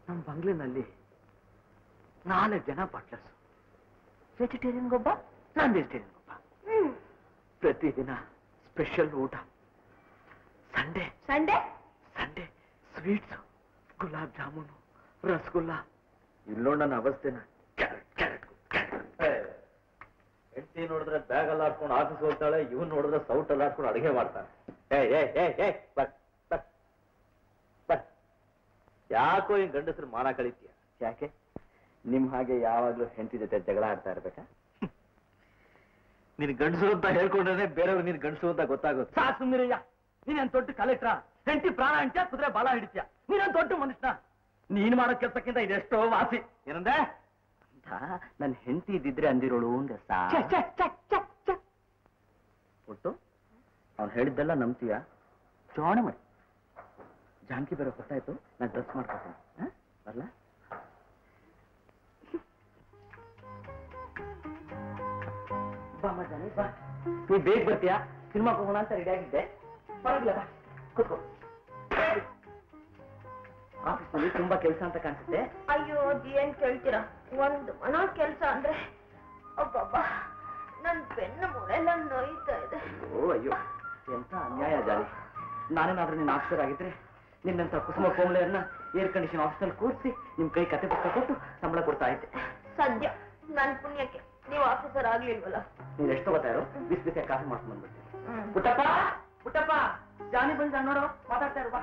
ನಮ್ಮ ಬಂಗ್ಲೆನಲ್ಲಿ ನಾಲ್ಕು ಜನ ಬಾಟ್ಲರ್ಸ್ ವೆಜಿಟೇರಿಯನ್ ಗೊಬ್ಬ ನಾನ್ ವೆಜಿಟೇರಿಯನ್ ಗೊಬ್ಬ ಪ್ರತಿದಿನ ಸ್ಪೆಷಲ್ ಊಟ Sunday Sunday Sunday sweets gulab jamun rasgulla ಇಲ್ಲೋ ನನ್ನ ಅವಸ್ಥೆನ ಕ್ಯಾರೆಟ್ ಕ್ಯಾರೆಟ್ ಹೆಂಡತಿ ನೋಡಿದ್ರೆ ಬ್ಯಾಗ್ ಎಲ್ಲ ಹಾಕೊಂಡು ಆಫೀಸ್ ಹೋಗ್ತಾಳೆ ಇವನ್ ನೋಡಿದ್ರೆ ಸೌಟ್ ಎಲ್ಲ ಹಾಕೊಂಡು ಅಡಿಗೆ ಮಾಡ್ತಾನೆ ಏ ಏ ಏ ಏ ಬರ್ ಬರ್ ಬರ್ ಯಾಕೋ ಹಿಂಗ್ ಗಂಡಸ್ರು ಮಾನ ಕಳಿತೀಯ ಯಾಕೆ ನಿಮ್ ಹಾಗೆ ಯಾವಾಗ್ಲೂ ಹೆಂಡತಿ ಜೊತೆ ಜಗಳ ಆಡ್ತಾ ಇರ್ಬೇಕಾ ನೀನ್ ಗಂಡಸು ಅಂತ ಹೇಳ್ಕೊಂಡ್ರೆ ಬೇರೆಯವ್ರು ನೀನ್ ಗಂಡಸು ಅಂತ ಗೊತ್ತಾಗುತ್ತೆ ಸಾಕ್ ಸುಮ್ಮಿರಯ್ಯ ನೀನೇನ್ ದೊಡ್ಡ ಕಲೆಕ್ಟ್ರ ಹೆಂಡತಿ ಪ್ರಾಣ ಅಂಟ್ಯ ಕುದುರೆ ಬಾಲ ಹಿಡಿತ್ಯ ನೀನೇನ್ ದೊಡ್ಡ ಮನುಷ್ಯನ ನೀನ್ ಮಾಡೋ ಕೆಲ್ಸಕ್ಕಿಂತ ಇದೆಷ್ಟೋ ವಾಸಿ ಏನಂದೆ ನನ್ ಹೆಂಡತಿ ಇದ್ದಿದ್ರೆ ಅಂದಿರೋಳು ಅಂದೆ ಸಾ ಒಟ್ಟು ಅವ್ನು ಹೇಳಿದ್ದೆಲ್ಲ ನಂಬ್ತೀಯ ಚೋಣ ಮಾಡಿ ಜಾನಕಿ ಬರೋ ಗೊತ್ತಾಯ್ತು ನಾನು ಡ್ರೆಸ್ ಮಾಡ್ಕೊತೀನಿ ಹಾ? ಬರ್ಲಾ ಬಾ ಮಜಾನಿ ಬಾ ನೀ ಬೇಗ ಬರ್ತೀಯಾ ಸಿನಿಮಾ ಹೋಗೋಣ ಅಂತ ರೆಡಿ ಆಗಿದ್ದೆ ಪರವಾಗಿಲ್ಲ ಬಾ ಕೂತ್ಕೋ ಆಫೀಸ್ನಲ್ಲಿ ತುಂಬಾ ಕೆಲಸ ಅಂತ ಕಾಣಿಸುತ್ತೆ ಅಯ್ಯೋ ಅದ್ ಏನ್ ಕೇಳ್ತೀರಾ ಒಂದ್ ಮನ ಕೆಲ್ಸ ಅಂದ್ರೆ ಅಬ್ಬಬ್ಬ ನನ್ ಬೆನ್ನು ಮೂಳೆಲ್ಲ ನೋಯ್ತಾ ಇದೆ ಓ ಅಯ್ಯೋ ಎಂತ ಅನ್ಯಾಯ ಜಾಲಿ ನಾನೇನಾದ್ರೂ ನಿನ್ನ ಆಫೀಸರ್ ಆಗಿದ್ರೆ ನಿನ್ನಂತ ಕುಸುಮ ಕೋಮ್ಲೆಯನ್ನ ಏರ್ ಕಂಡೀಷನ್ ಆಫೀಸಲ್ಲಿ ಕೂರಿಸಿ ನಿಮ್ ಕೈ ಕತೆ ಪುಸ್ತಕ ಕೊಟ್ಟು ಸಂಬಳ ಕೊಡ್ತಾ ಇದ್ದೆ ಸದ್ಯ ನನ್ ಪುಣ್ಯಕ್ಕೆ ನೀವು ಆಫೀಸರ್ ಆಗ್ಲಿಲ್ವಲ್ಲ ನೀನ್ ಎಷ್ಟು ಗೊತ್ತಾರು ಬಿಸಿ ಬಿಸಿ ಕಾಫಿ ಮಾಡ್ಕೊಂಡು ಬಂದ್ಬಿಡ್ತೀನಿ ಹ್ಮ್. ಪುಟ್ಟಪ್ಪ ಪುಟ್ಟಪ್ಪ ಜಾನಿ ಬಂದ ನೋಡು ಮಾತಾಡ್ತಾ ಇರು ಬಾ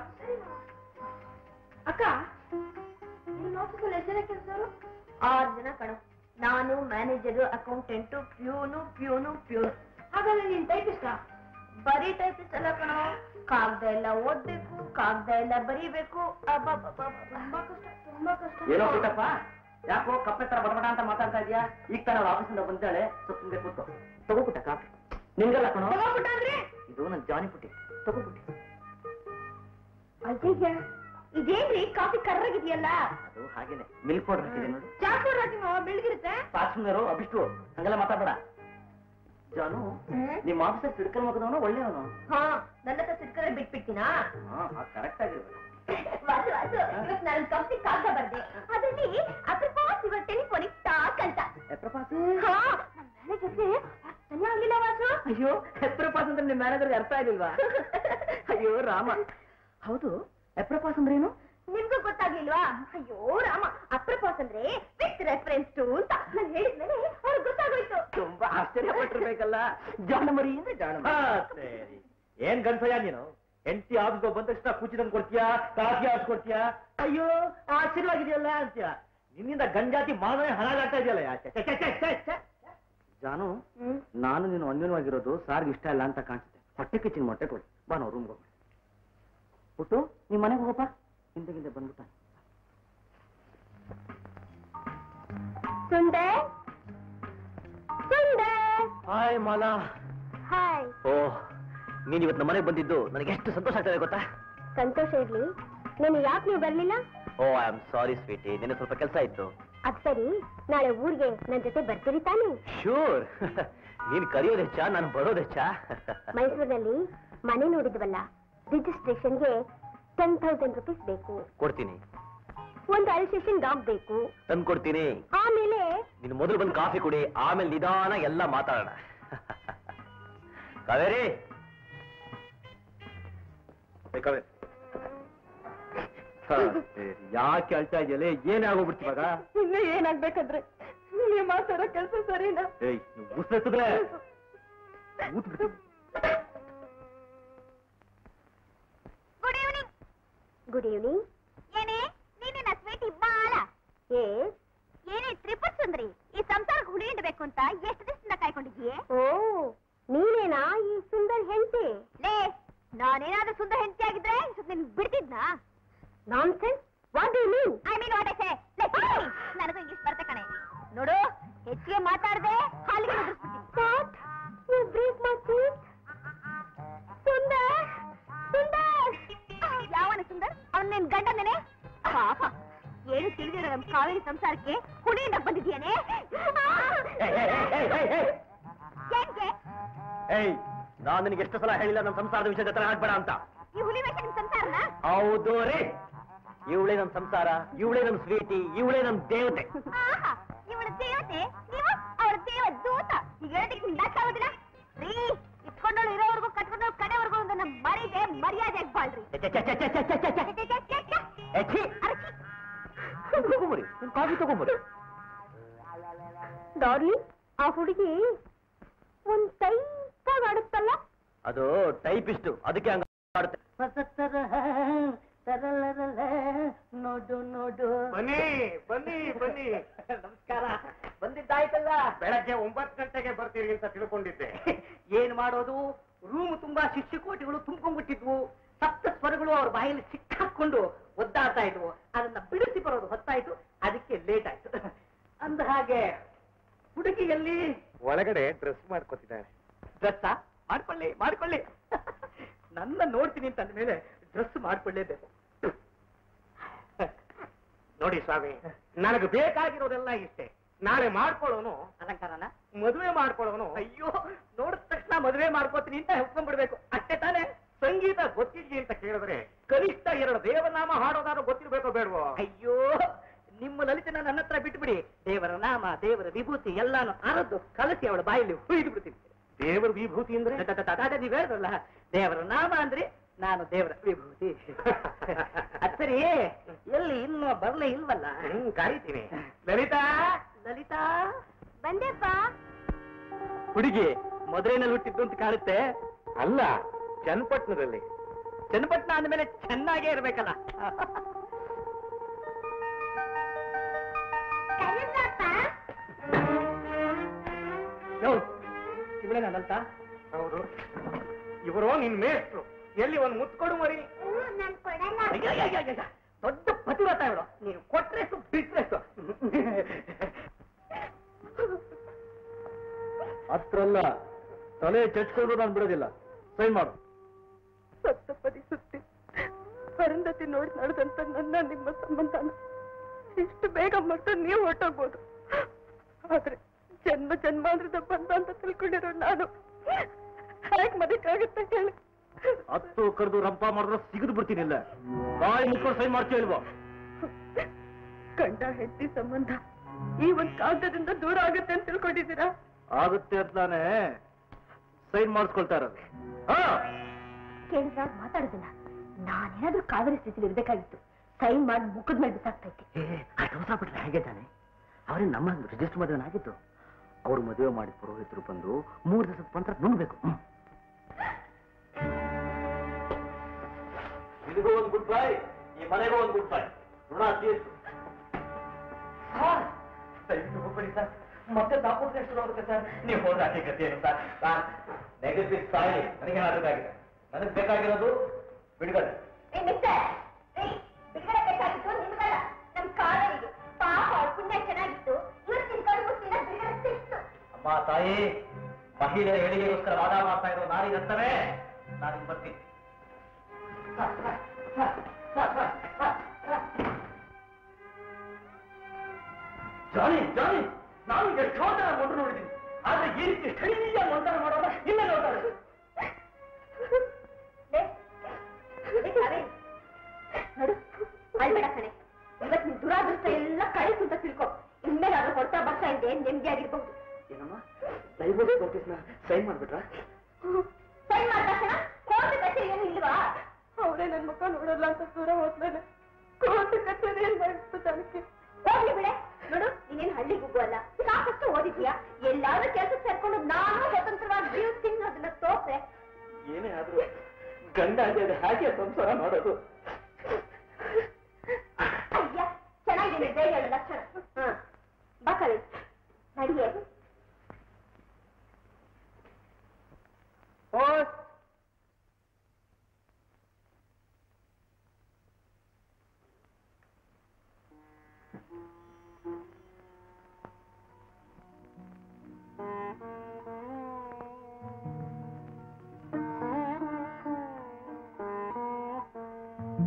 ಅಕ್ಕ ನಿಮ್ಮ ಆಫೀಸಲ್ಲಿ ಎಷ್ಟು ಜನ ಕೆಲಸರು ಆರು ಜನ ಕಣ ನಾನು ಮ್ಯಾನೇಜರು ಅಕೌಂಟೆಂಟು ಪ್ಯೂನು ಪ್ಯೂನು ಪ್ಯೂನು ಹಾಗಾದ್ರೆ ನೀನ್ ಟೈಪಿಸ್ಟ ಬರೀ ಟೈಪಿಸ್ಟ್ ಅಲ್ಲ ಕಣ ಕಾಗ್ದ ಎಲ್ಲ ಓದ್ಬೇಕು ಕಾಗ್ದ ಎಲ್ಲ ಬರೀಬೇಕು ಅಬ್ಬಬ್ಬಬ್ಬ, ತುಂಬಾ ಕಷ್ಟ ತುಂಬಾ ಕಷ್ಟ ಏನೋ ಪುಟ್ಟಪ್ಪ ಯಾಕೋ ಕಪ್ಪೆ ತರ ಬಡಬಡ ಅಂತ ಮಾತಾಡ್ತಾ ಇದೀಯಾ ಈಗ ತಾನ ಆಫೀಸಿಂದ ಬಂದಾಳೆ ಸ್ವಲ್ಪ ಹಿಂದೆ ಕೂತು ತಗೋ ಪುಟ್ಟ ಕಾಫಿ ನಿಂಗಲ್ಲ ಕಣೋ ತಗೊಂಡ್ಬಿಟ್ಟಾದ್ರೆ ಇದು ನನ್ ಜಾನಿ ಪುಟ್ಟಿ ತಗೋ ಪುಟ್ಟಿ ಅಜ್ಜಯ್ಯ ಇದೇನ್ರಿ ಕಾಫಿ ಕರ್ರಾಗಿದೆಯಲ್ಲ ಅದು ಹಾಗೇನೆ ಮಿಲ್ಕ್ ಪೌಡರ್ ಹಾಕಿದೆ ನೋಡು ಚಾಕು ಹಾಕಿ ಮಾವ ಬೆಳಗಿರುತ್ತೆ ಪಾಸ್ನರು ಅಭಿಷ್ಟು ಹಂಗೆಲ್ಲ ಮಾತಾಡ್ಬೇಡ ಜಾನು ನಿಮ್ಮ ಆಫೀಸರ್ ತಿಡ್ಕಲ್ ಮಗದವನು ಒಳ್ಳೆಯವನು ಹಾ ನನ್ನ ಹತ್ರ ಸಿಡ್ಕರೆ ಬಿಟ್ಬಿಡ್ತೀನಾ ಹಾ ಕರೆಕ್ಟ್ ಆಗಿರ್ಬೇಕು ವಾಸು ವಾಸು ಇವತ್ತು ನಾನು ಕಂಪ್ನಿ ಕಾಗ್ದ ಬರ್ದೆ ಅದ್ರಲ್ಲಿ ಅಪ್ರಪಾಸ್ ಇವತ್ತು ಟೆಲಿಫೋನಿಕ್ ಟಾಕ್ ಅಂತ ಎಪ್ರಪಾಸ್ ಹಾ ನಮ್ ಮ್ಯಾನೇಜರ್ಗೆ ಅರ್ಥನೇ ಆಗ್ಲಿಲ್ಲ ವಾಸು ಅಯ್ಯೋ ಎಪ್ರಪಾಸ್ ಅಂದ್ರೆ ನಿಮ್ಮ ಮ್ಯಾನೇಜರ್ಗೆ ಅರ್ಥ ಆಗಿಲ್ವಾ ಅಯ್ಯೋ ರಾಮ ಹೌದು ಎಪ್ರಪಾಸ್ ಅಂದ್ರೆ ಏನು ನಿಮ್ಗೂ ಗೊತ್ತಾಗ್ಲಿಲ್ವಾ ಅಯ್ಯೋ ರಾಮ ಅಪ್ರಪಾಸ್ ಅಂದ್ರೆ ವಿತ್ ರೆಫರೆನ್ಸ್ ಟು ಅಂತ ನಾನು ಹೇಳಿದ್ಮೇಲೆ ಅವ್ರಿಗೆ ಗೊತ್ತಾಗೋಯ್ತು ತುಂಬಾ ಆಶ್ಚರ್ಯಪಟ್ಟಿರ್ಬೇಕಲ್ಲ ಜಾಣಮರಿ ಅಂದ್ರೆ ಜಾಣಮರಿ ಸರಿ ಏನ್ ಗಂಟಯ್ಯ ನೀನು ಹೆಂಡತಿ ಆಫೀಸ್ಗೆ ಬಂದ ತಕ್ಷಣ ಕುಚಿ ತಂದು ಕೊಡ್ತೀಯಾ ಕಾಫಿ ಕೊಡ್ತೀಯಾ ಅಯ್ಯೋ ಆಶ್ಚರ್ಯವಾಗಿದೆಯಲ್ಲ ಅಂತೀಯ ನಿನ್ನಿಂದ ಗಂಜಾತಿ ಮಾನವೇ ಹಣಗಾಗ್ತಾ ಇದೆಯಲ್ಲ ಯಾಕೆ ಛೆ, ಛೆ, ಛೆ, ಛೆ, ಛೆ. ಜಾನು ನಾನು ನೀನು ಅನ್ಯೋನ್ಯವಾಗಿರೋದು ಸಾರ್ಗೆ ಇಷ್ಟ ಇಲ್ಲ ಅಂತ ಕಾಣಿಸುತ್ತೆ ಹೊಟ್ಟೆ ಕಿಚ್ಚಿನ ಮೊಟ್ಟೆ ಕೊಡು ಬಾ ನಾವು ರೂಮ್ಗೆ ಹೋಗೋಣ ಪುಟ್ಟು ನಿಮ್ಮ ಮನೆಗೆ ಹೋಗಪ್ಪ ಹಿಂದೆ ಹಿಂದೆ ಬಂದ್ಬಿಟ್ಟ ಸುಂದರ್ ಸುಂದರ್ ಹಾಯ್ ಮಾಲಾ ಹಾಯ್ ಓ ನೀನ್ ಇವತ್ತು ನಮ್ಮ ಮನೆಗೆ ಬಂದಿದ್ದು ನನಗೆ ಎಷ್ಟು ಸಂತೋಷ ಆಗ್ತದೆ ಗೊತ್ತಾ ಸಂತೋಷ ಇರ್ಲಿ ನೀನು ಯಾಕೆ ನೀವು ಬರ್ಲಿಲ್ಲ oh I am sorry sweetie ನಿನ್ನೆ ಸ್ವಲ್ಪ ಕೆಲಸ ಇತ್ತು ಅದ್ ಸರಿ ನಾಳೆ ಊರಿಗೆ ನನ್ ಜೊತೆ ಬರ್ತೀರಿ ತಾನೆ ಶೂರ್ ನೀನ್ ಕರೆಯೋದು ಹೆಚ್ಚಾ ನಾನು ಬರೋದು ಹೆಚ್ಚಾ ಮೈಸೂರಿನಲ್ಲಿ ಮನೆ ನೋಡಿದ್ವಲ್ಲ ರಿಜಿಸ್ಟ್ರೇಷನ್ಗೆ ಟೆನ್ ತೌಸಂಡ್ ರುಪೀಸ್ ಬೇಕು ಕೊಡ್ತೀನಿ ಒಂದು ಅಲ್ಸೇಷನ್ ಡಾಗ್ ಬೇಕು ತಂದು ಕೊಡ್ತೀನಿ ಆಮೇಲೆ ನೀನು ಮೊದಲು ಬಂದು ಕಾಫಿ ಕುಡಿ ಆಮೇಲೆ ನಿಧಾನ ಎಲ್ಲ ಮಾತಾಡೋಣ ಕಾವೇರಿ ಏ, ಕಾವೇರಿ ಹ, ಸರಿ. ಯಾಕೆ ಅಳ್ತಾ ಇದೆಯಲ್ಲ ಏನಾಗೋಗ್ಬಿಡ್ತಿ ಇವಾಗ ಇನ್ನು ಏನಾಗ್ಬೇಕಂದ್ರೆ ನೀವು ಮಾತಾಡೋ ಕೆಲಸ ಸರಿನಾ ಏಯ್ ಉಸಿರೆತ್ತಿದ್ರೆ ಊತ್ ಬಿಡ್ತೀನಿ ಗುಡ್ ಈವ್ನಿಂಗ್ ಗುಡ್ ಈವ್ನಿಂಗ್ ಏನೇ ನೀನಿನ ಸ್ವೀಟ್ ಬಾಳ ಏ ಏನೇ ಟ್ರಿಪಲ್ ಸುಂದ್ರಿ ಈ ಸಂಸಾರಕ್ಕೆ ಹುಳಿ ಇಡಬೇಕು ಅಂತ ಎಷ್ಟು ದಿವಸದಿಂದ ಕಾಯ್ಕೊಂಡಿದ್ದೀಯೇ ಓ ನೀನೇನಾ ಈ ಸುಂದರ್ ಹೆಂಡತಿ ಲೇ ನಾನೇನಾದ್ರೂ ಸುಂದರ ಹೆಂಡತಿ ಆಗಿದ್ರೆ ನಿನ್ ಬಿಡ್ತಿದ್ನಾ nonsense what do mean I mean what I say ನನಗೂ ಇಂಗ್ಲಿಷ್ ಬರ್ತೆ ಕಣೆ ನೋಡು ಹೆಚ್ಚಿಗೆ ಮಾತಾಡದೆ ಹಾಲಿಗೆ what you break my teeth Sundar Sundar ಯಾವನ ಸುಂದರ್ ಅವನ್ ನಿನ್ ಗಂಡನೇನೆ ಪಾಪ ಏನು ತಿಳಿದಿರೋ ನಮ್ ಕಾವೇರಿ ಸಂಸಾರಕ್ಕೆ ಹುಡಿಯಿಂದ ಬಂದಿದ್ಯಾನೆ ಏನ್ಗೆ ಏಯ್ ನಾನು ನಿನಗೆ ಎಷ್ಟು ಸಲ ಹೇಳಿಲ್ಲ ನನ್ನ ಸಂಸಾರದ ವಿಷಯದ ಹತ್ರ ಆಗ್ಬೇಡ ಅಂತ ಈ ಹುಲಿ ವೇಷ ನಿಮ್ ಸಂಸಾರನ ಹೌದು ರೀ ಇವಳೇ ನಮ್ ಸಂಸಾರ ಇವಳೇ ನಮ್ ಸ್ವೀಟಿ ಇವಳೇ ನಮ್ ದೇವತೆ ಆಹಾ ಇವಳ ದೇವತೆ ನೀವು ಅವಳ ದೇವ ದೂತ ಈಗ ಹೇಳೋದಕ್ಕೆ ನಿಮ್ಗೆ ಯಾಕೆ ಆಗೋದಿಲ್ಲ ರೀ ಇಟ್ಕೊಂಡೋಳು ಇರೋವರೆಗೂ ಕಟ್ಕೊಂಡೋಳು ಕಡೆವರೆಗೂ ಒಂದು ಮರಿದೆ ಮರ್ಯಾದೆ ಬಾಳ್ರಿ ಛೆ, ಛೆ, ಛೆ, ಛೆ, ಛೆ, ಛೆ, ಛೆ, ಛೆ. ಏ, ಛೀ. ತಗೊಂಬರಿ ಒಂದ್ ಕಾಫಿ ತಗೊಂಬರಿ ಡಾರ್ಲಿ ಆ ಹುಡುಗಿ ಒಂದ್ ಟೈಪಾಗಿ ಆಡುತ್ತಲ್ಲ ಅದು ಟೈಪಿಸ್ಟ್ ಅದಕ್ಕೆ ಹಂಗ ಮಾಡುತ್ತೆ ನೋಡು ನೋಡು ಬನ್ನಿ ಬನ್ನಿ ಬನ್ನಿ ನಮಸ್ಕಾರ ಬಂದಿದ್ದಾಯ್ತಲ್ಲ ಬೆಳಗ್ಗೆ ಒಂಬತ್ತು ಗಂಟೆಗೆ ಬರ್ತೀರಿ ಅಂತ ತಿಳ್ಕೊಂಡಿದ್ದೆ ಏನ್ ಮಾಡೋದು ರೂಮ್ ತುಂಬಾ ಶಿಷ್ಯಕೋಟಿಗಳು ತುಂಬ್ಕೊಂಡ್ಬಿಟ್ಟಿದ್ವು ಸಪ್ತ ಸ್ವರಗಳು ಅವ್ರ ಬಾಯಲ್ಲಿ ಸಿಕ್ಕಾಕೊಂಡು ಒದ್ದಾಡ್ತಾ ಇದ್ವು ಅದನ್ನ ಬಿಡಿಸಿ ಬರೋದು ಹೊತ್ತಾಯ್ತು ಅದಕ್ಕೆ ಲೇಟ್ ಆಯ್ತು ಅಂದ ಹಾಗೆ ಹುಡುಗಿಯಲ್ಲಿ ಒಳಗಡೆ ಡ್ರೆಸ್ ಮಾಡ್ಕೊತಿದ್ದಾರೆ ಡ್ರೆಸ್ ಮಾಡ್ಕೊಳ್ಳಿ ಮಾಡ್ಕೊಳ್ಳಿ ನನ್ನ ನೋಡ್ತೀನಿ ಅಂತ ಅಂದ್ಮೇಲೆ ಡ್ರೆಸ್ ಮಾಡ್ಕೊಳ್ಳೇಬೇಕು ನೋಡಿ ಸ್ವಾಮಿ ನನಗೆ ಬೇಕಾಗಿರೋದೆಲ್ಲ ಇಷ್ಟೇ ನಾಳೆ ಮಾಡ್ಕೊಳ್ಳೋನು ಅಲಂಕಾರನ ಮದುವೆ ಮಾಡ್ಕೊಳ್ಳೋನು ಅಯ್ಯೋ ನೋಡಿದ ತಕ್ಷಣ ಮದುವೆ ಮಾಡ್ಕೋತೀನಿ ಅಂತ ಹೇಳ್ಕೊಂಡ್ಬಿಡ್ಬೇಕು ಅಷ್ಟೇ ತಾನೇ ಸಂಗೀತ ಗೊತ್ತಿದ್ವಿ ಅಂತ ಕೇಳಿದ್ರೆ ಕನಿಷ್ಠ ಎರಡು ದೇವನಾಮ ಹಾಡೋದಾದ್ರೂ ಗೊತ್ತಿರ್ಬೇಕೋ ಬೇಡವೋ ಅಯ್ಯೋ ನಿಮ್ಮ ಲಲಿತನ ನನ್ನ ಹತ್ರ ಬಿಟ್ಬಿಡಿ ದೇವರ ನಾಮ ದೇವರ ವಿಭೂತಿ ಎಲ್ಲಾನು ಅರದ್ದು ಕಲಸಿ ಅವಳ ಬಾಯಲ್ಲಿ ಹುಯ್ದು ಬಿಡ್ತೀನಿ ದೇವರ ವಿಭೂತಿ ಅಂದ್ರೆ ತ- ತ- ತ- ತ- ನೀವ್ ಹೇಳಿದ್ರಲ್ಲ ದೇವರ ನಾಮ ಅಂದ್ರೆ ನಾನು ದೇವರ ವಿಭೂತಿ ಅದ್ ಸರಿ ಎಲ್ಲಿ ಇನ್ನೂ ಬರ್ಲೇ ಇಲ್ವಲ್ಲ ಹ್ಮ್ ಕಾಯ್ತೀನಿ ಲಲಿತಾ ಲಲಿತಾ ಬಂದೆಪ್ಪ ಹುಡುಗಿ ಮದುವೆನಲ್ಲಿ ಹುಟ್ಟಿದ್ದು ಅಂತ ಕಾಣುತ್ತೆ ಅಲ್ಲ ಚನ್ನಪಟ್ಟಣದಲ್ಲಿ ಚನ್ನಪಟ್ಟಣ ಅಂದ್ಮೇಲೆ ಚೆನ್ನಾಗೇ ಇರ್ಬೇಕಲ್ಲ ಇವಳೇನಂತ ಹೌದು ಇವರು ನಿನ್ ಮೇಷ್ಟ್ರು ಎಲ್ಲಿ ಒಂದು ಮುತ್ಕೊಡು ಮರಿ ನಾನು ಕೊಡಲ್ಲ ಅಯ್ಯಯ್ಯಯ್ಯಯ್ಯ, ದೊಡ್ಡ ಪತಿವ್ರತ ಇವಳು ನೀನು ಕೊಟ್ರೆಷ್ಟು ಬಿಟ್ರೆಷ್ಟು ಅತ್ರಲ್ಲ ತಲೆ ಚಚ್ಕೊಂಡು ನಾನು ಬಿಡೋದಿಲ್ಲ ಸೈ ಮಾಡು ಸಪ್ತಪದಿಸುತ್ತೆ ಅರುಂಧತಿ ನೋಡಿ ನಡೆದಂತ ನನ್ನ ನಿಮ್ಮ ಸಂಬಂಧನ ಇಷ್ಟು ಬೇಗ ಮತ್ತೆ ನೀವು ಹೊರಟೋಗ್ಬೋದು ಆದ್ರೆ ಜನ್ಮ ಜನ್ಮಾಂತರದ ಬಂಧ ಅಂತ ತಿಳ್ಕೊಂಡಿರೋ ನಾನು ಹೇಗ್ ಮದಕ್ಕಾಗುತ್ತೆ ಹೇಳಿ ಹತ್ತು ಕರೆದು ರಂಪ ಮಾಡಿದ್ರೆ ಸಿಗದು ಬಿಡ್ತೀನಿಲ್ಲ ಬಾಯಿ ಮುಚ್ಕೊಂಡು ಸೈ ಮಾಡ್ತೀಯ ಇಲ್ವೋ ಗಂಡ ಹೆಂಡತಿ ಸಂಬಂಧ ಈ ಒಂದ್ ಕಾಗದದಿಂದ ದೂರ ಆಗುತ್ತೆ ಅಂತ ತಿಳ್ಕೊಂಡಿದ್ದೀರಾ ಆಗುತ್ತೆ ಅಂತಾನೆ ಸೈನ್ ಮಾಡಿಸ್ಕೊಳ್ತಾ ಇರೋದು ಹಾ ಕೇಳಿದ್ರ ಮಾತಾಡೋದಿಲ್ಲ ನಾನೇನಾದ್ರೂ ಕಾವೇರಿ ಸ್ಥಿತಿಲಿ ಇರ್ಬೇಕಾಗಿತ್ತು ಸೈನ್ ಮಾಡಿ ಮುಖದ ಮೇಲೆ ಬಿಸಾಕ್ತೈತೆ ಆ ಟೋಸ ಬಿಟ್ರೆ ಹೇಗೆ ತಾನೆ ಅವರೇ ನಮ್ಮ ರಿಜಿಸ್ಟರ್ ಮದುವೆ ಆಗಿತ್ತು ಅವ್ರು ಮದುವೆ ಮಾಡಿದ ಪುರೋಹಿತರು ಬಂದು ಮೂರು ದಿವಸದ ನಂತರ ನುಂಗ್ಬೇಕು ಹ್ಮ್. ನಿನಗೂ ಒಂದು ಗುಡ್ ಬೈ ಈ ಮನೆಗೂ ಒಂದು ಗುಡ್ ಬೈ ಋಣ ತೀರ್ಸು ದಯವಿಟ್ಟು ಹೋಗ್ಬೇಡಿ ಸರ್ ಮತ್ತೆ ದಾಪೋಸ್ ಎಷ್ಟು ನೋಡುತ್ತೆ ಸರ್ ನೀವು ಹೋದ್ರೆ ಅದೇ ಗತಿ ಏನು ಸರ್ ಸರ್ ನೆಗೆಟಿವ್ ಸಾಯಿ ನನಗೆ ನಾಟಕಾಗಿದೆ ನನಗೆ ಬೇಕಾಗಿರೋದು ಬಿಡುಗಡೆ ಬಿಡುಗಡೆ ಬೇಕಾಗಿತ್ತು ನಿಮ್ಗಲ್ಲ ನಮ್ ಕಾವೇರಿಗೆ ಪಾಪ ಅವ್ರ ಪುಣ್ಯ ಚೆನ್ನಾಗಿತ್ತು ಇವ್ರು ತಿನ್ಕೊಂಡು ಮುಟ್ಟಿನ ಬಿಡುಗಡೆ ಸಿಕ್ತು ಅಮ್ಮ ತಾಯಿ ಮಹಿಳೆಯ ಏಳಿಗೆಗೋಸ್ಕರ ವಾದ ಮಾಡ್ತಾ ಇರೋ ನಾರಿಗಂತವೇ ನಾನು ಬರ್ತೀನಿ ಜಾನಿ ಜಾನಿ ನಾನು ಎಷ್ಟೋ ಜನ ಮೊಂಡು ನೋಡಿದ್ದೀನಿ ಆದ್ರೆ ಈ ರೀತಿ ಸ್ಥಳೀಯ ಮಂತ್ರ ಮಾಡೋಣ ಇಲ್ಲ ನೋಡ್ತಾರೆ ನೋಡು ಅಳ್ಬೇಡ ಕಣೆ ಇವತ್ ನಿನ್ ದುರಾದೃಷ್ಟ ಎಲ್ಲ ಕಳಿಸು ಅಂತ ತಿಳ್ಕೊ ಇನ್ಮೇಲೆ ಅದ್ರ ಹೊಡ್ತಾ ಬರ್ತಾ ಇದ್ದೆ ನೆಮ್ಮದಿಯಾಗಿರ್ಬಹುದು ಏನಮ್ಮ ಡೈವೋರ್ಸ್ ನೋಟಿಸ್ನ ಸೈನ್ ಮಾಡ್ಬಿಟ್ರಾ ಸೈ ಮಾಡಿದ ತಕ್ಷಣ ಕೋರ್ಟ್ ಕಚೇರಿ ಏನು ಇಲ್ವಾ ಅವರೇ ನನ್ ಮುಖ ನೋಡಲ್ಲ ಅಂತ ದೂರ ಹೋದ್ಮೇಲೆ ಕೋರ್ಟ್ ಕಚೇರಿ ಏನ್ ಮಾಡ್ತು ಜಾನಕಿ ಹೋಗ್ಲಿ ಬಿಡೆ ನೋಡು ನೀನೇನು ಹಳ್ಳಿಗೆ ಹೋಗುವಲ್ಲ ಸಾಕಷ್ಟು ಓದಿದ್ಯಾ ಎಲ್ಲಾದ್ರೂ ಕೆಲಸ ಸೇರ್ಕೊಂಡು ನಾನು ಸ್ವತಂತ್ರವಾಗಿ ಜೀವಿಸ್ತೀನಿ ಅದನ್ನ ತೋರ್ಸೆ ಏನೇ ಆದ್ರೂ ಗಂಡ ಅದೇ ಹಾಗೆ ಸಂಸಾರ ಮಾಡೋದು ಅಯ್ಯ ಚೆನ್ನಾಗಿದೆ ಧೈರ್ಯ ಲಕ್ಷಣ ಹ ಬಕಲಿ ನಡಿಯೇ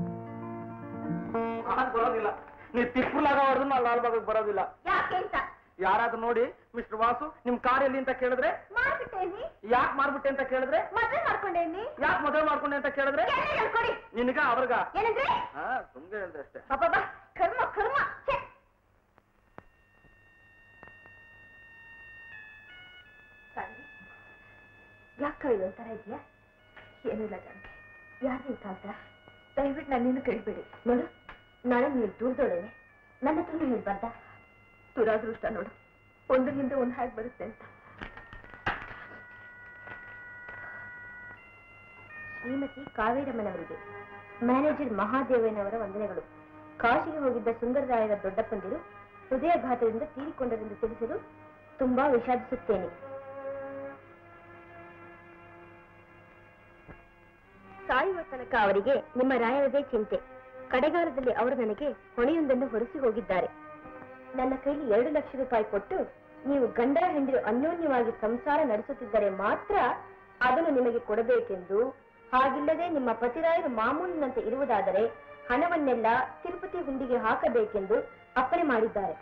ನಾನು ಬರೋದಿಲ್ಲ ನೀವು ತಿಪ್ಪುಲಾಗ ಹೊಡೆದು ನಾನು ಲಾಲ್ಬಾಗ್ ಬರೋದಿಲ್ಲ ಯಾಕೆ ಅಂತ ಯಾರಾದ್ರೂ ನೋಡಿ ಮಿಸ್ಟರ್ ವಾಸು ನಿಮ್ ಕಾರ್ ಎಲ್ಲಿ ಅಂತ ಕೇಳಿದ್ರೆ ಮಾಡ್ಬಿಟ್ಟೇನಿ ಯಾಕೆ ಮಾಡ್ಬಿಟ್ಟೆ ಅಂತ ಕೇಳಿದ್ರೆ ಮದ್ವೆ ಮಾಡ್ಕೊಂಡೇನಿ ಯಾಕೆ ಮದುವೆ ಮಾಡ್ಕೊಂಡೆ ಅಂತ ಕೇಳಿದ್ರೆ ಕೊಡಿ ನಿನಗ ಅವ್ರಗ ಏನಂದ್ರೆ ಹಾ ಸುಮ್ಗೆ ಹೇಳ್ದೆ ಅಷ್ಟೇ ಬಾಬಾ ಕರ್ಮ ಕರ್ಮ ಛೆ. ಕಾವೇರಿ, ಯಾಕ್ ಕೈಲಿ ಒಂಥರ ಇದೆಯಾ ಏನಿಲ್ಲ ಜಾನಕಿ ಯಾರು ಇಂಥ ಅಂತ ದಯವಿಟ್ಟು ನನ್ನಿಂದ ಕೇಳ್ಬೇಡಿ ನೋಡು ನಾಳೆ ನೀನು ದೂರದೊಳನೆ ನನ್ನ ಹತ್ರನೂ ಹೇಳ್ಬಾರ್ದ ದುರಾದೃಷ್ಟ ನೋಡು ಒಂದ್ರ ಹಿಂದೆ ಒಂದು ಹಾಗೆ ಬರುತ್ತೆ ಅಂತ ಶ್ರೀಮತಿ ಕಾವೇರಮ್ಮನವರಿಗೆ ಮ್ಯಾನೇಜರ್ ಮಹಾದೇವನವರ ವಂದನೆಗಳು ಕಾಶಿಗೆ ಹೋಗಿದ್ದ ಸುಂದರರಾಯರ ದೊಡ್ಡಪ್ಪಂದಿರು ಹೃದಯಾಘಾತದಿಂದ ತೀರಿಕೊಂಡರೆಂದು ತಿಳಿಸಲು ತುಂಬಾ ವಿಷಾದಿಸುತ್ತೇನೆ ಸಾಯುವ ತನಕ ಅವರಿಗೆ ನಿಮ್ಮ ರಾಯರದೇ ಚಿಂತೆ ಕಡೆಗಾಲದಲ್ಲಿ ಅವರು ನನಗೆ ಹೊಣೆಯೊಂದನ್ನು ಹೊರಿಸಿ ಹೋಗಿದ್ದಾರೆ ನನ್ನ ಕೈಲಿ ಎರಡು ಲಕ್ಷ ರೂಪಾಯಿ ಕೊಟ್ಟು ನೀವು ಗಂಡ ಹೆಂಡರು ಅನ್ಯೋನ್ಯವಾಗಿ ಸಂಸಾರ ನಡೆಸುತ್ತಿದ್ದರೆ ಮಾತ್ರ ಅದನ್ನು ನಿಮಗೆ ಕೊಡಬೇಕೆಂದು ಹಾಗಿಲ್ಲದೆ ನಿಮ್ಮ ಪತಿರಾಯರು ಮಾಮೂಲಿನಂತೆ ಇರುವುದಾದರೆ ಹಣವನ್ನೆಲ್ಲ ತಿರುಪತಿ ಹುಂಡಿಗೆ ಹಾಕಬೇಕೆಂದು ಅಪ್ಪಣೆ ಮಾಡಿದ್ದಾರೆ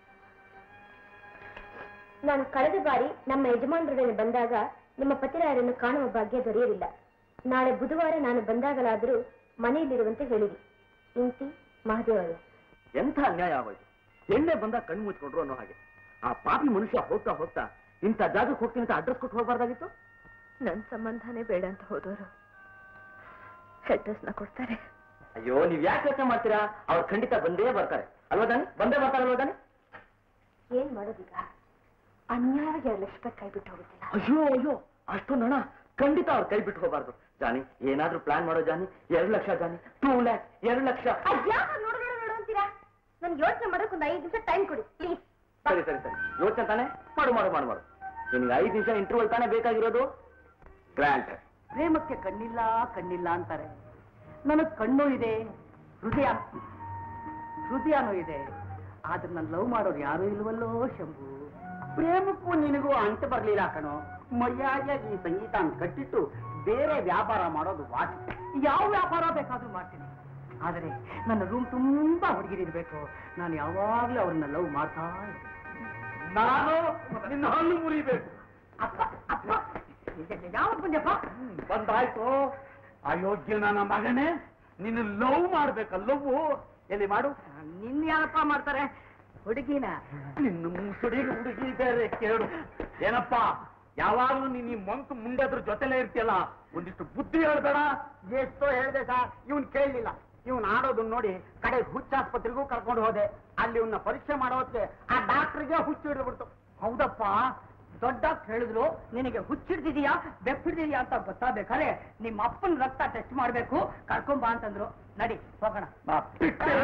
ನಾನು ಕಳೆದ ಬಾರಿ ನಮ್ಮ ಯಜಮಾನರೊಡನೆ ಬಂದಾಗ ನಿಮ್ಮ ಪತಿರಾಯರನ್ನು ಕಾಣುವ ಭಾಗ್ಯ ದೊರೆಯಲಿಲ್ಲ ನಾಳೆ ಬುಧವಾರ ನಾನು ಬಂದಾಗಲಾದರೂ ಮನೆಯಲ್ಲಿರುವಂತೆ ಹೇಳಿರಿ ಇಂತಿ ಮಹದೇವಯ್ಯ ಎಂಥ ಅನ್ಯಾಯ ಆಗೋಯ್ತು ಎಣ್ಣೆ ಬಂದ ಕಣ್ಣು ಮುಚ್ಕೊಂಡ್ರು ಅನ್ನೋ ಹಾಗೆ ಆ ಪಾಪಿ ಮನುಷ್ಯ ಹೋಗ್ತಾ ಹೋಗ್ತಾ ಇಂಥ ಜಾಗಕ್ಕೆ ಹೋಗ್ತೀನಿ ಅಂತ ಅಡ್ರೆಸ್ ಕೊಟ್ಟು ಹೋಗ್ಬಾರ್ದಾಗಿತ್ತು ನನ್ನ ಸಂಬಂಧನೇ ಬೇಡ ಅಂತ ಹೋದವರು ಅಡ್ರೆಸ್ನ ಕೊಡ್ತಾರೆ ಅಯ್ಯೋ ನೀವ್ ಯಾಕೆ ಯೋಚನೆ ಮಾಡ್ತೀರಾ ಅವ್ರು ಖಂಡಿತ ಬಂದೇ ಬರ್ತಾರೆ ಅಲ್ವಾ ತಾನೆ ಬಂದೇ ಬರ್ತಾರೆ ಅಲ್ವಾ ತಾನೆ ಏನ್ ಮಾಡೋದೀಗ ಅನ್ಯಾಯವಾಗಿ ಎರಡು ಲಕ್ಷ ರೂಪಾಯಿ ಕೈ ಬಿಟ್ಟು ಹೋಗುತ್ತಿಲ್ಲ ಅಯ್ಯೋ ಅಯ್ಯೋ ಅಷ್ಟೊಂದು ಹಣ ಖಂಡಿತ ಅವ್ರು ಕೈ ಬಿಟ್ಟು ಹೋಗ್ಬಾರ್ದು ಜಾನಿ ಏನಾದ್ರೂ ಪ್ಲಾನ್ ಮಾಡೋ ಜಾನಿ ಎರಡು ಲಕ್ಷ ಜಾನಿ ಟೂ ಲ್ಯಾಕ್ ಎರಡು ಲಕ್ಷ ಅದ್ಯಾಕ ನೋಡು ನೋಡು ನೋಡು ಅಂತೀರಾ ನನ್ಗೆ ಯೋಚನೆ ಮಾಡೋಕೆ ಒಂದು ಐದು ನಿಮಿಷ ಟೈಮ್ ಕೊಡಿ ಪ್ಲೀಸ್ ಸರಿ ಸರಿ ಸರಿ ಯೋಚನೆ ತಾನೆ ಮಾಡು ಮಾಡು ಮಾಡು ಮಾಡು ನಿಮ್ಗೆ ಐದು ನಿಮಿಷ ಇಂಟರ್ವಲ್ ತಾನೇ ಬೇಕಾಗಿರೋದು ಗ್ರ್ಯಾಂಟ್ ಪ್ರೇಮಕ್ಕೆ ಕಣ್ಣಿಲ್ಲ ಕಣ್ಣಿಲ್ಲ ಅಂತಾರೆ ನನಗ್ ಕಣ್ಣು ಇದೆ ಹೃದಯ ಹೃದಯನೂ ಇದೆ ಆದ್ರೆ ನಾನು ಲವ್ ಮಾಡೋರು ಯಾರು ಇಲ್ವಲ್ಲೋ ಶಂಭು ಪ್ರೇಮಕ್ಕೂ ನಿನಗೂ ಅಂಟು ಬರ್ಲಿಲ್ಲ ಕಣೋ ಮರ್ಯಾದೆಯಾಗಿ ಈ ಸಂಗೀತ ಕಟ್ಟಿಟ್ಟು ಬೇರೆ ವ್ಯಾಪಾರ ಮಾಡೋದು ವಾಸಿ ಯಾವ ವ್ಯಾಪಾರ ಬೇಕಾದ್ರೂ ಮಾಡ್ತೀನಿ ಆದರೆ ನನ್ನ ರೂಮ್ ತುಂಬಾ ಹುಡುಗಿರಿರ್ಬೇಕು ನಾನು ಯಾವಾಗ್ಲೂ ಅವ್ರನ್ನ ಲವ್ ಮಾಡ್ತಾ ಇರ್ತೀನಿ ನಾನು ನಿನ್ನ ಹಲ್ಲು ಮುರಿಬೇಕು ಅಪ್ಪ ಅಪ್ಪ ಯಾವಾಗ ಬಂದಪ್ಪ ಬಂದಾಯ್ತು ಅಯೋಗ್ಯ ನನ್ನ ಮಗನೇ ನಿನ್ನ ಲವ್ ಮಾಡ್ಬೇಕ ಲವ್ ಎಲ್ಲಿ ಮಾಡು ನಿನ್ ಯಾರಪ್ಪ ಮಾಡ್ತಾರೆ ಹುಡುಗಿನ ನಿನ್ನ ಮುಸುಡಿಗೆ ಹುಡುಗಿ ಬೇರೆ ಕೇಳು ಏನಪ್ಪ ಯಾವಾಗ್ಲೂ ನೀನ್ ಈ ಮಂಕು ಮುಂಡದ್ರ ಜೊತೆಲೇ ಇರ್ತೀಯಲ್ಲ ಒಂದಿಷ್ಟು ಬುದ್ಧಿ ಹೇಳ್ಬೇಡ ಎಷ್ಟೋ ಹೇಳಿದೆ ಸರ್ ಇವನ್ ಕೇಳಲಿಲ್ಲ ಇವನ್ ಆಡೋದನ್ನ ನೋಡಿ ಕಡೆ ಹುಚ್ಚಾಸ್ಪತ್ರೆಗೂ ಕರ್ಕೊಂಡು ಹೋದೆ ಅಲ್ಲಿ ಇವನ್ನ ಪರೀಕ್ಷೆ ಮಾಡೋ ಹೊತ್ತಿಗೆ ಆ ಡಾಕ್ಟರ್ಗೆ ಹುಚ್ಚು ಹಿಡಿದ್ಬಿಡ್ತು ಹೌದಪ್ಪ ದೊಡ್ಡ ಡಾಕ್ಟರ್ ಹೇಳಿದ್ರು ನಿನಗೆ ಹುಚ್ಚಿಡ್ದಿದೀಯಾ ಬೆಪ್ಪಿಡ್ದಿದ್ಯಾ ಅಂತ ಗೊತ್ತಾಗ್ಬೇಕಾದ್ರೆ ನಿಮ್ಮ ಅಪ್ಪನ ರಕ್ತ ಟೆಸ್ಟ್ ಮಾಡ್ಬೇಕು ಕರ್ಕೊಂಬಾ ಅಂತಂದ್ರು ನಡಿ ಹೋಗೋಣ ನಾ ಬಿಟ್ಟೆ.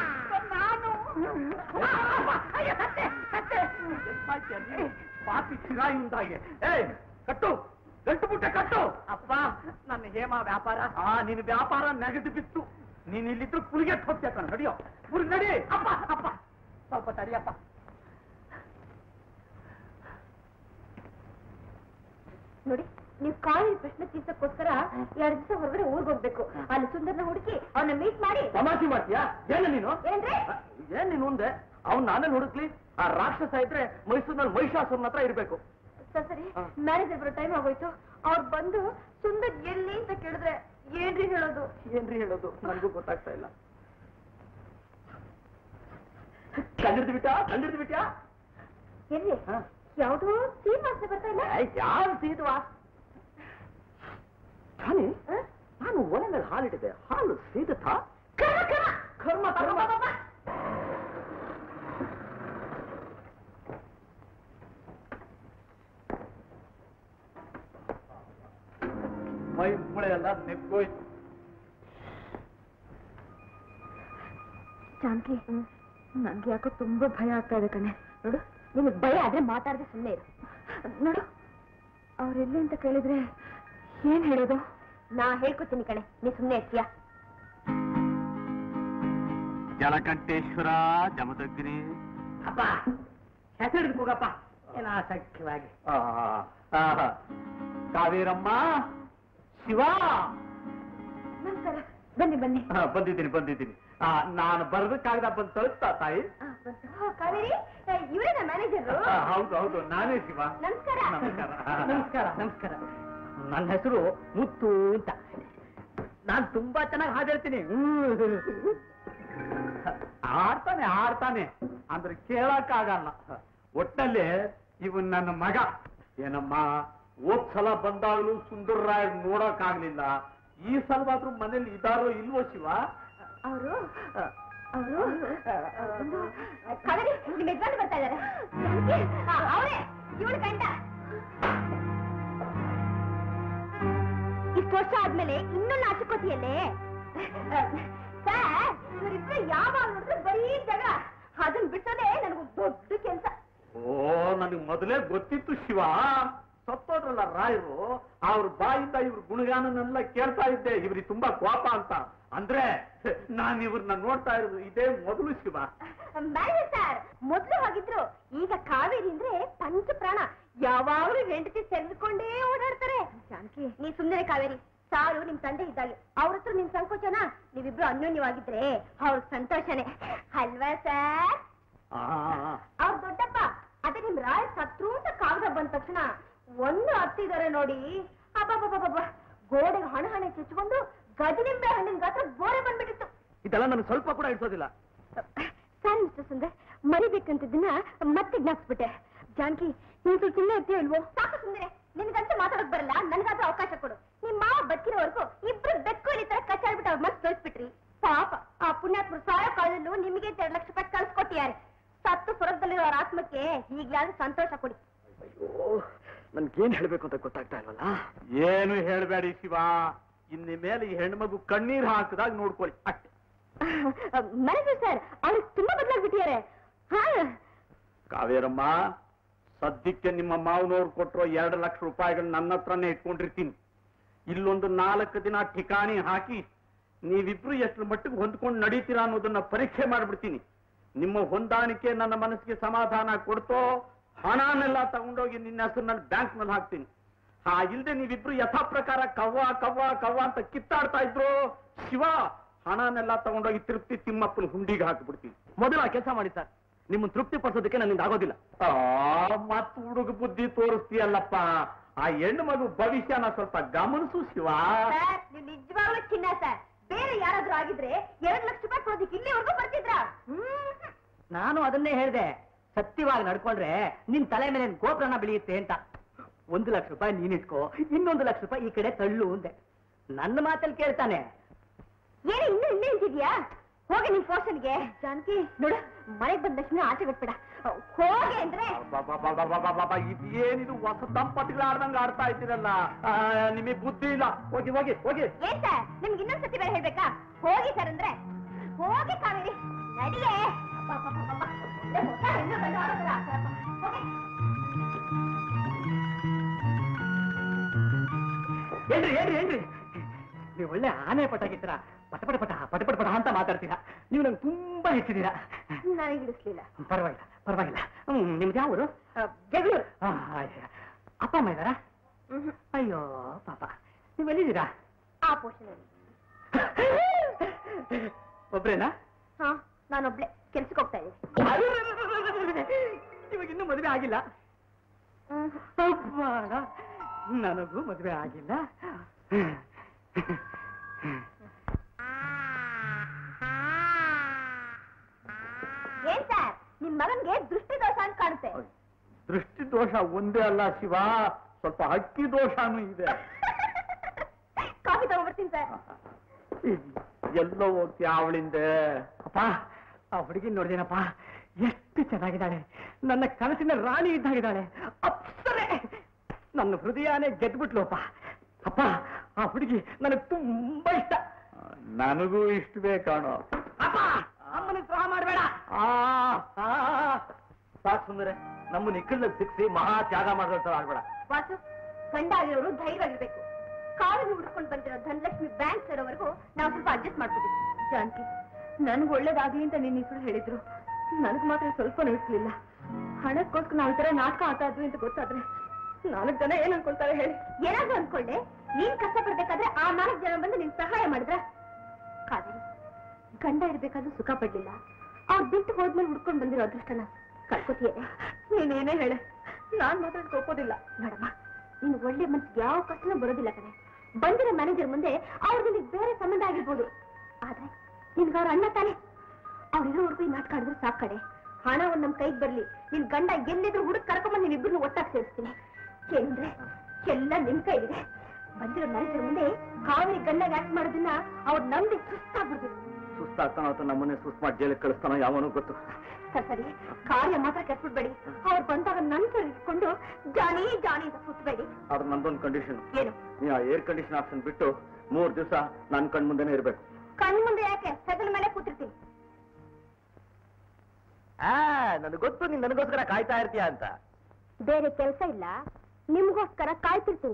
ಪಾಪಿ ಚಿರಾಯುಂದಾಗೆ ಏ ಕಟ್ಟು ಗಂಟು ಬುಟ್ಟೆ ಕಟ್ಟು ಅಪ್ಪ ನನ್ನ ಹೇಮ ವ್ಯಾಪಾರ ಆ ನಿನ್ನ ವ್ಯಾಪಾರ ನೆಗೆದು ಬಿತ್ತು ನೀನ್ ಇಲ್ಲಿದ್ರು ಪುಲಿಗೆ ಹೋಗ್ತೀಯ ಕಣ ನಡಿಯೋ ಪುರಿ ನಡಿ ಅಪ್ಪ ಅಪ್ಪ ಸ್ವಲ್ಪ ತಡಿಯಪ್ಪ ನೋಡಿ ನೀವು ಕಾಲೇಜ್ ಪ್ರಶ್ನೆ ತೀರ್ಸಕ್ಕೋಸ್ಕರ ಎರಡು ದಿವಸ ಹೊರಗಡೆ ಊರ್ಗ್ ಹೋಗ್ಬೇಕು ಅಲ್ಲಿ ಸುಂದರ್ನ ಹುಡುಕಿ ಅವನ್ನ ಮೀಟ್ ಮಾಡಿ ತಮಾಷೆ ಮಾಡ್ತೀಯಾ ಏನ ನೀನು ಏನ್ರಿ ಏನ್ ನೀನು ಮುಂದೆ ಅವ್ನ್ ನಾನೇ ಹುಡುಕ್ಲಿ ಆ ರಾಕ್ಷಸ ಇದ್ರೆ ಮೈಸೂರಿನಲ್ಲಿ ಮಹಿಷಾಸುರನ ಹತ್ರ ಇರ್ಬೇಕು ಸರ್ ಸರಿ ಮ್ಯಾನೇಜರ್ ಬರೋ ಟೈಮ್ ಆಗೋಯ್ತು ಅವ್ರು ಬಂದು ಸುಂದರ್ ಎಲ್ಲಿ ಅಂತ ಕೇಳಿದ್ರೆ ಏನ್ರಿ ಹೇಳೋದು ಏನ್ರಿ ಹೇಳೋದು ನನಗೂ ಗೊತ್ತಾಗ್ತಾ ಇಲ್ಲ ಕಂಡಿಡ್ದು ಬಿಟ್ಟ ಕಂಡಿಡ್ದು ಬಿಟ್ಯಾ ಎಲ್ಲಿ ಯಾವ್ದೋ ಸೀನ್ ವಾಸನೆ ಬರ್ತಾ ಇಲ್ಲ ಯಾರು ಸೀದವಾ ಜಾನಿ ಹ? ನಾನು ಒಲೆ ಮೇಲೆ ಹಾಲಿಟ್ಟಿದ್ದೆ ಹಾಲು ಸೀದತಾ ಕರ್ಮ, ಕರ್ಮ. ಕರ್ಮ ಕರ್ಮ ಮೈ ಮೂಳೆ ಎಲ್ಲ ನೆಕ್ಕೋಯ್ತು ಜಾನಕಿ ನನ್ಗೆ ಯಾಕೋ ತುಂಬಾ ಭಯ ಆಗ್ತಾ ಇದೆ ಕಣೆ ನೋಡು ನಿನಗೆ ಭಯ ಆದ್ರೆ ಮಾತಾಡದೆ ಸುಮ್ಮನೆ ಇರು ನೋಡು ಅವ್ರೆಲ್ಲಿ ಅಂತ ಕೇಳಿದ್ರೆ ಏನ್ ಹೇಳೋದು ನಾ ಹೇಳ್ಕೊತೀನಿ ಕಣೆ ನೀ ಸುಮ್ಮನೆ ಇರ್ತೀಯ ಜಲಕಂಠೇಶ್ವರ ಜಮದಗ್ನಿ ಅಪ್ಪ ಹೆಸರಿದ್ ಹೋಗಪ್ಪ ಏನ ಆಸಕ್ತಿವಾಗಿ ಕಾವೇರಮ್ಮ ಶಿವ ನಮಸ್ಕಾರ ಬನ್ನಿ ಬನ್ನಿ ಹಾ, ಬಂದಿದ್ದೀನಿ ಬಂದಿದ್ದೀನಿ ನಾನು ಬರೆದ ಕಾಗದ ಬಂದು ತಲುಪ್ತಾ ತಾಯಿ ಕಾವೇರಿ ಇವರೇ ನಮ್ಮ ಮ್ಯಾನೇಜರು ಆ, ಹೌದು ಹೌದು ನಾನೇ ಶಿವ ನಮಸ್ಕಾರ ನಮಸ್ಕಾರ ನಮಸ್ಕಾರ ನಮಸ್ಕಾರ ನನ್ನ ಹೆಸರು ಮುತ್ತು ಅಂತ ನಾನ್ ತುಂಬಾ ಚೆನ್ನಾಗಿ ಹಾಡಿರ್ತೀನಿ ಆಡ್ತಾನೆ ಆಡ್ತಾನೆ ಅಂದ್ರೆ ಕೇಳಕ್ಕಾಗಲ್ಲ ಒಟ್ಟಲ್ಲಿ ಇವನ್ ನನ್ನ ಮಗ ಏನಮ್ಮ ಹೋದ್ ಸಲ ಬಂದಾಗಲೂ ಸುಂದರರಾಯ ನೋಡಕ್ಕಾಗ್ಲಿಲ್ಲ ಈ ಸಲ ಮಾತ್ರ ಮನೇಲಿ ಇದಾರೋ ಇಲ್ವೋ ಶಿವ ಅವರು ಅವರು ಕಾವೇರಿ ನಿಮ್ಮ ಯಜಮಾನ್ ಬರ್ತಾ ಇದ್ದಾರೆ ಅವರೇ ಇವಳು ಗಂಡ ಇಷ್ಟು ವರ್ಷ ಆದ್ಮೇಲೆ ಇನ್ನೂ ನಾಚಿಕೋತಿಯಲ್ಲೇ ಸರ್ ಇವರಿಬ್ರು ಯಾವಾಗ ನೋಡಿದ್ರು ಬರೀ ಜಗ ಅದನ್ನ ಬಿಟ್ಟೋದೇ ನನಗೊಂದು ದೊಡ್ಡ ಕೆಲಸ ಓ ನನಗೆ ಮೊದಲೇ ಗೊತ್ತಿತ್ತು ಶಿವ ಸತ್ತೋದ್ರಲ್ಲ ರಾಯರು ಅವ್ರ ಬಾಯಿಂದ ಇವ್ರ ಗುಣಗಾನನೆಲ್ಲ ಕೇಳ್ತಾ ಇದ್ದೆ ಇವ್ರಿಗೆ ತುಂಬಾ ಕೋಪ ಅಂತ ಅಂದ್ರೆ ನಾನು ಇವ್ರನ್ನ ನೋಡ್ತಾ ಇರೋದು ಇದೇ ಮೊದಲು ಶಿವ ಮ್ಯಾನೇಜರ್ ಸರ್ ಮೊದ್ಲು ಹೋಗಿದ್ರು ಈಗ ಕಾವೇರಿ ಅಂದ್ರೆ ಪಂಚ ಪ್ರಾಣ ಯಾವಾಗ್ಲೂ ಹೆಂಡತಿ ಸೆಳೆದುಕೊಂಡೇ ಓಡಾಡ್ತಾರೆ ಜಾನಕಿ ನೀ ಸುಮ್ಮನೆ ಕಾವೇರಿ ಸಾರು ನಿಮ್ ತಂದೆ ಇದ್ದಾಗೆ ಅವ್ರ ಹತ್ರ ನಿಮ್ ಸಂಕೋಚನ ನೀವಿಬ್ರು ಅನ್ಯೋನ್ಯವಾಗಿದ್ರೆ ಅವ್ರ ಸಂತೋಷನೇ ಅಲ್ವಾ ಸರ್ ಆ, ಅವ್ರ ದೊಡ್ಡಪ್ಪ ಅದೇ ನಿಮ್ ರಾಯ ಸತ್ರು ಅಂತ ಕಾಗದ ಬಂದ ತಕ್ಷಣ ಒಂದು ಹತ್ತಿದ್ದಾರೆ ನೋಡಿ ಅಬ್ಬಬ್ಬಬ್ಬಬ್ಬ ಗೋಡೆಗೆ ಹಣ ಹಣ ಚುಚ್ಕೊಂಡು ಗಜನಿಂಬೆ ಹಣ್ಣಿನ ಗಾತ್ರ ಗೋಡೆ ಬಂದ್ಬಿಟ್ಟಿತ್ತು ಇದೆಲ್ಲ ನನಗೆ ಸ್ವಲ್ಪ ಕೂಡ ಇಡ್ಸೋದಿಲ್ಲ ಸರ್ ಮಿಸ್ಟರ್ ಸುಂದರ್ ಮರಿಬೇಕಂತಿದ್ದನ್ನ ಮತ್ತೆ ಜ್ಞಾಪಿಸ್ಬಿಟ್ಟೆ ಜಾನಕಿ ನೀನ್ ಸ್ವಲ್ಪ ಸುಮ್ಮನೆ ಇರ್ತೀಯ ಇಲ್ವೋ ಸಾಕು ಸುಂದರೆ ನಿನ್ಗಂತೂ ಮಾತಾಡಕ್ ಬರಲ್ಲ ನನ್ಗಾದ್ರೂ ಅವಕಾಶ ಕೊಡು ನಿಮ್ ಮಾವ ಬದುಕಿರೋವರೆಗೂ ಇಬ್ರು ಬೆಕ್ಕು ಈ ತರ ಕಚ್ಚಾಡ್ಬಿಟ್ಟು ಅವ್ರ ಮನ್ಸು ತೋರಿಸ್ಬಿಟ್ರಿ ಪಾಪ ಆ ಪುಣ್ಯಾತ್ಮರು ಸಾಯೋ ಕಾಲದಲ್ಲೂ ನಿಮಗೆ ಎರಡು ಲಕ್ಷ ರೂಪಾಯಿ ಕಳ್ಸ್ಕೊಟ್ಟಿದ್ದಾರೆ ಸತ್ತು ಸ್ವರ್ಗದಲ್ಲಿರೋ ಅವ್ರ ಆತ್ಮಕ್ಕೆ ಈಗ್ಲಾದ್ರೂ ಸಂತೋಷ ಕೊಡಿ ನನ್ಗೇನ್ ಹೇಳ್ಬೇಕು ಅಂತ ಗೊತ್ತಾಗ್ತಾ ಇಲ್ವಲ್ಲ ಏನು ಹೇಳ್ಬೇಡಿ ಶಿವ ಇನ್ನು ಮೇಲೆ ಈ ಹೆಣ್ಮಗು ಕಣ್ಣೀರ್ ಹಾಕಿದಾಗ ನೋಡ್ಕೊಳ್ಳಿ ಅಷ್ಟೇ ಮ್ಯಾನೇಜರ್ ಸರ್ ಅವ್ರಿಗೆ ತುಂಬಾ ಬದಲಾಗ್ಬಿಟ್ಟಿದ್ದಾರೆ ಹಾ ಕಾವೇರಮ್ಮ ಸದ್ಯಕ್ಕೆ ನಿಮ್ಮ ಮಾವನವ್ರು ಕೊಟ್ಟಿರೋ ಎರಡು ಲಕ್ಷ ರೂಪಾಯಿಗಳು ನನ್ನ ಹತ್ರನೇ ಇಟ್ಕೊಂಡಿರ್ತೀನಿ ಇಲ್ಲೊಂದು ನಾಲ್ಕು ದಿನ ಠಿಕಾಣಿ ಹಾಕಿ ನೀವಿಬ್ರು ಎಷ್ಟು ಮಟ್ಟಿಗೆ ಹೊಂದ್ಕೊಂಡು ನಡೀತೀರಾ ಅನ್ನೋದನ್ನ ಪರೀಕ್ಷೆ ಮಾಡ್ಬಿಡ್ತೀನಿ ನಿಮ್ಮ ಹೊಂದಾಣಿಕೆ ನನ್ನ ಮನಸ್ಸಿಗೆ ಸಮಾಧಾನ ಕೊಡ್ತೋ ಹಣನೆಲ್ಲ ತಗೊಂಡೋಗಿ ನಿನ್ನ ಹೆಸರಿನಲ್ಲಿ ಬ್ಯಾಂಕ್ನಲ್ಲಿ ಹಾಕ್ತೀನಿ ಹಾ ಇಲ್ದೆ ನೀವಿಬ್ರು ಯಥಾ ಪ್ರಕಾರ ಕವ್ವ ಕವ್ವ ಕವ್ವ ಅಂತ ಕಿತ್ತಾಡ್ತಾ ಇದ್ರು ಶಿವ ಹಣನೆಲ್ಲ ತಗೊಂಡೋಗಿ ತಿರುಪ್ತಿ ತಿಮ್ಮಪ್ಪನ ಹುಂಡಿಗೆ ಹಾಕಿಬಿಡ್ತೀನಿ ಮೊದಲು ಆ ಕೆಲಸ ಮಾಡಿ ಸರ್ ನಿಮ್ಮನ್ನ ತೃಪ್ತಿ ಪಡಿಸೋದಕ್ಕೆ ನನ್ನಿಂದ ಆಗೋದಿಲ್ಲ ಆ ಮತ್ ಹುಡುಗ ಬುದ್ಧಿ ತೋರಿಸ್ತೀಯಲ್ಲಪ್ಪ ಆ ಹೆಣ್ಣು ಮಗು ಭವಿಷ್ಯನ ಸ್ವಲ್ಪ ಗಮನಿಸು ಶಿವ ಸರ್ ನೀವು ನಿಜವಾಗ್ಲೂ ಚಿನ್ನ ಸರ್ ಬೇರೆ ಯಾರಾದ್ರೂ ಆಗಿದ್ರೆ ಎರಡ್ ಲಕ್ಷ ರೂಪಾಯಿ ಕೊಡೋದಕ್ಕೆ ಇಲ್ಲಿವರೆಗೂ ಬರ್ತಿದ್ರ ನಾನು ಅದನ್ನೇ ಹೇಳಿದೆ ಸತ್ಯವಾಗಿ ನಡ್ಕೊಂಡ್ರೆ ನಿನ್ ತಲೆ ಮೇಲೆ ಗೋಪುರನ ಬೆಳೆಯುತ್ತೆ ಅಂತ ಒಂದು ಲಕ್ಷ ರೂಪಾಯಿ ನೀನಿಟ್ಕೋ ಇನ್ನೊಂದು ಲಕ್ಷ ರೂಪಾಯಿ ಈ ಕಡೆ ತಳ್ಳು ಅಂದೆ ನನ್ನ ಮಾತಲ್ಲಿ ಕೇಳ್ತಾನೆ ಏನು ಇನ್ನೂ ಇನ್ನೇ ನಿಂತಿದ್ಯಾ ಹೋಗಿ ನಿನ್ ಪೋಷನ್ಗೆ ಜಾನಕಿ ನೋಡು ಮನೆಗ್ ಬಂದ ತಕ್ಷಣ ಆಚೆ ಬಿಟ್ಬಿಡ ಹೋಗಿ ಅಂದ್ರೆ ಅಬ್ಬಬ್ಬಬ್ಬಬ್ಬಬ್ಬಬ್ಬ, ಇದೇನಿದು ಹೊಸ ದಂಪತಿಗಳ ಆಡ್ದಂಗ ಆಡ್ತಾ ಇದ್ದೀರಲ್ಲ ಆ, ನಿಮಗೆ ಬುದ್ಧಿ ಇಲ್ಲ ಹೋಗಿ ಹೋಗಿ ಹೋಗಿ ಏನ್ ಸರ್ ನಿಮ್ಗೆ ಇನ್ನೊಂದ್ ಸತಿ ಬೇರೆ ಹೇಳ್ಬೇಕಾ ಹೋಗಿ ಸರ್ ಅಂದ್ರೆ ಹೋಗಿ ಕಾವೇರಿ ನಡಿಯೇ ಅಬ್ಬಬ್ಬಬ್ಬಬ್ಬ. ಒಳ್ಳೆ ಹೊಸ ಹೆಣ್ಣು ಗಂಡು ಆಡೋ ಥರ ಆಡ್ತಾರಪ್ಪ. ಹೋಗಿ. ಏನ್ರಿ ಏನ್ರಿ ಏನ್ರಿ ನೀವು ಒಳ್ಳೆ ಆನೆ ಪಟಾಗಿದ್ದೀರಾ ಪಟ ಪಟ ಪಟ ಪಟ ಪಟ ಪಟ ಅಂತ ಮಾತಾಡ್ತೀರಾ ನೀವು ನಂಗೆ ತುಂಬಾ ಹೆಚ್ಚಿದ್ದೀರಾ ನನಗೆ ಹಿಡಿಸ್ಲಿಲ್ಲ ಪರವಾಗಿಲ್ಲ ಪರವಾಗಿಲ್ಲ ಹ್ಮ್ ನಿಮ್ದು ಯಾವ ಊರು ಜಗಳೂರು ಆ, ಆಯ್ತು. ಅಪ್ಪ ಅಮ್ಮ ಇದ್ದಾರಾ ಅಯ್ಯೋ ಪಾಪ ನೀವು ಎಲ್ಲಿದ್ದೀರಾ ಆ ಪೋಷಣೆಯಲ್ಲಿ ಒಬ್ರೇನಾ ಹಾ ನಾನೊಬ್ಳೆ ಕೆಲ್ಸಕ್ಕೆ ಹೋಗ್ತಾ ಇದ್ದೀನಿ ಇವಾಗ ಇನ್ನೂ ಮದುವೆ ಆಗಿಲ್ಲ ಅಬ್ಬಾಡ, ನನಗೂ ಮದುವೆ ಆಗಿಲ್ಲ ಏನ್ ಸರ್ ನಿಮ್ ಮಗನ್ಗೆ ದೃಷ್ಟಿ ದೋಷ ಅಂತ ಕಾಣುತ್ತೆ ದೃಷ್ಟಿ ದೋಷ ಒಂದೇ ಅಲ್ಲ ಶಿವ ಸ್ವಲ್ಪ ಹಕ್ಕಿ ದೋಷನೂ ಇದೆ ಕಾಫಿ ತಗೊಂಡ್ಬರ್ತೀನಿ ಸರ್ ಎಲ್ಲೋ ಹೋಗ್ತೀಯ ಅವಳಿಂದೆ ಅಪ್ಪ ಆ ಹುಡುಗಿ ನೋಡಿದೇನಪ್ಪ ಎಷ್ಟು ಚೆನ್ನಾಗಿದ್ದಾಳೆ ನನ್ನ ಕನಸಿನ ರಾಣಿ ಇದ್ದಾಗಿದ್ದಾಳೆ ಅಪ್ಸರೆ ನನ್ನ ಹೃದಯನೇ ಗೆದ್ಬಿಟ್ಲು ಅಪ್ಪ ಅಪ್ಪ ಆ ಹುಡುಗಿ ನನಗೆ ತುಂಬಾ ಇಷ್ಟ ನನಗೂ ಇಷ್ಟವೇ ಕಾಣೋ ಅಪ್ಪ ಅಮ್ಮನಿಗೆ ದ್ರೋಹ ಮಾಡಬೇಡ ಆ ಆ, ಸಾಕ್ ಸುಂದರ ನಮ್ಮನ್ನ ಇಕ್ಕಳ್ದಾಗ ಸಿಕ್ಸಿ ಮಹಾ ತ್ಯಾಗ ಮಾಡಿದ್ರೆ ಆಗ್ಬೇಡ ವಾಸು ಗಂಡ ಆಗಿರೋರು ಧೈರ್ಯವಾಗಿರ್ಬೇಕು ಕಾಲಲ್ಲಿ ಹುಡ್ಕೊಂಡು ಬಂದಿರೋ ಧನಲಕ್ಷ್ಮಿ ಬ್ಯಾಂಕ್ ಸೇರೋವರೆಗೂ ನಾವು ಸ್ವಲ್ಪ ಅಡ್ಜಸ್ಟ್ ಮಾಡ್ಕೋತೀವಿ ಜಾನಕಿ ನನ್ಗೆ ಒಳ್ಳೇದಾಗ್ಲಿ ಅಂತ ನಿನ್ನ ಹೆಸರು ಹೇಳಿದ್ರು ನನಗ್ ಮಾತ್ರ ಸ್ವಲ್ಪ ಇರ್ಲಿಲ್ಲ ಹಣಕ್ಕೋಸ್ಕರ ನಾವು ಈ ತರ ನಾಟಕ ಆಟ ಆದ್ವಿ ಅಂತ ಗೊತ್ತಾದ್ರೆ ನಾಲ್ಕು ಜನ ಏನ್ ಅನ್ಕೊಳ್ತಾರೆ ಹೇಳಿ ಏನಾದ್ರು ಅನ್ಕೊಳ್ಳೆ ನೀನ್ ಕಷ್ಟಪಡ್ಬೇಕಾದ್ರೆ ಆ ನಾಲ್ಕು ಜನ ಬಂದು ನಿನ್ ಸಹಾಯ ಮಾಡಿದ್ರ ಕಾವೇರಿ ಗಂಡ ಇರ್ಬೇಕಾದ್ರೂ ಸುಖ ಪಡ್ಲಿಲ್ಲ ಅವ್ರು ಬಿಟ್ಟು ಹೋದ್ಮೇಲೆ ಹುಡ್ಕೊಂಡು ಬಂದಿರೋ ಅದೃಷ್ಟನ ಕಳ್ಕೊತೀಯೇ ನೀನೇನೇ ಹೇಳೆ ನಾನ್ ಮಾತ್ರ ಒಪ್ಪೋದಿಲ್ಲ ನೋಡಮ್ಮ ನೀನು ಒಳ್ಳೆ ಮನ್ಸಿಗೆ ಯಾವ ಕಷ್ಟನೂ ಬರೋದಿಲ್ಲ ಕಣೆ ಬಂದಿರೋ ಮ್ಯಾನೇಜರ್ ಮುಂದೆ ಅವ್ರು ನಿನಗೆ ಬೇರೆ ಸಂಬಂಧ ಆಗಿರ್ಬೋದು ಆದ್ರೆ ನಿನ್ಗೆ ಅವ್ರ ಅಣ್ಣ ತಾನೆ ಅವ್ರಿರೋವರೆಗೂ ಈ ನಾಟಕ ಆಡಿದ್ರೆ ಸಾಕು ಕಡೆ ಹಣ ಒಂದ್ ನಮ್ ಕೈಗೆ ಬರ್ಲಿ ನಿನ್ ಗಂಡ ಎಲ್ಲಿದ್ರು ಹುಡುಕ್ ಕರ್ಕೊಂಬಂದು ನೀನ್ ಇಬ್ಬರನ್ನು ಒಟ್ಟಾಗಿ ಸೇರಿಸ್ತೀನಿ ಏನಂದ್ರೆ ಎಲ್ಲ ನಿಮ್ ಕೈಲಿದೆ ಬಂದಿರೋ ಮ್ಯಾನೇಜರ್ ಮುಂದೆ ಕಾವೇರಿ ಗಂಡಾಗ ಆಕ್ಟ್ ಮಾಡೋದನ್ನ ಅವ್ರು ನಂಬಿ ಸುಸ್ತಾಗ್ಬಿಡ್ಬೇಕು ಸುಸ್ತಾಗ್ತಾನೋ ಅಥವಾ ನಮ್ಮನ್ನೇ ಸುಸ್ತು ಮಾಡಿ ಜೈಲಿಗೆ ಕಳಿಸ್ತಾನೋ ಯಾವನೂ ಗೊತ್ತು ಸರಿ ಸರಿ ಕಾರ್ಯ ಮಾತ್ರ ಕೆಟ್ಬಿಡ್ಬೇಡಿ ಅವ್ರು ಬಂದಾಗ ನನ್ ಸರಿ ಇಟ್ಕೊಂಡು ಜಾನಿ ಜಾನಿ ಅಂತ ಸುತ್ತಬೇಡಿ ಆದ್ರೆ ನಂದೊಂದು ಕಂಡೀಷನ್ ಏನು ನೀವು ಆ ಏರ್ ಕಂಡೀಷನ್ ಆಪ್ಷನ್ ಬಿಟ್ಟು ಮೂರ್ ದಿವಸ ನನ್ನ ಕಣ್ ಮುಂದೆನೇ ಇರ್ಬೇಕು ಕಣ್ ಮುಂದೆ ಯಾಕೆ ಸೆಗಲ ಮೇಲೆ ಕೂತಿರ್ತೀನಿ ಆ ನನಗೆ ಗೊತ್ತು ನೀನ್ ನನಗೋಸ್ಕರ ಕಾಯ್ತಾ ಇರ್ತೀಯ ಅಂತ ಬೇರೆ ಕೆಲಸ ಇಲ್ಲ ನಿಮ್ಗೋಸ್ಕರ ಕಾಯ್ತಿರ್ತೀನಿ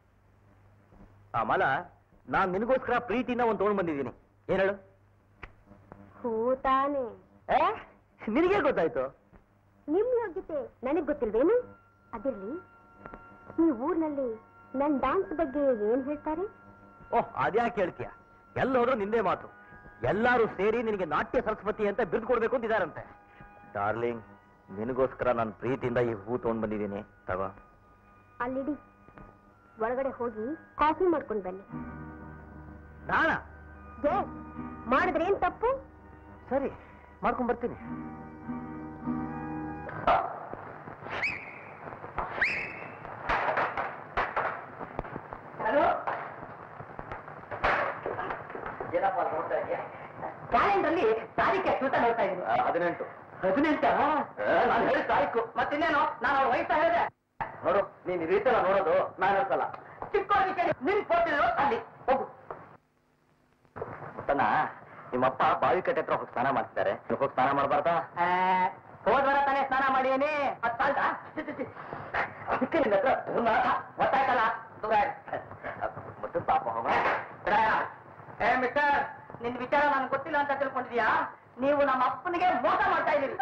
ಆ ಮಲ ನಾನ್ ನಿನಗೋಸ್ಕರ ಪ್ರೀತಿನ ಒಂದ್ ತಗೊಂಡ್ ಬಂದಿದ್ದೀನಿ ಏನ್ ಹೇಳು ಹೂ ತಾನೆ ಏ ನಿನಗೆ ಗೊತ್ತಾಯ್ತು ನಿಮ್ ಯೋಗ್ಯತೆ ನನಗ್ ಗೊತ್ತಿಲ್ವೇನು ಅದಿರ್ಲಿ ಈ ಊರ್ನಲ್ಲಿ ನನ್ ಡಾನ್ಸ್ ಬಗ್ಗೆ ಏನ್ ಹೇಳ್ತಾರೆ ಓಹ್ ಅದ್ಯಾಕೆ ಹೇಳ್ತೀಯ ಎಲ್ಲೋದ್ರು ನಿಂದೇ ಮಾತು ಎಲ್ಲಾರು ಸೇರಿ ನಿನಗೆ ನಾಟ್ಯ ಸರಸ್ವತಿ ಅಂತ ಬಿರ್ದು ಕೊಡ್ಬೇಕು ಅಂತಿದಾರಂತೆ ಡಾರ್ಲಿಂಗ್ ನಿನಗೋಸ್ಕರ ನಾನು ಪ್ರೀತಿಯಿಂದ ಈ ಹೂ ತಗೊಂಡ್ ಬಂದಿದ್ದೀನಿ ತಗೋ ಅಲ್ಲಿಡಿ ಒಳಗಡೆ ಹೋಗಿ ಕಾಫಿ ಮಾಡ್ಕೊಂಡ್ ಬನ್ನಿ ನಾಣ ಏ ಮಾಡಿದ್ರೆ ಏನ್ ತಪ್ಪು ಸರಿ ಮಾಡ್ಕೊಂಡ್ ಬರ್ತೀನಿ ಕ್ಯಾಲೆಂಡ್ರಲ್ಲಿ ತಾರೀಖೆ ಎಷ್ಟು ನೋಡ್ತಾ ಇದ್ದೀನಿ ಹದಿನೆಂಟು ಹದಿನೆಂಟ ನಾನು ಹೇಳಿ ತಾರೀಕು ಮತ್ತಿನ್ನೇನು ನಾನು ಅವ್ರ ವಯಸ್ಸ ಹೇಳಿದೆ ನೋಡು ನೀನ್ ಈ ರೀತಿ ನೋಡೋದು ನಾನು ಸಲ ಚಿಕ್ಕ ವಿಷಯ ನಿನ್ ಫೋಟೋ ಅಲ್ಲಿ ಹೋಗು ತನ್ನ ನಿಮ್ಮಪ್ಪ ಬಾವಿ ಕಟ್ಟೆ ಹತ್ರ ಹೋಗಿ ಸ್ನಾನ ಮಾಡ್ತಿದ್ದಾರೆ ನೀವು ಹೋಗಿ ಸ್ನಾನ ಮಾಡಬಾರ್ದಾ ಆ, ಹೋದ್ ವಾರ ತಾನೇ ಸ್ನಾನ ಮಾಡೀನಿ ಅತ್ತಾಲ್ದ ಅದಕ್ಕೆ ನಿನ್ನ ಹತ್ರ ದುರ್ನಾಥ. ಗೊತ್ತಾಯ್ತಲ್ಲ ದೂರ ಇರು. ಮತ್ತು ಪಾಪ ಹೋಗ ಬಿಡ. ಏ ಮಿಸ್ಟರ್ ನಿನ್ ವಿಚಾರ ನನ್ಗೆ ಗೊತ್ತಿಲ್ಲ ಅಂತ ತಿಳ್ಕೊಂಡಿದ್ಯಾ ನೀವು ನಮ್ಮ ಅಪ್ಪನಿಗೆ ಮೋಸ ಮಾಡ್ತಾ ಇದ್ದೀರಿ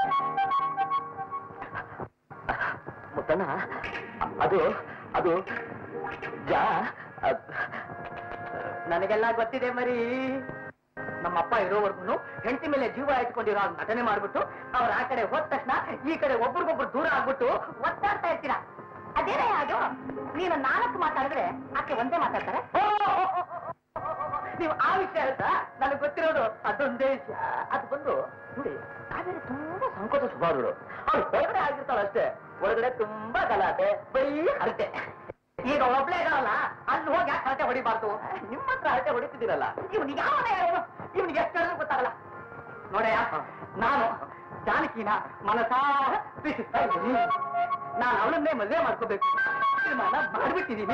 ಮುತ್ತಣ್ಣ ಅದು ಅದು ಜಾ ಅದ್- ನನಗೆಲ್ಲ ಗೊತ್ತಿದೆ ಮರಿ ನಮ್ಮಪ್ಪ ಇರೋವರೆಗೂ ಹೆಂಡತಿ ಮೇಲೆ ಜೀವ ಇಟ್ಕೊಂಡಿರೋ ಹಾಗ್ ನಟನೆ ಮಾಡ್ಬಿಟ್ಟು ಅವ್ರ ಆ ಕಡೆ ಹೋದ ತಕ್ಷಣ ಈ ಕಡೆ ಒಬ್ರಿಗೊಬ್ರು ದೂರ ಆಗ್ಬಿಟ್ಟು ಒತ್ತಾಡ್ತಾ ಇರ್ತೀರಾ ಅದೇನೇ ಅದು ನೀನು ನಾಲ್ಕು ಮಾತಾಡಿದ್ರೆ ಆಕೆ ಒಂದೇ ಮಾತಾಡ್ತಾರೆ ಓ, ಓ, ಓ, ಓ, ಓ, ನೀವು ಆ ವಿಷಯ ಹೇಳ್ತಾ ನನಗೆ ಗೊತ್ತಿರೋದು ಅದೊಂದೇ ವಿಷಯ ಅದು ಬಂದು ನೋಡಿ ಕಾವೇರಿ ತುಂಬಾ ಸಂಕೋಚ ಸ್ವಭಾವಗಳು ಅವ್ಳು ಹೊರಗಡೆ ಆಗಿರ್ತಾಳೆ ಅಷ್ಟೇ ಒಳಗಡೆ ತುಂಬಾ ಗಲಾಟೆ ಬರೀ ಹರಟೆ ಈಗ ಒಬ್ಳೆ ಇದಾವಲ್ಲ ಅಲ್ಲಿ ಹೋಗಿ ಯಾಕೆ ಹರಟೆ ಹೊಡಿಬಾರ್ದು ನಿಮ್ಮ ಹತ್ರ ಹರಟೆ ಹೊಡಿತಿದ್ದೀರಲ್ಲ ಇವನಿಗೆ ಯಾವ ಇವನಿಗೆ ಎಷ್ಟು ಹೇಳಿದ್ರು ಗೊತ್ತಾಗಲ್ಲ ನೋಡಯ್ಯ ನಾನು ಜಾನಕಿನ ಮನಸಾರ ಪ್ರೀತಿಸ್ತಾ ಇದ್ದೀನಿ ನಾನು ಅವಳನ್ನೇ ಮದುವೆ ಮಾಡ್ಕೋಬೇಕು ತೀರ್ಮಾನ ಮಾಡ್ಬಿಟ್ಟಿದ್ದೀನಿ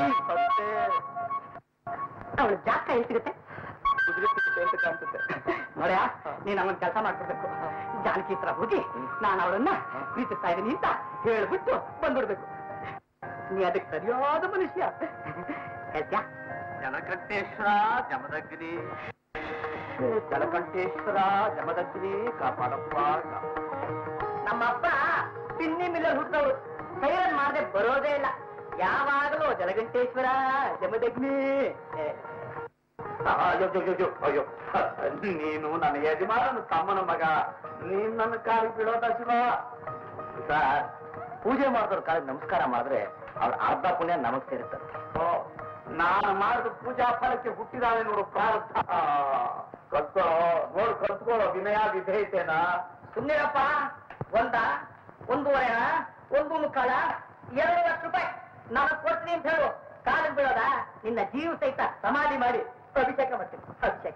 ಅವಳು ಜಾಕ ಎಲ್ಲಿ ಸಿಗುತ್ತೆ ಅಂತ ಕಾಣ್ಸುತ್ತೆ ನೋಡ್ಯಾ ನೀನ್ ಅವನ್ ಕೆಲಸ ಮಾಡ್ಕೊಡ್ಬೇಕು ಜಾನಕಿ ಹತ್ರ ಹೋಗಿ ನಾನು ಅವಳನ್ನ ಪ್ರೀತಿಸ್ತಾ ಇದ್ದೀನಿ ಅಂತ ಹೇಳ್ಬಿಟ್ಟು ಬಂದ್ಬಿಡ್ಬೇಕು ನೀ ಅದಕ್ಕೆ ಸರಿಯಾದ ಮನುಷ್ಯ ಹೇಳ್ತ್ಯಾ ಜನಕಂಠೇಶ್ವರ ಜಮದಗ್ನಿ ಜನಕಂಠೇಶ್ವರ ಜಮದಗ್ನಿ ಕಾಪಾಡಪ್ಪ ನಮ್ಮಪ್ಪ ಪಿನ್ನಿ ಮಿಲ್ಲರ್ ಹುಟ್ಟವರು ಸೈರನ್ ಮಾಡದೆ ಬರೋದೇ ಇಲ್ಲ ಯಾವಾಗಲೂ ಜಲಗಂಟೇಶ್ವರ ಜಮದಗ್ನಿ ಏ, ಅಯ್ಯೋ ಅಯ್ಯೋ, ಅಯ್ಯೋ ಅಯ್ಯೋ ನೀನು ನನ್ನ ಯಜಮಾನನ ತಮ್ಮನ ಮಗ ನೀನ್ ನನ್ನ ಕಾಲಿಗೆ ಬೀಳೋದ ಶಿವ ಸರ್ ಪೂಜೆ ಮಾಡಿದವ್ರ ಕಾಲಿಗೆ ನಮಸ್ಕಾರ ಮಾಡಿದ್ರೆ ಅವ್ರ ಅರ್ಧ ಪುಣ್ಯ ನಮಗ್ ಸೇರುತ್ತೆ ಓ, ನಾನು ಮಾಡಿದ ಪೂಜಾ ಫಲಕ್ಕೆ ಹುಟ್ಟಿದಾಳೆ ನೋಡು ಪ್ರಾರ್ಥ ಕಲ್ತ್ಕೋ ನೋಡು ಕಲ್ತ್ಕೊಳ್ಳೋ ವಿನಯ ವಿಧೇಯತೆನ ಸುಮ್ಮನಿರಪ್ಪ ಒಂದ ಒಂದೂವರೆನ ಒಂದು ಮುಕ್ಕಾಲ ಎರಡು ಲಕ್ಷ ರೂಪಾಯಿ ನಾನು ಕೊಡ್ತೀನಿ ಅಂತ ಹೇಳು ಕಾಲಿಗೆ ಬೀಳೋದ ನಿನ್ನ ಜೀವ ಸಹಿತ ಸಮಾಧಿ ಮಾಡಿ ಅಭಿಷೇಕ ಮಾಡ್ತೀನಿ ಅಭಿಷೇಕ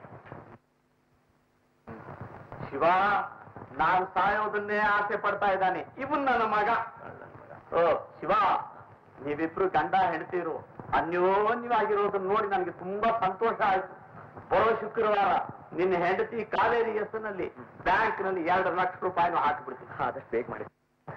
ಶಿವ ನಾನು ಸಾಯೋದನ್ನೇ ಆಸೆ ಪಡ್ತಾ ಇದ್ದಾನೆ ಇವನ್ ನನ್ನ ಮಗ ಓ ಶಿವ ನೀವಿಬ್ರು ಗಂಡ ಹೆಂಡತಿರು ಅನ್ಯೋನ್ಯವಾಗಿರೋದನ್ನ ನೋಡಿ ನನಗೆ ತುಂಬಾ ಸಂತೋಷ ಆಯ್ತು ಬರೋ ಶುಕ್ರವಾರ ನಿನ್ನ ಹೆಂಡತಿ ಕಾವೇರಿ ಹೆಸರಿನಲ್ಲಿ ಬ್ಯಾಂಕ್ ನಲ್ಲಿ ಎರಡು ಲಕ್ಷ ರೂಪಾಯಿನೂ ಹಾಕಿಬಿಡ್ತೀನಿ ಆದಷ್ಟು ಬೇಗ ಮಾಡಿ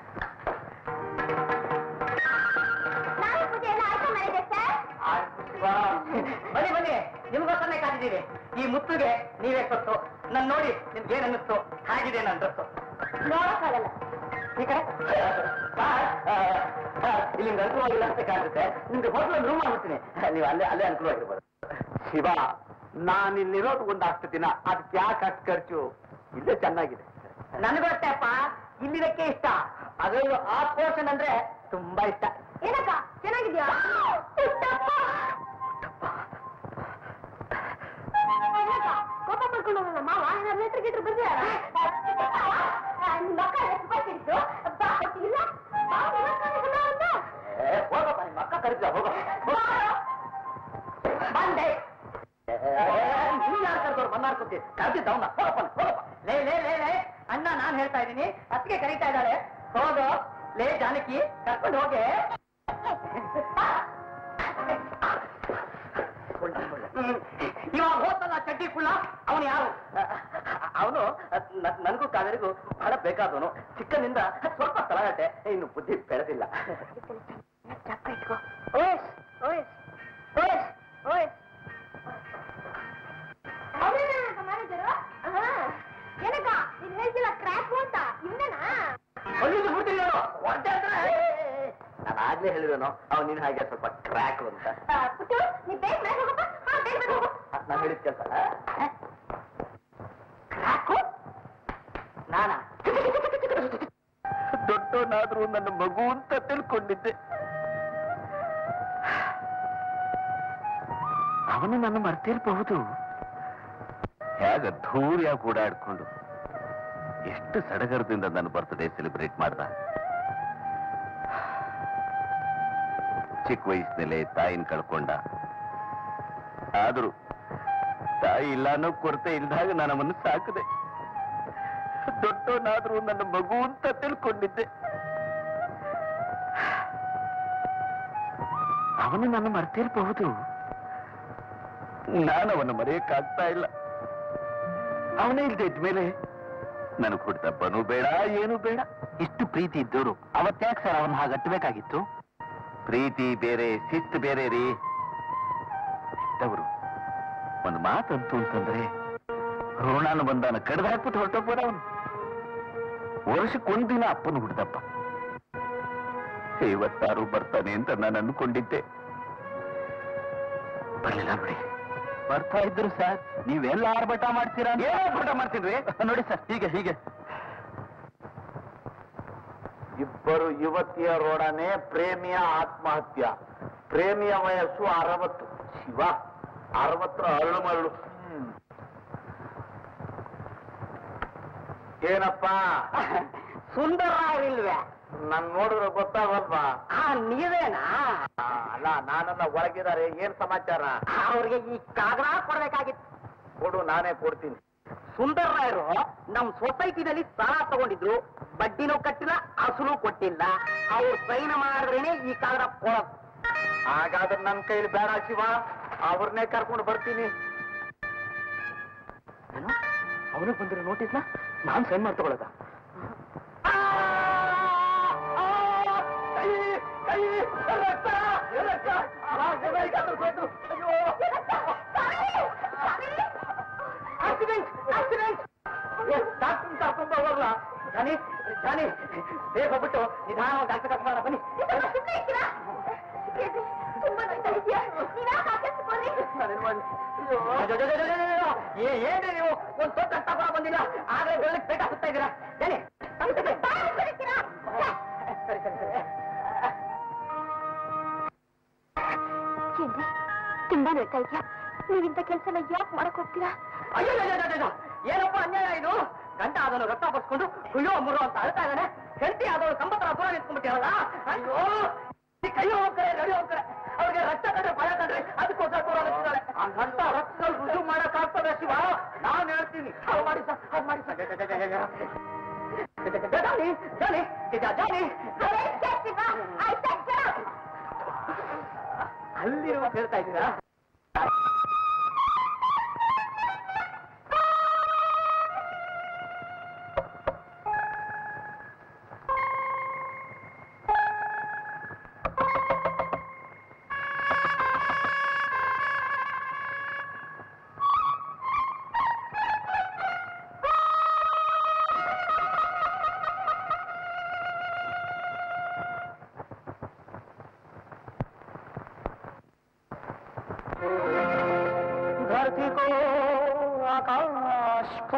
ನಾನು ಪೂಜೆ ಎಲ್ಲ ಆಯ್ತಾ ಮಾಡಿದೆ ಸರ್ ಆಯ್ತು ಶಿವ ಬನ್ನಿ ಬನ್ನಿ ನಿಮ್ಗೋಸ್ಕರನೇ ಕಾದಿದ್ದೀವಿ ಈ ಮುತ್ತಿಗೆ ನೀವೇ ಕೊಟ್ಟು ನನ್ ನೋಡಿ ನಿಮ್ಗೆ ಏನ್ ಅನ್ನಿಸ್ತು ಹಾಗಿದೆ ನನ್ನ ಡ್ರೆಸ್ಸು ನೋಡಕ್ಕಾಗಲ್ಲ ಈ ಕಡೆ ಬಾ, ಆ, ಆ, ಇಲ್ಲಿ ನಿಮ್ಗೆ ಅನುಕೂಲವಾಗಿಲ್ಲ ಅಂತ ಕಾಣುತ್ತೆ ನಿಮ್ಗೆ ಹೋಟೆಲ್ ರೂಮ್ ಮಾಡ್ಬಿಡ್ತೀನಿ ನೀವು ಅಲ್ಲೇ ಅಲ್ಲೇ ಅನುಕೂಲವಾಗಿರ್ಬೋದು ಶಿವ ನಾನಿಲ್ಲಿರೋದು ಒಂದಷ್ಟು ದಿನ ಅದಕ್ಕೆ ಯಾಕೆ ಅಷ್ಟು ಖರ್ಚು ಇಲ್ಲೇ ಚೆನ್ನಾಗಿದೆ ನನಗೊಟ್ಟೆಪ್ಪ ಇಲ್ಲಿರಕ್ಕೆ ಇಷ್ಟ ಅದರಲ್ಲೂ ಆ ಪೋರ್ಷನ್ ಅಂದ್ರೆ ತುಂಬಾ ಇಷ್ಟ ಏನಕ್ಕ ಚೆನ್ನಾಗಿದ್ಯಾ ಏನಕ್ಕ, ಕೋಪ ಮಾಡ್ಕೊಂಡು ಹೋಗೋಣ ಮಾವ ಏನಾದ್ರು ಲೆಟ್ರ್ ಗಿಟ್ರ್ ಬರ್ದಿಯಾರ ನಿಮ್ಮ ಅಕ್ಕ ಎಷ್ಟು ಬರ್ತಿತ್ತು ಬಾ ಇಲ್ಲ ಬಾ ನಿಮ್ಮ ಅಕ್ಕ ಇಲ್ಲ ಅಂತ. ಹೋಗಪ್ಪ ನಿಮ್ಮ ಅಕ್ಕ ಕರೀತಿಲ್ಲ ಹೋಗ ಬಂದೆ ನೀನ್ ಯಾರು ಕರ್ದವ್ರು ಮನ್ನಾಡ್ಕೊತಿ ಕರ್ದಿದ್ದ ಅವನ ಹೋಗಪ್ಪ ಹೋಗಪ್ಪ ಲೇ ಲೇ ಲೇ ಲೇ ಅಣ್ಣ ನಾನ್ ಹೇಳ್ತಾ ಇದ್ದೀನಿ ಅತ್ತಿಗೆ ಕರೀತಾ ಇದ್ದಾಳೆ ಹೋಗು ಲೇ ಜಾನಕಿ ಕರ್ಕೊಂಡು ಹೋಗೆ ಇವಾಗ ಹೋತಲ್ಲ ಚಡ್ಡಿ ಕುಳ್ಳ ಅವನು ಯಾರು ಅವನು ನನಗೂ ಕಾವೇರಿಗೂ ಬಹಳ ಬೇಕಾದವನು ಚಿಕ್ಕನಿಂದ ಸ್ವಲ್ಪ ತಲಗಟ್ಟೆ ಇನ್ನು ಬುದ್ಧಿ ಬೆಳೆದಿಲ್ಲ ಚಪ್ಪ ಇಟ್ಕೋ ಓಯ್ ಓಯ್ ಓಯ್ ಓಯ್ ಮ್ಯಾನೇಜರು ಏನಕ್ಕ ನೀನ್ ಹೇಳ್ತಿಲ್ಲ ಕ್ರ್ಯಾಕ್ ಅಂತ ಇವನೇನಾ ಅಲ್ಲಿಂದ ಬಿಡ್ತೀನಿ ನಾನು ಹೊರಟೆ ಅಂದ್ರೆ ನಾನು ಆಗ್ಲೇ ಹೇಳಿದನು ಅವ್ನು ನಿನ್ ಹಾಗೆ ಸ್ವಲ್ಪ ಕ್ರ್ಯಾಕ್ ಅಂತ ಪುಟ್ಟು ನೀ ಬೇಗ ಮೇಲೆ ಹೋಗಪ್ಪ ಹಾ ಬೇಗ ಬೇಗ ಹೋಗು ನಾನು ಹೇಳಿದ ಕೆಲಸ ಕ್ರಾಕು ನಾನಾ ದೊಡ್ಡವನಾದ್ರೂ ನನ್ನ ಮಗು ಅಂತ ತಿಳ್ಕೊಂಡಿದ್ದೆ ಅವನು ನನ್ನ ಮರ್ತಿರಬಹುದು ಹೇಗ ಧೂರ್ಯ ಕೂಡಾಡ್ಕೊಂಡು ಎಷ್ಟು ಸಡಗರದಿಂದ ನನ್ನ ಬರ್ತ್ಡೇ ಸೆಲೆಬ್ರೇಟ್ ಮಾಡ್ದ ಚಿಕ್ಕ ವಯಸ್ಸಿನಲ್ಲೇ ತಾಯಿನ ಕಳ್ಕೊಂಡ ಆದರೂ ತಾಯಿ ಇಲ್ಲ ಅನ್ನೋ ಕೊರತೆ ಇಲ್ದಾಗ ನಾನು ಅವನ್ನು ಸಾಕದೆ ದೊಡ್ಡವನಾದ್ರೂ ನನ್ನ ಮಗು ಅಂತ ತಿಳ್ಕೊಂಡಿದ್ದೆ ಅವನು ನನ್ನ ಮರ್ತಿರಬಹುದು ನಾನು ಅವನ ಮರೆಯಕ್ಕಾಗ್ತಾ ಇಲ್ಲ ಅವನೇ ಇಲ್ದೆ ಇದ್ಮೇಲೆ ನನಗೆ ಹುಡ್ತಪ್ಪನೂ ಬೇಡ ಏನೂ ಬೇಡ ಇಷ್ಟು ಪ್ರೀತಿ ಇದ್ದವರು ಅವತ್ತ್ಯಾಕೆ ಸರ್ ಅವನ್ನ ಹಾಗಟ್ಟಬೇಕಾಗಿತ್ತು ಪ್ರೀತಿ ಬೇರೆ ಶಿಸ್ತು ಬೇರೆ ರೀ ಇದ್ದವರು ಒಂದು ಮಾತಂತು ಅಂತಂದ್ರೆ ಋಣಾನು ಬಂದಾನ ಕಡ್ದು ಹಾಕ್ಬಿಟ್ಟು ಹೊರಟೋಗ್ಬೋದ ಅವನು ವರ್ಷಕ್ಕೊಂದ್ ದಿನ ಅಪ್ಪನ ಹುಡ್ದಪ್ಪ ಇವತ್ತಾರು ಬರ್ತಾನೆ ಅಂತ ನಾನು ಅನ್ಕೊಂಡಿದ್ದೆ ಬರ್ಲಿಲ್ಲ ಬಿಡಿ ಬರ್ತಾ ಇದ್ರು ಸರ್ ನೀವೆಲ್ಲ ಆರ್ಭಟ ಮಾಡ್ತೀರಾ ಅಂತ- ಏನೋ ಆರ್ಭಟ ಮಾಡ್ತೀನ್ರಿ? ನೋಡಿ ಸರ್ ಹೀಗೆ ಹೀಗೆ ಇಬ್ಬರು ಯುವತಿಯರೊಡನೆ ಪ್ರೇಮಿಯ ಆತ್ಮಹತ್ಯ ಪ್ರೇಮಿಯ ವಯಸ್ಸು ಅರವತ್ತು ಶಿವ ಅರವತ್ತರ ಅರಳು ಮರಳು ಏನಪ್ಪ ಸುಂದರ ಇಲ್ವೇ ನನ್ ನೋಡಿದ್ರೆ ಗೊತ್ತಾಗಲ್ವಾ ಆ ನೀವೇನಾ ಅಲ್ಲ ನಾನನ್ನ ಒಳಗಿದ್ದಾರೆ ಏನ್ ಸಮಾಚಾರ ಅವ್ರಿಗೆ ಈ ಕಾಗದ ಕೊಡ್ಬೇಕಾಗಿತ್ತು ಕೊಡು ನಾನೇ ಕೊಡ್ತೀನಿ ಸುಂದರ ರಾಯರು ನಮ್ ಸೊಸೈಟಿನಲ್ಲಿ ಸಾಲ ತಗೊಂಡಿದ್ರು ಬಡ್ಡಿನೂ ಕಟ್ಟಿಲ್ಲ ಅಸಲು ಕೊಟ್ಟಿಲ್ಲ ಅವ್ರು ಸೈನ್ ಮಾಡಿದ್ರೇನೆ ಈ ಕಾಗದ ಕೊಡೋದು ಹಾಗಾದ್ರೆ ನನ್ ಕೈಲಿ ಬೇಡ ಶಿವ ಅವ್ರನ್ನೇ ಕರ್ಕೊಂಡು ಬರ್ತೀನಿ ಅವನಿಗೆ ಬಂದಿರೋ ನೋಟಿಸ್ನ ನಾನ್ ಸೈನ್ ಮಾಡಿ ತಗೊಳದ ಆಕ್ಸಿಡೆಂಟ್ ಆಕ್ಸಿಡೆಂಟ್ ಡಾಕ್ಟರ್ ಕರ್ಕೊಂಡ್ ಹೋಗಲ್ಲ ಜಾನಿ ಜಾನಿ ಬೇಗ ಹೋಗ್ಬಿಟ್ಟು ನಿಧಾನ ಡಾಕ್ಟರ್ ಕರ್ಕೊಂಡು ಬನ್ನಿ ತುಂಬಾ ನೋಯ್ತಾ ಇದೆಯಾ ನೀನ್ ಯಾಕೆ ಹಾಕಿಸ್ಕೊಂಡ್ರಿ ಅಯ್ಯೋ, ಅಯ್ಯೋ, ಅಯ್ಯೋ, ಅಯ್ಯೋ, ಅಯ್ಯೋ, ಅಯ್ಯೋ. ಏ- ಏನ್ರಿ ನೀವು ಒಂದ್ ತೊಟ್ಟ ತಗೊಂಡ್ ಬಂದಿಲ್ಲ ಆದ್ರೆ ಬೆಳ್ಳಕ್ ಬೇಕಾಗ್ತಾ ಇದ್ದೀರಾ ಜಾನಿ ಸರಿ ಸರಿ ಸರಿ ಏನ್ರಿ ತುಂಬಾ ನೋಯ್ತಾ ಇದೆಯಾ ನೀವಿಂತ ಕೆಲಸನ ಯಾಕೆ ಮಾಡಕ್ ಹೋಗ್ತೀರಾ ಅಯ್ಯೋ ಅಯ್ಯೋ, ಅಯ್ಯೋ, ಅಯ್ಯೋ. ಏನಪ್ಪ ಅನ್ಯಾಯ ಇದು ಗಂಟ ಅದನ್ನು ರಕ್ತ ಬರ್ಸ್ಕೊಂಡು ಕುಯ್ಯೋ ಮುರು ಅಂತ ಅಳ್ತಾ ಇದ್ದಾನೆ ಹೆಂಡತಿ ಆದವಳು ಕಂಬತ್ತರ ದೂರ ನಿಂತ್ಕೊಂಡ್ಬಿಟ್ಟಿರಲ್ಲ ಅಯ್ಯೋ ಈ ಕೈ ಹೋಗ್ತಾರೆ ನಡಿ ಹೋಗ್ತಾರೆ ಅವ್ರಿಗೆ ರಕ್ತ ಕಂಡ್ರೆ ಭಯ ಕಂಡ್ರೆ ಅದಕ್ಕೋಸ್ಕರ ದೂರ ನಿಂತಿದ್ದಾಳೆ ಆ ಗಂಟ ರಕ್ತದಲ್ಲಿ ರುಜು ಮಾಡಕ್ ಆಗ್ತದೆ ಶಿವ ನಾನ್ ಹೇಳ್ತೀನಿ ಅದು ಮಾಡಿ ಸರ್ ಅದು ಮಾಡಿ ಸರ್ ಜಾನಿ ಜಾನಿ ಜಾನಿ ಅಲ್ಲಿರುವ ಹೇಳ್ತಾ ಇದ್ದೀರಾ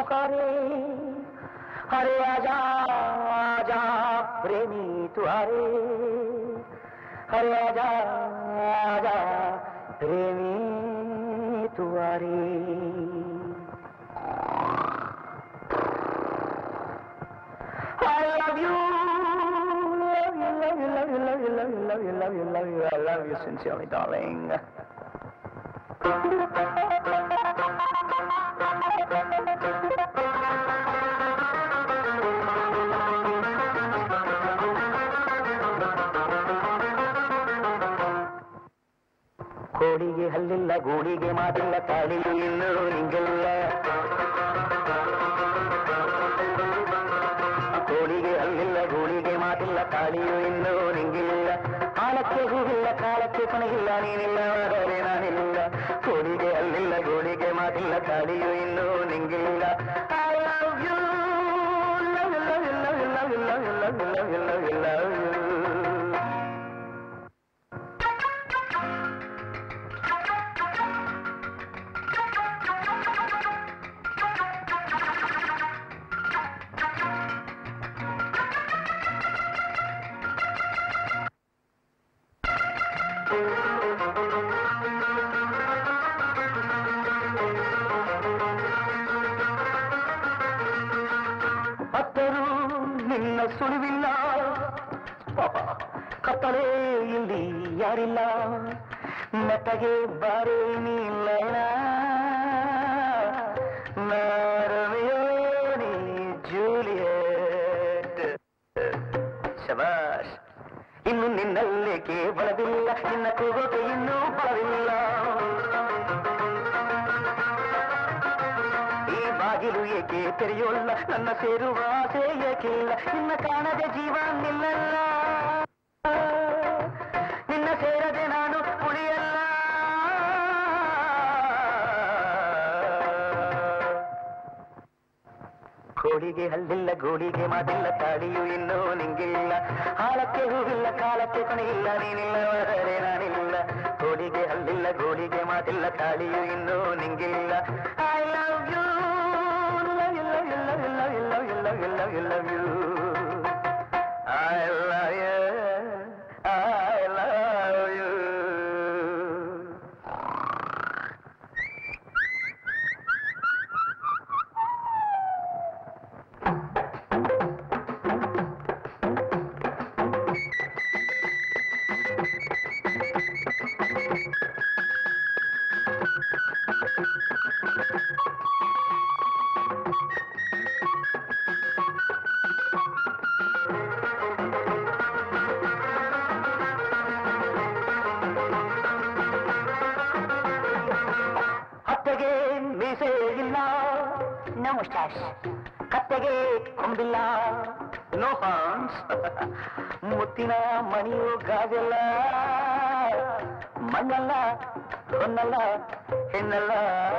पुकारे अरे आजा आजा प्रेमी तुआरे अरे आजा आजा प्रेमी तुआरे I love you, love you, love you, love you, love you, love you, love you, love you, love you, I love you sincerely, darling. ಕೋಳಿಗೆ ಹಲ್ಲಿಲ್ಲ ಗೂಳಿಗೆ ಮಾತಿಲ್ಲ ತಾಳಿಯು ಇನ್ನೂ ನಿಂಗಿಲ್ಲ ಕೋಳಿಗೆ ಹಲ್ಲಿಲ್ಲ ಗೂಳಿಗೆ ಮಾತಿಲ್ಲ ತಾಳಿಯು ಇನ್ನೂ ನಿಂಗಿಲ್ಲ ಕಾಲಕ್ಕೆ ಹೂವಿಲ್ಲ ಕಾಲಕ್ಕೆ ಕೊನೆಗಿಲ್ಲ ನೀನಿಲ್ಲ ಆದರೆ ನಾನಿಲ್ಲ ಕೋಳಿಗೆ ಹಲ್ಲಿಲ್ಲ ಗೂಳಿಗೆ ಮಾತಿಲ್ಲ ತಾಳಿಯು ಇನ್ನೂ ನಿಂಗಿಲ್ಲ I love you, love you, love you, love you, love you, love you, love you, love you, love you, love you. ಅತ್ತರೂ ನಿನ್ನ ಸುಳಿವಿಲ್ಲ ಪಾಪ ಕತ್ತಲೆ ಇಲ್ಲಿ ಯಾರಿಲ್ಲ ಮೆತ್ತಗೆ ಬಾರಿ ನೀಲ್ಲ ನಾರಮೆಯೋ ನೀ ಜೂಲಿಯಟ್ ಶಬಾಷ್ ಇನ್ನು ನಿನ್ನಲ್ಲೇಕೆ ಬಲವಿಲ್ಲ ನಿನ್ನ ಕೂಗೋಕೆ ಇನ್ನೂ ಬಲವಿಲ್ಲ ಈ ಬಾಗಿಲು ಏಕೆ ತೆರೆಯೋಲ್ಲ ನನ್ನ ಸೇರುವ ಆಸೆ ಏಕಿಲ್ಲ ನಿನ್ನ ಕಾಣದೆ ಜೀವ ನಿಲ್ಲಲ್ಲ ನಿನ್ನ ಸೇರದೆ ನಾನು ಉಳಿಯಲ್ಲ ಕೋಳಿಗೆ ಹಲ್ಲಿಲ್ಲ ಗೋಳಿಗೆ ಮಾತಿಲ್ಲ ತಾಳಿಯು ಇನ್ನೂ ನಿಂಗಿಲ್ಲ ಹಾಲಕ್ಕೆ ಹೂವಿಲ್ಲ ಕಾಲಕ್ಕೆ ಕೊನೆಯಿಲ್ಲ ನೀನಿಲ್ಲ ಆದರೆ ನಾನಿಲ್ಲ ಕೋಳಿಗೆ ಹಲ್ಲಿಲ್ಲ ಗೋಳಿಗೆ ಮಾತಿಲ್ಲ ತಾಳಿಯು ಇನ್ನೂ ನಿಂಗಿಲ್ಲ I love you love you love you love you love you love you love you love you love you I love you I love you ಹತ್ತೆಗೆ ಮೀಸೆ ಇಲ್ಲ ನೋ ಮುಸ್ಟಾಶ್ ಕತ್ತೆಗೆ ಕೊಂಬಿಲ್ಲ ನೋ ಹಾನ್ಸ್ ಮುತ್ತಿನ ಮಣಿಯು ಗಾಜಲ್ಲ ಮಣ್ಣಲ್ಲ ಹೊನ್ನಲ್ಲ ಹೆಣ್ಣಲ್ಲ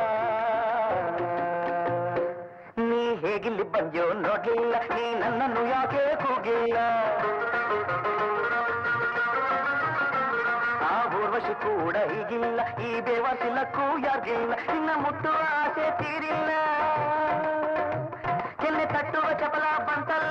ನೀ ಹೇಗಿಲ್ಲಿ ಬಂದ್ಯೋ ನೋಡ್ಲಿಲ್ಲ ನೀ ನನ್ನನ್ನು ಯಾಕೆ ಕೂಗಿಲ್ಲ ಆ ಊರ್ವಶಿ ಕೂಡ ಹೀಗಿಲ್ಲ ಈ ಬೇವಸಿಲಕ್ಕೂ ಯಾರಿಗಿಲ್ಲ ಇನ್ನ ಮುಟ್ಟುವ ಆಸೆ ತೀರಿಲ್ಲ ಕೆನ್ನೆ ತಟ್ಟುವ ಚಪಲ ಬಂತಲ್ಲ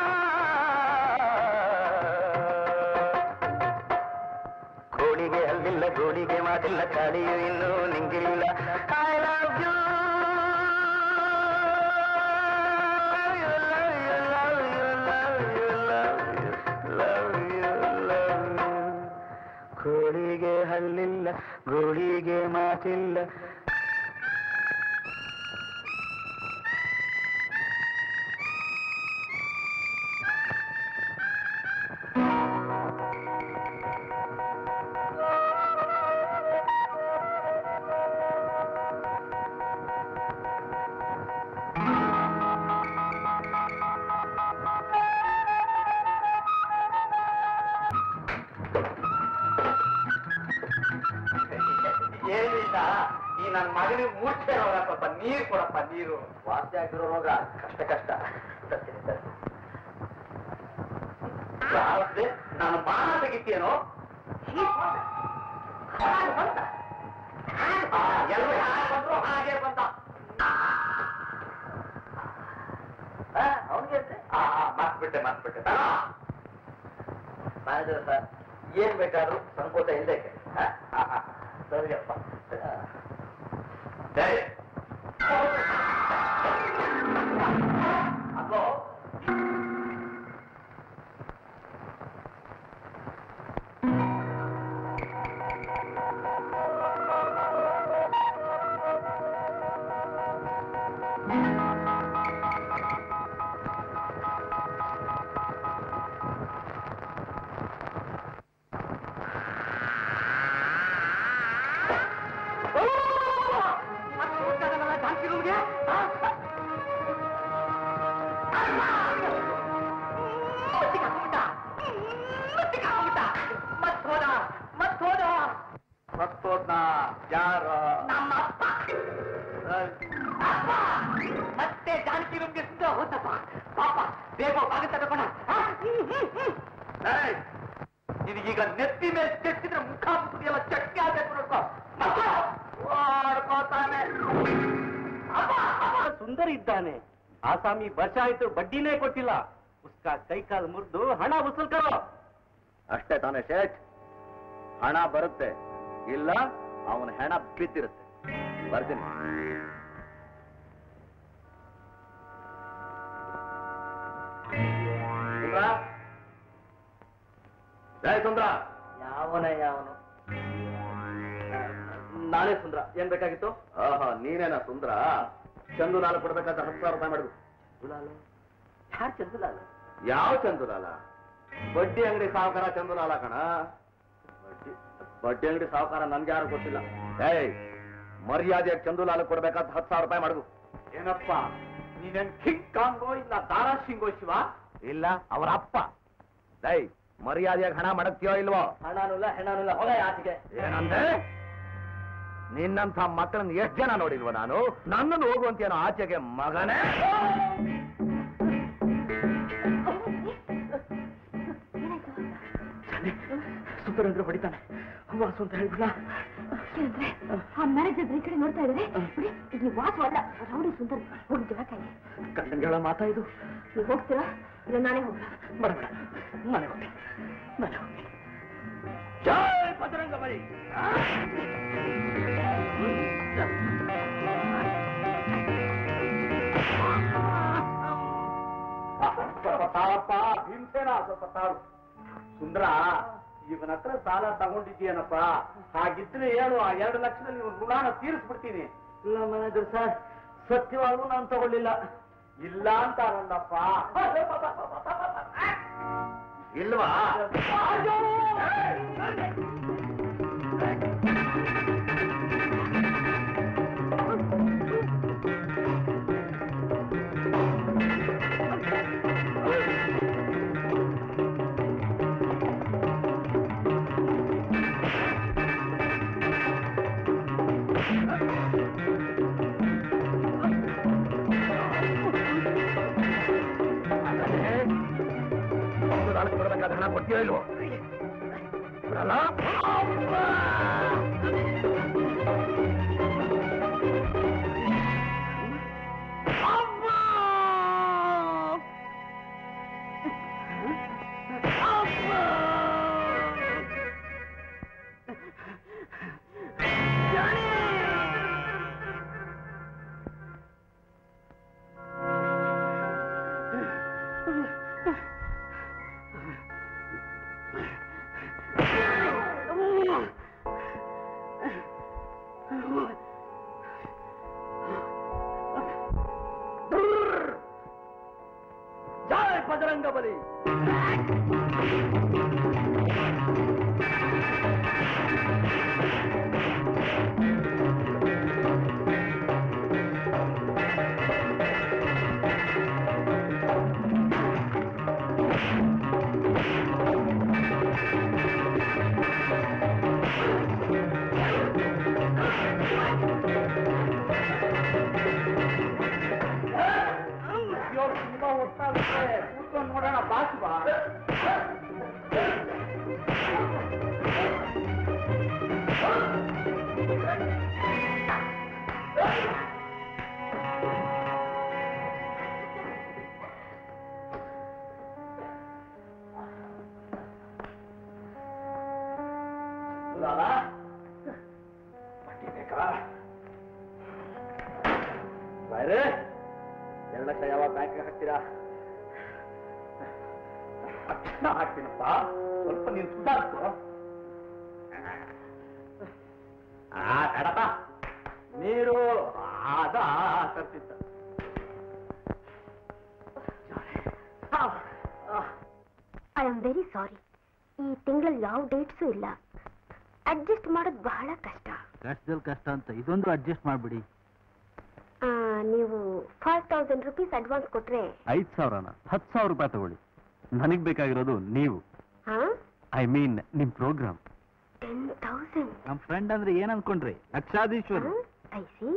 ಕೋಳಿಗೆ ಹಲ್ಲಿಲ್ಲ ಗೋಳಿಗೆ ಮಾತಿಲ್ಲ ಕಾಳಿಯು ಇನ್ನೂ ನಿಂಗಿಲ್ಲ ಐ ಲವ್ ಯು ಕೋಳಿಗೆ ಹಲ್ಲಿಲ್ಲ ಗೋಳಿಗೆ ಮಾತಿಲ್ಲ ಏನಿಲ್ಲ ಈ ನನ್ನ ಮಗನಿಗೆ ಮೂರ್ಛೆ ರೋಗ ಸ್ವಲ್ಪ ನೀರು ಕೊಡಪ್ಪ ನೀರು ವಾಸಿ ಆಗಿರೋ ರೋಗ ಕಷ್ಟ ಕಷ್ಟ ತರ್ತೀನಿ, ತರ್ತೀನಿ. ಯಾವ್ದೆ? ನಾನು ಮಾನ ತೆಗಿತೀನೋ ಎಲ್ಲರೂ ಹಾಗೆ ಬಂದ್ರು ಹಾಗೆ ಬಂದ ಮರ್ತ್ಬಿಟ್ಟೆ ಮರ್ತ್ಬಿಟ್ಟೆ ಮ್ಯಾನೇಜರ್ ಸರ್ ಏನ್ ಬೇಕಾದ್ರೂ ಸಂಕೋಚ ಇಲ್ಲದೆ ಸರಿಯಪ್ಪ ಸರಿ ಹಲೋ ಮತ್ತೋದ್ನ ಯಾರ ಮತ್ತೆ ಜಾನಕಿ ರೂಮ್ಗೆ ಸುತ್ತ ಹೋದಪ್ಪ ಪಾಪ ಬೇಗ ಕಾಗದ ತಗೊಂಡ ನಿನಗೀಗ ನೆತ್ತಿ ಮೇಲೆ ಕೆತ್ತಿದ್ರೆ ಮುಖ ಮುಖ ಎಲ್ಲ ಚಟ್ಟಿ ಆಗ್ಬೇಕು ನೋಡ್ಕೋ ಮಾಡ್ಕೋತಾನೆ ಸುಂದರ ಇದ್ದಾನೆ ಆಸಾಮಿ ವರ್ಷ ಆಯ್ತು ಬಡ್ಡಿನೇ ಕೊಟ್ಟಿಲ್ಲ ಉಸ್ಕ ಕೈ ಕಾಲು ಮುರಿದು ಹಣ ವಸೂಲ್ ಕರೋ ಅಷ್ಟೇ ತಾನೇ ಶೇಟ್ ಹಣ ಬರುತ್ತೆ ಇಲ್ಲ ಅವನ ಹೆಣ ಬಿದ್ದಿರುತ್ತೆ ಬರ್ತೀನಿ ಸುಂದ್ರ ಜಯ ಸುಂದ್ರ ಯಾವನ ಯಾವನು ನಾನೇ ಸುಂದರ ಏನ್ ಬೇಕಾಗಿತ್ತು ಆಹಾ ನೀನೇನ ಸುಂದ್ರ ಚಂದು ನಾಲ್ಕು ಕೊಡ್ಬೇಕಾದ್ರೆ ಹತ್ತು ಸಾವಿರ ರೂಪಾಯಿ ಮಾಡಿದ್ರು ಯಾರು ಚಂದಲಾಲ ಯಾವ ಚಂದುಲಾಲ ಬಡ್ಡಿ ಅಂಗಡಿ ಸಾಹುಕಾರ ಚಂದುಲಾಲ ಕಣ ಬಡ್ಡಿ ಬಡ್ಡಿ ಅಂಗಡಿ ಸಾಹುಕಾರ ನನ್ಗೆ ಯಾರು ಗೊತ್ತಿಲ್ಲ ಏಯ್ ಮರ್ಯಾದೆಯಾಗಿ ಚಂದುಲಾಲ ಕೊಡ್ಬೇಕಾದ ಹತ್ತು ಸಾವಿರ ರೂಪಾಯಿ ಮಾಡುದು ಏನಪ್ಪ ನೀನೇನ್ ಕಿಂಗ್ ಕಾಂಗೋ ಇಲ್ಲ ದಾರಾ ಸಿಂಗೋ ಶಿವ ಇಲ್ಲ ಅವರ ಅಪ್ಪ ಏಯ್ ಮರ್ಯಾದೆಯಾಗಿ ಹಣ ಮಾಡಕ್ತೀಯೋ ಇಲ್ವೋ ಹಣನುಲ್ಲ ಹೆಣನುಲ್ಲ ಹೋಗ ಆಚೆಗೆ ಏನಂದ್ರೆ ನಿನ್ನಂಥ ಮಕ್ಕಳನ್ನ ಎಷ್ಟು ಜನ ನೋಡಿಲ್ವ ನಾನು ನನ್ನನ್ನು ಹೋಗುವಂತೇನೋ ಆಚೆಗೆ ಮಗನೇ ಸೂಪರ್ ಅಂದ್ರೆ ಹೊಡಿತಾನೆ ವಾಸು ಅಂತ ಹೇಳ್ಬಿಡ ಏನಂದ್ರೆ ಆ ಮ್ಯಾರೇಜ್ ಈ ಕಡೆ ನೋಡ್ತಾ ಇದ್ದಾರೆ ನೋಡಿ ಇಲ್ಲಿ ವಾಸು ಅಲ್ಲ ರೌಡಿ ಸುಂದರ್ ಹೋಗಿ ಜಗಕ್ಕಾಗಿ ಕಣ್ಣಂಗಳ ಮಾತಾ ಇದು ನೀವು ಹೋಗ್ತೀರಾ ಇಲ್ಲ ನಾನೇ ಹೋಗ್ಲಾ ಬೇಡ ಬೇಡ ನಾನೇ ಹೋಗ್ತೀನಿ ನಾನೇ ಹೋಗ್ತೀನಿ ಜೈ ಬಜರಂಗ ಬಲಿ ಸ್ವಲ್ಪ ತಾಳಪ್ಪ ಭೀಮಸೇನ ಸ್ವಲ್ಪ ತಾಳು ಸುಂದ್ರ ಇವನ ಹತ್ರ ಸಾಲ ತಗೊಂಡಿದ್ದೀಯನಪ್ಪ ಹಾಗಿದ್ರೆ ಏನು ಆ ಎರಡು ಲಕ್ಷದಲ್ಲಿ ನೀವು ಋಣಾನ ತೀರಿಸ್ಬಿಡ್ತೀನಿ ಇಲ್ಲ ಮ್ಯಾನೇಜರ್ ಸರ್ ಸತ್ಯವಾಗೂ ನಾನು ತಗೊಳ್ಳಿಲ್ಲ ಇಲ್ಲ ಅಂತ ನನ್ನಪ್ಪ ಇಲ್ವಾ ಒಂದು ನಾಲ್ಕು ಕೊಡಬೇಕಾದ ಹಣ ಕೊಡ್ತೀಯೋ ಇಲ್ವೋ ಕೊಡಲ್ಲ? ಜಯ ಬಜರಂಗ ಬಲಿ ಇವ್ರು ತುಂಬಾ ಹೊತ್ತಾಗುತ್ತೆ ಕೂತ್ಕೊಂಡು ನೋಡೋಣ ಬಾಸು ಬಾ ಬಾಯ್ರೆ ಎರಡು ಲಕ್ಷ ಯಾವಾಗ ಬ್ಯಾಂಕ್ಗೆ ಹಾಕ್ತೀರಾ ತಕ್ಷಣ ಹಾಕ್ತೀನಪ್ಪ ಸ್ವಲ್ಪ ನೀನು ಸುಧಾರಿಸು ಆ ಬೇಡಪ್ಪ ನೀರು ಅದ ತರ್ತಿತ್ತ ಐ ಆಮ್ ವೆರಿ ಸಾರಿ ಈ ತಿಂಗಳಲ್ಲಿ ಯಾವ ಡೇಟ್ಸು ಇಲ್ಲ ಅಡ್ಜಸ್ಟ್ ಮಾಡೋದು ಬಹಳ ಕಷ್ಟ ಕಷ್ಟದಲ್ಲಿ ಕಷ್ಟ ಅಂತ ಇದೊಂದು ಅಡ್ಜಸ್ಟ್ ಮಾಡ್ಬಿಡಿ ಆ, ನೀವು ಫೈವ್ ತೌಸಂಡ್ ರುಪೀಸ್ ಅಡ್ವಾನ್ಸ್ ಕೊಟ್ರೆ ಐದು ಸಾವಿರನ ಹತ್ತು ಸಾವಿರ ರೂಪಾಯಿ ತಗೊಳ್ಳಿ ನನಗ್ ಬೇಕಾಗಿರೋದು ನೀವು ಹಾ ಐ ಮೀನ್ ನಿಮ್ ಪ್ರೋಗ್ರಾಮ್ ಟೆನ್ ತೌಸಂಡ್ ನಮ್ ಫ್ರೆಂಡ್ ಅಂದ್ರೆ ಏನ್ ಅನ್ಕೊಂಡ್ರಿ ಲಕ್ಷಾಧೀಶ್ವರಿ ಐ ಸಿ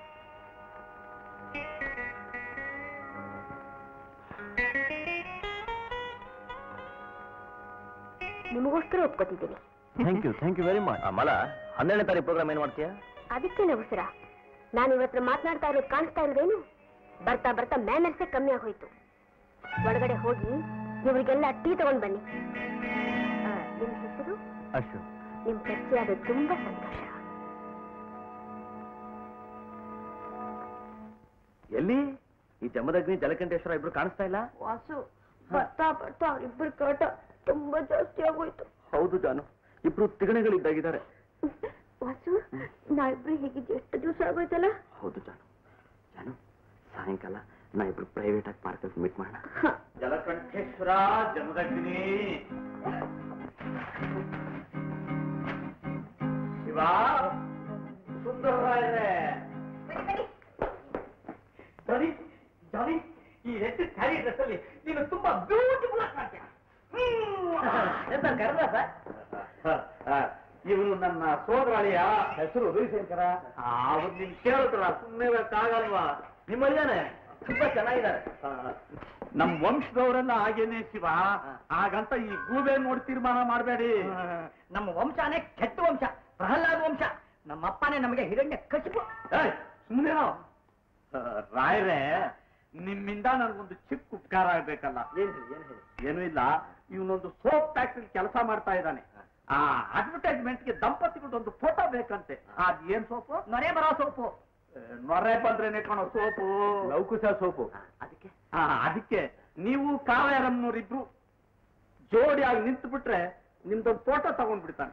ನಿಮಗೋಸ್ಕರ ಒಪ್ಕೋತಿದ್ದೀನಿ thank you thank you very much Mala ಹನ್ನೆರಡನೇ ತಾರೀಕು ಪ್ರೋಗ್ರಾಮ್ ಏನು ಮಾಡ್ತೀಯಾ ಅದಕ್ಕೇನೆ ಉಸಿರ ನಾನು ಇವತ್ರ ಮಾತನಾಡ್ತಾ ಇರೋದು ಕಾಣಿಸ್ತಾ ಇಲ್ವೇನು ಬರ್ತಾ ಬರ್ತಾ ಮ್ಯಾನರ್ಸೇ ಕಮ್ಮಿ ಆಗೋಯ್ತು ಒಳಗಡೆ ಹೋಗಿ ಇವರಿಗೆಲ್ಲ ಟೀ ತಗೊಂಡ್ ಬನ್ನಿ ಆ, ನಿಮ್ ಹೆಸರು ಅಶೋಕ್ ನಿಮ್ ಪರಿಚಯ ಆದ ತುಂಬಾ ಸಂತೋಷ ಎಲ್ಲಿ ಈ ಜಮದಗ್ನಿ ಜಲಕಂಠೇಶ್ವರ ಇಬ್ರು ಕಾಣಿಸ್ತಾ ಇಲ್ಲ ವಾಸು ಬರ್ತಾ ಬರ್ತಾ ಅವ್ರಿಬ್ಬರ ಕಾಟ ತುಂಬಾ ಜಾಸ್ತಿ ಆಗೋಯ್ತು ಹೌದು ಜಾನು ಇಬ್ರು ತಿಗಣೆಗಳಿದ್ದಾಗಿದ್ದಾರೆ ವಾಸು ನಾವಿಬ್ರು ಹೇಗಿದ್ದು ಎಷ್ಟು ದಿವಸ ಆಗೋಯ್ತಲ್ಲ ಹೌದು ಜಾನು ಜಾನು ಸಾಯಂಕಾಲ ನಾ ಇಬ್ರು ಪ್ರೈವೇಟ್ ಆಗಿ ಪಾರ್ಕಲ್ಲಿ ಮೀಟ್ ಮಾಡೋಣ ಜಲಕಂಠೇಶ್ವರ ಜಮದಗ್ನಿ ಶಿವ ಸುಂದರರಾಯರೇ ಜಾನಿ ಜಾನಿ ಈ ರೆಡ್ ಸ್ಯಾರಿ ಡ್ರೆಸ್ ಅಲ್ಲಿ ನೀನು ತುಂಬಾ ಬ್ಯೂಟಿಫುಲ್ ಆಗಿ ಕಾಣ್ತೀಯ ಇವನು ನನ್ನ ಸೋದರಾಳಿಯ ಹೆಸರು ರವಿಶಂಕರ ಅವ್ರು ನಿನ್ ಕೇಳಿದ್ರ ಸುಮ್ಮನೆ ಆಗಲ್ವಾ ನಿಮ್ಮಲ್ಲೇನೆ ತುಂಬಾ ಚೆನ್ನಾಗಿದ್ದಾರೆ ನಮ್ ವಂಶದವರೆಲ್ಲ ಹಾಗೇನೆ ಶಿವ ಹಾಗಂತ ಈ ಗೂಬೆ ನೋಡಿ ತೀರ್ಮಾನ ಮಾಡಬೇಡಿ ನಮ್ಮ ವಂಶನೇ ಕೆಟ್ಟ ವಂಶ ಪ್ರಹ್ಲಾದ ವಂಶ ನಮ್ಮ ಅಪ್ಪನೇ ನಮಗೆ ಹಿರಣ್ಯ ಕಚಿಪು ಸುಮ್ಮನೆ ರಾಯರೇ ನಿಮ್ಮಿಂದ ನನಗೊಂದು ಚಿಕ್ಕ ಉಪಕಾರ ಆಗ್ಬೇಕಲ್ಲ ಏನ್ ಹೇಳಿ ಏನ್ ಹೇಳಿ ಏನೂ ಇಲ್ಲ ಇವನೊಂದು ಸೋಪ್ ಫ್ಯಾಕ್ಟ್ರಿ ಕೆಲಸ ಮಾಡ್ತಾ ಇದ್ದಾನೆ ಆ ಅಡ್ವರ್ಟೈಸ್ಮೆಂಟ್ಗೆ ದಂಪತಿಗಳದೊಂದು ಫೋಟೋ ಬೇಕಂತೆ ಅದ್ ಏನ್ ಸೋಪು ನೊರೆ ಬರೋ ಸೋಪು ಏ, ನೊರೆ ಬಂದ್ರೇನೆ ಕಾಣೋ ಸೋಪು ಲೌಕುಶ ಸೋಪು ಅದಕ್ಕೆ ಹಾ ಅದಕ್ಕೆ ನೀವು ಕಾವೇರಮ್ಮನವರಿಬ್ರು ಜೋಡಿಯಾಗಿ ನಿಂತು ಬಿಟ್ರೆ ನಿಮ್ದೊಂದು ಫೋಟೋ ತಗೊಂಡ್ಬಿಡ್ತಾನೆ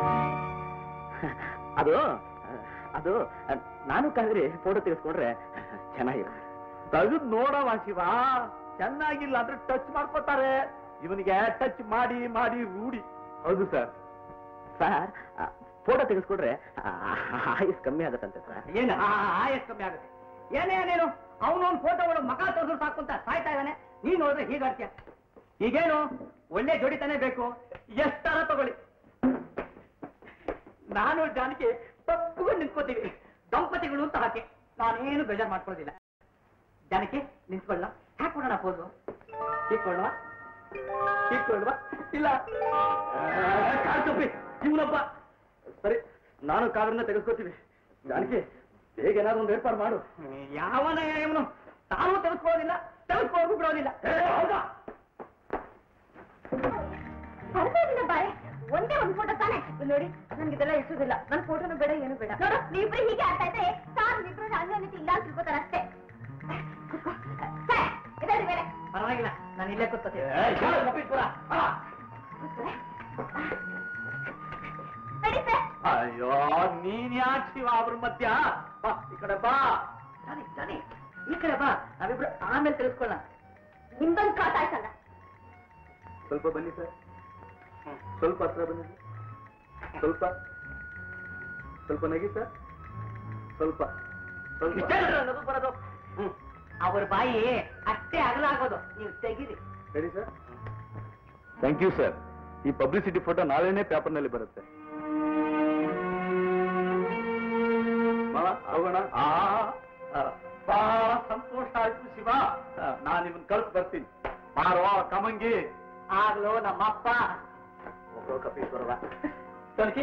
ಅದು ಅದು ನಾನು ಕಾದ್ರೆ ಫೋಟೋ ತೆಗೆಸ್ಕೊಂಡ್ರೆ ಚೆನ್ನಾಗಿರುತ್ತೆ ತೆಗೆದು ನೋಡವ ಶಿವ ಚೆನ್ನಾಗಿಲ್ಲ ಅಂದ್ರೆ ಟಚ್ ಮಾಡ್ಕೋತಾರೆ ಇವನಿಗೆ ಟಚ್ ಮಾಡಿ ಮಾಡಿ ರೂಢಿ ಹೌದು ಸರ್ ಸರ್ ಫೋಟೋ ತೆಗೆಸ್ಕೊಂಡ್ರೆ ಆಯುಸ್ ಕಮ್ಮಿ ಆಗತ್ತಂತೆ ಸರ್ ಏನು ಆಯಸ್ ಕಮ್ಮಿ ಆಗುತ್ತೆ ಏನೇ ಏನೇನು ಅವನವನ್ ಫೋಟೋಗಳು ಮಗ ತೋರಿದ್ರು ಸಾಕು ಅಂತ ಸಾಯ್ತಾ ಇದ್ದಾನೆ ನೀನ್ ನೋಡಿದ್ರೆ ಹೀಗಾಡ್ತೀಯ ಈಗೇನು ಒಳ್ಳೆ ಜೋಡಿ ತಾನೇ ಬೇಕು ಎಷ್ಟಾರ ತಗೊಳ್ಳಿ ನಾನು ಜಾನಕಿ ತಪ್ಪುಕೊಂಡು ನಿಂತ್ಕೋತೀವಿ ದಂಪತಿಗಳು ಅಂತ ಹಾಕಿ ನಾನೇನು ಬೇಜಾರು ಮಾಡ್ಕೊಳ್ಳೋದಿಲ್ಲ ಜಾನಕಿ ನಿಂತ್ಕೊಳ್ಳ ಹಾಕೊಡೋಣ ಪೋಸು ಹೀಕೊಳ್ಳುವ ಹೀಕೊಳ್ಳುವ ಇಲ್ಲ ಕಾಲ್ತಪ್ಪಿ ಇವನೊಬ್ಬ ಸರಿ ನಾನು ಕಾರನ್ನ ತೆಗೆಸ್ಕೋತೀವಿ ಜಾನಕಿ ಬೇಗ ಏನಾದ್ರು ಒಂದು ಏರ್ಪಾಡು ಮಾಡು ಯಾವನ ಇವನು ತಾನು ತೆಗೆಸ್ಕೊಳ್ಳೋದಿಲ್ಲ ತೆಗೆಸ್ಕೊಳ್ಳೋದು ಬಿಡೋದಿಲ್ಲ ಹೌದಾ ಪರವಾಗಿಲ್ಲ ಬಾರೆ ಒಂದೇ ಒಂದು ಫೋಟೋ ತಾನೆ ಇಲ್ಲಿ ನೋಡಿ ನನ್ಗೆ ಇದೆಲ್ಲ ಇಷ್ಟೋದಿಲ್ಲ ನನ್ನ ಫೋಟೋನು ಬೇಡ ಏನು ಬೇಡ ನೋಡು ನೀವಿಬ್ರು ಹೀಗೆ ಆಡ್ತಾ ಇದ್ರೆ ಸಾರ್ ಇಬ್ರು ಅನ್ಯೋನ್ಯತೆ ಇಲ್ಲ ಅಂತ ತಿಳ್ಕೊತಾರೆ ಅಷ್ಟೇ ಸರ್, ಇದರಲ್ಲಿ ಬೇರೆ ಪರವಾಗಿಲ್ಲ ನಾನು ಇಲ್ಲೇ ಕೂತ್ಕೋತೀನಿ ನಡಿ ಸರ್ ಅಯ್ಯೋ ನೀನ್ ಯಾಕೆ ಶಿವ ಅವ್ರ ಮಧ್ಯ ಬಾ ಈ ಕಡೆ ಬಾ ಜಾನಿ ಜಾನಿ ಈ ಕಡೆ ಬಾ ನಾವಿಬ್ರು ಆಮೇಲೆ ತಿಳಿಸ್ಕೊಳ್ಳೋಣ ನಿಮ್ದೊಂದು ಕಾಟ ಆಯ್ತಲ್ಲ ಸ್ವಲ್ಪ ಬನ್ನಿ ಸರ್ ಸ್ವಲ್ಪ ಹತ್ರ ಬನ್ನಿ ಸ್ವಲ್ಪ ಸ್ವಲ್ಪ ನಗಿ ಸರ್ ಸ್ವಲ್ಪ ಸ್ವಲ್ಪ ನಗು ಬರೋದು ಹ್ಮ್. ಅವ್ರ ಬಾಯಿ ಅಷ್ಟೇ ಅಗಲ ಆಗೋದು ನೀವು ತೆಗೀರಿ ಹೇಳಿ ಸರ್ ಥ್ಯಾಂಕ್ ಯು ಸರ್ ಈ ಪಬ್ಲಿಸಿಟಿ ಫೋಟೋ ನಾಳೆನೇ ಪೇಪರ್ನಲ್ಲಿ ಬರುತ್ತೆ ಮಾವ, ಹೋಗೋಣ ಆ, ಆ, ಬಹಳ ಸಂತೋಷ ಆಯ್ತು ಶಿವ ನಾನು ನಿಮ್ಮನ್ನ ಕಳ್ಸಿ ಬರ್ತೀನಿ ಬಾರೋ ಕಮಂಗಿ ಆಗ್ಲೋ ನಮ್ಮಪ್ಪ ಒಬ್ಬರು ಕಪೀಶ್ವರವ ತನಕಿ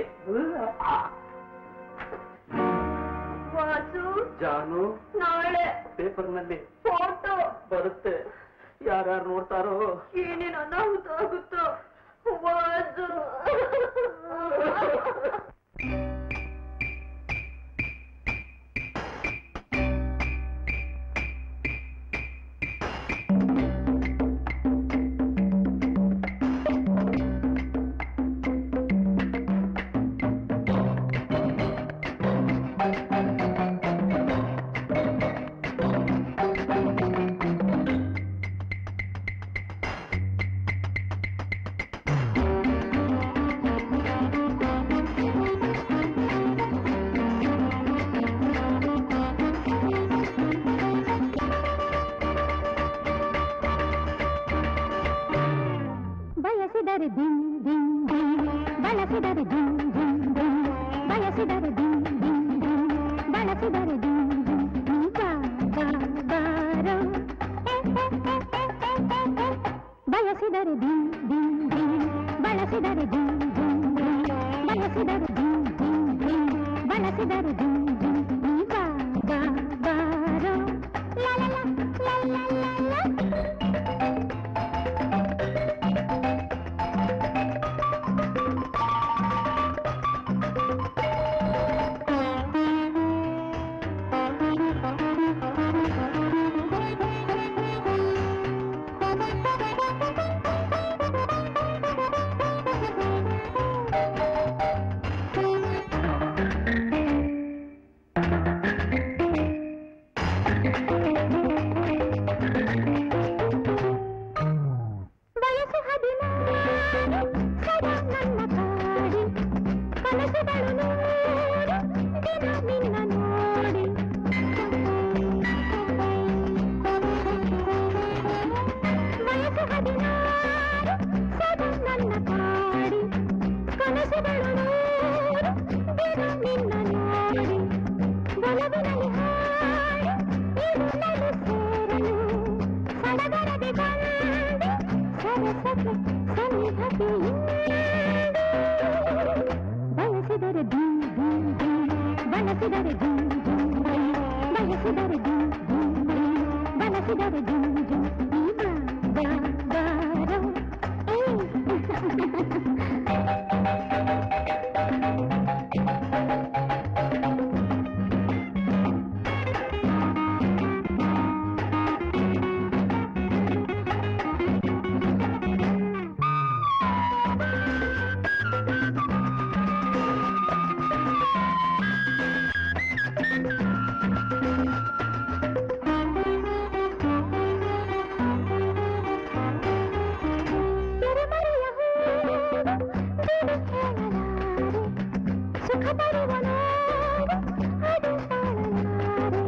ವಾಸು ಜಾನು ನಾಳೆ ಪೇಪರ್ನಲ್ಲಿ ಫೋಟೋ ಬರುತ್ತೆ ಯಾರ್ಯಾರು ನೋಡ್ತಾರೋ ಏನೇನು ಅನಾಹುತ ಆಗುತ್ತೋ ವಾಸು ಬಯಸಿದರೆ ದಿಂ ದಿಂ ದಿಂ ಬಳಸಿದರೆ ದಿಂ ದಿಂ ದಿಂ ಬಯಸಿದರೆ ದಿಂ ದಿಂ ದಿಂ ಬಳಸಿದರೆ ದಿಂ ದಿಂ ದಿಂ ಬಾ ಬಾ ಬಾರೋ ಎ, ಎ, ಎ, ಎ, ಎ, ಎ, ಎ. ಬಯಸಿದರೆ ದಿಂ ದಿಂ ದಿಂ ಬಳಸಿದರೆ ದಿಂ ದಿಂ ದಿಂ ಬಯಸಿದರೆ ದಿಂ ದಿಂ ದಿಂ ಬಳಸಿದರೆ ದಿಂ ದಿಂ ದಿಂ ಬಾ ಬಾ ಬಾರೋ ಲಾ ಲಾ ಲಾ ಲಾ ಲಾ ಲಾ ಲಾ ವಯಸ್ಸು ಹದಿನಾರು ಸದಾ ನನ್ನ ಕಾಡಿ ಕನಸುಗಳು ನೂರು ದಿನ ನಿನ್ನ ನೋಡಿ ವಯಸ್ಸು ಹದಿನಾರು ಸದಾ ನನ್ನ ಕಾಡಿ ಕನಸುಗಳು ನೂರು ದಿನ ನಿನ್ನ ನೋಡಿ ಬಲವಿನಲ್ಲಿ ಹಾಡಿ ಇರುಳಲು ಸೇರಲು ಸಡಗರದೆ ಬಂದು ಸರಸಕ್ಕೆ ಸನಿಹಕ್ಕೆ ಬಯಸಿದರೆ ಧೂ ಧೂ ಧೂ ಬಳಸಿದರೆ ಧೂ ಧೂ ಧೂ ಬಯಸಿದರೆ ಧೂ ಧೂ ಧೂ ಬಳಸಿದರೆ ಧೂ ಧೂ ಈ ಬಾ ಬಾ ಬಾರೋ ಏ ತೆರೆಮರೆಯ ಹೂವು ಬಿಡು ಹೇಳಲಾರೆ ಸುಖ ತರುವ ನೋಡು ಅದು ತಾಳಲಾರೆ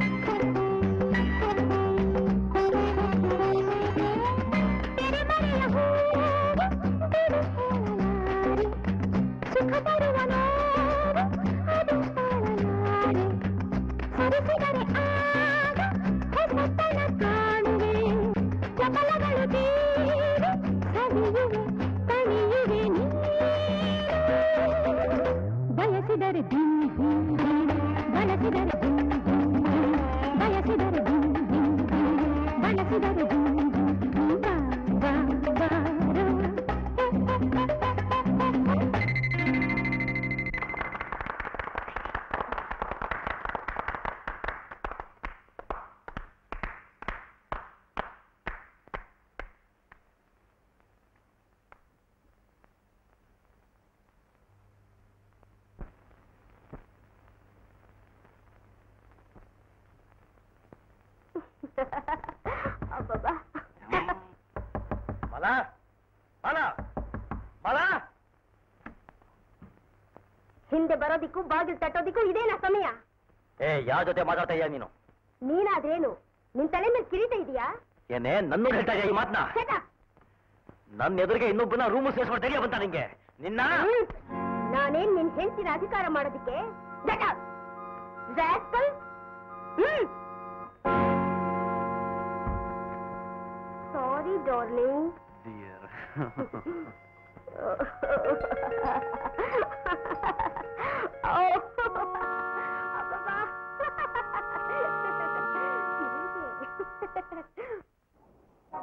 ತೆರೆಮರೆಯ ಹೂವು ಬಿಡು ಹೇಳಲಾರೆ ಸುಖ ತರುವ ನೋಡು ಅದು ತಾಳಲಾರೆ ಸರಿಸಿದರೆ ಆಗ ಹೊಸತನ ಕಾಣುವೆ ಚಪಲಗಳು ತೀರಿ ಸವಿಯುವೆ ತಣಿಯುವೆ ನೀನು ಬಯಸಿದರೆ ದಿಂ ದಿಂ ದಿಂ ಬಳಸಿದರೆ ದಿಂ ದಿಂ ದಿಂ ಬಯಸಿದರೆ ದಿಂ ದಿಂ ದಿಂ ಬಳಸಿದರೆ ದಿಂ ದಿಂ ದಿಂ ಬಾ ಬಾ ಬಾರೋ ಅಬ್ಬಬ್ಬಾ ಮಲ ಮಲ ಮಲ ಹಿಂದೆ ಬರೋದಿಕ್ಕೂ ಬಾಗಿಲು ತಟ್ಟೋದಿಕ್ಕೂ ಇದೇನಾ ಸಮಯ ಏ ಯಾವ ಜೊತೆ ಮಾತಾಡ್ತಾ ಇದೀಯ ನೀನು ನೀನಾದ್ರೇನು ನಿನ್ ತಲೆ ಮೇಲೆ ಕಿರೀಟ ಇದೆಯಾ ಏನೇ ನನ್ನ ಹೇಳ್ತಾ ಇದೀಯ ಈ ಮಾತನ್ನ ಶಟ ನನ್ನ ಎದುರಿಗೆ ಇನ್ನೊಬ್ಬನ ರೂಮ್ ಸೇರ್ಸ್ಕೊಂಡು ತೆಗಿಯ ಬಂತ ನಿಂಗೆ ನಿನ್ನ ನಾನೇನ್ ನಿನ್ ಹೆಂಡತಿನ ಅಧಿಕಾರ ಮಾಡೋದಿಕ್ಕೆ ಜಟ rascal. ಹ್ಮ್ ಸಾರಿ ಡಾರ್ಲಿಂಗ್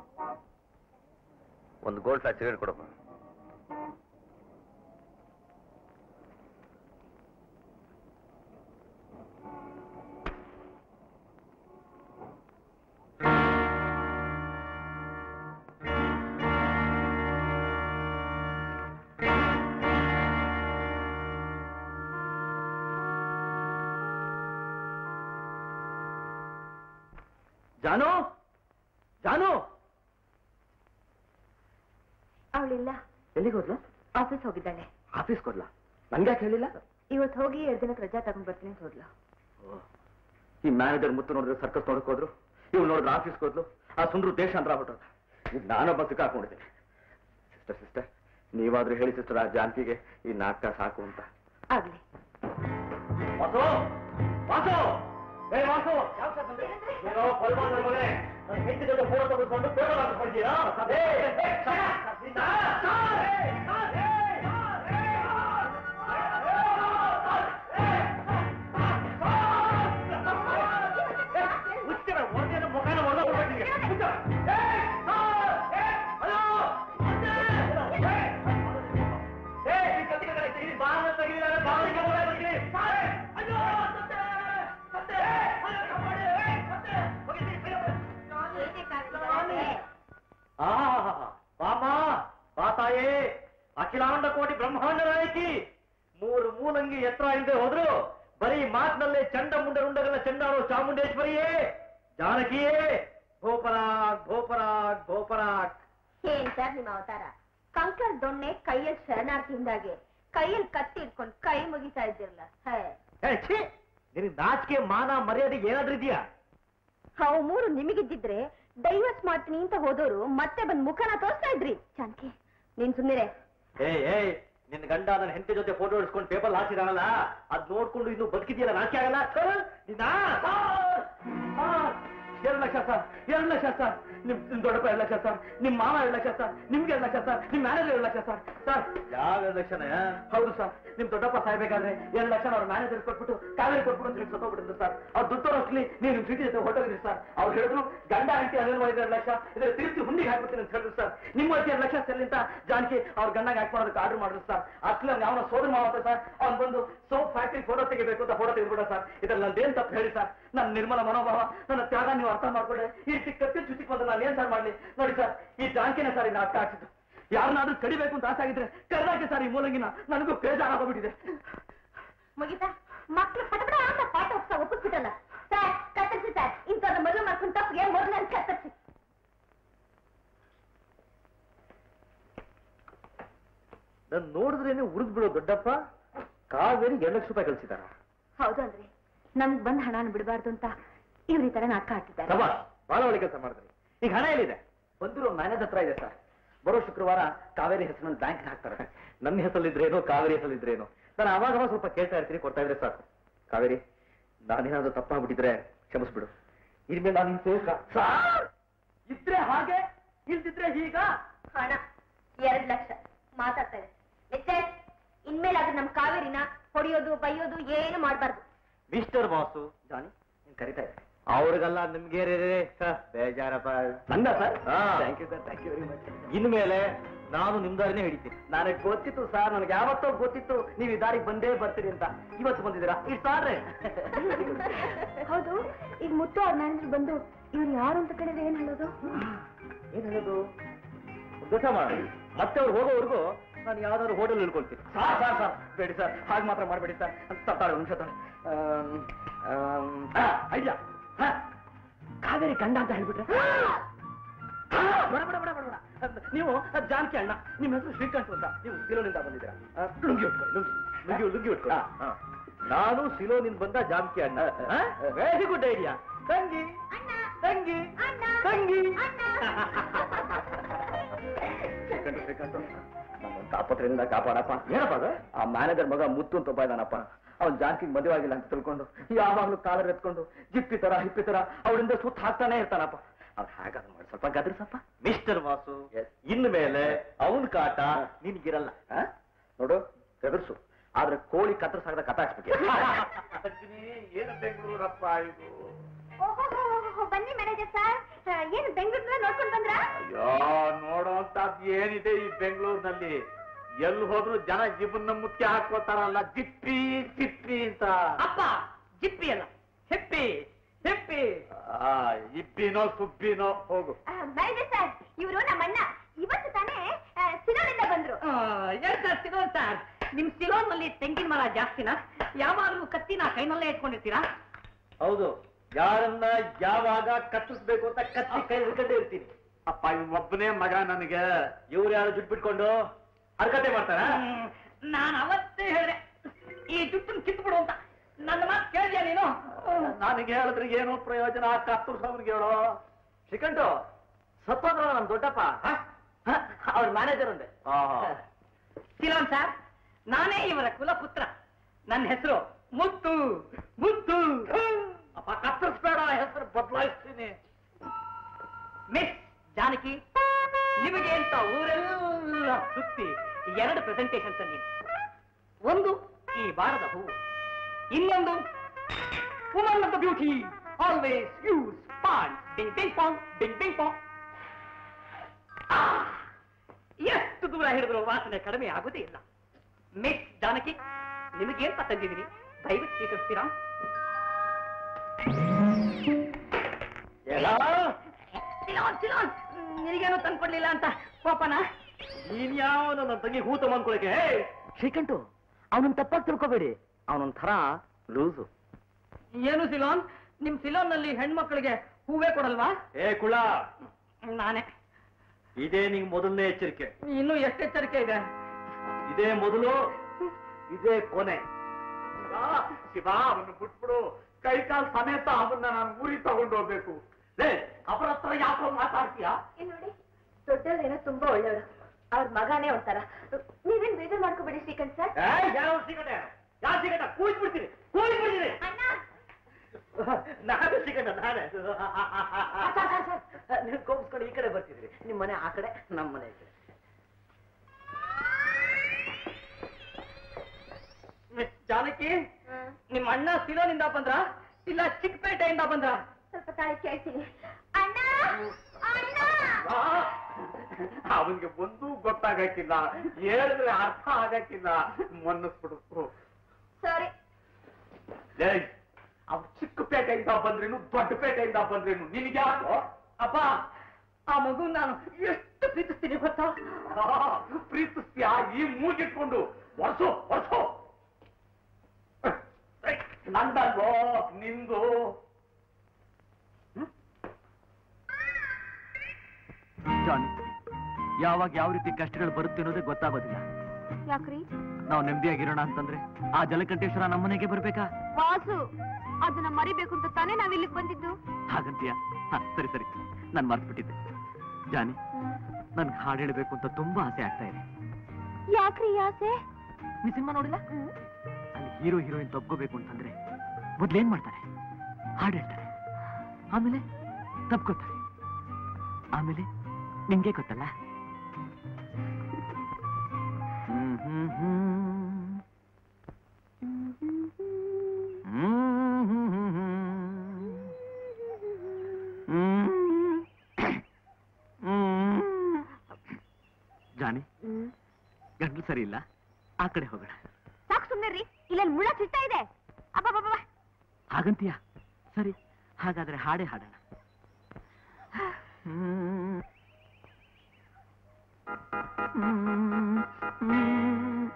ಒಂದು ಗೋಲ್ಡ್ ಫ್ಲಾಟ್ ಸಿಗರೇಟ್ ಕೊಡಪ್ಪ ಜಾನು ಜಾನು ಅವಳಿಲ್ಲ ಎಲ್ಲಿಗೆ ಹೋದ್ಲು ಆಫೀಸ್ ಹೋಗಿದ್ದಾಳೆ ಆಫೀಸ್ ಕೊಡ್ಲಾ ನಂಗೆ ಯಾಕೆ ಹೇಳಿಲ್ಲ ಇವತ್ತು ಹೋಗಿ ಎರಡು ದಿನಕ್ಕೆ ರಜಾ ತಗೊಂಡ್ ಬರ್ತೀನಿ ಅಂತ ಹೋದ್ಲು ಈ ಮ್ಯಾನೇಜರ್ ಮುತ್ತು ನೋಡಿದ್ರೆ ಸರ್ಕಸ್ ನೋಡಕ್ ಹೋದ್ರು ಇವ್ ನೋಡಿದ್ರೆ ಆಫೀಸ್ಗೆ ಹೋದ್ಲು ಆ ಸುಂದ್ರು ದೇಶ ಅಂತ ಆಗ್ಬಿಟ್ರು ಈಗ ನಾನೊಬ್ಬ ಸಿಕ್ಕಾಕೊಂಡಿದ್ದೀನಿ ಸಿಸ್ಟರ್ ಸಿಸ್ಟರ್ ನೀವಾದ್ರೂ ಹೇಳಿ ಸಿಸ್ಟರ್ ಆ ಜಾನಕಿಗೆ ಈ ನಾಟಕ ಸಾಕು ಅಂತ ಆಗ್ಲಿ ವಾಸು ವಾಸು ಏ ವಾಸು ಏನೋ ಕೊಲ್ಮಾನ್ ನನ್ ಮಗನೇ ನನ್ನ ಹೆಂಡತಿ ಜೊತೆ ಫೋಟೋ ತೆಗೆದುಕೊಂಡು ಪೇಪರ್ ಹಾಕಿಸ್ಕೊಂಡಿದ್ದೀರಾ ಏ, ಏ, ಕ್ಷಣ, ನಿನ್ನ- ಏ, ಏ, ಮುಚ್ಚಿರ, ಹೊರ್ಗೇನ ಮುಖಾನ ಹೊರ್ದೋಗ್ಬಿಡ್ಬೇಕು ನಿಂಗೆ. ಮುಚ್ಚಿರ. ಏ, ಸಾರ್, ಏ, ಅಯ್ಯೋ, ಮುಚ್ಚೆ. ಏ, ಈ ಕತ್ತಿಗೆ ಕಡೆ ತೆಗೀರಿ, ಬಾಗಿಲು ತೆಗೀರಿ, ಬಾಗಿಲಿಗೆ ಮುಖ ತೆಗೀರಿ. ಸಾರ್, ಅಯ್ಯೋ, ಸತ್ತೆ, ಸತ್ತೆ, ಅಯ್ಯೋ, ಕಾಪಾಡಿ, ಏ, ಸತ್ತೆ, ಹೋಗಿರಿ, ಅಯ್ಯೋ. ಆ, ಬಾಮ ಬಾ ತಾಯೇ ಅಖಿಲಾಂಡ ಕೋಟಿ ಬ್ರಹ್ಮಾಂಡ ನಾಯಕಿ ಮೂರು ಮೂಲಂಗಿ ಎತ್ತರ ಇಲ್ಲದೆ ಹೋದ್ರು ಬರೀ ಮಾತಿನಲ್ಲೇ ಚಂಡ ಮುಂಡ ರುಂಡಗಳ ಚಂಡಾಡೋ ಚಾಮುಂಡೇಶ್ವರಿಯೇ ಜಾನಕಿಯೇ ಭೋಪರಾಗ್ ಭೋಪರಾಗ್ ಭೋಪರಾಗ್ ಏನ್ ಸರ್ ನಿಮ್ಮ ಅವತಾರ ಕಂಕರ್ ದೊಣ್ಣೆ ಕೈಯಲ್ಲಿ ಶರಣಾರ್ಥಿಯಿಂದಾಗೆ ಕೈಯಲ್ಲಿ ಕತ್ತಿ ಇಟ್ಕೊಂಡು ಕೈ ಮುಗಿತಾ ಇದ್ದಿರಲ್ಲ ಹೇ ಏ, ಛೀ ನಿನಗೆ ನಾಚಿಕೆ ಮಾನ ಮರ್ಯಾದೆ ಏನಾದ್ರೂ ಇದೆಯಾ ಅವು ಮೂರು ನಿಮಗಿದ್ದಿದ್ರೆ ಡೈವರ್ಸ್ ಮಾಡ್ತೀನಿ ಅಂತ ಹೋದವರು ಮತ್ತೆ ಬಂದ್ ಮುಖನ ತೋರಿಸ್ತಾ ಇದ್ರಿ ಜಾನಕಿ ನೀನ್ ಸುಮ್ಮನೆ ಏ ಏಯ್ ನಿನ್ನ ಗಂಡ ನನ್ನ ಹೆಂಡತಿ ಜೊತೆ ಫೋಟೋ ಹಿಡ್ಕೊಂಡು ಪೇಪರ್ ಹಾಕಿದಾನಲ್ಲ ಅದ್ ನೋಡ್ಕೊಂಡು ಇನ್ನು ಬದುಕಿದ್ಯಲ್ಲ ನಾಚಿಕೆ ಆಗಲ್ಲ ಸರ್, ನಿನ್ನ ಸಾರ್, ಸಾರ್, ಎರಡು ಲಕ್ಷ ಸರ್ ಎರಡು ಲಕ್ಷ ಸರ್ ನಿಮ್ ನಿಮ್ ದೊಡ್ಡಪ್ಪ ಎರಡು ಲಕ್ಷ ಸರ್ ನಿಮ್ ಮಾವ ಎರಡು ಲಕ್ಷ ಸರ್ ನಿಮ್ಗೆ ಎರಡು ಲಕ್ಷ ಸರ್ ನಿಮ್ ಮ್ಯಾನೇಜರ್ ಎರಡು ಲಕ್ಷ ಸರ್ ಸರ್ ಯಾವ ಎರಡು ಲಕ್ಷನ ಹೌದು ಸರ್ ನಿಮ್ ದೊಡ್ಡಪ್ಪ ಸಾಯ್ಬೇಕಾದ್ರೆ ಎರಡು ಲಕ್ಷ ಅವ್ರ ಮ್ಯಾನೇಜರ್ ಕೊಟ್ಬಿಟ್ಟು ಕಾವೇರಿ ಕೊಟ್ಬಿಟ್ಟು ಅಂತ ಹೇಳಿ ಸತ್ತೋಗ್ಬಿಟ್ಟಿದ್ರು ಸರ್ ಅವ್ರು ದುಡ್ಡು ಅಷ್ಟಲಿ ನೀವು ನಿಮ್ ಸಿಟಿ ಜೊತೆ ಹೊಟ್ಟೋಗಿದ್ರಿ ಸರ್ ಅವ್ರು ಹೇಳಿದ್ರು ಗಂಡ ಹೆಂಡತಿ ಅನಿಲ್ವೈದು ಎರಡು ಲಕ್ಷ ಇದ್ರ ತಿರುಗಿ ಹುಂಡಿಗೆ ಹಾಕ್ಬಿಡ್ತೀನಿ ಅಂತ ಹೇಳಿದ್ರು ಸರ್ ನಿಮ್ಮ ವಯಸ್ಸು ಎರಡು ಲಕ್ಷ ಸೆಲ್ ಅಂತ ಜಾನಕಿ ಅವ್ರ ಗಂಡಗೆ ಹಾಕಿ ಮಾಡೋದಕ್ಕೆ ಆರ್ಡರ್ ಮಾಡಿದ್ರು ಸರ್ ಅಟ್ಲಿ ಅವ್ನು ಯಾವನ ಸೋದರ ಮಾವ ಸರ್ ಅವ್ನು ಬಂದು ಸೋಪ್ ಫ್ಯಾಕ್ಟ್ರಿ ಫೋಟೋ ತೆಗಿಬೇಕು ಅಂತ ಫೋಟೋ ತೆಗೆದ್ಬಿಡ ಸರ್ ಇದ್ರಲ್ಲಿ ನಂದೇನ್ ತಪ್ಪು ಹೇಳಿ ಸರ್ ನನ್ನ ನಿರ್ಮಲ ಮನೋಭಾವ ನನ್ನ ತ್ಯಾಗ ನೀವು ಅರ್ಥ ಮಾಡ್ಕೊಂಡೆ ಈ ಚಿಕ್ಕ ಕತ್ತಿ ಚುಚಿಕ್ ಬಂದ್ರೆ ನಾನು ಏನ್ ಸರ್ ಮಾಡ್ಲಿ ನೋಡಿ ಸರ್ ಈ ಜಾನಕಿನೇ ಸರ್ ಈ ನಾಟಕ ಹಾಕ್ಸಿದ್ದು ಯಾರನ್ನಾದ್ರೂ ಕಡಿಬೇಕು ಅಂತ ಆಸೆ ಆಗಿದ್ರೆ ಕರ್ನಾಟಕ ಸರ್ ಈ ಮೂಲಂಗಿನ ನನಗೂ ಬೇಜಾರಾಗೋಗ್ಬಿಟ್ಟಿದೆ ಮುಗಿತಾ ಮಕ್ಳು ಪಟಪಟ ಅಂತ ಪಾಠ ಹೋಗ್ತಾ ಒಪ್ಪಿಸ್ಬಿಟ್ಟಲ್ಲ ಸರ್ ಕತ್ತರಿಸಿ ಸರ್ ಇಂಥದ್ದು ಮದುವೆ ಮಾಡ್ಕೊಂಡು ತಪ್ಪಿಗೆ ಮೊದಲು ನನ್ ಕತ್ತರಿಸಿ ನಾನು ನೋಡಿದ್ರೇನೆ ಉರಿದ್ ಬಿಡೋ ದೊಡ್ಡಪ್ಪ ಕಾವೇರಿ ಎರಡು ಲಕ್ಷ ರೂಪಾಯಿ ಕಳಿಸಿದಾರ ಹೌದು ಅಂದ್ರೆ ನಮ್ಗ್ ಬಂದ್ ಹಣನ ಬಿಡಬಾರ್ದು ಅಂತ ಇವ್ರ ಈ ತರ ನಾಟಕ ಆಡ್ತಿದ್ದಾರೆ ಸಭಾ ಬಹಳ ಒಳ್ಳೆ ಕೆಲಸ ಮಾಡಿದ್ರಿ ಈಗ ಹಣ ಎಲ್ಲಿದೆ ಬಂದಿರೋ ಮ್ಯಾನೇಜ್ ಹತ್ರ ಇದೆ ಸರ್ ಬರೋ ಶುಕ್ರವಾರ ಕಾವೇರಿ ಹೆಸರಿನಲ್ಲಿ ಬ್ಯಾಂಕ್ ಹಾಕ್ತಾರೆ ನನ್ನ ಹೆಸರಲ್ಲಿದ್ರೇನೋ ಕಾವೇರಿ ಹೆಸರಲ್ಲಿದ್ರೇನೋ ನಾನು ಅವಾಗ ಅವಾಗ ಸ್ವಲ್ಪ ಕೇಳ್ತಾ ಇರ್ತೀನಿ ಕೊಡ್ತಾ ಇದ್ರೆ ಸಾಕು ಕಾವೇರಿ ನಾನೇನಾದ್ರೂ ತಪ್ಪಾಗ್ಬಿಟ್ಟಿದ್ರೆ ಕ್ಷಮಿಸ್ಬಿಡು ಇನ್ಮೇಲೆ ನಾನು ನಿನ್ ಸೇವಕ ಸಾರ್ ಇದ್ರೆ ಹಾಗೆ ಇಲ್ದಿದ್ರೆ ಹೀಗ ಹಣ ಎರಡ್ ಲಕ್ಷ ಮಾತಾಡ್ತಾ ಇದೆ ಮಿಸ್ಟರ್ ಇನ್ಮೇಲೆ ಅದು ನಮ್ ಕಾವೇರಿನ ಹೊಡೆಯೋದು ಬೈಯೋದು ಏನು ಮಾಡ್ಬಾರ್ದು ಮಿಸ್ಟರ್ ಬಾಸು ಜಾನಿ ನೀನ್ ಕರಿತಾ ಇದ್ದಾರೆ ಅವ್ರಿಗೆಲ್ಲ ನಿಮ್ಗೆ ಬೇಜಾರಪ್ಪ ನಂದ sir thank you sir thank you very much ಇನ್ಮೇಲೆ ನಾನು ನಿಮ್ ದಾರಿನೇ ಹಿಡಿತೀನಿ ನನಗೆ ಗೊತ್ತಿತ್ತು ಸರ್ ನನಗೆ ಯಾವತ್ತೋ ಗೊತ್ತಿತ್ತು ನೀವು ಈ ದಾರಿಗೆ ಬಂದೇ ಬರ್ತೀರಿ ಅಂತ ಇವತ್ತು ಬಂದಿದ್ದೀರಾ ಇಷ್ಟು ಸಾರ್ರೆ ಹೌದು ಈಗ ಮುತ್ತು ಅವ್ರ ಮ್ಯಾನೇಜರ್ ಬಂದು ಇವ್ರು ಯಾರು ಅಂತ ಕೇಳಿದ್ರೆ ಏನ್ ಹೇಳೋದು ಏನ್ ಹೇಳೋದು ಕೆಲಸ ಮಾಡಿ ಮತ್ತೆ ಅವ್ರು ಹೋಗೋವರೆಗೂ ನಾನು ಯಾವ್ದಾದ್ರು ಹೋಟೆಲ್ ಇಳ್ಕೊಳ್ತೀನಿ ಸರ್ ಸರ್ ಸರ್ ಬೇಡಿ ಸರ್ ಹಾಗೆ ಮಾತ್ರ ಮಾಡಬೇಡಿ ಸರ್ ತಪ್ಪಾಳೆ ಒಂದು ನಿಮಿಷ ಐಡಿಯಾ ಕಾವೇರಿ ಗಂಡ ಅಂತ ಹೇಳ್ಬಿಟ್ರೆ ಆ, ಬೇಡ ಬೇಡ ಬೇಡ ಬೇಡ ಬೇಡ. ನೀವು ಜಾನಕಿ ಅಣ್ಣ ನಿಮ್ಮ ಹೆಸರು ಶ್ರೀಕಂಠ್ ಅಂತ ನೀವು ಸಿಲೋನಿಂದ ಬಂದಿದ್ದೀರಾ ಆ, ಲುಂಗಿ ಉಟ್ಕೊಳ್ಳಿ ಲುಂಗಿ ಲುಂಗಿ ಲುಂಗಿ ಉಟ್ಕೊಳ್ಳಿ ಆ. ನಾನು ಸಿಲೋನಿಂದ ಬಂದ ಜಾನಕಿ ಅಣ್ಣ ವೆರಿ ಗುಡ್ ಐಡಿಯಾ ತಂಗಿ ತಂಗಿ ತಂಗಿ ಶ್ರೀಕಂಠ ಶ್ರೀಕಂಠ ನಮ್ಮನ್ನ ತಾಪತ್ರೆಯಿಂದ ಕಾಪಾಡಪ್ಪ ಏನಪ್ಪ ಅದು ಆ ಮ್ಯಾನೇಜರ್ ಮಗ ಮುತ್ತು ಅಂತ ಒಬ್ಬ ಇದಾನಪ್ಪ ಅವ್ನ್ ಜಾನಕಿಗೆ ಮದುವೆ ಆಗಿಲ್ಲ ಅಂತ ತಿಳ್ಕೊಂಡು ಯಾವಾಗ್ಲೂ ಕಾಲರ್ ಎತ್ಕೊಂಡು ಜಿಪ್ಪಿ ತರ ಹಿಪ್ಪಿ ತರ ಅವಳಿಂದ ಸುತ್ತ ಹಾಕ್ತಾನೆ ಇರ್ತಾನಪ್ಪ ಅವ್ನು ಹಾಗಾದ್ರೆ ಮಾಡಿ ಸ್ವಲ್ಪ ಗದರ್ಸಪ್ಪ ಮಿಸ್ಟರ್ ವಾಸು ಇನ್ನು ಮೇಲೆ ಅವನ್ ಕಾಟ ನಿನ್ಗಿರಲ್ಲ ಆ? ನೋಡು ಗದರ್ಸು ಆದ್ರೆ ಕೋಳಿ ಕತ್ತರಿಸಾಗದ ಕಥ ಹಾಕ್ಸ್ಬೇಕು ಏನು ಬೆಂಗಳೂರಪ್ಪ ಇದು ಬನ್ನಿ ಮ್ಯಾನೇಜರ್ ಸರ್ ಏನು ಬೆಂಗಳೂರಿನ ನೋಡ್ಕೊಂಡು ಬಂದ್ರ ಅಯ್ಯೋ ನೋಡೋಂತದ್ ಏನಿದೆ ಈ ಬೆಂಗಳೂರಿನಲ್ಲಿ ಎಲ್ಲಿ ಹೋದ್ರು ಜನ ಜಿಬ್ಬನ್ನ ಮುತ್ತಿ ಹಾಕೋತಾರಲ್ಲ ಜಿಪ್ಪಿ ಜಿಪ್ಪಿ ಅಂತ ಅಪ್ಪ ಜಿಪ್ಪಿ ಅಲ್ಲ ಹೆಪ್ಪಿ ಹೆಪ್ಪಿ ಆ, ಇಬ್ಬಿನೋ ಸುಬ್ಬಿನೋ ಹೋಗು ಮ್ಯಾನೇಜರ್ ಸರ್ ಇವರು ನಮ್ಮ ಅಣ್ಣ ಇವತ್ತು ತಾನೇ ಸಿಗೋಲಿಂದ ಬಂದ್ರು ಎರಡ್ ಸರ್ ಸಿಲೋನ್ ಸರ್ ನಿಮ್ ಸಿಲೋನ್ ನಲ್ಲಿ ತೆಂಗಿನ ಮರ ಜಾಸ್ತಿನಾ ಯಾವಾಗ್ಲೂ ಕತ್ತಿನ ಕೈನಲ್ಲೇ ಇಟ್ಕೊಂಡಿರ್ತೀರಾ ಹೌದು ಯಾರನ್ನ ಯಾವಾಗ ಕತ್ತರಿಸ್ಬೇಕು ಅಂತ ಕತ್ತಿ ಕೈ ಹಿಡ್ಕೊಂಡೇ ಇರ್ತೀನಿ ಅಪ್ಪ ಒಬ್ಬನೇ ಮಗ ನನಗೆ ಇವ್ರು ಯಾರು ಜುಟ್ ಬಿಟ್ಕೊಂಡು ಅರ್ಕತೆ ಮಾಡ್ತಾರ ನಾನು ಅವತ್ತೇ ಹೇಳಿದೆ ಈ ಜುಟ್ಟನ್ನು ಕಿತ್ಬಿಡು ಅಂತ ನನ್ನ ಮಾತು ಕೇಳಿದ್ಯಾ ನೀನು ನನಗೆ ಹೇಳಿದ್ರೆ ಏನು ಪ್ರಯೋಜನ ಕತ್ತರಿಸೋನ್ಗೆ ಹೇಳೋ ಶ್ರೀಕಂಠು ಸತ್ತೋದ್ರ ನಮ್ ದೊಡ್ಡಪ್ಪ ಅವ್ರ ಮ್ಯಾನೇಜರ್ ಅಂದೆ ಸಿಲೋನ್ ಸರ್ ನಾನೇ ಇವರ ಕುಲಪುತ್ರ ನನ್ನ ಹೆಸರು ಮುತ್ತು ಮುತ್ತು ಅಪ್ಪ ಕತ್ತರಿಸ್ಬೇಡ ಹೆಸರು ಬದಲಾಯಿಸ್ತೀನಿ ಮಿಸ್ ಜಾನಕಿ ನಿಮಗೆ ಅಂತ ಊರೆಲ್ಲ ಸುತ್ತಿ ಎರಡು ಪ್ರೆಸೆಂಟೇಶನ್ ತಂದಿನಿ ಒಂದು ಈ ಬಾರದ ಹೂವು ಇನ್ನೊಂದು woman of the beauty always use Pond's ಡಿಂಗ್ ಡಿಂಗ್ ಪಾಂಗ್ ಡಿಂಗ್ ಡಿಂಗ್ ಪಾಂಗ್ ಆ, ಎಷ್ಟು ದೂರ ಹಿಡಿದ್ರು ವಾಸನೆ ಕಡಿಮೆ ಆಗುದೇ ಇಲ್ಲ ಮಿಸ್ ಜಾನಕಿ ನಿಮಗೆ ಅಂತ ತಂದಿದ್ದೀನಿ ದಯವಿಟ್ಟು ಸ್ವೀಕರಿಸ್ತೀರಾ ಸಿಲೋನ್ ಸಿಲೋನ್ ನಿನಗೇನು ತಂದ್ಕೊಡ್ಲಿಲ್ಲ ಅಂತ ಪಾಪನ ನೀನ್ ಯಾವ ನನ್ನ ತಂಗಿ ಹೂ ತಗೊಂಡ್ಕೊಳಕ್ಕೆ ಶ್ರೀಕಂಠು ಅವನನ್ನ ತಪ್ಪಾಗಿ ತಿಳ್ಕೊಬೇಡಿ ಅವನೊಂಥರ ಲೂಸು ಏನು ಸಿಲೋನ್ ನಿಮ್ ಸಿಲೋನ್ ನಲ್ಲಿ ಹೆಣ್ಮಕ್ಳಿಗೆ ಹೂವೇ ಕೊಡಲ್ವಾ ಏ ಕುಳ ನಾನೇ ಇದೇ ನಿಂಗ್ ಮೊದಲನೇ ಎಚ್ಚರಿಕೆ ಇನ್ನು ಎಷ್ಟು ಎಚ್ಚರಿಕೆ ಇದೆ ಇದೇ ಮೊದಲು ಇದೇ ಕೊನೆ ಶಿವ ಅವನು ಬಿಟ್ಬಿಡು ಕೈ ಕಾಲು ಸಮೇತ ಅವನ್ನ ನಾನು ಊರಿಗೆ ತಗೊಂಡು ಹೋಗ್ಬೇಕು ಲೇ ಅವರ ಹತ್ರ ಯಾಕೋ ಮಾತಾಡ್ತೀಯಾ ಇಲ್ಲಿ ನೋಡಿ ದೊಡ್ಡವ್ರೇನೋ ತುಂಬಾ ಒಳ್ಳೆಯವರು ಅವ್ರ ಮಗನೇ ಒಂಥರ ನೀವೇನ್ ಬೇಜಾರ್ ಮಾಡ್ಕೋಬೇಡಿ ಶ್ರೀಕಂಠ್ ಸರ್ ಯಾವ ಸಿಗಟ ಯಾವ ಸಿಗಟ ಕೂಯ್ಬಿಡ್ತೀನಿ ಕೂಯ್ಬಿಡ್ತೀನಿ ನಾನು ಸಿಗಟ ನಾನೇ ನೀವು ಕೋಪಿಸ್ಕೊಂಡು ಈ ಕಡೆ ಬರ್ತಿದ್ರಿ ನಿಮ್ಮ ಮನೆ ಆ ಕಡೆ ನಮ್ಮ ಮನೆ ಈ ಕಡೆ ಮಿಸ್ ಜಾನಕಿ ನಿಮ್ಮ ಅಣ್ಣ ಸಿಲೋನಿಂದ ಬಂದ್ರ ಇಲ್ಲ ಚಿಕ್ಕಪೇಟೆಯಿಂದ ಬಂದ್ರ ಸ್ವಲ್ಪ ತಾಳಿ ಕೇಳ್ತೀನಿ ಅಣ್ಣ ಅಣ್ಣ ಅವನ್ಗೆ ಒಂದೂ ಗೊತ್ತಾಗಕ್ಕಿಲ್ಲ ಹೇಳಿದ್ರೆ ಅರ್ಥ ಆಗಕ್ಕಿಲ್ಲ ಮನ್ನಿಸ್ಬಿಡು ಸಾರಿ ಏಯ್ ಅವ್ರು ಚಿಕ್ಕ ಪೇಟೆಯಿಂದ ಬಂದ್ರೇನು ದೊಡ್ಡ ಪೇಟೆಯಿಂದ ಬಂದ್ರೇನು ನಿನಗೆ ಯಾಕೋ ಅಪ್ಪ ಆ ಮಗು ನಾನು ಎಷ್ಟು ಪ್ರೀತಿಸ್ತೀನಿ ಗೊತ್ತಾ ಪ್ರೀತಿಸ್ತೀಯ ಈ ಮೂಗಿಟ್ಕೊಂಡು ವರ್ಷೋ ವರ್ಷೋ ನಂದಲ್ವೋ ನಿಂದು ಜಾನಿ ಯಾವಾಗ ಯಾವ ರೀತಿ ಕಷ್ಟಗಳು ಬರುತ್ತೆ ಅನ್ನೋದೇ ಗೊತ್ತಾಗೋದಿಲ್ಲ ಯಾಕ್ರಿ ನಾವು ನೆಮ್ಮದಿಯಾಗಿರೋಣ ಅಂತಂದ್ರೆ ಆ ಜಲಕಂಠೇಶ್ವರ ನಮ್ಮನೆಗೆ ಬರ್ಬೇಕಾ ವಾಸು ಅದನ್ನ ಮರಿಬೇಕು ಅಂತ ತಾನೇ ನಾವ್ ಇಲ್ಲಿಗೆ ಬಂದಿದ್ದು ಹಾಗಂತೀಯ ಹ, ಸರಿ ಸರಿ ನಾನು ಮರ್ತ್ಬಿಟ್ಟಿದ್ದೆ ಜಾನಿ ನನ್ಗೆ ಹಾಡು ಹೇಳ್ಬೇಕು ಅಂತ ತುಂಬಾ ಆಸೆ ಆಗ್ತಾ ಇದೆ ಯಾಕ್ರಿ ಈ ಆಸೆ ನೀ ಸಿನಿಮಾ ನೋಡಿಲ್ಲ ಅಲ್ಲಿ ಹೀರೋ ಹೀರೋಯಿನ್ ತಪ್ಕೋಬೇಕು ಅಂತಂದ್ರೆ ಮೊದ್ಲೇನ್ ಮಾಡ್ತಾರೆ ಹಾಡು ಹೇಳ್ತಾರೆ ಆಮೇಲೆ ತಪ್ಕೋತಾರೆ ಆಮೇಲೆ ನಿಮ್ಗೆ ಗೊತ್ತಲ್ಲ ಹ್ಮ್ ಹ್ಮ್ ಹ್ಮ್. ಹ್ಮ್ ಹ್ಮ್ ಹ್ಮ್ ಹ್ಮ್. ಹ್ಮ್. ಹ್ಮ್. ಜಾನಿ ಗಂಟ್ಲು ಸರಿ ಇಲ್ಲ ಆ ಕಡೆ ಹೋಗೋಣ ಸಾಕು ಸುಮ್ನೆ ರೀ ಇಲ್ಲಲ್ಲಿ ಮುಳ್ಳ ಚಿಟ್ಟ ಇದೆ ಅಬ್ಬಬ್ಬಬ್ಬ ಹಾಗಂತೀಯ ಸರಿ ಹಾಗಾದ್ರೆ ಹಾಡೇ ಹಾಡೋಣ ಹ್ಮ್. ಹ್ಮ್. ಹ್ಮ್.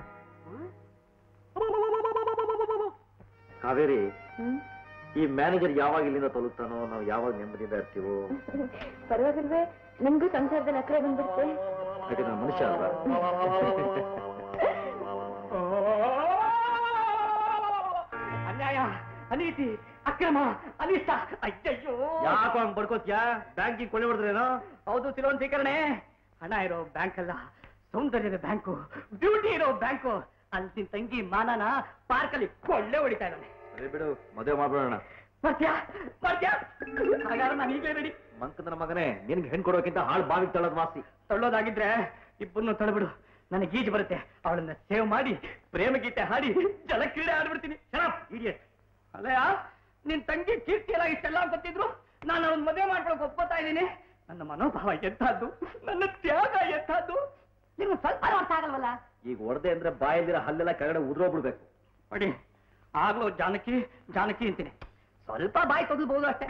ಕಾವೇರಿ ಈ ಮ್ಯಾನೇಜರ್ ಯಾವಾಗ ಇಲ್ಲಿಂದ ತೊಲಗ್ತಾನೋ ನಾವು ಯಾವಾಗ ನೆಮ್ಮದಿಯಿಂದ ಇರ್ತೀವೋ ಪರವಾಗಿಲ್ವೇ ನಿಮ್ಗೂ ಸಂಸಾರದಲ್ಲಿ ಅಕ್ರೆ ಬಂದ್ಬಿಡುತ್ತೆ ಯಾಕಂದ್ರೆ ನಾನು ಮನುಷ್ಯ ಅಲ್ವಾ ಅನ್ಯಾಯ ಅನೀತಿ ಅಕ್ರಮ ಅನಿಷ್ಟ ಅಯ್ಯಯ್ಯೋ ಯಾಕೋ ಹಂಗ್ ಬಡ್ಕೋತ್ಯಾ ಬ್ಯಾಂಕಿಂಗ್ ಕೊಳ್ಳೆ ಹೊಡೆದ್ರೇನೋ ಹೌದು ಸಿಲೋನ್ ಸ್ವೀಕರಣೆ ಹಣ ಇರೋ ಬ್ಯಾಂಕ್ ಅಲ್ಲ ಸೌಂದರ್ಯದ ಬ್ಯಾಂಕು ಬ್ಯೂಟಿ ಇರೋ ಬ್ಯಾಂಕು ಅಲ್ಲಿ ನಿನ್ ತಂಗಿ ಮಾನನ ಪಾರ್ಕ್ ಅಲ್ಲಿ ಕೊಳ್ಳೆ ಹೊಡಿತಾ ಇದ್ದಾನೆ ಸರಿ ಬಿಡು ಮದುವೆ ಮಾಡ್ಬಿಡೋಣ ಬರ್ತ್ಯಾ ಬರ್ತ್ಯಾ ಹಾಗಾದ್ರೆ ನಾನು ಈಗಲೇ ರೆಡಿ ಮಂಕಂದ್ರ ಮಗನೇ ನಿನ್ಗೆ ಹೆಣ್ ಕೊಡೋಕ್ಕಿಂತ ಹಾಳು ಬಾವಿಗೆ ತಳ್ಳೋದು ವಾಸಿ ತಳ್ಳೋದಾಗಿದ್ರೆ ಇಬ್ಬರನ್ನು ತಳ್ಬಿಡು ನನಗೆ ಈಜು ಬರುತ್ತೆ ಅವಳನ್ನ ಸೇವ್ ಮಾಡಿ ಪ್ರೇಮ ಗೀತೆ ಹಾಡಿ ಜಲಕ್ರೀಡೆ ಆಡ್ಬಿಡ್ತೀನಿ ಇಡಿಯಟ್ ಅಲ್ಲಯ್ಯ ನಿನ್ ತಂಗಿ ಕೀರ್ತಿ ಎಲ್ಲ ಇಷ್ಟೆಲ್ಲ ಗೊತ್ತಿದ್ರು ನಾನು ಅವನ್ ಮದುವೆ ಮಾಡ್ಕೊಳಕ್ ಒಪ್ಕೋತಾ ಇದ್ದೀನಿ ನನ್ನ ಮನೋಭಾವ ಎಂಥದ್ದು ನನ್ನ ತ್ಯಾಗ ಎಂಥದ್ದು ನಿಮ್ಗೆ ಸ್ವಲ್ಪ ಅರ್ಥ ಆಗಲ್ವಲ್ಲ ಈಗ ಹೊಡೆದೆ ಅಂದ್ರೆ ಬಾಯಲ್ಲಿರೋ ಹಲ್ಲೆಲ್ಲ ಕೆಳಗಡೆ ಉದ್ರೋಗ್ಬಿಡ್ಬೇಕು ನೋಡಿ ಆಗ್ಲೂ ಜಾನಕಿ ಜಾನಕಿ ಅಂತೀನಿ ಸ್ವಲ್ಪ ಬಾಯಿ ತಗಲ್ಬಹುದು ಅಷ್ಟೇ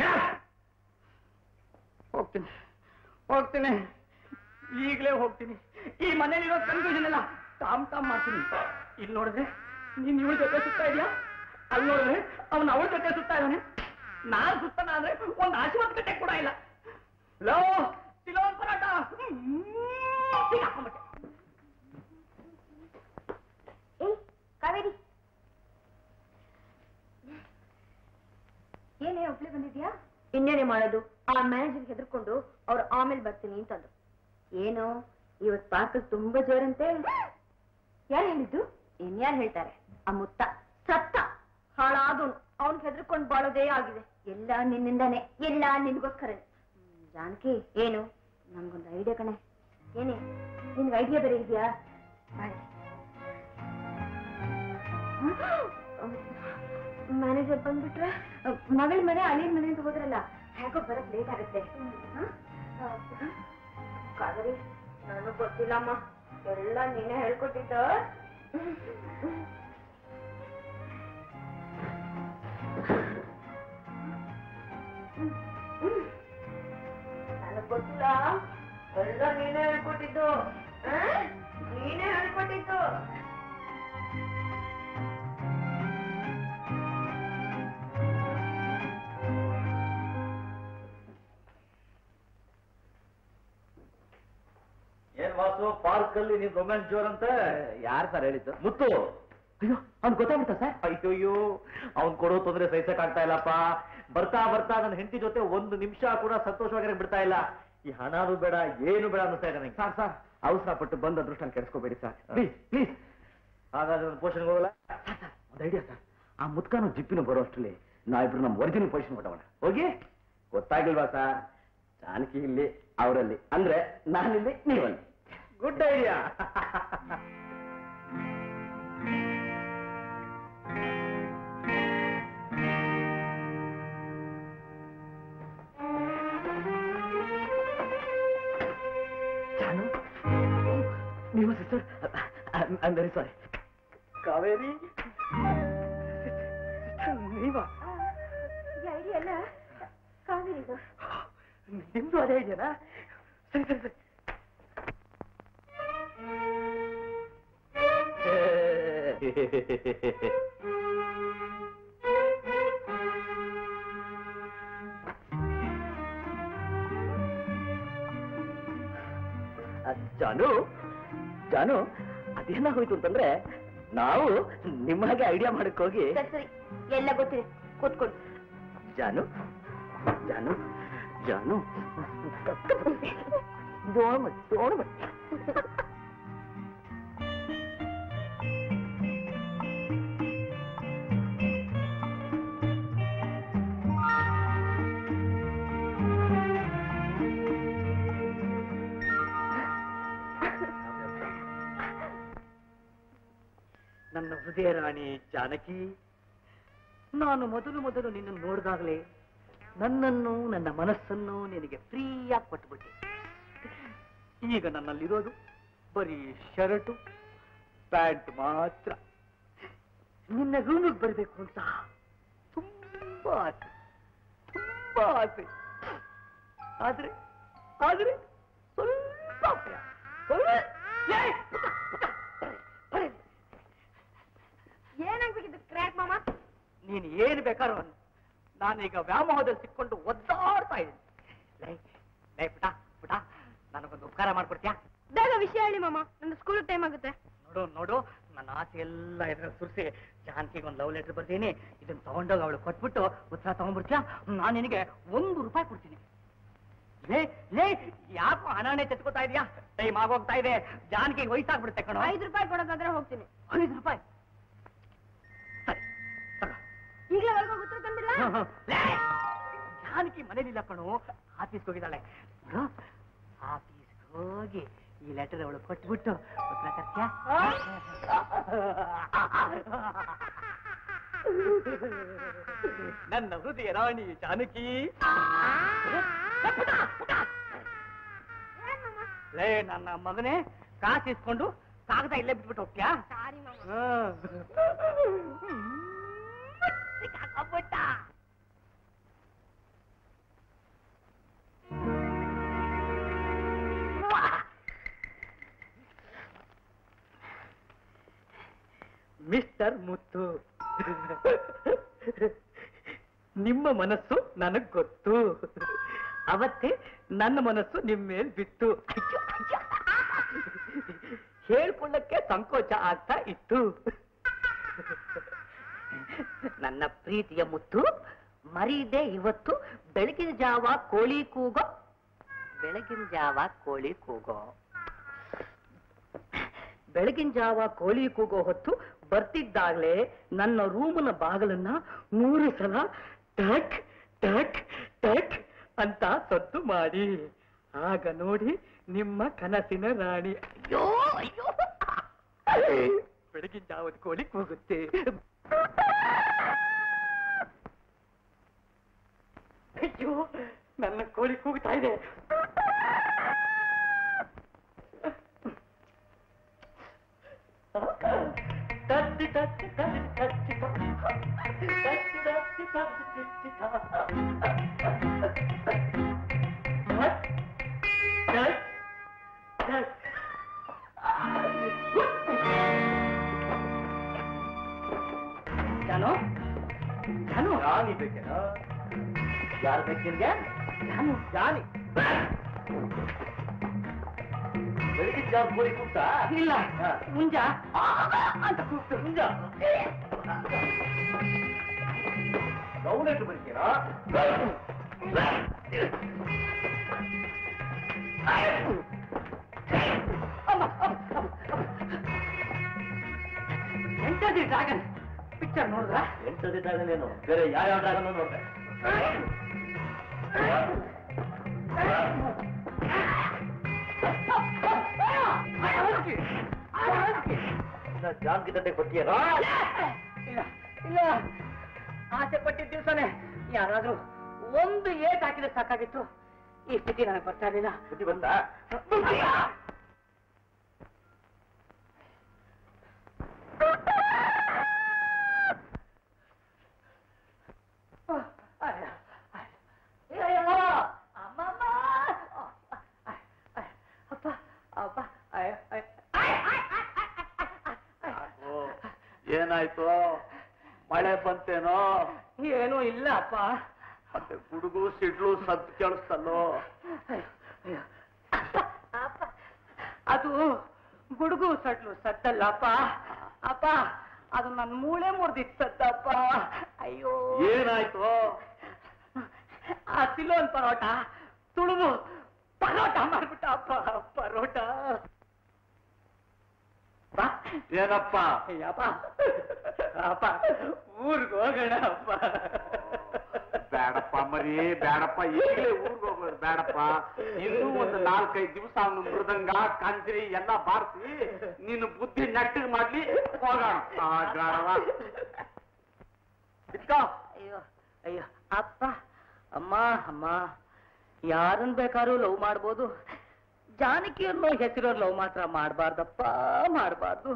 ಹೋಗ್ತೀನಿ ಹೋಗ್ತೀನಿ ಈಗಲೇ ಹೋಗ್ತೀನಿ ಈ ಮನೇಲಿರೋ ಕನ್ಫ್ಯೂಷನ್ ಎಲ್ಲ ಟಾಮ್ ಟಾಮ್ ಮಾಡ್ತೀನಿ ಇಲ್ಲಿ ನೋಡಿದ್ರೆ ನೀನ್ ಇವಳ ಜೊತೆ ಸುತ್ತಾ ಇದೆಯಾ ಅಲ್ಲಿ ನೋಡಿದ್ರೆ ಅವನ ಅವಳ ಜೊತೆ ಸುತ್ತಾ ಇದ್ದಾನೆ ನಾನ್ ಸುತ್ತನ ಅಂದ್ರೆ ಒಂದ್ ಆಶೀರ್ವಾದ ಕಟ್ಟೆ ಕೂಡ ಇಲ್ಲ ಲೋ ತಿಲೋನ್ ಪರಾಟ ಹಾಕೊಂಡ್ಬಿಟ್ಟೆ ಏಯ್ ಕಾವೇರಿ ಏನೇ ಒಬ್ಳೆ ಬಂದಿದ್ಯಾ ಇನ್ನೇನೆ ಮಾಡೋದು ಆ ಮ್ಯಾನೇಜರ್ ಹೆದರ್ಕೊಂಡು ಅವ್ರು ಆಮೇಲೆ ಬರ್ತೀನಿ ಅಂತಂದ್ರು ಏನು ಇವತ್ ಪಾರ್ಕ್ ತುಂಬಾ ಜೋರಂತೆ ಯಾರು ಹೇಳಿದ್ದು ಇನ್ಯಾರು ಹೇಳ್ತಾರೆ ಆ ಮುತ್ತ ಸತ್ತ ಹಾಳಾದವನು ಅವನ್ ಹೆದರ್ಕೊಂಡು ಬಾಳೋದೇ ಆಗಿದೆ ಎಲ್ಲ ನಿನ್ನಿಂದಾನೆ ಎಲ್ಲ ನಿನ್ಗೋಸ್ಕರ ಜಾನಕಿ ಏನು ನನ್ಗೊಂದು ಐಡಿಯಾ ಕಣೆ ಏನೇ ನಿನ್ಗೆ ಐಡಿಯಾ ಬೇರೆ ಇದೆಯಾ ಮ್ಯಾನೇಜರ್ ಬಂದ್ಬಿಟ್ರೆ ಮಗಳ ಮನೆ ಅಳಿಯನ್ ಮನೆ ಅಂತ ಹೋದ್ರಲ್ಲ ಹೇಗೋ ಬರಕ್ ಲೇಟ್ ಆಗುತ್ತೆ ಕಾವೇರಿ ನನಗ್ ಗೊತ್ತಿಲ್ಲಮ್ಮ ಎಲ್ಲ ನೀನೇ ಹೇಳ್ಕೊಟ್ಟಿದ್ದ ನನಗ್ ಗೊತ್ತಿಲ್ಲ ಎಲ್ಲ ನೀನೇ ಹೇಳ್ಕೊಟ್ಟಿದ್ದು ಆ? ನೀನೇ ಹೇಳ್ಕೊಟ್ಟಿದ್ದು ಏನ್ ವಾಸು ಪಾರ್ಕ್ ಅಲ್ಲಿ ನೀನ್ ರೊಮ್ಯಾನ್ಸ್ ಜೋರ್ ಅಂತ ಯಾರು ಸರ್ ಹೇಳಿದ್ದು ಮುತ್ತು ಅಯ್ಯೋ ಅವ್ನು ಗೊತ್ತಾಗ್ಬಿಡ್ತಾ ಸರ್ ಅಯ್ಯೋ ಅವ್ನ್ ಕೊಡೋ ತೊಂದ್ರೆ ಸಹಿಸಕ್ ಆಗ್ತಾ ಇಲ್ಲಪ್ಪ ಬರ್ತಾ ಬರ್ತಾ ನನ್ನ ಹೆಂಡತಿ ಜೊತೆ ಒಂದು ನಿಮಿಷ ಕೂಡ ಸಂತೋಷವಾಗಿ ಬಿಡ್ತಾ ಇಲ್ಲ ಈ ಹಣನೂ ಬೇಡ ಏನು ಬೇಡ ಅನ್ನಿಸ್ತಾ ಇದೆ ನಂಗೆ ಸರ್ ಸರ್ ಅವಸರ ಪಟ್ಟು ಬಂದ ಅದೃಷ್ಟ ಕೆಡಿಸ್ಕೋಬೇಡಿ ಸರ್ ಪ್ಲೀಸ್ ಪ್ಲೀಸ್ ಹಾಗಾದ್ರೆ ಒಂದು ಪೋಷನ್ಗೆ ಹೋಗಲ್ಲ ಒಂದು ಐಡಿಯಾ ಸರ್ ಆ ಮುತ್ಕಾನು ಜಿಪ್ಪಿನ ಬರೋ ಅಷ್ಟರಲ್ಲಿ ನಾವಿಬ್ರು ನಮ್ಮ ಒರಿಜಿನಲ್ ಪೊಸಿಷನ್ ಕೊಟ್ಟವಣ ಹೋಗಿ ಗೊತ್ತಾಗಿಲ್ವಾ ಸರ್ ಜಾನಕಿ ಇಲ್ಲಿ ಅವರಲ್ಲಿ ಅಂದ್ರೆ ನಾನಿಲ್ಲಿ ನೀವಲ್ಲಿ ಗುಡ್ ಐಡಿಯಾ ಜಾನು ನೀವು sister I very sorry Kaveri ನೀವಾ ಐಡಿಯಾ ಅಲ್ಲ ಕಾವೇರಿದು ನಿಮ್ದು ಅದೇ ಇದೆಯಾ ಸರಿ ಸರಿ ಸರಿ ಜಾನು ಜಾನು ಅದೇನಾಗೋಯ್ತು ಅಂತಂದ್ರೆ ನಾವು ನಿಮ್ಮ ಹಾಗೆ ಐಡಿಯಾ ಮಾಡಕ್ ಹೋಗಿ ಸರಿ ಸರಿ ಎಲ್ಲ ಗೊತ್ತಿದೆ ಕೂತ್ಕೊಂಡು ಜಾನು ಜಾನು ಜಾನು ಜೋಣ ಜೋಣ ನನ್ನ ಹೃದಯ ರಾಣಿ ಜಾನಕಿ ನಾನು ಮೊದಲು ಮೊದಲು ನಿನ್ನನ್ನು ನೋಡಿದಾಗಲೇ ನನ್ನನ್ನು ನನ್ನ ಮನಸ್ಸನ್ನು ನಿನಗೆ ಫ್ರೀಯಾಗಿ ಕೊಟ್ಬಿಟ್ಟೆ ಈಗ ನನ್ನಲ್ಲಿರೋದು ಬರೀ ಶರ್ಟು ಪ್ಯಾಂಟ್ ಮಾತ್ರ ನಿನ್ನ ರೂಮಿಗೆ ಬರಬೇಕು ಅಂತ ತುಂಬಾ ಆಸೆ ತುಂಬಾ ಆಸೆ ಆದ್ರೆ ಆದ್ರೆ ಸ್ವಲ್ಪ ಭಯ. ಸ್ವಲ್ಪ- ಏಯ್! ಪುಟ್ಟ, ಪುಟ್ಟ, ಬರೆ, ಬರೆ. ಏನಾಗ್ಬೇಕಿದ್ದು ಕ್ರ್ಯಾಕ್ ಮಾಮ ನೀನು ಏನು ಬೇಕಾದ್ರೂ ಅನ್ನು ನಾನೀಗ ವ್ಯಾಮೋಹದಲ್ಲಿ ಸಿಕ್ಕೊಂಡು ಒದ್ದಾಡ್ತಾ ಇದ್ದೀನಿ ಲೈ ಲೈ ಪುಟ ಪುಟ ನನಗೊಂದು ಉಪಕಾರ ಮಾಡ್ಕೊಡ್ತೀಯಾ ಬೇಗ ವಿಷಯ ಹೇಳಿ ಮಾಮ ನನ್ನ ಸ್ಕೂಲ್ ಟೈಮ್ ಆಗುತ್ತೆ ನೋಡು ನೋಡು ನನ್ನ ಆಸೆ ಎಲ್ಲ ಇದ್ರಲ್ಲಿ ಸುರಿಸಿ ಜಾನಕಿಗೆ ಒಂದು ಲವ್ ಲೆಟರ್ ಬರ್ತೀನಿ ಇದನ್ನ ತಗೊಂಡೋಗಿ ಅವಳು ಕೊಟ್ಬಿಟ್ಟು ಉತ್ಸಾಹ ತಗೊಂಡ್ಬಿಡ್ತೀಯಾ ನಾನು ನಿನಗೆ ಒಂದು ರೂಪಾಯಿ ಕೊಡ್ತೀನಿ ಲೇ ಲೇ ಯಾಕೋ ಹಣನೇ ತೆತ್ಕೋತಾ ಇದೀಯಾ ಟೈಮ್ ಆಗೋಗ್ತಾ ಇದೆ ಜಾನಕಿಗೆ ವಯಸ್ಸಾಗ್ಬಿಡುತ್ತೆ ಕಣೋ ಐದು ರೂಪಾಯಿ ಕೊಡೋದಾದ್ರೆ ಹೋಗ್ತೀನಿ ಐದು ರೂಪಾಯಿ ಸರಿ ತಗೋ ಈಗಲೇ ಹೊರಗೆ ಉತ್ತರ ತಂದಿಲ್ಲ ಲೇ, ಜಾನಕಿ ಮನೇಲಿಲ್ಲ ಕಣು ಆಫೀಸ್ಗೆ ಹೋಗಿದ್ದಾಳೆ ನೋಡು ಆಫೀಸ್ಗೆ ಹೋಗಿ ಈ ಲೆಟರ್ ಅವಳು ಕೊಟ್ಬಿಟ್ಟು ಉತ್ತರ ತರ್ತೀಯಾ ನನ್ನ ಹೃದಯ ರಾಣಿ ಜಾನಕಿ ಲೇ ನನ್ನ ಮಗನೇ ಕಾಸು ಇಸ್ಕೊಂಡು ಕಾಗದ ಇಲ್ಲೇ ಬಿಟ್ಬಿಟ್ಟು ಹೋಗ್ತೀಯಾ ಸಾರಿ ಮಾಮ ಸಿಕ್ಕಾಕೊಂಡ್ಬಿಟ್ಟ. ಮಿಸ್ಟರ್ ಮುತ್ತು ನಿಮ್ಮ ಮನಸ್ಸು ನನಗ್ ಗೊತ್ತು ಅವತ್ತೇ ನನ್ನ ಮನಸ್ಸು ನಿಮ್ ಮೇಲ್ ಬಿತ್ತು ಅಯ್ಯೋ, ಅಯ್ಯೋ. ಹೇಳ್ಕೊಳ್ಳಕ್ಕೆ ಸಂಕೋಚ ಆಗ್ತಾ ಇತ್ತು ನನ್ನ ಪ್ರೀತಿಯ ಮುತ್ತು ಮರೀದೆ ಇವತ್ತು ಬೆಳಗಿನ ಜಾವ ಕೋಳಿ ಕೂಗೋ ಬೆಳಗಿನ ಜಾವ ಕೋಳಿ ಕೂಗೋ ಬೆಳಗಿನ ಜಾವ ಕೋಳಿ ಕೂಗೋ ಹೊತ್ತು ಬರ್ತಿದ್ದಾಗ್ಲೇ ನನ್ನ ರೂಮನ ಬಾಗಿಲನ್ನ ಮೂರು ಸಲ ಟಕ್ ಟಕ್ ಟಕ್ ಅಂತ ಸದ್ದು ಮಾಡಿ ಆಗ ನೋಡಿ ನಿಮ್ಮ ಕನಸಿನ ರಾಣಿ ಅಯ್ಯೋ ಅಯ್ಯೋ ಬೆಳಗಿನ ಜಾವದ ಕೋಳಿ ಕೂಗುತ್ತೆ ಅಯ್ಯೋ ನನ್ನ ಕೋಳಿ ಕೂಗ್ತಾ ಇದೆ ತತ್ತಿ ತತ್ತಿ ತತ್ತಿ ತತ್ತಿ ತತ್ತಿ ತತ್ತಿ ತತ್ತಿ ಜಾನು ಜಾನು ಜಾನಿ ಬೇಕೇನೋ ಯಾರು ಬೇಕಿರ್ಗೆ ಜಾನು ಜಾನಿ ಬೆಳಿಗ್ಗೆ ಜಾವ ಕೋಳಿ ಕೂಗ್ತಾ ಇಲ್ಲ ಹಾ. ಮುಂಜ ಅಂತ ಕೂಗ್ತು ಮುಂಜ ಗೌನೆಟ್ಟು ಬರ್ತೀರಾ ಎಂಟದಿ ಡ್ರಾಗನ್ ಪಿಕ್ಚರ್ ನೋಡಿದ್ರ ಎಂಟದಿದ್ದಾಗಲೇನು ಬೇರೆ ಯಾವ ಡ್ರಾಗನ್ ನೋಡ್ದೆ ಜಾನ್ಕಿ ತಟ್ಟೆ ಕೊಟ್ಟಿಯರಾ ಇಲ್ಲ ಇಲ್ಲ ಆಸೆ ಪಟ್ಟಿದ್ದ ದಿವಸನೇ ಯಾರಾದ್ರೂ ಒಂದು ಏಟ್ ಹಾಕಿದ್ರೆ ಸಾಕಾಗಿತ್ತು ಈ ಸ್ಥಿತಿ ನನಗೆ ಬರ್ತಾ ಇರಲಿಲ್ಲ ಬುದ್ಧಿ ಬಂತ ಅಯ್ಯೋ ಅಮ್ಮಮ್ಮ ಅಪ್ಪ ಅಪ್ಪ ಅಯ್ಯೋ ಏನಾಯ್ತು ಮಳೆ ಬಂತೇನೋ ಏನೂ ಇಲ್ಲ ಅಪ್ಪ ಮತ್ತೆ ಗುಡುಗು ಸಿಡ್ಲು ಸದ್ದು ಕೇಳಿಸ್ತಲ್ಲೋ ಅಪ್ಪ ಅದು ಗುಡುಗು ಸಡ್ಲು ಸದ್ದಲ್ಲ ಅಪ್ಪ ಅಪ್ಪ ಅದು ನನ್ನ ಮೂಳೆ ಮುರಿದಿತ್ತು ಸದ್ದಪ್ಪ ಅಯ್ಯೋ ಏನಾಯ್ತು ಆ ಸಿಲೋನ್ ಪರೋಟ ತುಳುದು ಪರೋಟ ಮಾಡ್ಬಿಟ್ಟ ಅಪ್ಪ ಪರೋಟ ಅಪ್ಪ, ಏನಪ್ಪ ಅಯ್ಯಪ್ಪ ಅಪ್ಪ ಊರ್ಗ್ ಹೋಗೋಣ ಅಪ್ಪ ಬೇಡಪ್ಪ ಮರಿ ಬೇಡಪ್ಪ ಈಗಲೇ ಊರ್ಗ್ ಹೋಗೋದು ಬೇಡಪ್ಪ ಇನ್ನೂ ಒಂದು ನಾಲ್ಕೈದು ದಿವಸ ಅವನು ಮೃದಂಗ ಕಂಜ್ರಿ ಎಲ್ಲ ಬಾರಿಸಿ ನೀನು ಬುದ್ಧಿ ನೆಟ್ಟಿಗೆ ಮಾಡ್ಲಿ ಹೋಗೋಣ ಆ ಗಾಢವ. ಇದ್ಕೋ. ಅಯ್ಯೋ ಅಯ್ಯೋ ಅಪ್ಪ ಅಮ್ಮ ಅಮ್ಮ ಯಾರನ್ ಬೇಕಾದ್ರೂ ಲವ್ ಮಾಡ್ಬೋದು ಜಾನಕಿ ಅನ್ನೋ ಹೆಸರೋ ಲವ್ ಮಾತ್ರ ಮಾಡಬಾರ್ದಪ್ಪ ಮಾಡಬಾರ್ದು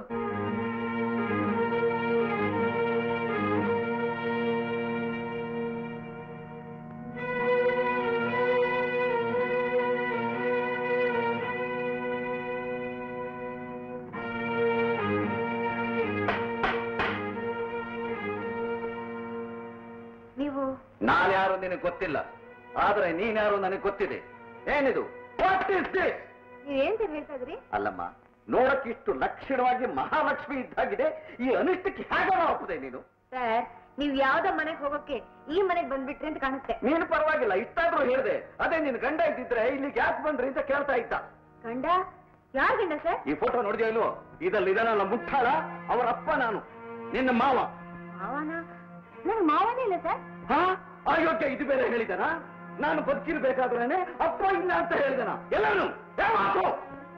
ನೀವು ನಾನ್ಯಾರು ನಿನಗೆ ಗೊತ್ತಿಲ್ಲ ಆದ್ರೆ ನೀನ್ಯಾರು ನನಗೆ ಗೊತ್ತಿದೆ ಏನಿದು ವಾಟ್ ಇಸ್ ದಿಸ್ ನೀವೇನ್ ಸರ್ ಹೇಳ್ತಾ ಇದ್ರಿ ಅಲ್ಲಮ್ಮ ನೋಡಕ್ಕೆ ಇಷ್ಟು ಲಕ್ಷಣವಾಗಿ ಮಹಾಲಕ್ಷ್ಮಿ ಇದ್ದಾಗಿದೆ ಈ ಅನಿಷ್ಟಕ್ಕೆ ಹೇಗೆ ಒಪ್ಪದೆ ನೀನು ಸರ್ ನೀವ್ ಯಾವ್ದೋ ಮನೆಗೆ ಹೋಗೋಕೆ ಈ ಮನೆಗೆ ಬಂದ್ಬಿಟ್ರಿ ಅಂತ ಕಾಣುತ್ತೆ ನೀನು ಪರವಾಗಿಲ್ಲ ಇಷ್ಟಾದ್ರೂ ಹೇಳಿದೆ ಅದೇ ನಿನ್ ಗಂಡ ಇದ್ದಿದ್ರೆ ಇಲ್ಲಿಗೆ ಯಾಕೆ ಬಂದ್ರಿ ಅಂತ ಕೇಳ್ತಾ ಇದ್ದ ಗಂಡ ಯಾರ್ ಗಂಡ ಸರ್ ಈ ಫೋಟೋ ನೋಡಿದ್ಯಾ ಇಲ್ವೋ ಇದಲ್ಲಿ ಇದನ್ನಲ್ಲ ಮುಟ್ಟಾಳ ಅವರ ಅಪ್ಪ ನಾನು ನಿನ್ನ ಮಾವ ಮಾವನ ನನ್ ಮಾವನೇ ಇಲ್ಲ ಸರ್ ಹಾ ಅಯೋಗ್ಯ ಇದು ಬೇರೆ ಹೇಳಿದನ ನಾನು ಬದುಕಿರ್ಬೇಕಾದ್ರೇನೆ ಅಪ್ಪ ಇಲ್ಲ ಅಂತ ಹೇಳಿದನ ಎಲ್ಲರೂ ಮಾತು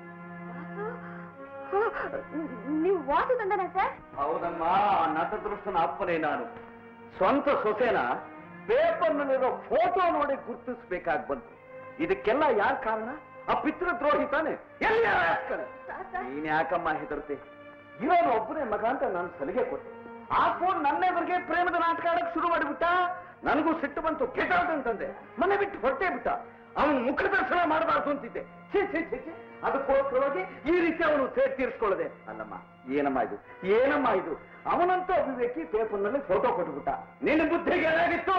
ನೀವು ವಾಸು ತಂದನ ಸರ್ ಹೌದಮ್ಮ ನಟದೃಷ್ಟನ ಅಪ್ಪನೇ ನಾನು ಸ್ವಂತ ಸೊಸೆನ ಪೇಪರ್ನಲ್ಲಿರೋ ಫೋಟೋ ನೋಡಿ ಗುರ್ತಿಸ್ಬೇಕಾಗಿ ಬಂತು ಇದಕ್ಕೆಲ್ಲ ಯಾರ್ ಕಾರಣ ಆ ಪಿತೃದ್ರೋಹಿ ತಾನೆ ಎಲ್ಲಿ ಆ ರಾಸ್ಕಲ್? ನೀನ್ ಯಾಕಮ್ಮ ಹೆದರ್ತೆ ಇರೋನು ಒಬ್ಬನೇ ಮಗ ಅಂತ ನಾನು ಸಲಿಗೆ ಕೊಟ್ಟೆ ಆ ಫೋನ್ ನನ್ನೆದುರಿಗೆ ಪ್ರೇಮದ ನಾಟಕ ಆಡಕ್ ಶುರು ಮಾಡಿಬಿಟ್ಟ ನನಗೂ ಸಿಟ್ಟು ಬಂತು ಕೆಟ್ಟ ಅಂತಂದೆ ಮನೆ ಬಿಟ್ಟು ಹೊರಟೇ ಬಿಟ್ಟ ಅವನು ಮುಖ ದರ್ಶನ ಮಾಡಬಾರ್ದು ಅಂತಿದ್ದೆ ಛೀ ಛೀ ಛೀ ಛೀ ಅದಕ್ಕೋಸ್ಕರವಾಗಿ ಈ ರೀತಿ ಅವನು ಸೇರ್ ತೀರಿಸ್ಕೊಳ್ಳದೆ ಅಲ್ಲಮ್ಮ ಏನಮ್ಮ ಇದು ಏನಮ್ಮ ಇದು ಅವನಂತೂ ಅಭಿವ್ಯಕ್ತಿ ಪೇಪರ್ನಲ್ಲಿ ಫೋಟೋ ಕೊಟ್ಬಿಟ್ಟ ನಿನ್ನ ಬುದ್ಧಿಗೆ ಏನಾಗಿತ್ತು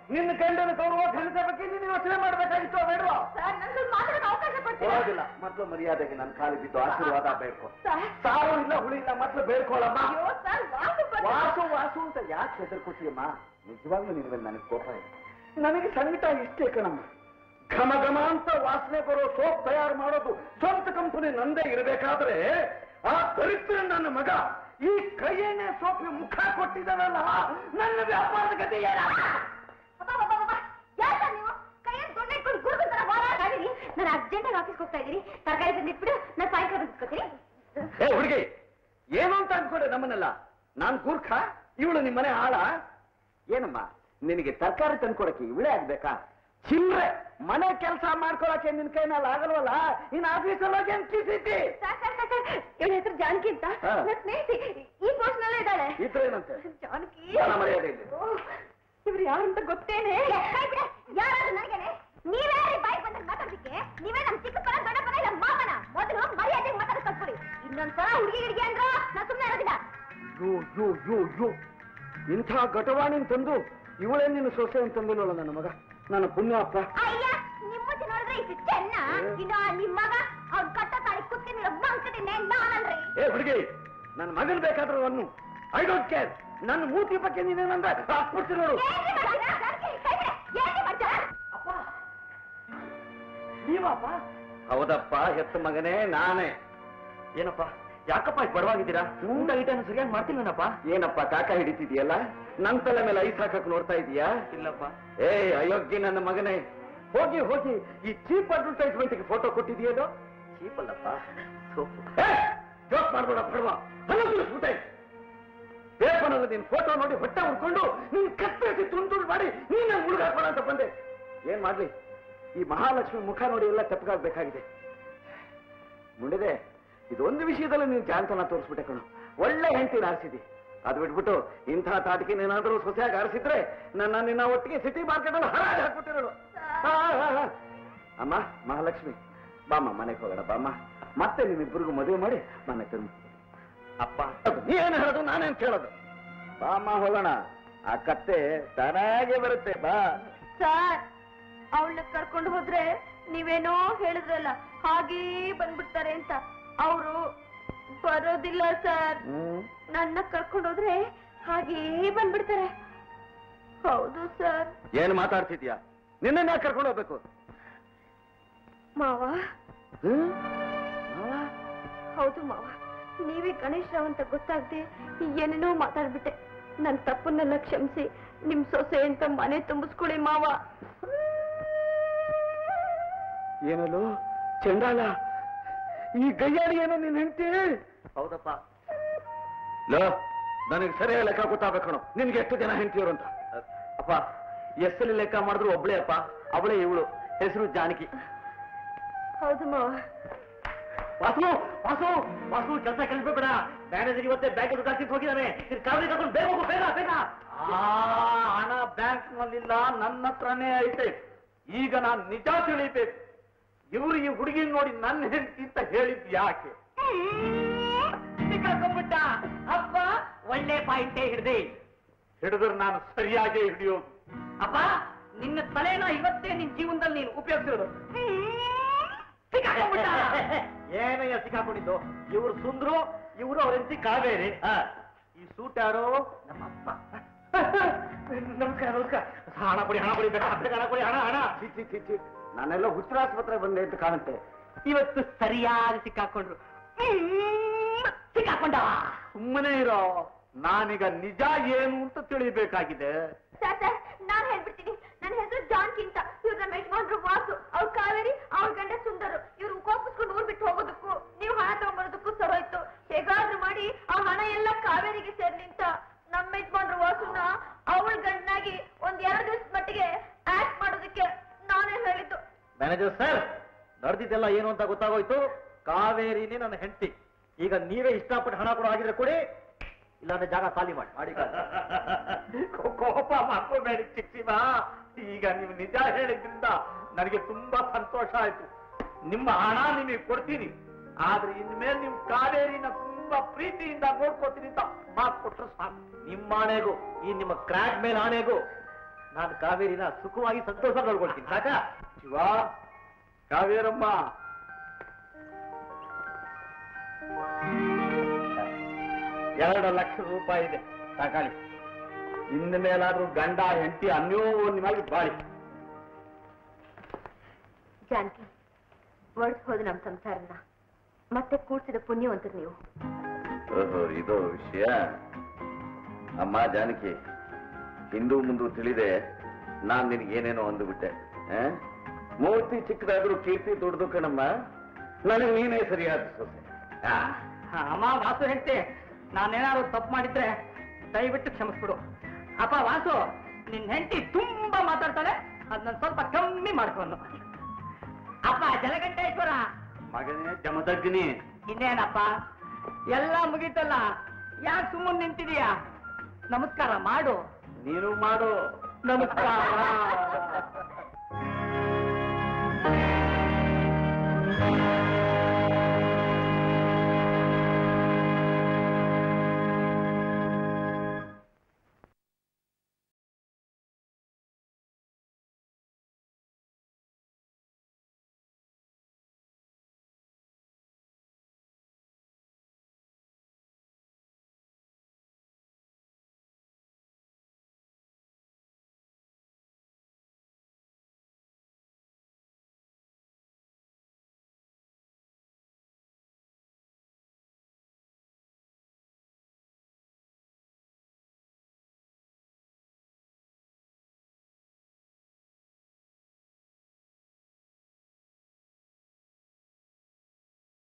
ನಿನ್ನ ಗಂಡನ ಗೌರವ ಘನತೆ ಬಗ್ಗೆ ನೀನು ಯೋಚನೆ ಮಾಡ್ಬೇಕಾಗಿತ್ತು ಬೇಡವಾ ಸರ್ ನನ್ಗೆ ಮಾತಾಡೋಕೆ ಅವಕಾಶ ಕೊಡ್ತೀರಾ ಪರವಾಗಿಲ್ಲ ಮೊದಲು ಮರ್ಯಾದೆಗೆ ನನ್ನ ಕಾಲಿ ಬಿದ್ದು ಆಶೀರ್ವಾದ ಬೇಡ್ಕೊ ಸರ್ ಸಾವು ಇಲ್ಲ ಹುಳಿ ಇಲ್ಲ ಮೊದಲು ಬೇಡ್ಕೊಳ್ಳಮ್ಮ ಅಯ್ಯೋ ಸರ್ ವಾಸು ಬಂದ ವಾಸು ವಾಸು ಅಂತ ಯಾಕೆ ಹೆದರ್ಕೊತೀಯಮ್ಮ ನಿಜವಾಗ್ಲೂ ನಿನ್ ಮೇಲೆ ನನಗೆ ಕೋಪ ಇದೆ ನನಗೆ ಸಂಗೀತ ಇಷ್ಟೇ ಕಣಮ್ಮ ಘಮ ಘಮ ಅಂತ ವಾಸನೆ ಬರೋ ಸೋಪ್ ತಯಾರು ಮಾಡೋದು ಸ್ವಂತ ಕಂಪನಿ ನಂದೇ ಇರಬೇಕಾದ್ರೆ ಆ ದರಿದ್ರ ನನ್ನ ಮಗ ಈ ಕೈಯನ್ನೇ ಸೋಪಿಗೆ ಮುಖ ಕೊಟ್ಟಿದ್ದಾನಲ್ಲ ನನ್ನ ವ್ಯಾಪಾರದ ಗತಿ ಏನಾಗ್ತದೆ? ಯಾಕ ನೀವು ಕೈಯಲ್ಲಿ ದೊಣ್ಣೆ ಇಟ್ಕೊಂಡು ಗುರುಗಳ ತರ ಹೋರಾಡಿರಿ ನಾನು ಅರ್ಜೆಂಟಾಗಿ ಆಫೀಸ್ಗೆ ಹೋಗ್ತಾ ಇದ್ದೀನಿ ತರಕಾರಿ ತಂದಿಟ್ಬಿಡು ನಾನು ಸಾಯಂಕಾಲ ಇಸ್ಕೊತೀನಿ ಏ ಹುಡುಗಿ ಏನು ಅಂತ ಅನ್ಕೊಂಡೆ ನಮ್ಮನ್ನೆಲ್ಲ ನಾನ್ ಗೂರ್ಖ ಇವಳು ನಿಮ್ಮನೆ ಆಳ ಏನಮ್ಮ ನಿನಗೆ ತರಕಾರಿ ತಂದ್ಕೊಡಕ್ಕೆ ಇವಳೇ ಆಗ್ಬೇಕಾ ಚಿಲ್ರೆ ಮನೆ ಕೆಲಸ ಮಾಡ್ಕೊಳಕ್ಕೆ ನಿನ್ ಕೈನಲ್ಲಿ ಆಗಲ್ವಲ್ಲ ಇನ್ ಆಫೀಸಲ್ಲಿ ಹೋಗಿ ಏನ್ ಕಿಸಿತಿ ಸರ್ ಸರ್ ಸರ್ ಸರ್ ಇವಳ ಹೆಸರು ಜಾನಕಿ ಅಂತ ಹಾ. ನನ್ನ ಸ್ನೇಹಿತೆ ಈ ಪೋಸ್ಟ್ ನಲ್ಲೇ ಇದ್ದಾಳೆ ಇದ್ರೇನಂತೆ ಜಾನಕಿ ಬಾಳ ಮರ್ಯಾದೆ ಇದೆ. ಇವ್ರು ಯಾರು ಅಂತ ಗೊತ್ತೇನೆ ಯಾರಾದ್ರೂ ನನಗೇನೆ ನೀವೇ ಬಾಯ್ ಬಂದಾಗ ಮಾತಾಡ್ಲಿಕ್ಕೆ ನೀವೇ ನಮ್ ಚಿಕ್ಕಪ್ಪನ ದೊಡ್ಡಪ್ಪನ ಇಲ್ಲ ಮಾಮನ ಮೊದಲು ಮರ್ಯಾದೆ ಮಾತಾಡ ಕಲ್ತ್ಕೊಳ್ಳಿ ಇನ್ನೊಂದ್ಸಲ ಹುಡುಗಿ ಹಿಡಿಗೆ ಅಂದ್ರ ನಾ ಸುಮ್ಮನೆ ಇರೋದಿಲ್ಲ ಯೋ ಯೋ ಯೋ ಯೋ ಇಂಥ ಘಟವಾಣಿನ ತಂದು ಇವಳೇ ನಿನ್ನ ಸೊಸೆ ಅಂತಂದಿಲ್ವಲ್ಲ ನನ್ನ ಮಗ ನನ್ನ ಪುಣ್ಯಾಪ್ಪ ಅಯ್ಯ ನಿಮ್ಮ ಮುಂಚೆ ನೋಡಿದ್ರೆ ಇಷ್ಟು ಚೆನ್ನ ಇನ್ನು ಆ ನಿಮ್ ಮಗ ಅವ್ನ ಕಟ್ಟ ತಾಳಿ ಕುತ್ಕೊಂಡಿರೋ ಮಂಕಟಿನೇ ನಾನಲ್ರಿ ಏ ಹುಡುಗಿ ನನ್ನ ಮಗನ್ ಬೇಕಾದ್ರೂ ಅನ್ನು ಐ ಡೋಂಟ್ ಕೇರ್ ನನ್ನ ಮೂತಿ ಬಗ್ಗೆ ನೀನೇನಂದ್ರೆ ಹಾಕ್ಬಿಡ್ತೀನಿ ನೋಡು ಏನ್ರಿ ಮಾಡ್ತೀರಾ? ಜಾನಕಿ, ಕೈ ಬಿಡಿ. ಏನ್ರಿ ಮಾಡ್ತೀರಾ? ನೀವಪ್ಪ ಹೌದಪ್ಪ ಹೆತ್ತ ಮಗನೇ ನಾನೇ ಏನಪ್ಪ ಯಾಕಪ್ಪ ಇಷ್ಟ್ ಬಡವಾಗಿದ್ದೀರಾ ಊಟ ಗೀಟನ್ನು ಸರಿಯಾಗಿ ಮಾಡ್ತಿಲ್ಲನಪ್ಪ ಏನಪ್ಪ ಕಾಕ ಹಿಡಿತಿದ್ಯಲ್ಲ ನನ್ ತಲೆ ಮೇಲೆ ಐಸ್ ಹಾಕಕ್ ನೋಡ್ತಾ ಇದೀಯಾ ಇಲ್ಲಪ್ಪ ಏ ಅಯೋಗ್ಯ ನನ್ನ ಮಗನೇ ಹೋಗಿ ಹೋಗಿ ಈ ಚೀಪ್ ಅಡ್ವರ್ಟೈಸ್ಮೆಂಟ್ ಗೆ ಫೋಟೋ ಕೊಟ್ಟಿದೆಯೇನೋ ಚೀಪ್ ಅಲ್ಲಪ್ಪ ಸೋಪು ಜೋಕ್ ಮಾಡ್ಬೇಡ ಬಡವ ಹಲೋ ಪೇಪರ್ನಲ್ಲಿ ನಿನ್ ಫೋಟೋ ನೋಡಿ ಹೊಟ್ಟೆ ಉಡ್ಕೊಂಡು ನೀನ್ ಕತ್ತರಿಸಿ ತುಂಡು ಮಾಡಿ ನೀನ್ ಮುಳುಗಾಕೋಣ ಅಂತ ಬಂದೆ ಏನ್ ಮಾಡ್ಲಿ ಈ ಮಹಾಲಕ್ಷ್ಮಿ ಮುಖ ನೋಡಿ ಎಲ್ಲ ತೆಪ್ಪಗಾಗ್ಬೇಕಾಗಿದೆ ಮುಂಡಿದೆ ಇದೊಂದು ವಿಷಯದಲ್ಲಿ ನೀನು ಜಾಣತನ ತೋರಿಸ್ಬಿಟ್ಟೆ ಕಣು ಒಳ್ಳೆ ಹೆಂಡತಿನ ಆರಿಸಿದಿ ಅದು ಬಿಟ್ಬಿಟ್ಟು ಇಂಥ ತಾಟಿಗೆ ನೀನಾದ್ರೂ ಸೊಸೆಯಾಗಿ ಆರಿಸಿದ್ರೆ ನನ್ನ ನಿನ್ನ ಒಟ್ಟಿಗೆ ಸಿಟಿ ಮಾರ್ಕೆಟ್ ಅಲ್ಲಿ ಹರಾಜ್ ಹಾಕ್ಬಿಟ್ಟಿರೋಳು ಆ, ಆ, ಆ. ಅಮ್ಮ ಮಹಾಲಕ್ಷ್ಮಿ ಬಾಮ್ಮ ಮನೆಗೆ ಹೋಗೋಣ ಬಾಮ್ಮ ಮತ್ತೆ ನಿಮ್ಮಿಬ್ಬರಿಗೂ ಮದುವೆ ಮಾಡಿ ಮನೆ ತಿರುಗಿ ಅಪ್ಪ ನೀನ್ ಹೇಳೋದು ನಾನೇನ್ ಕೇಳೋದು ಬಾಮ್ಮ ಹೋಗೋಣ ಆ ಕತ್ತೆ ತಾನಾಗೆ ಬರುತ್ತೆ ಬಾ ಸರ್ ಅವಳನ್ನ ಕರ್ಕೊಂಡು ಹೋದ್ರೆ ನೀವೇನೋ ಹೇಳಿದ್ರಲ್ಲ ಹಾಗೇ ಬಂದ್ಬಿಡ್ತಾರೆ ಅಂತ ಅವರು ಬರೋದಿಲ್ಲ ಸರ್ ಹ್ಮ್ ನನ್ನ ಕರ್ಕೊಂಡು ಹೋದ್ರೆ ಹಾಗೇ ಬಂದ್ಬಿಡ್ತಾರೆ ಹೌದು ಸರ್ ಏನ್ ಮಾತಾಡ್ತಿದ್ಯಾ ನಿನ್ನ ಕರ್ಕೊಂಡು ಹೋಗ್ಬೇಕು ಮಾವ ಹ್ಮ್? ಮಾವ? ಹೌದು ಮಾವ ನೀವೇ ಗಣೇಶ್ ರಾವ್ ಅಂತ ಗೊತ್ತಾಗದೆ ಏನೇನೋ ಮಾತಾಡ್ಬಿಟ್ಟೆ ನನ್ನ ತಪ್ಪನ್ನೆಲ್ಲ ಕ್ಷಮಿಸಿ ನಿಮ್ ಸೊಸೆ ಅಂತ ಮನೆ ತುಂಬಿಸ್ಕೊಳ್ಳಿ ಮಾವ ಏನಲ್ಲೋ ಚಂಡಾಲ ಈ ಗಯ್ಯಾಳಿ ಏನೋ ನೀನ್ ಹೆಂಡ್ತಿ ಹೌದಪ್ಪ ಲೋ ನನಗೆ ಸರಿಯಾಗಿ ಲೆಕ್ಕ ಗೊತ್ತಾಗಬೇಕು ಕಣೋ ನಿನ್ಗೆ ಎಷ್ಟು ಜನ ಹೆಂಡ್ತಿಯವರು ಅಂತ ಅಪ್ಪ ಎಷ್ಟಲ್ಲಿ ಲೆಕ್ಕ ಮಾಡಿದ್ರು ಒಬ್ಳೇ ಅಪ್ಪ ಅವಳೇ ಇವಳು ಹೆಸರು ಜಾನಕಿ ಹೌದು ಮಾವ ವಾಸು ವಾಸು ವಾಸು ಕೆಲಸ ಕಳಿಸ್ಬೇಡ ಮ್ಯಾನೇಜರ್ ಇವತ್ತೇ ಬ್ಯಾಂಕ್ ದುಡ್ಡು ಹೋಗಿದ್ದಾನೆ ಕಾವಲಿ ಕರ್ಕೊಂಡು ಬೇಗ ಹೋಗು ಬೇಗ ಬೇಗ ಆ ಹಣ ಬ್ಯಾಂಕ್ ನಲ್ಲಿಲ್ಲ ನನ್ನ ಹತ್ರನೇ ಐತೆ ಈಗ ನಾನ್ ನಿಜ ತಿಳಿಬೇಕು ಇವ್ರು ಈ ಹುಡುಗಿನ ನೋಡಿ ನನ್ನ ಹೆಂಡತಿ ಅಂತ ಹೇಳಿದ್ ಯಾಕೆ ಸಿಕ್ಕಾಕೊಂಡ್ಬಿಟ್ಟ ಅಪ್ಪ ಒಳ್ಳೆ ಪಾಯಿಂಟೇ ಹಿಡ್ದೆ ಹಿಡಿದ್ರೆ ನಾನು ಸರಿಯಾಗಿ ಹಿಡಿಯೋದು ಅಪ್ಪ ನಿನ್ನ ತಲೆನ ಇವತ್ತೇ ನಿನ್ ಜೀವನದಲ್ಲಿ ನೀನು ಉಪಯೋಗಿಸಿರೋದು ಸಿಕ್ಕಾಕೊಂಡ್ಬಿಟ್ಟ ಏನಯ್ಯ ಸಿಕ್ಕಾಕೊಂಡಿದ್ದು ಇವ್ರು ಸುಂದ್ರು ಇವರು ಅವ್ರ ಹೆಂಡತಿ ಕಾವೇರಿ ಈ ಸೂಟ್ ಯಾರು ನಮ್ಮಪ್ಪ ನಮಸ್ಕಾರ ನಮಸ್ಕಾರ ಹಣ ಕೊಡಿ ಹಣ ಕೊಡಿ ಬೇಕಾ ಹಣ ಕೊಡಿ ಹಣ ಹಣ ಛೀ, ಛೀ, ಛೀ, ಛೀ. ನಾನೆಲ್ಲ ಹುಚ್ಚರಾಸ್ಪತ್ರೆ ಬಂದೆ ಅಂತ ಕಾಣುತ್ತೆ ಇವತ್ತು ಸರಿಯಾಗಿ ಸಿಕ್ಕಾಕೊಂಡ್ರು ಸಿಕ್ಕಾಕೊಂಡ ಸುಮ್ಮನೆ ಇರೋ ನಾನೀಗ ನಿಜ ಏನು ಅಂತ ತಿಳಿಬೇಕಾಗಿದೆ ಸರ್ ಸರ್ ನಾನು ಹೇಳ್ಬಿಡ್ತೀನಿ ನನ್ನ ಹೆಸರು ಜಾನ್ಕಿ ಅಂತ ಇವ್ರ ನಮ್ಮ ಯಜಮಾನ್ರು ವಾಸು ಅವ್ರ ಕಾವೇರಿ ಅವ್ರ ಗಂಡ ಸುಂದರು ಇವ್ರು ಕೋಪಿಸ್ಕೊಂಡು ಊರ್ ಬಿಟ್ಟು ಹೋಗೋದಕ್ಕೂ ನೀವು ಹಣ ತಗೊಂಬರೋದಕ್ಕೂ ಸರೋಯ್ತು ಹೇಗಾದ್ರೂ ಮಾಡಿ ಆ ಹಣ ಎಲ್ಲ ಕಾವೇರಿಗೆ ಸೇರ್ಲಿ ಅಂತ ನಮ್ಮ ಯಜಮಾನ್ರು ವಾಸುನ ಅವಳ ಗಂಡನಾಗಿ ಒಂದ್ ಎರಡು ದಿವಸ ಮಟ್ಟಿಗೆ ಆಕ್ಟ್ ಮಾಡೋದಕ್ಕೆ ನಾನೇ ಹೇಳಿದ್ದು ಮ್ಯಾನೇಜರ್ ಸರ್ ನಡೆದಿದ್ದೆಲ್ಲ ಏನು ಅಂತ ಗೊತ್ತಾಗೋಯ್ತು ಕಾವೇರಿನೇ ನನ್ನ ಹೆಂಡತಿ ಈಗ ನೀವೇ ಇಷ್ಟಪಟ್ಟು ಹಣ ಕೊಡೋ ಆಗಿದ್ರೆ ಕೊಡಿ ಇಲ್ಲಾಂದ್ರೆ ಜಾಗ ಖಾಲಿ ಮಾಡಿ ಮಾಡಿ ಕೋಪ ಮಾಡ್ಕೋಬೇಡಿ ಚಿಕ್ಸಿಮ ಈಗ ನೀವು ನಿಜ ಹೇಳಿದ್ರಿಂದ ನನಗೆ ತುಂಬಾ ಸಂತೋಷ ಆಯ್ತು ನಿಮ್ಮ ಹಣ ನಿಮಗೆ ಕೊಡ್ತೀನಿ ಆದ್ರೆ ಇನ್ಮೇಲೆ ನಿಮ್ ಕಾವೇರಿನ ತುಂಬಾ ಪ್ರೀತಿಯಿಂದ ನೋಡ್ಕೋತೀನಿ ಅಂತ ಮಾತು ಕೊಟ್ರೆ ಸಾಕು ನಿಮ್ಮ ಆಣೆಗೂ ಈ ನಿಮ್ಮ ಕ್ರ್ಯಾಕ್ ಮೇಲೆ ಆಣೆಗೂ ನಾನು ಕಾವೇರಿನ ಸುಖವಾಗಿ ಸಂತೋಷ ನೋಡ್ಕೊಳ್ತೀನಿ ಸಾಕಾ ಶಿವ ಕಾವೇರಮ್ಮ ಎರಡು ಲಕ್ಷ ರೂಪಾಯಿ ಇದೆ ತಗೊಳ್ಳಿ ಇನ್ನು ಮೇಲಾದ್ರೂ ಗಂಡ ಹೆಂಡತಿ ಅನ್ಯೋನ್ಯವಾಗಿ ಬಾಳಿ ಜಾನಕಿ ಒಡ್ಸ್ ಹೋದ ನಮ್ಮ ಸಂಸಾರನ ಮತ್ತೆ ಕೂಡ್ಸಿದ ಪುಣ್ಯವಂತರು ನೀವು ಓಹೋ ಇದು ವಿಷಯ ಅಮ್ಮ ಜಾನಕಿ ಹಿಂದೂ ಮುಂದು ತಿಳಿದೆ ನಾನ್ ನಿನಗೆ ಏನೇನೋ ಅಂದುಬಿಟ್ಟೆ ಆ? ಮೂರ್ತಿ ಚಿಕ್ಕದಾದ್ರೂ ಕೀರ್ತಿ ದೊಡ್ಡದು ಕಣಮ್ಮ ನನಗೆ ನೀನೇ ಸರಿಯಾದ ಸೊಸೆ ಆ? ಅಮ್ಮ ವಾಸು ಹೆಂಡತಿ ನಾನೇನಾದ್ರು ತಪ್ಪು ಮಾಡಿದ್ರೆ ದಯವಿಟ್ಟು ಕ್ಷಮಿಸ್ಬಿಡು ಅಪ್ಪ ವಾಸು ನಿನ್ ಹೆಂಡತಿ ತುಂಬಾ ಮಾತಾಡ್ತಾಳೆ ಅದನ್ನ ಸ್ವಲ್ಪ ಕಮ್ಮಿ ಮಾಡ್ಕೊಂಡು ಅಪ್ಪ ಜಲಗಂಟೇಶ್ವರ ಮಗನೇ ಜಮದಗ್ನಿ ಇನ್ನೇನಪ್ಪ ಎಲ್ಲ ಮುಗೀತಲ್ಲ ಯಾಕೆ ಸುಮ್ಮನೆ ನಿಂತಿದೀಯಾ ನಮಸ್ಕಾರ ಮಾಡು ನೀನು ಮಾಡು ನಮಸ್ಕಾರ